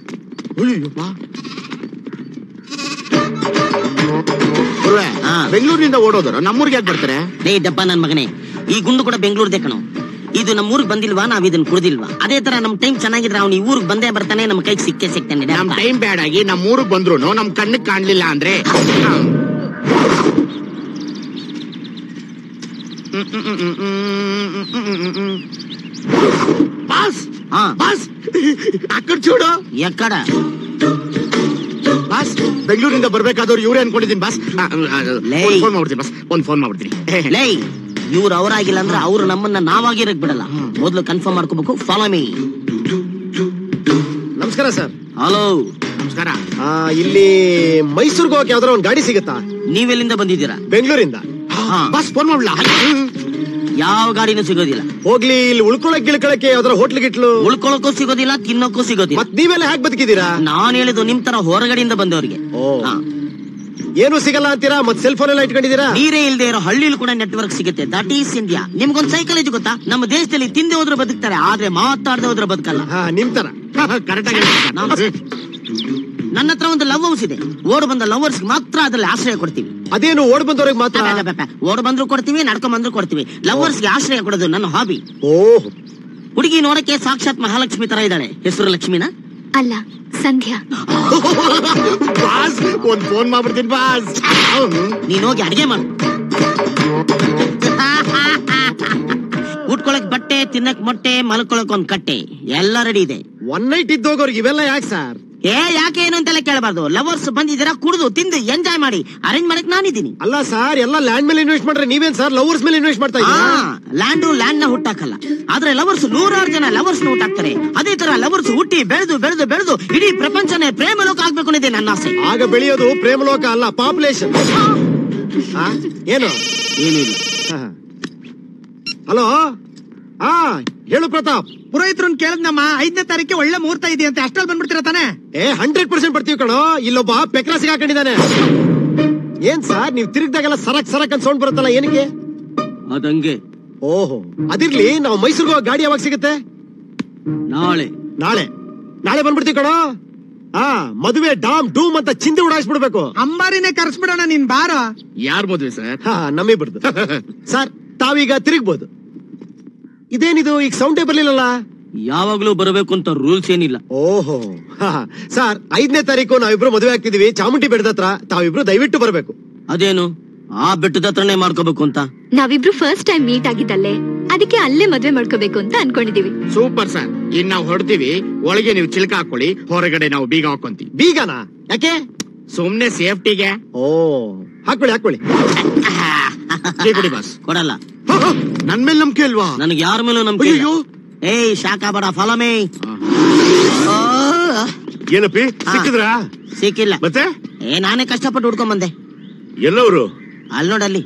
ಬೆಂಗಳೂರಿನಿಂದ ಓಡೋದ್ರು ನಮ್ಮೂರ್ಗೆ ಯಾಕೆ ಬರ್ತಾರೆ ಲೇ ಡಬ್ಬ ನನ್ ಮಗನೇ ಈ ಗುಂಡು ಕೂಡ ಬೆಂಗಳೂರ್ದೇ ಕಣೋ ಇದು ನಮ್ಮ ಊರಿಗೆ ಬಂದಿಲ್ವಾ ನಾವ್ ಇದನ್ನ ಕುಡ್ದಿಲ್ವಾ ಅದೇ ತರ ನಮ್ ಟೈಮ್ ಚೆನ್ನಾಗಿದ್ರೆ ಅವ್ನು ಈ ಊರಿಗೆ ಬಂದೇ ಬರ್ತಾನೆ ನಮ್ ಕೈಗೆ ಸಿಕ್ಕೇ ಸಿಗ್ತಾನೆ ನಮ್ ಟೈಮ್ ಬ್ಯಾಡ್ ಆಗಿ ನಮ್ ಊರಿಗೆ ಬಂದ್ರು ನಮ್ ಕಣ್ಣಿಗೆ ಕಾಣ್ಲಿಲ್ಲ ಅಂದ್ರೆ ಬಾಸ್ ಬಾಸ್ ಅಕ್ಕಡ್ చూడు ಎಕ್ಕಡ ಬಾಸ್ ಬೆಂಗಳೂರಿಂದ ಬರ್ಬೇಕಾದವ್ರು ಇವ್ರೇ ಅನ್ಕೊಂಡಿದ್ದೀನಿ ಬಾಸ್ ಫೋನ್ ಮಾಡ್ಬಿಡ್ತೀನಿ ಬಾಸ್ ಒಂದ್ ಫೋನ್ ಮಾಡ್ಬಿಡ್ತೀನಿ ಲೇ ಇವ್ರು ಅವರಾಗಿಲ್ಲ ಅಂದ್ರೆ ಅವ್ರು ನಮ್ಮನ್ನ ನಾವಾಗಿರಕ್ ಬಿಡಲ್ಲ ಮೊದ್ಲು ಕನ್ಫರ್ಮ್ ಮಾಡ್ಕೋಬೇಕು ಫಾಲೋ ಮೀ ನಮಸ್ಕಾರ ಸರ್ ಹಲೋ ನಮಸ್ಕಾರ ಇಲ್ಲಿ ಮೈಸೂರ್ಗೆ ಹೋಗಕ್ಕೆ ಯಾವ್ದಾರ ಒಂದ್ ಗಾಡಿ ಸಿಗುತ್ತಾ ನೀವೆಲ್ಲಿಂದ ಬಂದಿದ್ದೀರಾ ಬೆಂಗಳೂರಿಂದ ಬಸ್ ಫೋನ್ ಮಾಡ್ಲಾ ಯಾವ ಗಾಡಿನೂ ಸಿಗೋದಿಲ್ಲ ಹೋಗ್ಲಿ ಇಲ್ಲಿ ಉಳ್ಕೊಳಕ್ ಗಿಳ್ಕೊಳಕ್ಕೆ ಯಾವ್ದಾರ ಹೋಟ್ಲ್ ಗಿಟ್ಲು ಉಳ್ಕೊಳಕ್ಕೂ ಸಿಗೋದಿಲ್ಲ ತಿನ್ನೋಕ್ಕೂ ಸಿಗೋದಿಲ್ಲ ಮತ್ ನೀವೆಲ್ಲ ಹೇಗ್ ಬದುಕಿದೀರಾ ನಾನ್ ಹೇಳಿದ್ದು ನಿಮ್ ತರ ಹೊರಗಡೆಯಿಂದ ಬಂದವರಿಗೆ ಏನು ಸಿಗಲ್ಲ ಅಂತೀರಾ ಮತ್ ಸೆಲ್ ಫೋನ್ ಎಲ್ಲ ಇಟ್ಕೊಂಡಿದೀರಾ ನೀರೇ ಇಲ್ಲದೆ ಇರೋ ಹಳ್ಳಿಲಿ ಕೂಡ ನೆಟ್ವರ್ಕ್ ಸಿಗುತ್ತೆ ದಟ್ ಈಸ್ ಇಂಡಿಯಾ ನಿಮ್ಗೊಂದ್ ಸೈಕಾಲಜಿ ಗೊತ್ತಾ ನಮ್ಮ ದೇಶದಲ್ಲಿ ತಿಂದೆ ಹೋದ್ರೆ ಬದುಕ್ತಾರೆ ಆದ್ರೆ ಮಾತಾಡದೆ ಹೋದ್ರೆ ಬದುಕಲ್ಲ ನಿಮ್ ತರ ಕರೆಕ್ಟ್ ಆಗಿ ನನ್ನ ಹತ್ರ ಒಂದು ಲವ್ ಹೌಸ್ ಇದೆ ಓಡ್ ಬಂದ ಲವರ್ಸ್ ಮಾತ್ರ ಅದ್ರಲ್ಲಿ ಆಶ್ರಯ ಕೊಡ್ತೀವಿ ಅದೇನು ಓಡ್ ಬಂದವ್ರಿಗೆ ಮಾತ್ರ ಓಡ್ ಬಂದ್ರು ಕೊಡ್ತೀವಿ ನಡ್ಕೊಂಡ್ ಬಂದ್ರು ಕೊಡ್ತೀವಿ ಲವರ್ಸ್ಗೆ ಆಶ್ರಯ ಕೊಡೋದು ನನ್ನ ಹಾಬಿ ಓಹ್ ಹುಡುಗಿ ನೋಡಕ್ಕೆ ಸಾಕ್ಷಾತ್ ಮಹಾಲಕ್ಷ್ಮಿ ತರ ಇದ್ದಾಳೆ ಹೆಸರು ಲಕ್ಷ್ಮಿನ ಅಲ್ಲ ಸಂಧ್ಯಾ ಬಾಸ್ ಒಂದ್ ಫೋನ್ ಮಾಡ್ಬಿಡ್ತೀನಿ ಬಾಸ್ ನೀನ್ ಹೋಗಿ ಅಡಿಗೆ ಮಾಡು ಉಟ್ಕೊಳಕ್ ಬಟ್ಟೆ ತಿನ್ನಕ್ ಮೊಟ್ಟೆ ಮಲ್ಕೊಳಕ್ ಒಂದ್ ಕಟ್ಟೆ ಎಲ್ಲ ರೆಡಿ ಇದೆ ಒನ್ ನೈಟ್ ಇದ್ದೋಗೋರ್ಗೆ ಇವೆಲ್ಲ ಯಾಕೆ ಸರ್ ಏ ಯಾಕೆ ಏನು ಅಂತೆಲ್ಲ ಕೇಳಬಾರ್ದು ಲವರ್ಸ್ ಬಂದಿದ್ದೀರಾ ಕುಡಿದು ತಿಂದು ಎಂಜಾಯ್ ಮಾಡಿ ಅರೇಂಜ್ ಮಾಡಕ್ ನಾನಿದ್ದೀನಿ ಅಲ್ಲ ಸರ್ ಎಲ್ಲ ಲ್ಯಾಂಡ್ ಮೇಲೆ ಇನ್ವೆಸ್ಟ್ ಮಾಡ್ರೆ ನೀವೇನ್ ಸರ್ ಲವರ್ಸ್ ಮೇಲೆ ಇನ್ವೆಸ್ಟ್ ಮಾಡ್ತಾ ಇದ್ದೀರಾ ಲ್ಯಾಂಡು ಲ್ಯಾಂಡ್ ನ ಹುಟ್ಟಾಕಲ್ಲ ಆದ್ರೆ ಲವರ್ಸ್ ನೂರಾರು ಜನ ಲವರ್ಸ್ ನ ಹುಟ್ಟಾಕ್ತಾರೆ ಅದೇ ತರ ಲವರ್ಸ್ ಹುಟ್ಟಿ ಬೆಳೆದು ಬೆಳೆದು ಬೆಳೆದು ಇಡೀ ಪ್ರಪಂಚನೇ ಪ್ರೇಮ ಲೋಕ ಆಗ್ಬೇಕು ಅನ್ನೋದೇ ನನ್ನ ಆಸೆ ಆಗ ಬೆಳೆಯೋದು ಪ್ರೇಮಲೋಕ ಅಲ್ಲ ಪಾಪ್ಯುಲೇಷನ್ ಏನು ಏನೂ ಇಲ್ಲ ಹಲೋ ಹಾ ಹೇಳು ಪ್ರತಾಪ್ ಪುರೋಹಿತ್ರನ್ ಕೇಳದ್ನಮ್ಮ ಐದನೇ ತಾರೀಕಿಗೆ ಒಳ್ಳೆ ಮುಹೂರ್ತ ಇದೆ ಅಂತ ಅಷ್ಟ್ರಲ್ಲಿ ಬಂದ್ಬಿಡ್ತೀರಾ ತಾನೆ ಏ ಹಂಡ್ರೆಡ್ ಪರ್ಸೆಂಟ್ ಬರ್ತೀವಿ ಕಣೋ ಇಲ್ಲೊಬ್ಬ ಪೆಕ್ರ ಸಿಗಾಕೊಂಡಿದ್ದಾನೆ ಏನ್ ಸರ್ ನೀವ್ ತಿರುಗ್ದಾಗೆಲ್ಲ ಸರಕ್ ಸರಕ್ ಅಂತ ಸೌಂಡ್ ಬರುತ್ತಲ್ಲ ಏನಕ್ಕೆ ಅದಂಗೆ ಓಹೋ ಅದಿರ್ಲಿ ನಾವು ಮೈಸೂರಿಗೆ ಹೋಗೋ ಗಾಡಿ ಯಾವಾಗ ಸಿಗುತ್ತೆ ನಾಳೆ ನಾಳೆ ನಾಳೆ ಬಂದ್ಬಿಡ್ತೀವಿ ಕಣೋ ಹಾ ಮದುವೆ ಡಾಮ್ ಡೂಮ್ ಅಂತ ಚಿಂತೆ ಉಡಾಯಿಸ್ಬಿಡ್ಬೇಕು ಅಂಬಾರಿನೇ ಕರ್ಸ್ಬಿಡೋಣ ನೀನ್ ಬಾರ ಯಾರ್ ಮದ್ವೆ ಸರ್ ಹಾ ನಮ್ಮಿಬ್ರದ್ದು ಸರ್ ತಾವೀಗ ತಿರುಗ್ಬೋದು ಇದೇನಿದು ಈಗ ಸೌಂಡೇ ಬರ್ಲಿಲ್ಲಲ್ಲ ಯಾವಾಗ್ಲೂ ಬರಬೇಕು ಅಂತ ರೂಲ್ಸ್ ಏನಿಲ್ಲ ಓಹೋ ಹಾ, ಸರ್ ಐದನೇ ತಾರೀಕು ನಾವಿಬ್ರು ಮದುವೆ ಆಗ್ತಿದೀವಿ ಚಾಮುಂಡಿ ಬೆಟ್ಟದ ಹತ್ರ ತಾವಿಬ್ರು ದಯವಿಟ್ಟು ಬರಬೇಕು ಅದೇನು ಆ ಬೆಟ್ಟದ ಹತ್ರನೇ ಮಾಡ್ಕೋಬೇಕು ಅಂತ ನಾವಿಬ್ರು ಫಸ್ಟ್ ಟೈಮ್ ಮೀಟ್ ಆಗಿದ್ದಲ್ಲೇ ಅದಕ್ಕೆ ಅಲ್ಲೇ ಮದ್ವೆ ಮಾಡ್ಕೋಬೇಕು ಅಂತ ಅನ್ಕೊಂಡಿದೀವಿ ಸೂಪರ್ ಸರ್ ಇನ್ ನಾವು ಹೊಡ್ತೀವಿ ಒಳಗೆ ನೀವು ಚಿಲ್ಕ ಹಾಕೊಳ್ಳಿ ಹೊರಗಡೆ ನಾವು ಬೀಗ ಹಾಕೊಂತೀವಿ ಬೀಗನಾ ಯಾಕೆ ಸುಮ್ನೆ ಸೇಫ್ಟಿಗೆ ಓ ಹಾಕೊಳ್ಳಿ ಹಾಕೊಳ್ಳಿ ಕೊಡಿ ಬಾಸ್ ಕೊಡಲ್ಲ ನನ್ ಮೇಲೆ ನಂಬಿಕೆ ಅಲ್ವಾ ನನಗೆ ಯಾರ ಮೇಲೂ ನಂಬಿಕೆ ಇಲ್ಲ. ಏಯ್ ಶಾಖ ಬಡ ಫಾಲೋ ಮೇ ಏನಪ್ಪಿ ಸಿಕ್ಕಿದ್ರಾ ಸಿಕ್ಕಿಲ್ಲ ಮತ್ತೆ ಏ ನಾನೇ ಕಷ್ಟಪಟ್ಟು ಹುಡ್ಕೊಂಡ್ ಬಂದೆ ಎಲ್ಲವರು ಅಲ್ಲಿ ನೋಡಲ್ಲಿ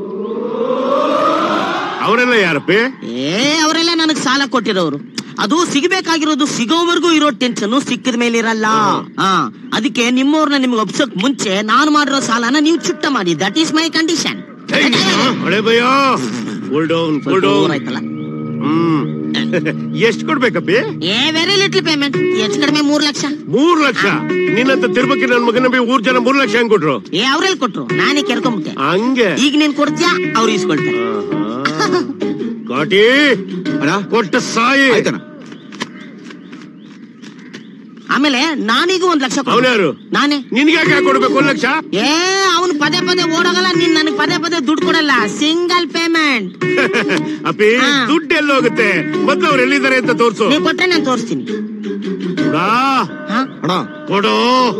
ಅವರೆಲ್ಲ ಯಾರಪ್ಪಿ ಏ ಅವರೆಲ್ಲ ನನಗ್ ಸಾಲ ಕೊಟ್ಟಿರೋರು ಅದು ಸಿಗಬೇಕಾಗಿರೋದು ಸಿಗೋವರೆಗೂ ಇರೋ ಟೆನ್ಷನ್ ಸಿಕ್ಕಿದ ಮೇಲೆ ಇರಲ್ಲ ಹಾ ಅದಕ್ಕೆ ನಿಮ್ಮವ್ರನ್ನ ನಿಮ್ಗೆ ಒಪ್ಸೋಕ್ ಮುಂಚೆ ನಾನು ಮಾಡಿರೋ ಸಾಲನ ನೀವು ಚುಟ್ಟ ಮಾಡಿ ದಟ್ ಈಸ್ ಮೈ ಕಂಡೀಷನ್ ಹಳೆ ಭಯ ಕೂಲ್ ಡೌನ್ ಕೂಲ್ ಡೌನ್ ಆಯ್ತಲ್ಲ ಹ್ಮ್ ಎಷ್ಟ್ ಕೊಡ್ಬೇಕಪ್ಪಿ ಏ ವೆರಿ ಲಿಟ್ಲ್ ಪೇಮೆಂಟ್ ಹೆಚ್ಚು ಕಡಿಮೆ ಮೂರ್ ಲಕ್ಷ ಮೂರ್ ಲಕ್ಷ ನಿನ್ನಂತ ತಿರುಪತಿ ನನ್ ಮಗನ ಬಿ ಊರ್ ಜನ ಮೂರ್ ಲಕ್ಷ ಹೆಂಗ್ ಕೊಟ್ರು ಏ ಅವ್ರೆಲ್ ಕೊಟ್ರು ನಾನೇ ಕೆರ್ಕೊಂಬಿಟ್ಟೆ ಹಂಗೆ ಈಗ ನೀನ್ ಕೊಡ್ತೀಯಾ ಅವ್ರು ಇಸ್ಕೊಳ್ತಾರೆ ಕಾಟಿ ಕೊಟ್ಟ ಸಾಯಿ ಆಮೇಲೆ ನಾನೀಗ ಒಂದ್ ಲಕ್ಷ ಕೊಡ್ಬೇಕು. ಅವ್ನ್ಯಾರು? ನಾನೇ ನಿನ್ಗೆ ಯಾಕೆ ಕೊಡ್ಬೇಕು ಒಂದ್ ಲಕ್ಷ ಏ ಅವನು ಪದೇ ಪದೇ ಓಡೋಗಲ್ಲ ನೀನ್ ನನಗ್ ಪದೇ ಪದೇ ದುಡ್ಡು ಕೊಡಲ್ಲ ಸಿಂಗಲ್ ಪೇಮೆಂಟ್ ಅಪ್ಪಿ ದುಡ್ಡು ಎಲ್ಲಿ ಹೋಗುತ್ತೆ ಮೊದ್ಲು ಅವ್ರು ಎಲ್ಲಿದ್ದಾರೆ ಅಂತ ತೋರ್ಸು ನೀವ್ ಕೊಟ್ರೆ ನಾನು ತೋರಿಸ್ತೀನಿ ಅಣ್ಣ ಕೊಡು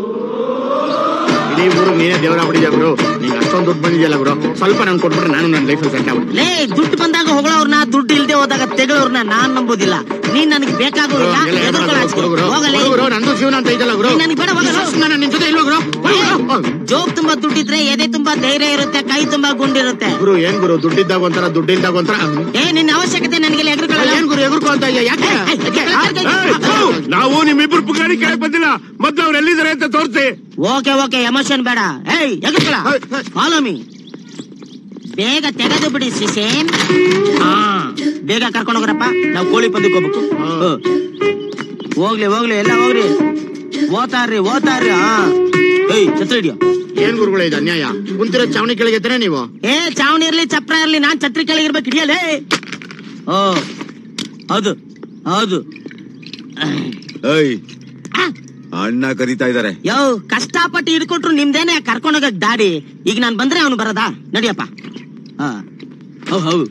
ಇಡೀ ಊರು ನೀನೇ ದೇವರಾಗ್ಬಿಟ್ಟಿದ್ಯಾ ಗುರು ನಿಂಗೆ ಅಷ್ಟೊಂದು ದುಡ್ಡು ಬಂದಿದೆಯಲ್ಲ ಗುರು ಸ್ವಲ್ಪ ನನ್ ಕೊಟ್ಬಿಟ್ರೆ ನಾನು ನನ್ನ ಲೈಫಲ್ಲಿ ಸೆಟ್ ಆಗ್ಬಿಡ್ತೀನಿ ಲೇ ದುಡ್ಡು ಬಂದಾಗ ಹೊಗಳವ್ರನ್ನ ದುಡ್ಡು ಇಲ್ದೆ ಹೋದಾಗ ತೆಗಳವ್ರನ್ನ ನಾನ್ ನಂಬೋದಿಲ್ಲ ನೀನ್ ನನಗೆ ಬೇಕಾಗೋದಿಲ್ಲ ಎಲ್ಲ ಏನ್ ಎದುರ್ಕೊಳ್ಳೋ ಮಾಡೋದು ಆಚೆ. ಗುರು? ಹೋಗಲೇ. ಗುರು, ಗುರು, ನಂದು ಜೀವನ ಅಂತ ಇದೆಯಲ್ಲ ಗುರು. ನೀನ್ ನನಗ್ ಬೇಡ ಹೋಗಲ್ಲ. ನಾನು ನಿನ್ ಜೊತೆ ಇಲ್ವಾ ಗುರು? ಜೋಬ್ ತುಂಬಾ ದುಡ್ಡಿದ್ರೆ ಎದೆ ತುಂಬಾ ಧೈರ್ಯ ಇರುತ್ತೆ ಕೈ ತುಂಬಾ ಗುಂಡಿರುತ್ತೆ ಗುರು ಏನ್ ಗುರು ದುಡ್ಡಿದ್ದಾಗ ಒಂಥರ ದುಡ್ಡಿಲ್ದಾಗ ಒಂಥರ ಏ ನಿನ್ನ ಅವಶ್ಯಕತೆ ನನಗೆ ಎದುರ್ಕೊಳ್ಳಲ್ಲ ಏನ್ ಗುರು ಎದುರ್ಕೊ ಅಂತ ಇದೆಯಾ ಯಾಕೆ ನಾವು ನಿಮ್ಮಿಬ್ರು ಪುಗಾರಿ ಕೇಳಕ್ ಬಂದಿಲ್ಲ ಮೊದ್ಲು ಅವ್ರು ಎಲ್ಲಿದ್ದಾರೆ ಅಂತ ತೋರ್ಸಿ ಓಕೆ ಓಕೆ ಎಮೋಷನ್ ಬೇಡ ಏಯ್ ಎದುರ್ಕೊಳ್ಳ ಫಾಲೋ ಮೀ ಬೇಗ ತೆಗೆದು ಬಿಡಿ ಸಿಸೇನ್ ಹಾ ಬೇಗ ಕರ್ಕೊಂಡು ಹೋಗ್ರಪ್ಪ ನಾವು ಕೋಳಿ ಪಂದಕ್ಕೆ ಹೋಗ್ಬೇಕು ಹ. ಹೋಗ್ಲಿ ಹೋಗ್ಲಿ ಎಲ್ಲ ಹೋಗ್ರಿ ಓತಾರ್ರಿ ಓತಾರ್ರಿ ಹಾ ಏಯ್ ಛತ್ರ ಹಿಡಿಯೋ ಏನ್ ಗುರುಗಳೇ ಇದು ಅನ್ಯಾಯ ಕುಂತಿರೋ ಚಾವಣಿ ಕೆಳಗೆ ಇದ್ರೆ ನೀವು ಏ ಚಾವಣಿ ಇರ್ಲಿ ಚಪ್ರ ಇರ್ಲಿ ನಾನ್ ಛತ್ರಿ ಕೆಳಗೆ ಇರ್ಬೇಕು ಹಿಡಿಯಲೇ ಓ ಹೌದು ಹೌದು ಏಯ್ ಅಣ್ಣ ಕರೀತಾ ಇದಾರೆ ಯೋ ಕಷ್ಟಪಟ್ಟು ಹಿಡ್ಕೊಟ್ರು ನಿಮ್ದೇನೆ ಕರ್ಕೊಂಡೋಗಕ್ ದಾಡಿ ಈಗ ನಾನ್ ಬಂದ್ರೆ ಅವನು ಬರದಾ ನಡಿಯಪ್ಪ ಹಾ ಹೌದ್ ಹೌದು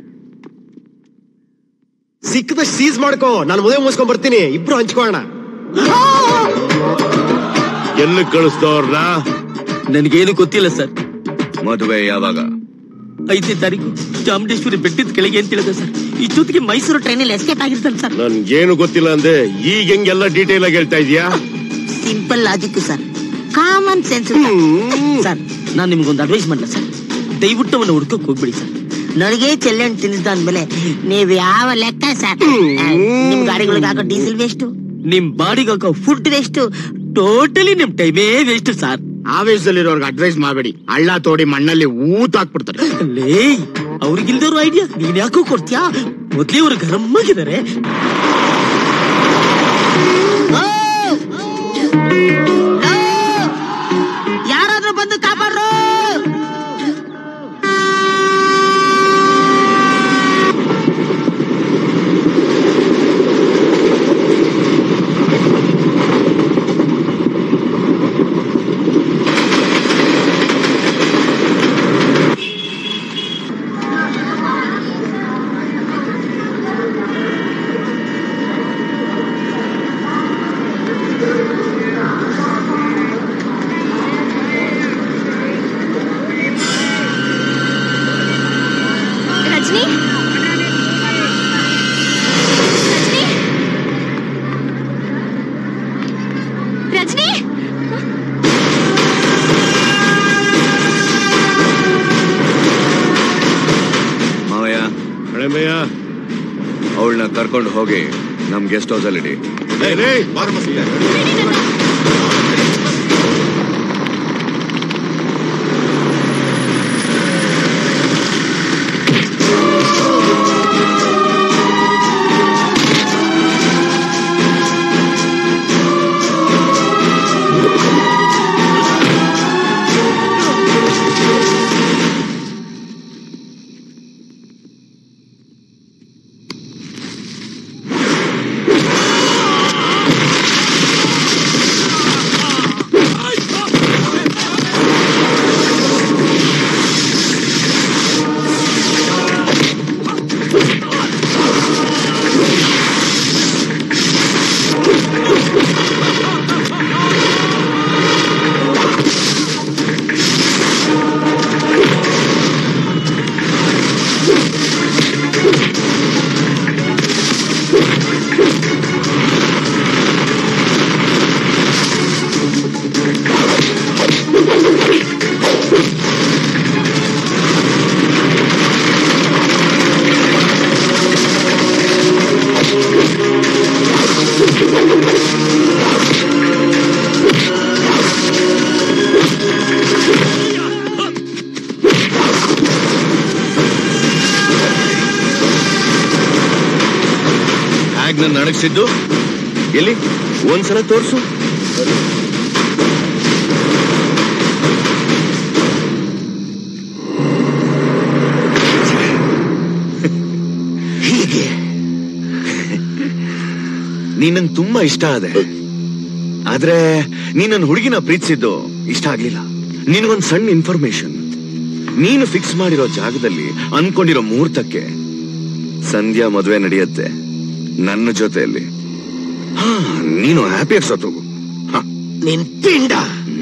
ಸಿಕ್ಕದಷ್ಟು ಸೀಸ್ ಮಾಡ್ಕೋ ನಾನು ಮದುವೆ ಮುಗಿಸ್ಕೊಂಡ್ ಬರ್ತೀನಿ ಇಬ್ರು ಹಂಚ್ಕೋಣ ಎಲ್ಲಿ ಕಳಿಸ್ತವ್ರನ್ನ ನನಗೇನು ಗೊತ್ತಿಲ್ಲ ಸರ್ ಮದುವೆ ಯಾವಾಗ ಐದನೇ ತಾರೀಕು ಚಾಮುಂಡೇಶ್ವರಿ ಬೆಟ್ಟದ ಕೆಳಗೆ ಅಂತ ಹೇಳಿದೆ ಸರ್ ಈ ಜೊತೆಗೆ ಮೈಸೂರು ಟ್ರೈನಲ್ಲಿ ಎಸ್ಕೇಪ್ ಆಗಿರ್ತಾನೆ ಸರ್ ನನ್ಗೇನು ಗೊತ್ತಿಲ್ಲ ಅಂದೆ ಈಗ ಹೆಂಗೆಲ್ಲ ಡೀಟೇಲ್ ಆಗಿ ಹೇಳ್ತಾ ಇದೀಯಾ simple logic sir common sense sir ನಾನು ನಿಮ್ಗೊಂದು ಅಡ್ವೈಸ್ ಮಾಡಲ ಸರ್ ದಯವಿಟ್ಟು ಅವನ್ನ ಹುಡ್ಕಕ್ ಹೋಗ್ಬಿಡಿ ಸರ್ ನನಗೆ ಚೆಲ್ಲಣ್ಣು ತಿನ್ನಿಸ್ದ ಅಂದ್ಮೇಲೆ ನೀವ್ ಯಾವ ಲೆಕ್ಕ ಸರ್ ನಿಮ್ ಗಾಡಿಗಳಿಗೆ ಹಾಕೋ ಡೀಸೆಲ್ ವೇಸ್ಟ್ ನಿಮ್ ಬಾಡಿಗೆ ಹಾಕೋ ಫುಡ್ ವೇಸ್ಟ್ ಟೋಟಲಿ ನಿಮ್ ಟೈಮೇ ವೇಸ್ಟ್ ಸರ್ ಆವೇಶದಲ್ಲಿರೋರ್ಗೆ ಅಡ್ವೈಸ್ ಮಾಡಬೇಡಿ ಹಳ್ಳ ತೋಡಿ ಮಣ್ಣಲ್ಲಿ ಊತ್ ಹಾಕ್ಬಿಡ್ತಾರೆ ಲೇ ಅವ್ರಿಗಿಲ್ದವ್ರು ಐಡಿಯಾ ನೀನ್ ಯಾಕೋ ಕೊಡ್ತೀಯಾ ಮೊದ್ಲೇ ಅವ್ರು ಗರಮ್ಮಾಗಿದ್ದಾರೆ ಲೋ ಕರ್ಕೊಂಡು ಹೋಗಿ ನಮ್ ಗೆಸ್ಟ್ ಹೌಸ್ ಅಲ್ಲಿ ಇಡಿ ಹ್ಯಾಗ್ ನನ್ನ ನಡಗಿಸಿದ್ದು ಎಲ್ಲಿ ಒಂದ್ಸಲ ತೋರ್ಸು ಹೀಗೆ ನೀನನ್ ತುಂಬಾ ಇಷ್ಟ ಆದೆ ಆದ್ರೆ ನೀನ್ ನನ್ನ ಹುಡುಗಿನ ಪ್ರೀತಿಸಿದ್ದು ಇಷ್ಟ ಆಗ್ಲಿಲ್ಲ ನಿನಗೊಂದ್ ಸಣ್ಣ ಇನ್ಫಾರ್ಮೇಶನ್ ನೀನು ಫಿಕ್ಸ್ ಮಾಡಿರೋ ಜಾಗದಲ್ಲಿ ಅನ್ಕೊಂಡಿರೋ ಮುಹೂರ್ತಕ್ಕೆ ಸಂಧ್ಯಾ ಮದುವೆ ನಡೆಯುತ್ತೆ ನನ್ನ ಜೊತೆಯಲ್ಲಿ ಹಾ, ನೀನು ಹ್ಯಾಪಿಯಾಗಿ ಸತ್ತೋಗು ನಿನ್ ಪಿಂಡ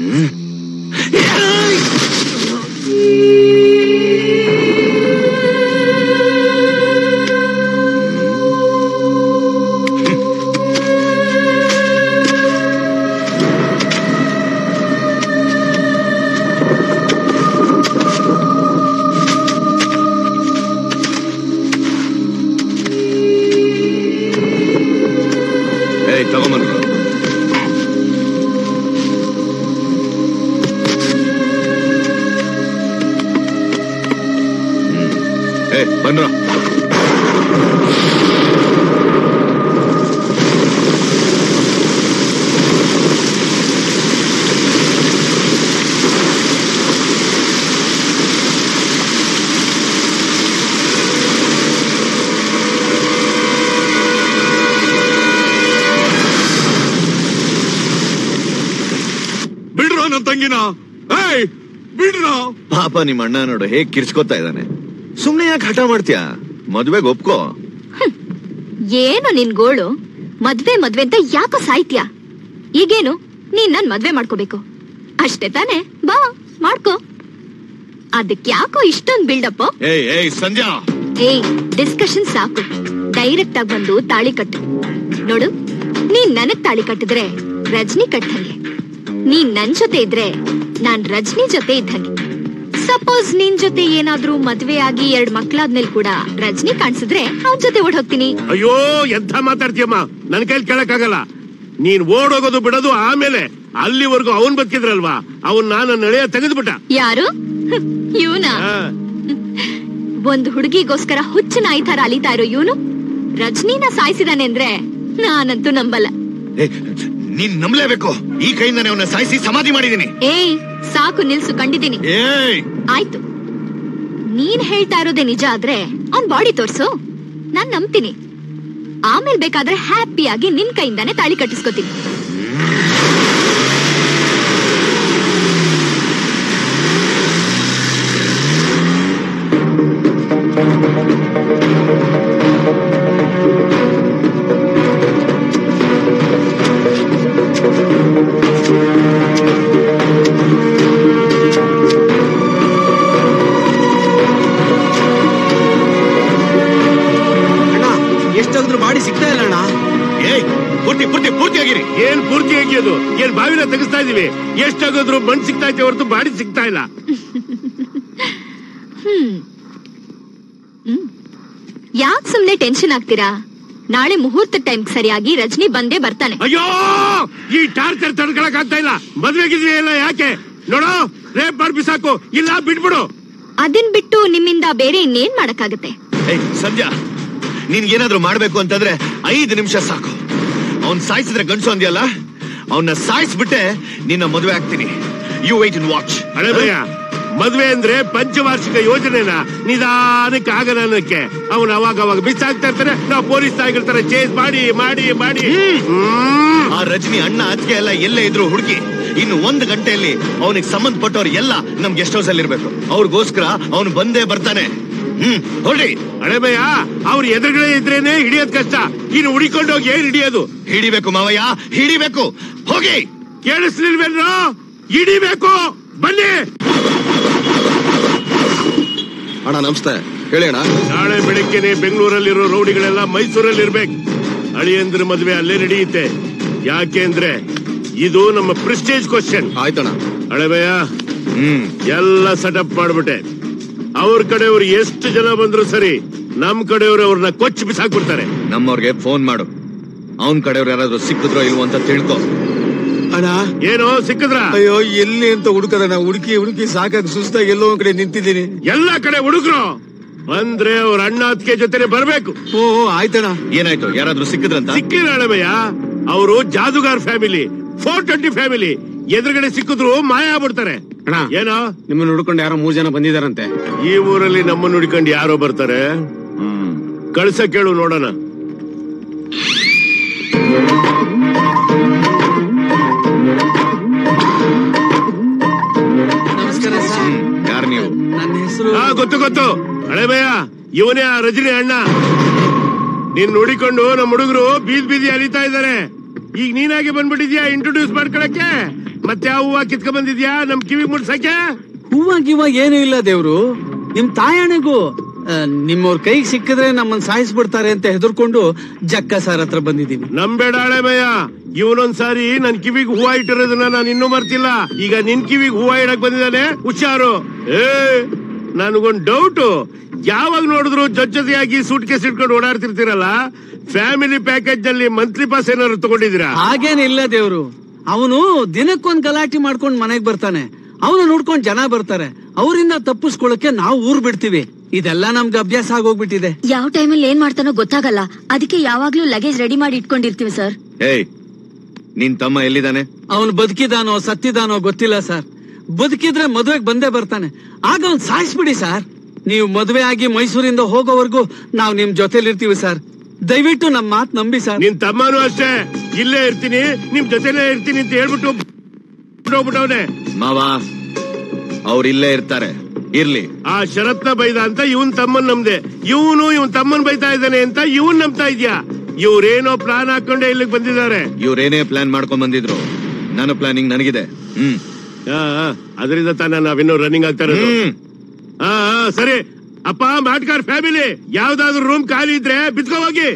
ಏಯ್ ತಗೊಂಬನ್ರು ಏ ಬನ್ರ ಬಿಡ್ರೋ ನನ್ನ ತಂಗಿನ ಏಯ್ ಬಿಡ್ರೋ ಪಾಪ ನಿಮ್ಮ ಅಣ್ಣ ನೋಡು ಹೇಗ್ ಕಿರ್ಚ್ಕೊತಾ ಇದ್ದಾನೆ ಸುಮ್ನೆ ಯಾಕೆ ಹಠ ಮಾಡ್ತೀಯಾ ಮದ್ವೆಗೆ ಒಪ್ಕೋ ಏನು ನಿನ್ ಗೋಳು ಮದ್ವೆ ಮದ್ವೆ ಅಂತ ಯಾಕೋ ಸಾಯ್ತ್ಯಾ ಈಗೇನು ನೀನ್ ನನ್ ಮದ್ವೆ ಮಾಡ್ಕೋಬೇಕು ಅಷ್ಟೇ ತಾನೇ ಬಾ ಮಾಡ್ಕೋ ಅದಕ್ಕೆ ಯಾಕೋ ಇಷ್ಟೊಂದ್ ಬಿಲ್ಡಪ್ ಏಯ್ ಏಯ್ ಸಂಧ್ಯಾ ಏಯ್ ಡಿಸ್ಕಷನ್ ಸಾಕು ಡೈರೆಕ್ಟ್ ಆಗಿ ಬಂದು ತಾಳಿ ಕಟ್ಟು ನೋಡು ನೀನ್ ನನಗ್ ತಾಳಿ ಕಟ್ಟಿದ್ರೆ ರಜನಿ ಕಟ್ಟಂಗೆ ನೀನ್ ನನ್ ಜೊತೆ ಇದ್ರೆ ನಾನ್ ರಜನಿ ಜೊತೆ ಇದ್ದಂಗೆ ಸಪೋಸ್ ನಿನ್ ಜೊತೆ ಏನಾದ್ರೂ ಮದ್ವೆ ಆಗಿ ಎರಡ್ ಮಕ್ಳಾದ್ಮೇಲೆ ಕೂಡ ರಜನಿ ಕಾಣಿಸಿದ್ರೆ ಅವನ್ ಜೊತೆ ಓಡ್ ಹೋಗ್ತೀನಿ ಅಯ್ಯೋ ಎಂಥ ಮಾತಾಡ್ತೀಯಮ್ಮ ನನ್ ಕೈಲಿ ಕೇಳಕ್ಕಾಗಲ್ಲ ನೀನ್ ಓಡೋಗೋದು ಬಿಡೋದು ಆಮೇಲೆ ಅಲ್ಲಿವರೆಗೂ ಅವನ್ ಬದುಕಿದ್ರಲ್ವಾ ಅವನ್ ನಾನು ನಡೆಯ ತೆಗೆದ್ಬಿಟ್ಟ ಯಾರು ಇವನ ಒಂದ್ ಹುಡುಗಿಗೋಸ್ಕರ ಹುಚ್ಚ ನಾಯಿ ತರ ಅಲಿತಾ ಇರೋ ಇವನು ರಜನಿನ ಸಾಯಿಸಿದಾನೆ ಅಂದ್ರೆ ನಾನಂತೂ ನಂಬಲ್ಲ ನೀನ್ ನಂಬಲೇಬೇಕು ಈ ಕೈಯಿಂದಾನೆ ಅವನ್ನ ಸಾಯಿಸಿ ಸಮಾಧಿ ಮಾಡಿದೀನಿ ಏಯ್ ಸಾಕು ನಿಲ್ಸು ಕಂಡಿದ್ದೀನಿ ಏಯ್ ಆಯ್ತು ನೀನ್ ಹೇಳ್ತಾ ಇರೋದೇ ನಿಜ ಆದ್ರೆ ಅವ್ನ್ ಬಾಡಿ ತೋರ್ಸು ನಾನ್ ನಂಬ್ತೀನಿ ಆಮೇಲೆ ಬೇಕಾದ್ರೆ ಹ್ಯಾಪಿಯಾಗಿ ನಿನ್ ಕೈಯಿಂದಾನೆ ತಾಳಿ ಕಟ್ಟಿಸ್ಕೊತೀನಿ ಅಣ್ಣ ಎಷ್ಟಾದ್ರೂ ಬಾಡಿ ಸಿಗ್ತಾ ಇಲ್ಲ ಅಣ್ಣ ಏಯ್ ಪೂರ್ತಿ ಪೂರ್ತಿ ಪೂರ್ತಿ ಆಗಿರಿ ಏನ್ ಪೂರ್ತಿ ಆಗಿಯೋದು ಏನ್ ಬಾವಿನ ತೆಗಿಸ್ತಾ ಇದೀವಿ ಎಷ್ಟಾಗೋದ್ರು ಮಣ್ ಸಿಗ್ತಾ ಐತೆ ಹೊರತು ಬಾಡಿ ಸಿಗ್ತಾ ಇಲ್ಲ ಹ್ಮ್ ಹ್ಮ್ ಯಾಕ್ ಸುಮ್ನೆ ಟೆನ್ಷನ್ ಆಗ್ತೀರಾ ನಾಳೆ ಮುಹೂರ್ತ ಟೈಮ್ ಸರಿಯಾಗಿ ರಜನಿ ಬಂದೇ ಬರ್ತಾನೆ ಅಯ್ಯೋ ಈ ಟಾರ್ಚರ್ ತಡ್ಕೊಳಕ್ ಆಗ್ತಾ ಇಲ್ಲ ಮದ್ವೆಗಿದ್ವಿ ಇಲ್ಲ ಯಾಕೆ ನೋಡು ರೇಪ್ ಮಾಡಿ ಬಿಸಾಕು ಇಲ್ಲ ಬಿಟ್ಬಿಡು ಅದನ್ ಬಿಟ್ಟು ನಿಮ್ಮಿಂದ ಬೇರೆ ಇನ್ನೇನ್ ಮಾಡಕ್ಕಾಗತ್ತೆ ಏಯ್ ಸಂಧ್ಯಾ ನಿನ್ಗೇನಾದ್ರೂ ಮಾಡ್ಬೇಕು ಅಂತಂದ್ರೆ ಐದು ನಿಮಿಷ ಸಾಕು ಅವ್ನ್ ಸಾಯಿಸಿದ್ರೆ ಗಂಡಸು ಅಂದ್ಯಲ್ಲ ಅವನ್ನ ಸಾಯಿಸ್ಬಿಟ್ಟೆ ನಿನ್ನ ಮದುವೆ ಆಗ್ತೀನಿ ಯು ವೈಟ್ ಇನ್ ವಾಚ್ ಹಳೆ ಭಯ ಮದ್ವೆ ಅಂದ್ರೆ ಪಂಚವಾರ್ಷಿಕ ಯೋಜನೆನ ನಿಧಾನಕ್ಕೆ ಆಗಲ್ಲ ಅನ್ನಕ್ಕೆ ಅವನು ಅವಾಗ ಅವಾಗ ಮಿಸ್ ಆಗ್ತಾ ಇರ್ತಾರೆ ನಾವು ಪೊಲೀಸ್ ಆಗಿರ್ತಾರೆ ಚೇಸ್ ಮಾಡಿ ಮಾಡಿ ಮಾಡಿ ಆ ರಜನಿ ಅಣ್ಣ ಅತ್ತಿಗೆ ಎಲ್ಲ ಎಲ್ಲೇ ಇದ್ರು ಹುಡುಕಿ ಇನ್ನು ಒಂದು ಗಂಟೆಯಲ್ಲಿ ಅವನಿಗೆ ಸಂಬಂಧಪಟ್ಟವ್ರು ಎಲ್ಲ ನಮ್ ಗೆಸ್ಟ್ ಹೌಸ್ ಅಲ್ಲಿ ಇರ್ಬೇಕು ಅವ್ರಿಗೋಸ್ಕರ ಅವನು ಬಂದೇ ಬರ್ತಾನೆ ಹ್ಮ್ ಹೊಳ್ಳಿ ಹಳೆ ಭಯ ಅವ್ರ ಎದುರುಗಡೆ ಇದ್ರೇನೆ ಹಿಡಿಯೋದ್ ಕಷ್ಟ ಇನ್ನು ಹುಡಿಕೊಂಡು ಹೋಗಿ ಏನ್ ಹಿಡಿಯೋದು ಹಿಡಿಬೇಕು ಮಾವಯ್ಯ ಹಿಡಿಬೇಕು ಹೋಗಿ ಕೇಳಿಸ್ಲಿಲ್ವೇನ್ರೋ ಹಿಡಿಬೇಕು ಬನ್ನಿ ಅಣ್ಣ ನಮಸ್ತೆ ಹೇಳಿ ಅಣ್ಣ ನಾಳೆ ಬೆಳಿಗ್ಗೆನೆ ಬೆಂಗಳೂರಲ್ಲಿರೋ ರೌಡಿಗಳೆಲ್ಲ ಮೈಸೂರಲ್ಲಿ ಇರ್ಬೇಕು ಅಳಿಯಂದ್ರ ಮದ್ವೆ ಅಲ್ಲೇ ನಡೆಯುತ್ತೆ ಯಾಕೆ ಅಂದ್ರೆ ಇದು ನಮ್ಮ ಪ್ರೆಸ್ಟೇಜ್ ಕ್ವಶನ್ ಆಯ್ತಣ್ಣ ಹಳೆಬಯ್ಯ ಹ್ಮ್ ಎಲ್ಲ ಸೆಟಪ್ ಮಾಡ್ಬಿಟ್ಟೆ ಅವ್ರ ಕಡೆಯವ್ರು ಎಷ್ಟು ಜನ ಬಂದ್ರು ಸರಿ ನಮ್ ಕಡೆಯವ್ರು ಅವ್ರನ್ನ ಕೊಚ್ಚಿ ಬಿಸಾಕ್ಬಿಡ್ತಾರೆ ನಮ್ಮವ್ರಿಗೆ ಫೋನ್ ಮಾಡು ಅವನ್ ಕಡೆಯವ್ರು ಯಾರಾದ್ರೂ ಸಿಕ್ಕಿದ್ರೋ ಇಲ್ವೋ ಅಂತ ತಿಳ್ಕೊ ಅಣ್ಣ ಏನೋ ಸಿಕ್ಕಿದ್ರ ಅಯ್ಯೋ ಎಲ್ಲಿ ಅಂತ ಹುಡುಕದಣ್ಣ ಹುಡುಕಿ ಹುಡುಕಿ ಸಾಕಾಗಿ ಸುಸ್ತಾಗಿ ಎಲ್ಲೋ ಒಂದ್ ಕಡೆ ನಿಂತಿದ್ದೀನಿ ಎಲ್ಲಾ ಕಡೆ ಹುಡುಗ್ರು ಬಂದ್ರೆ ಅವ್ರ ಅಣ್ಣ ಅದಕ್ಕೆ ಜೊತೆನೆ ಬರ್ಬೇಕು ಓ ಆಯ್ತಣ್ಣ ಏನಾಯ್ತು ಯಾರಾದ್ರೂ ಸಿಕ್ಕಿದ್ರಂತ ಸಿಕ್ಕಿಲ್ಲ ಹಳೆಬಯ್ಯ ಅವರು ಜಾದುಗಾರ್ ಫ್ಯಾಮಿಲಿ ಫೋರ್ ಟ್ವೆಂಟಿ ಫ್ಯಾಮಿಲಿ ಎದುರುಗಡೆ ಸಿಕ್ಕಿದ್ರು ಮಾಯ ಆಗ್ಬಿಡ್ತಾರೆ ಅಣ್ಣ ಏನೋ ನಿಮ್ಮನ್ನ ಹುಡ್ಕೊಂಡು ಯಾರೋ ಮೂರ್ ಜನ ಬಂದಿದಾರಂತೆ ಈ ಊರಲ್ಲಿ ನಮ್ಮನ್ನು ಹುಡ್ಕೊಂಡು ಯಾರೋ ಬರ್ತಾರೆ ಕಳ್ಸ ಕೇಳು ನೋಡೋಣ ನಮಸ್ಕಾರ ಸರ್ ಯಾರು ನೀವು ನನ್ನ ಹೆಸರು ಹಾ ಗೊತ್ತು ಗೊತ್ತು ಹಳೆ ಭಯ ಇವನೇ ಆ ರಜನಿ ಅಣ್ಣ ನೀನ್ ನೋಡಿಕೊಂಡು ನಮ್ಮ ಹುಡುಗರು ಬೀದ್ ಬೀದಿ ಅಲಿತಾ ಇದಾರೆ ಈಗ ನೀನಾಗೆ ಬಂದ್ಬಿಟ್ಟಿದ್ಯಾ ಇಂಟ್ರೊಡ್ಯೂಸ್ ಮಾಡ್ಕೊಳಕ್ಕೆ ಮತ್ತೆ ಆ ಹೂವ ಕಿತ್ಕೊಂಡ್ ಬಂದಿದ್ಯಾ ನಮ್ ಕಿವಿ ಮುಡ್ಸಕ್ಕೆ ಹೂವ ಗಿವ ಏನೂ ಇಲ್ಲ ದೇವ್ರು ನಿಮ್ ತಾಯಣೆಗೂ ನಿಮ್ಮವ್ರ ಕೈಗೆ ಸಿಕ್ಕಿದ್ರೆ ನಮ್ಮನ್ನ ಸಾಯಿಸ್ಬಿಡ್ತಾರೆ ಅಂತ ಹೆದರ್ಕೊಂಡು ಜಕ್ಕ ಸರ್ ಹತ್ರ ಬಂದಿದೀವಿ ನಂಬೇಡ ಹಳೆ ಭಯ ಇವನೊಂದ್ಸಾರಿ ನನ್ ಕಿವಿಗ್ ಹೂವ ಇಟ್ಟಿರೋದನ್ನ ನಾನು ಇನ್ನೂ ಮರ್ತಿಲ್ಲ ಈಗ ನಿನ್ ಕಿವಿಗ್ ಹೂವ ಇಡಕ್ ಬಂದಿದ್ದಾನೆ ಹುಷಾರು ಏ ನನಗೊಂದ್ ಡೌಟ್ ಯಾವಾಗ ನೋಡಿದ್ರು ಜೊತೆಯಾಗಿ ಸೂಟ್ ಕೇಸ್ ಇಟ್ಕೊಂಡು ಓಡಾಡ್ತಿರ್ತೀರಲ್ಲ ಫ್ಯಾಮಿಲಿ ಪ್ಯಾಕೇಜ್ ನಲ್ಲಿ ಮಂತ್ಲಿ ಪಾಸ್ ಏನಾದ್ರು ತಗೊಂಡಿದ್ದೀರಾ ಹಾಗೇನಿಲ್ಲ ದೇವ್ರು ಅವನು ದಿನಕ್ಕೊಂದ್ ಗಲಾಟೆ ಮಾಡ್ಕೊಂಡ್ ಮನೆಗ್ ಬರ್ತಾನೆ ಅವನು ನೋಡ್ಕೊಂಡ್ ಜನ ಬರ್ತಾರೆ ಅವರಿಂದ ತಪ್ಪಿಸ್ಕೊಳಕ್ಕೆ ನಾವು ಊರ್ ಬಿಡ್ತೀವಿ ಇದೆಲ್ಲ ನಮ್ಗೆ ಅಭ್ಯಾಸ ಆಗೋಗ್ಬಿಟ್ಟಿದೆ ಯಾವ ಟೈಮಲ್ಲಿ ಏನ್ ಮಾಡ್ತಾನೋ ಗೊತ್ತಾಗಲ್ಲ ಅದಕ್ಕೆ ಯಾವಾಗ್ಲೂ ಲಗೇಜ್ ರೆಡಿ ಮಾಡಿ ಇಟ್ಕೊಂಡಿರ್ತೀವಿ ಸರ್ ಏಯ್ ನಿನ್ ತಮ್ಮ ಎಲ್ಲಿದ್ದಾನೆ ಅವನು ಬದುಕಿದಾನೋ ಸತ್ತಿದಾನೋ ಗೊತ್ತಿಲ್ಲ ಸರ್ ಬದುಕಿದ್ರೆ ಮದುವೆಗೆ ಬಂದೇ ಬರ್ತಾನೆ ಆಗ ಅವ್ನ್ ಸಾಯಿಸ್ಬಿಡಿ ಸರ್ ನೀವು ಮದುವೆ ಆಗಿ ಮೈಸೂರಿಂದ ಹೋಗೋವರೆಗೂ ನಾವು ನಿಮ್ ಜೊತೆಲಿ ಇರ್ತೀವಿ ಸರ್ ದಯವಿಟ್ಟು ನಮ್ ಮಾತ್ ನಂಬಿ ಸರ್ ನಿನ್ ತಮ್ಮನೂ ಅಷ್ಟೇ ಇಲ್ಲೇ ಇರ್ತೀನಿ ನಿಮ್ ಜೊತೆಲೇ ಇರ್ತೀನಿ ಅಂತ ಹೇಳ್ಬಿಟ್ಟು ಹೋಗ್ಬಿಟ್ಟವನೆ ಮಾವ ಅವ್ರು ಇಲ್ಲೇ ಇರ್ತಾರೆ ಇರ್ಲಿ ಆ ಶರತ್ನ ಬೈದ ಅಂತ ಇವನ್ ತಮ್ಮನ್ ನಮ್ದೆ ಇವನು ಇವನ್ ತಮ್ಮನ್ ಬೈತಾ ಇದ್ದಾನೆ ಅಂತ ಇವನ್ ನಂಬ್ತಾ ಇದ್ಯಾ ಇವ್ರೇನೋ ಪ್ಲಾನ್ ಹಾಕೊಂಡೆ ಇಲ್ಲಿಗೆ ಬಂದಿದ್ದಾರೆ ಇವ್ರೇನೇ ಪ್ಲಾನ್ ಮಾಡ್ಕೊಂಡ್ ಬಂದಿದ್ರು ನನ್ನ ಪ್ಲಾನಿಂಗ್ ನನಗಿದೆ ಹ್ಮ್ ಅದರಿಂದ ತಾನ ನಾವಿನ್ನೂ ರನ್ನಿಂಗ್ ಆಗ್ತಾ ಇರೋದು ಹಾ ಹಾ, ಸರಿ ಅಪ್ಪ ಮಾಟ್ಕಾರ್ ಫ್ಯಾಮಿಲಿ ಯಾವ್ದಾದ್ರು ರೂಮ್ ಖಾಲಿ ಇದ್ರೆ ಬಿತ್ಕೋ ಹೋಗಿ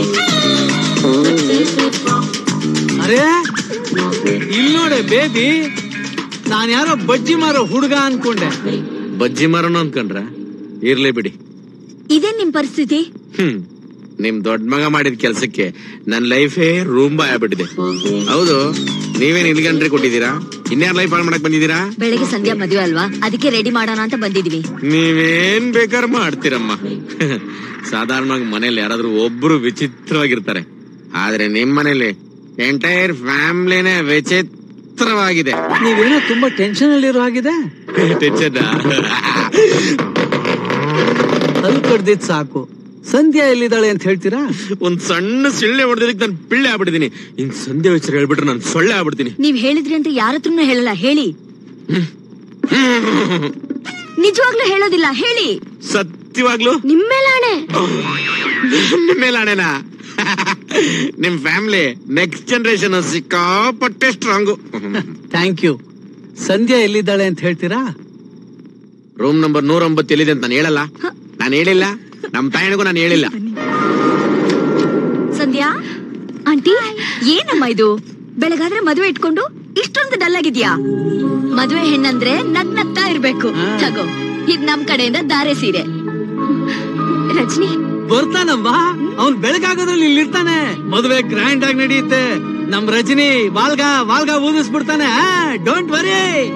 ಅರೇ ಇಲ್ ನೋಡೆ ಬೇಬಿ ನಾನ್ ಯಾರೋ ಬಜ್ಜಿ ಮಾರೋ ಹುಡುಗ ಅನ್ಕೊಂಡೆ ಬಜ್ಜಿ ಮರಣ ಅನ್ಕೊಂಡ್ರ ಇರ್ಲಿ ಬಿಡಿ ಇದೇ ನಿಮ್ ಪರಿಸ್ಥಿತಿ ಹ್ಮ್ ನಿಮ್ ದೊಡ್ಡ ಮಗ ಮಾಡಿದ ಕೆಲ್ಸಕ್ಕೆ ನನ್ ಲೈಫೇ ರೂಮ್ ಬಾಯ್ ಆಗ್ಬಿಟ್ಟಿದೆ ಹೌದು ನೀವೇನ್ ಇಲ್ಗಂಡ್ರಿ ಕೊಟ್ಟಿದ್ದೀರಾ ಇನ್ಯಾರ ಲೈಫ್ ಹಾಳು ಮಾಡಕ್ ಬಂದಿದ್ದೀರಾ ಬೆಳಗ್ಗೆ ಸಂಧ್ಯಾ ಮದುವೆ ಅಲ್ವಾ ಅದಕ್ಕೆ ರೆಡಿ ಮಾಡೋಣ ಅಂತ ಬಂದಿದೀವಿ ನೀವೇನ್ ಬೇಕಾದ್ರೆ ಮಾಡ್ತೀರಮ್ಮ ಸಾಧಾರಣವಾಗಿ ಮನೇಲಿ ಯಾರಾದ್ರೂ ಒಬ್ರು ವಿಚಿತ್ರವಾಗಿರ್ತಾರೆ ಆದ್ರೆ ನಿಮ್ ಮನೇಲಿ ಎಂಟೈರ್ ಫ್ಯಾಮಿಲಿನೇ ವಿಚಿತ್ರವಾಗಿದೆ ನೀವೇನೋ ತುಂಬಾ ಟೆನ್ಷನ್ ಅಲ್ಲಿರೋ ಹಾಗಿದೆ ಟೆನ್ಷನ್ ಅಲ್ಲಿ ಕಡ್ದಿದ್ ಸಾಕು ಸಂಧ್ಯಾ ಎಲ್ಲಿದ್ದಾಳೆ ಅಂತ ಹೇಳ್ತೀರಾ ಒಂದ್ ಸಣ್ಣ ಸಿಳ್ಳೆ ಹೊಡೆದಕ್ಕೆ ನಾನು ಪಿಳ್ಳೆ ಆಗ್ಬಿಟ್ಟಿದೀನಿ ಇನ್ ಸಂಧ್ಯಾ ವಿಚಾರ ಹೇಳ್ಬಿಟ್ರೆ ನಾನು ಸೊಳ್ಳೆ ಆಗ್ಬಿಡ್ತೀನಿ ನೀವ್ ಹೇಳಿದ್ರಿ ಅಂತ ಯಾರ ಹತ್ರನೂ ಹೇಳಲ್ಲ ಹೇಳಿ ನಿಜವಾಗ್ಲೂ ಹೇಳೋದಿಲ್ಲ ಹೇಳಿ ಸತ್ಯವಾಗ್ಲು ನಿಮ್ಮೇಲಾಣೆ ನಿಮ್ಮ ಮೇಲೆ ಆಣೆನಾ ನಿಮ್ ಫ್ಯಾಮಿಲಿ ನೆಕ್ಸ್ಟ್ ಜನರೇಷನ್ ಸಿಕ್ಕಾಪಟ್ಟೆ ಸ್ಟ್ರಾಂಗು ಥ್ಯಾಂಕ್ ಯು ಸಂಧ್ಯಾ ಎಲ್ಲಿದ್ದಾಳೆ ಅಂತ ಹೇಳ್ತೀರಾ ರೂಮ್ ನಂಬರ್ ನೂರ ಒಂಬತ್ತು ಎಲ್ಲಿದೆ ಅಂತ ನಾನು ಹೇಳಲ್ಲ ನಾನು ಹೇಳಿಲ್ಲ ನಮ್ ತಾಯಿಗೂ ನಾನು ಹೇಳಿಲ್ಲ ಸಂಧ್ಯಾ ಆಂಟಿ ಏನಮ್ಮ ಇದು ಬೆಳಗಾದ್ರೆ ಮದುವೆ ಇಟ್ಕೊಂಡು ಇಷ್ಟೊಂದು ಡಲ್ ಆಗಿದ್ಯಾ ಮದುವೆ ಹೆಣ್ಣಂದ್ರೆ ನಗ್ ನಗ್ತಾ ಇರ್ಬೇಕು ತಗೋ ಇದ್ ನಮ್ ಕಡೆಯಿಂದ ದಾರೆ ಸೀರೆ ರಜನಿ ಬರ್ತಾನಮ್ಮ ಅವ್ನ್ ಬೆಳಗಾಗೋದ್ರಲ್ಲಿ ಇಲ್ಲಿ ಇರ್ತಾನೆ ಮದುವೆ ಗ್ರ್ಯಾಂಡ್ ಆಗಿ ನಡೆಯುತ್ತೆ ನಮ್ ರಜನಿ ವಾಲ್ಗ ವಾಲ್ಗ ಊದಿಸ್ಬಿಡ್ತಾನೆ ಡೋಂಟ್ ವರಿ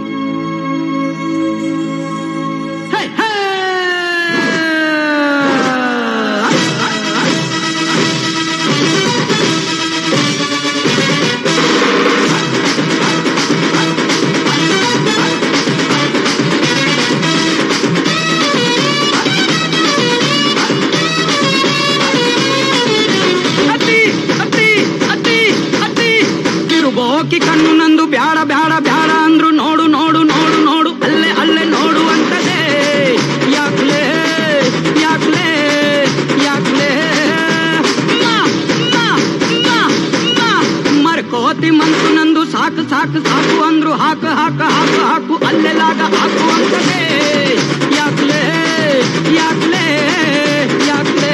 ಅತ್ತಿ ಅತ್ತಿ ಅತ್ತಿ ಅತ್ತಿ ತಿರುಗೋಕಿ ಕಣ್ಣು ನಂದು ಬ್ಯಾಡ ಬ್ಯಾಡ ಬ್ಯಾಡ ಅಂದ್ರು ನೋಡು ನೋಡು ನೋಡು ನೋಡು ಅಲ್ಲೇ ಅಲ್ಲೇ ನೋಡು ಅಂತದೆ ಯಾಕ್ಲೆ ಯಾಕ್ಲೆ ಯಾಕ್ಲೆ ಮಾ, ಮಾ, ಮಾ, ಮಾ. ಮರ್ಕೋತಿ ಮನ್ಸು ನಂದು ಸಾಕು ಸಾಕು ಸಾಕು ಅಂದ್ರು ಹಾಕು ಹಾಕು ಹಾಕು ಹಾಕು ಅಲ್ಲೆಲ್ಲಾಗ ಹಾಕು ಅಂತದೆ ಯಾಕ್ಲೆ ಯಾಕ್ಲೆ ಯಾಕ್ಲೆ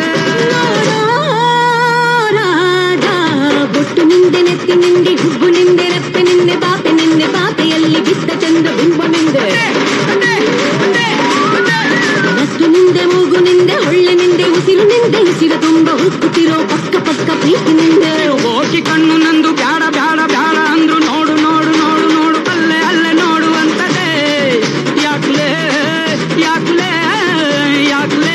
ಬೊಟ್ಟು ನಿಂದೆ ನೆತ್ತಿ ನಿಂದೆ ಹುಬ್ಬು ನಿಂದೆ ರಪ್ಪೆ ನಿಂದೆ ಪಾಪೆ ನಿಂದೆ ಪಾಪೆಯಲ್ಲಿ ಬಿದ್ದ ಚಂದ ಬಿಂಬ ನಿಂದೆ ನತ್ತು ನಿಂದೆ ಮೂಗು ನಿಂದೆ ಹೊಳ್ಳೆ ನಿಂದೆ ಉಸಿರು ನಿಂದೆ ಉಸಿರು ತುಂಬ ಹುಕ್ಕುತ್ತಿರೋ ಪಕ್ಕ ಪಕ್ಕ ಪ್ರೀತಿ ನಿಂದೆ ಹೋಗಿ ಕಣ್ಣು ನಂದು ಬ್ಯಾಡ ಬ್ಯಾಡ ಬ್ಯಾಡ ಅಂದ್ರು ನೋಡು ನೋಡು ನೋಡು ನೋಡು ಅಲ್ಲೇ ಅಲ್ಲೇ ನೋಡು ಅಂತದೆ ಯಾಕ್ಲೆ ಯಾಕ್ಲೆ ಯಾಕ್ಲೆ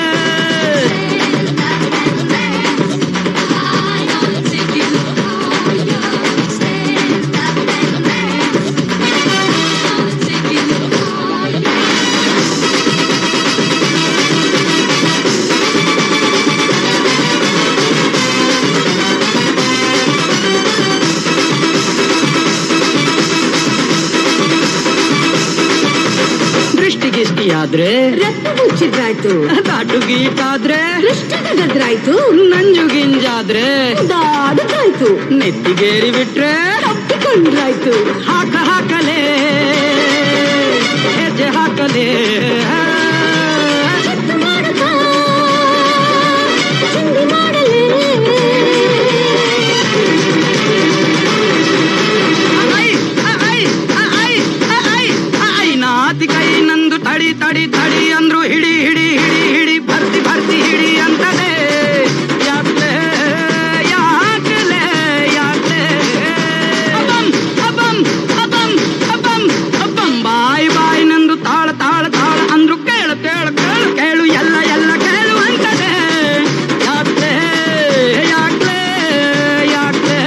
ದೃಷ್ಟಿಗಿಷ್ಟಿಯಾದ್ರೆ ರಕ್ತ ಮುಚ್ಚಿದ್ರಾಯ್ತು ತಾಟು ಗೀಟಾದ್ರೆ ದೃಷ್ಟಗದ್ರಾಯ್ತು ನಂಜು ಗಿಂಜಾದ್ರೆ ದಾಡದಾಯ್ತು ನೆತ್ತಿಗೇರಿ ಬಿಟ್ರೆ ತಪ್ಪಿಕೊಂಡ್ರಾಯ್ತು ಹಾಕ ಹಾಕಲೇ ಹೆಜ್ಜೆ ಹಾಕಲೇ ಚಿತ್ತು ಮಾಡುತ್ತಾ ಚಿಂದಿ ಮಾಡಲೇ ಐ ನಾತಿ ಕೈ ನಂದು ತಡಿ ತಡಿ ತಡಿ ಅಂದ್ರು ಹಿಡಿ ಹಿಡಿ ಹಿಡಿ ಹಿಡಿ ಭರ್ತಿ ಭರ್ತಿ ಹಿಡಿ ಅಂತಲೇ ಯಾಕ್ಲೆ ಯಾಕ್ಲೆ ಯಾಕ್ಲೆ ಅಬಂ ಅಬಂ ಅಬಂ ಅಬಂ ಅಬಂ ಬಾಯ್ ಬಾಯ್ ನಂದು ತಾಳ ತಾಳ ತಾಳ ಅಂದ್ರು ಕೇಳು ಕೇಳು ಕೇಳು ಕೇಳು ಎಲ್ಲ ಎಲ್ಲ ಕೇಳು ಅಂತಲೇ ಯಾಕ್ಲೆ ಯಾಕ್ಲೆ ಯಾಕ್ಲೆ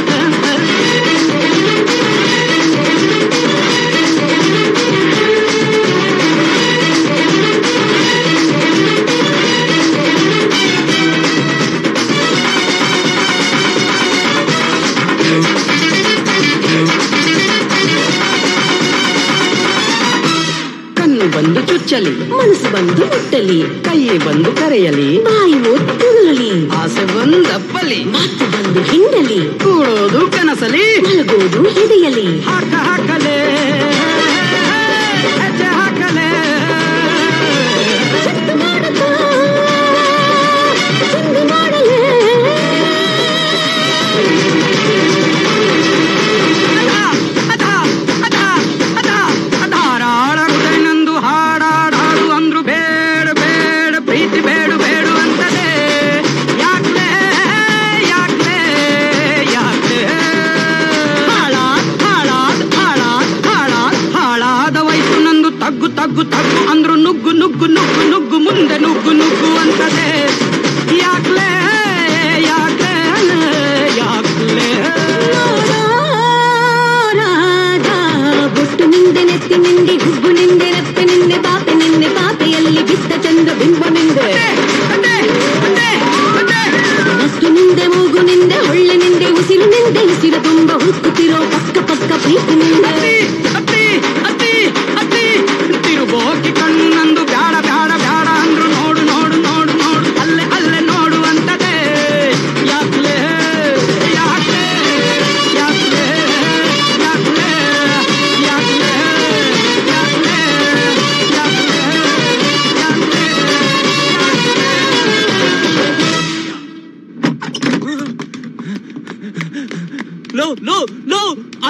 ಕಣ್ಣು ಬಂದು ಚುಚ್ಚಲಿ ಮನಸ್ಸು ಬಂದು ಮುಟ್ಟಲಿ ಕೈ ಬಂದು ಕರೆಯಲಿ ಬಾಯಿ ಒತ್ತುರಲಿ ಆಸೆ ಬಂದಪ್ಪಲಿ ಮಾತು ಬಂದು ಹಿಂಡಲಿ ಕೂಡೋದು ಕನಸಲಿ ಮಲಗೋದು ಎದೆಯಲಿ ಹಾಕ ಹಾಕಲೇ ಹೆಜ್ಜೆ ಹಾಕಲೇ ಚಿತ್ತು ಮಾಡುತ್ತಾ ಚಿಂದಿ ಮಾಡಲೇ ಧಾರಾಳ ಹೃದಯ ನಂದು ಹಾಡಾಡಾಡು ಅಂದ್ರು ಬೇಡ ಬೇಡ ಪ್ರೀತಿ ಬೇಡು ಬೇಡು ಅಂತಲೇ ಯಾಕ್ಲೆ ಯಾಕ್ಲೆ ಯಾಕ್ಲೆ ಹಾಳಾದ್ ಹಾಳಾದ್ ಹಾಳಾದ್ ಹಾಳಾದ್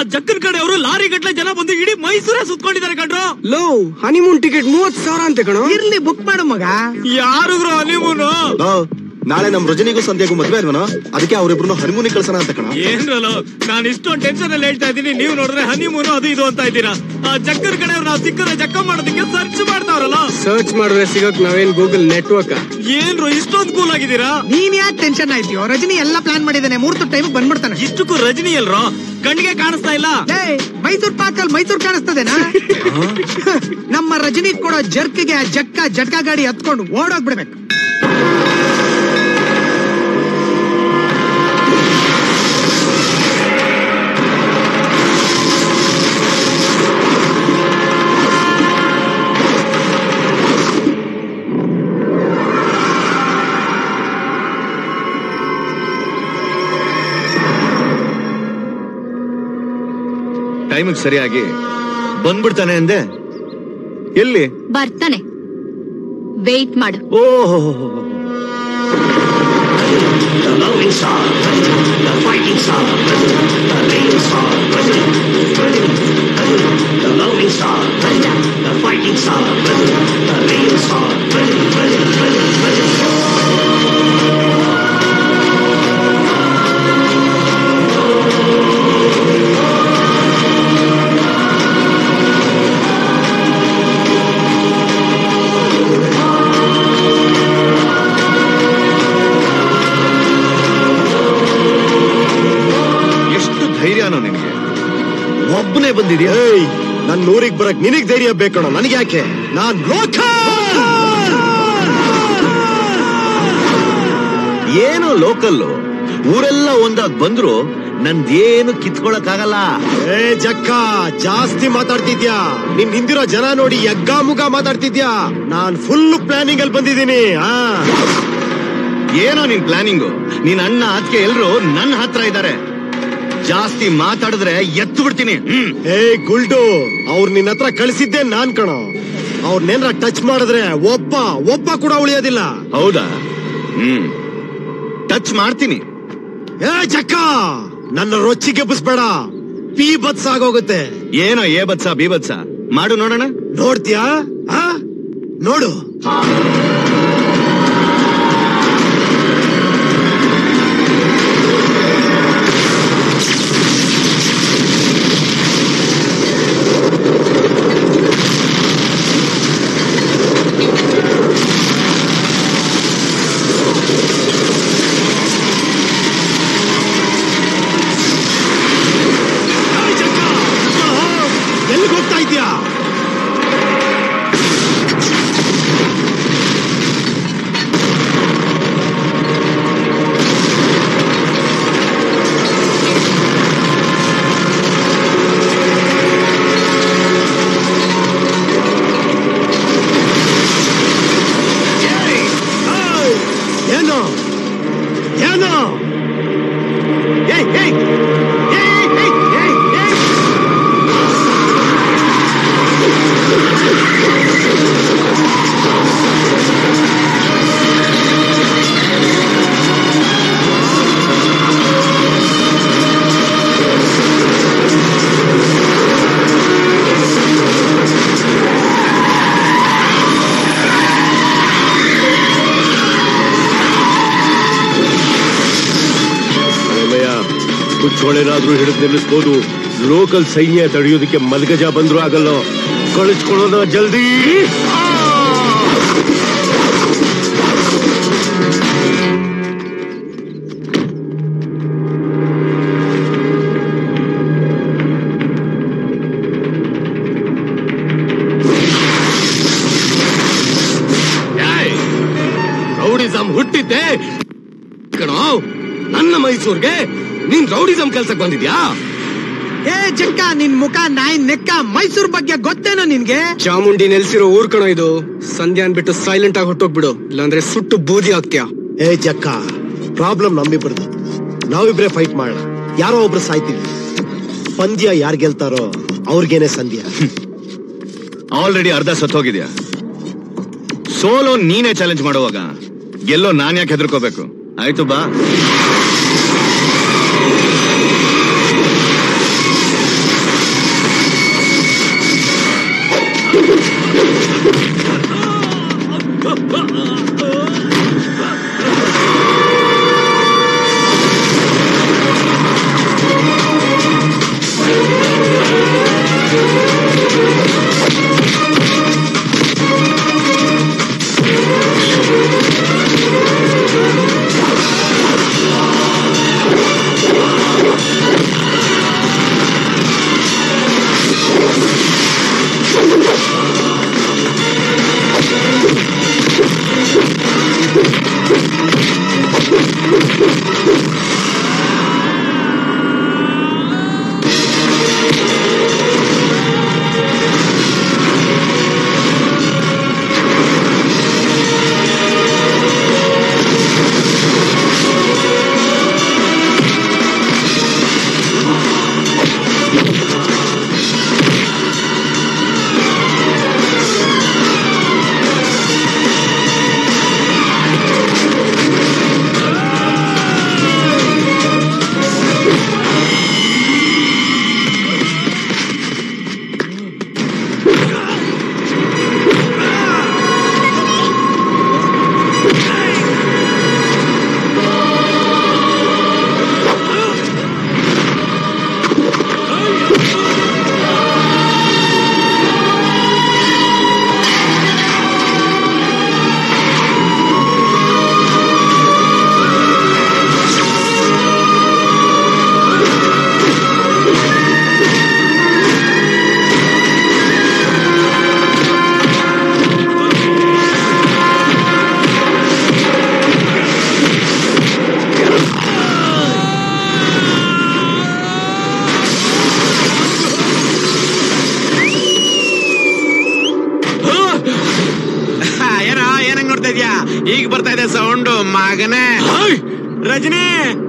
ಜಕ್ಕನ್ ಕಡೆ ಅವರು ಲಾರಿ ಗಟ್ಲೆ ಜನ ಬಂದು ಇಡೀ ಮೈಸೂರೇ ಸುತ್ಕೊಂಡಿದ್ದಾರೆ ಕಣ್ರು ಲೋ ಹನಿಮೂನ್ ಟಿಕೆಟ್ ಮೂವತ್ ಸಾವಿರ ಅಂತ ಕಣೋ ಇರ್ಲಿ ಬುಕ್ ಮಾಡು ಮಗ ಯಾರಿಗ್ರು ಹನಿಮೂನು ನಾಳೆ ನಮ್ ರಜನಿಗೂ ಸಂಧ್ಯಾಗೂ ಮದ್ವೆ ಅಲ್ವನ ಅದಕ್ಕೆ ಅವ್ರಿಬ್ರು ಹನಿಮೂನಿಗೆ ಕಳ್ಸೋಣ ಅಂತ ಕಣ ಏನ್ರಲ್ಲ ನಾನು ಇಷ್ಟೊಂದು ಟೆನ್ಷನ್ ಅಲ್ಲಿ ಹೇಳ್ತಾ ಇದ್ದೀನಿ ನೀವು ನೋಡಿದ್ರೆ ಹನಿಮೂನು ಅದು ಇದು ಅಂತ ಇದ್ದೀರಾ ಆ ಜಕ್ಕರ್ ಕಡೆ ನಾವು ಸಿಕ್ಕರೆ ಜಕ್ಕ ಮಾಡೋದಕ್ಕೆ ಸರ್ಚ್ ಮಾಡ್ತಾವ್ರಲ್ಲ ಸರ್ಚ್ ಮಾಡಿದ್ರೆ ಸಿಗಕ್ ನಾವೇನ್ ಗೂಗಲ್ ನೆಟ್ವರ್ಕ್ ಏನ್ರು ಇಷ್ಟೊಂದು ಕೂಲ್ ಆಗಿದ್ದೀರಾ ನೀನ್ ಯಾಕೆ ಟೆನ್ಷನ್ ಆಯ್ತೀಯೋ ರಜನಿ ಎಲ್ಲ ಪ್ಲಾನ್ ಮಾಡಿದ್ದಾನೆ ಮೂರ್ತ ಟೈಮ್ ಬಂದ್ಬಿಡ್ತಾನೆ ಇಷ್ಟಕ್ಕೂ ರಜನಿ ಎಲ್ರೋ ಕಣ್ಣಿಗೆ ಕಾಣಿಸ್ತಾ ಇಲ್ಲ ಮೈಸೂರ್ ಪಾಕಲ್ ಮೈಸೂರ್ ಕಾಣಿಸ್ತದೇನಾ ನಮ್ಮ ರಜನಿ ಕೊಡೋ ಜರ್ಕ್ಗೆ ಆ ಜಕ್ಕ ಜಟ್ಕ ಗಾಡಿ ಹತ್ಕೊಂಡು ಓಡೋಗ್ಬಿಡ್ಬೇಕು ಟೈಮಿಗೆ ಸರಿಯಾಗಿ ಬಂದ್ಬಿಡ್ತಾನೆ ಅಂದೆ ಎಲ್ಲಿ ಬರ್ತಾನೆ ವೇಟ್ ಮಾಡು ಓಹೋ The loving star, the fighting star, the rain star, the loving star, the fighting star, the rain star, ಎಷ್ಟು ಧೈರ್ಯನೋ ನಿನಗೆ ಒಬ್ಬನೇ ಬಂದಿದ್ಯಾ ಏಯ್ ನನ್ ಊರಿಗ್ ಬರಕ್ ನಿನಗ್ ಧೈರ್ಯ ಬೇಕಣ ನನಗೆ ಯಾಕೆ ನಾನ್ ಲೋಕ ಏನೋ ಲೋಕಲ್ ಊರೆಲ್ಲ ಒಂದಾಗ್ ಬಂದ್ರು ನಂದೇನು ಕಿತ್ಕೊಳಕ್ ಆಗಲ್ಲ ಏ ಜಕ್ಕ ಜಾಸ್ತಿ ಮಾತಾಡ್ತಿದ್ಯಾ ನಿನ್ ಹಿಂದಿರೋ ಜನ ನೋಡಿ ಯಗ್ಗ ಮುಗ ಮಾತಾಡ್ತಿದ್ಯಾ ನಾನ್ ಫುಲ್ ಪ್ಲಾನಿಂಗ್ ಅಲ್ಲಿ ಬಂದಿದ್ದೀನಿ ಆ ಏನೋ ನಿನ್ ಪ್ಲಾನಿಂಗು ನಿನ್ ಅಣ್ಣ ಅದಕ್ಕೆ ಎಲ್ರು ನನ್ನ ಹತ್ರ ಇದ್ದಾರೆ ಜಾಸ್ತಿ ಮಾತಾಡಿದ್ರೆ ಎತ್ತು ಬಿಡ್ತೀನಿ ಹ್ಮ್ ಏ ಗುಲ್ಡು ಅವ್ರು ನಿನ್ನ ಹತ್ರ ಕಳಿಸಿದ್ದೆ ನಾನ್ ಕಣೋ ಅವ್ರನ್ನೇನ್ರ ಟಚ್ ಮಾಡಿದ್ರೆ ಒಬ್ಬ ಒಬ್ಬ ಕೂಡ ಉಳಿಯೋದಿಲ್ಲ ಹೌದಾ ಹ್ಮ್ ಟಚ್ ಮಾಡ್ತೀನಿ ಏ ಜಕ್ಕ ನನ್ನ ರೊಚ್ಚಿಗೆ ಎಬ್ಬಿಸ್ಬೇಡ ಪಿ ಬತ್ಸ ಆಗೋಗುತ್ತೆ ಏನೋ ಏ ಬತ್ಸ ಬಿ ಬತ್ಸ ಮಾಡು ನೋಡೋಣ ನೋಡ್ತೀಯಾ ಆ? ನೋಡು ಎಲ್ಲಿಗೆ ಹೋಗ್ತಾ ಇದ್ಯಾ ಏನು ಏನು ಏಯ್ ಏಯ್ ಏಯ್ ಏಯ್ ಏಯ್ ಏಯ್ ಅಮ್ಮಯ್ಯ ಕುಚ್ಚೋಳೆನಾದ್ರೂ ಹಿಡಿದು ನಿಲ್ಲಿಸ್ಬೋದು ಲೋಕಲ್ ಸೈನ್ಯ ತಡೆಯೋದಕ್ಕೆ ಮಲ್ಗಜ ಬಂದ್ರು ಆಗಲ್ಲ ಕಳಿಸ್ಕೊಳ್ಳೋಣ ಜಲ್ದಿ ಯಾಯ್ ರೌಡಿಸಂ ಹುಟ್ಟಿದ್ದೆ ಕಣೋ ನನ್ನ ಮೈಸೂರ್ಗೆ ನೀನ್ ರೌಡಿಸಂ ಕೆಲ್ಸಕ್ ಬಂದಿದ್ಯಾ ಏ ಜಕ್ಕ ನಿನ್ ಮುಖ ನಾಯಿ ನೆಕ್ಕ ಮೈಸೂರ್ ಬಗ್ಗೆ ಗೊತ್ತೇನೋ ನಿನ್ಗೆ ಚಾಮುಂಡಿ ನೆಲೆಸಿರೋ ಊರ್ ಕಣ ಇದು ಸಂಧ್ಯಾ ಅನ್ಬಿಟ್ಟು ಸೈಲೆಂಟ್ ಆಗಿ ಹೊಟ್ಟೋಗ್ಬಿಡು ಇಲ್ಲಾಂದ್ರೆ ಸುಟ್ಟು ಬೂದಿ ಆಗ್ತ್ಯಾ ಏ ಜಕ್ಕ ಪ್ರಾಬ್ಲಮ್ ನಮ್ಮಿಬ್ರದ್ದು ನಾವಿಬ್ರೇ ಫೈಟ್ ಮಾಡೋಣ ಯಾರೋ ಒಬ್ರು ಸಾಯ್ತೀವಿ ಪಂದ್ಯ ಯಾರ್ ಗೆಲ್ತಾರೋ ಅವ್ರಿಗೇನೆ ಸಂಧ್ಯ ಆಲ್ರೆಡಿ ಅರ್ಧ ಸತ್ತೋಗಿದ್ಯಾ ಸೋಲೋ ನೀನೇ ಚಾಲೆಂಜ್ ಮಾಡುವಾಗ ಗೆಲ್ಲೋ ನಾನ್ ಯಾಕೆ ಹೆದರ್ಕೋಬೇಕು ಆಯ್ತು ಬಾ ಈಗ ಬರ್ತಾ ಇದೆ ಸೌಂಡು ಮಗನೇ Rajani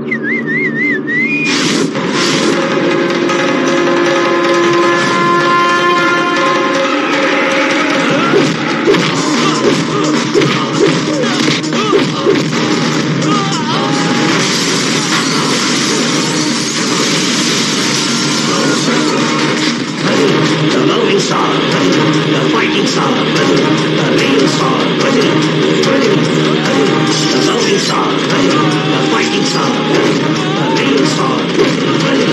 The loving star, the fighting star, the real star, the loving star, the fighting star, the real star.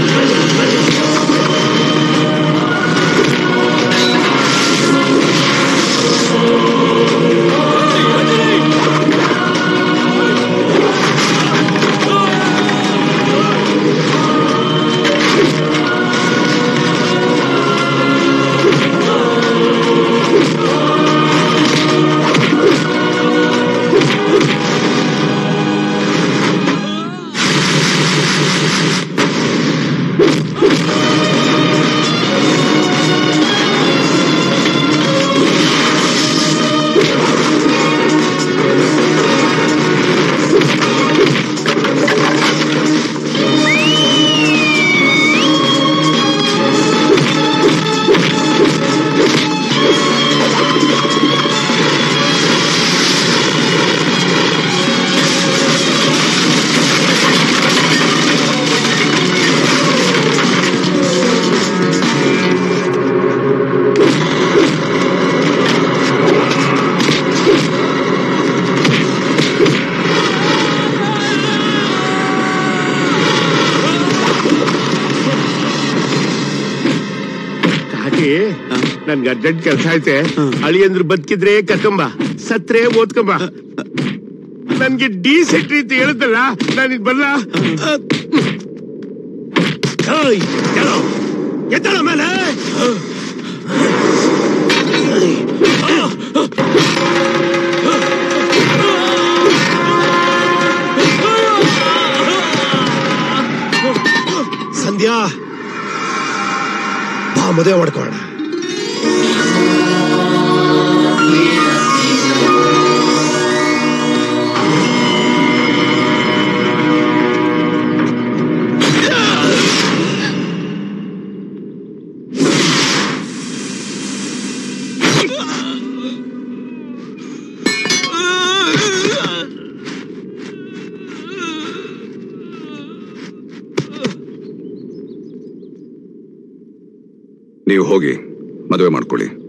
ಕಾಕಿ ನನ್ಗೆ ಅರ್ಜೆಂಟ್ ಕೆಲಸ ಐತೆ ಅಳಿಯಂದ್ರು ಬದುಕಿದ್ರೆ ಕರ್ಕೊಂಬ ಸತ್ರೆ ಓದ್ಕೊಂಬ ನನ್ಗೆ ಡಿ ಸೆಟ್ ರೀತಿ ಹೇಳುತ್ತಲ್ಲ ನಾನಿದ್ ಬಲ್ಲ ಎತ್ತಳ ಮೇಲೆ ಸಂಧ್ಯಾ ಬಾ ಮದುವೆ ಮಾಡ್ಕೊಳ್ಳೋಣ ನೀವು ಹೋಗಿ ಮದುವೆ ಮಾಡ್ಕೊಳ್ಳಿ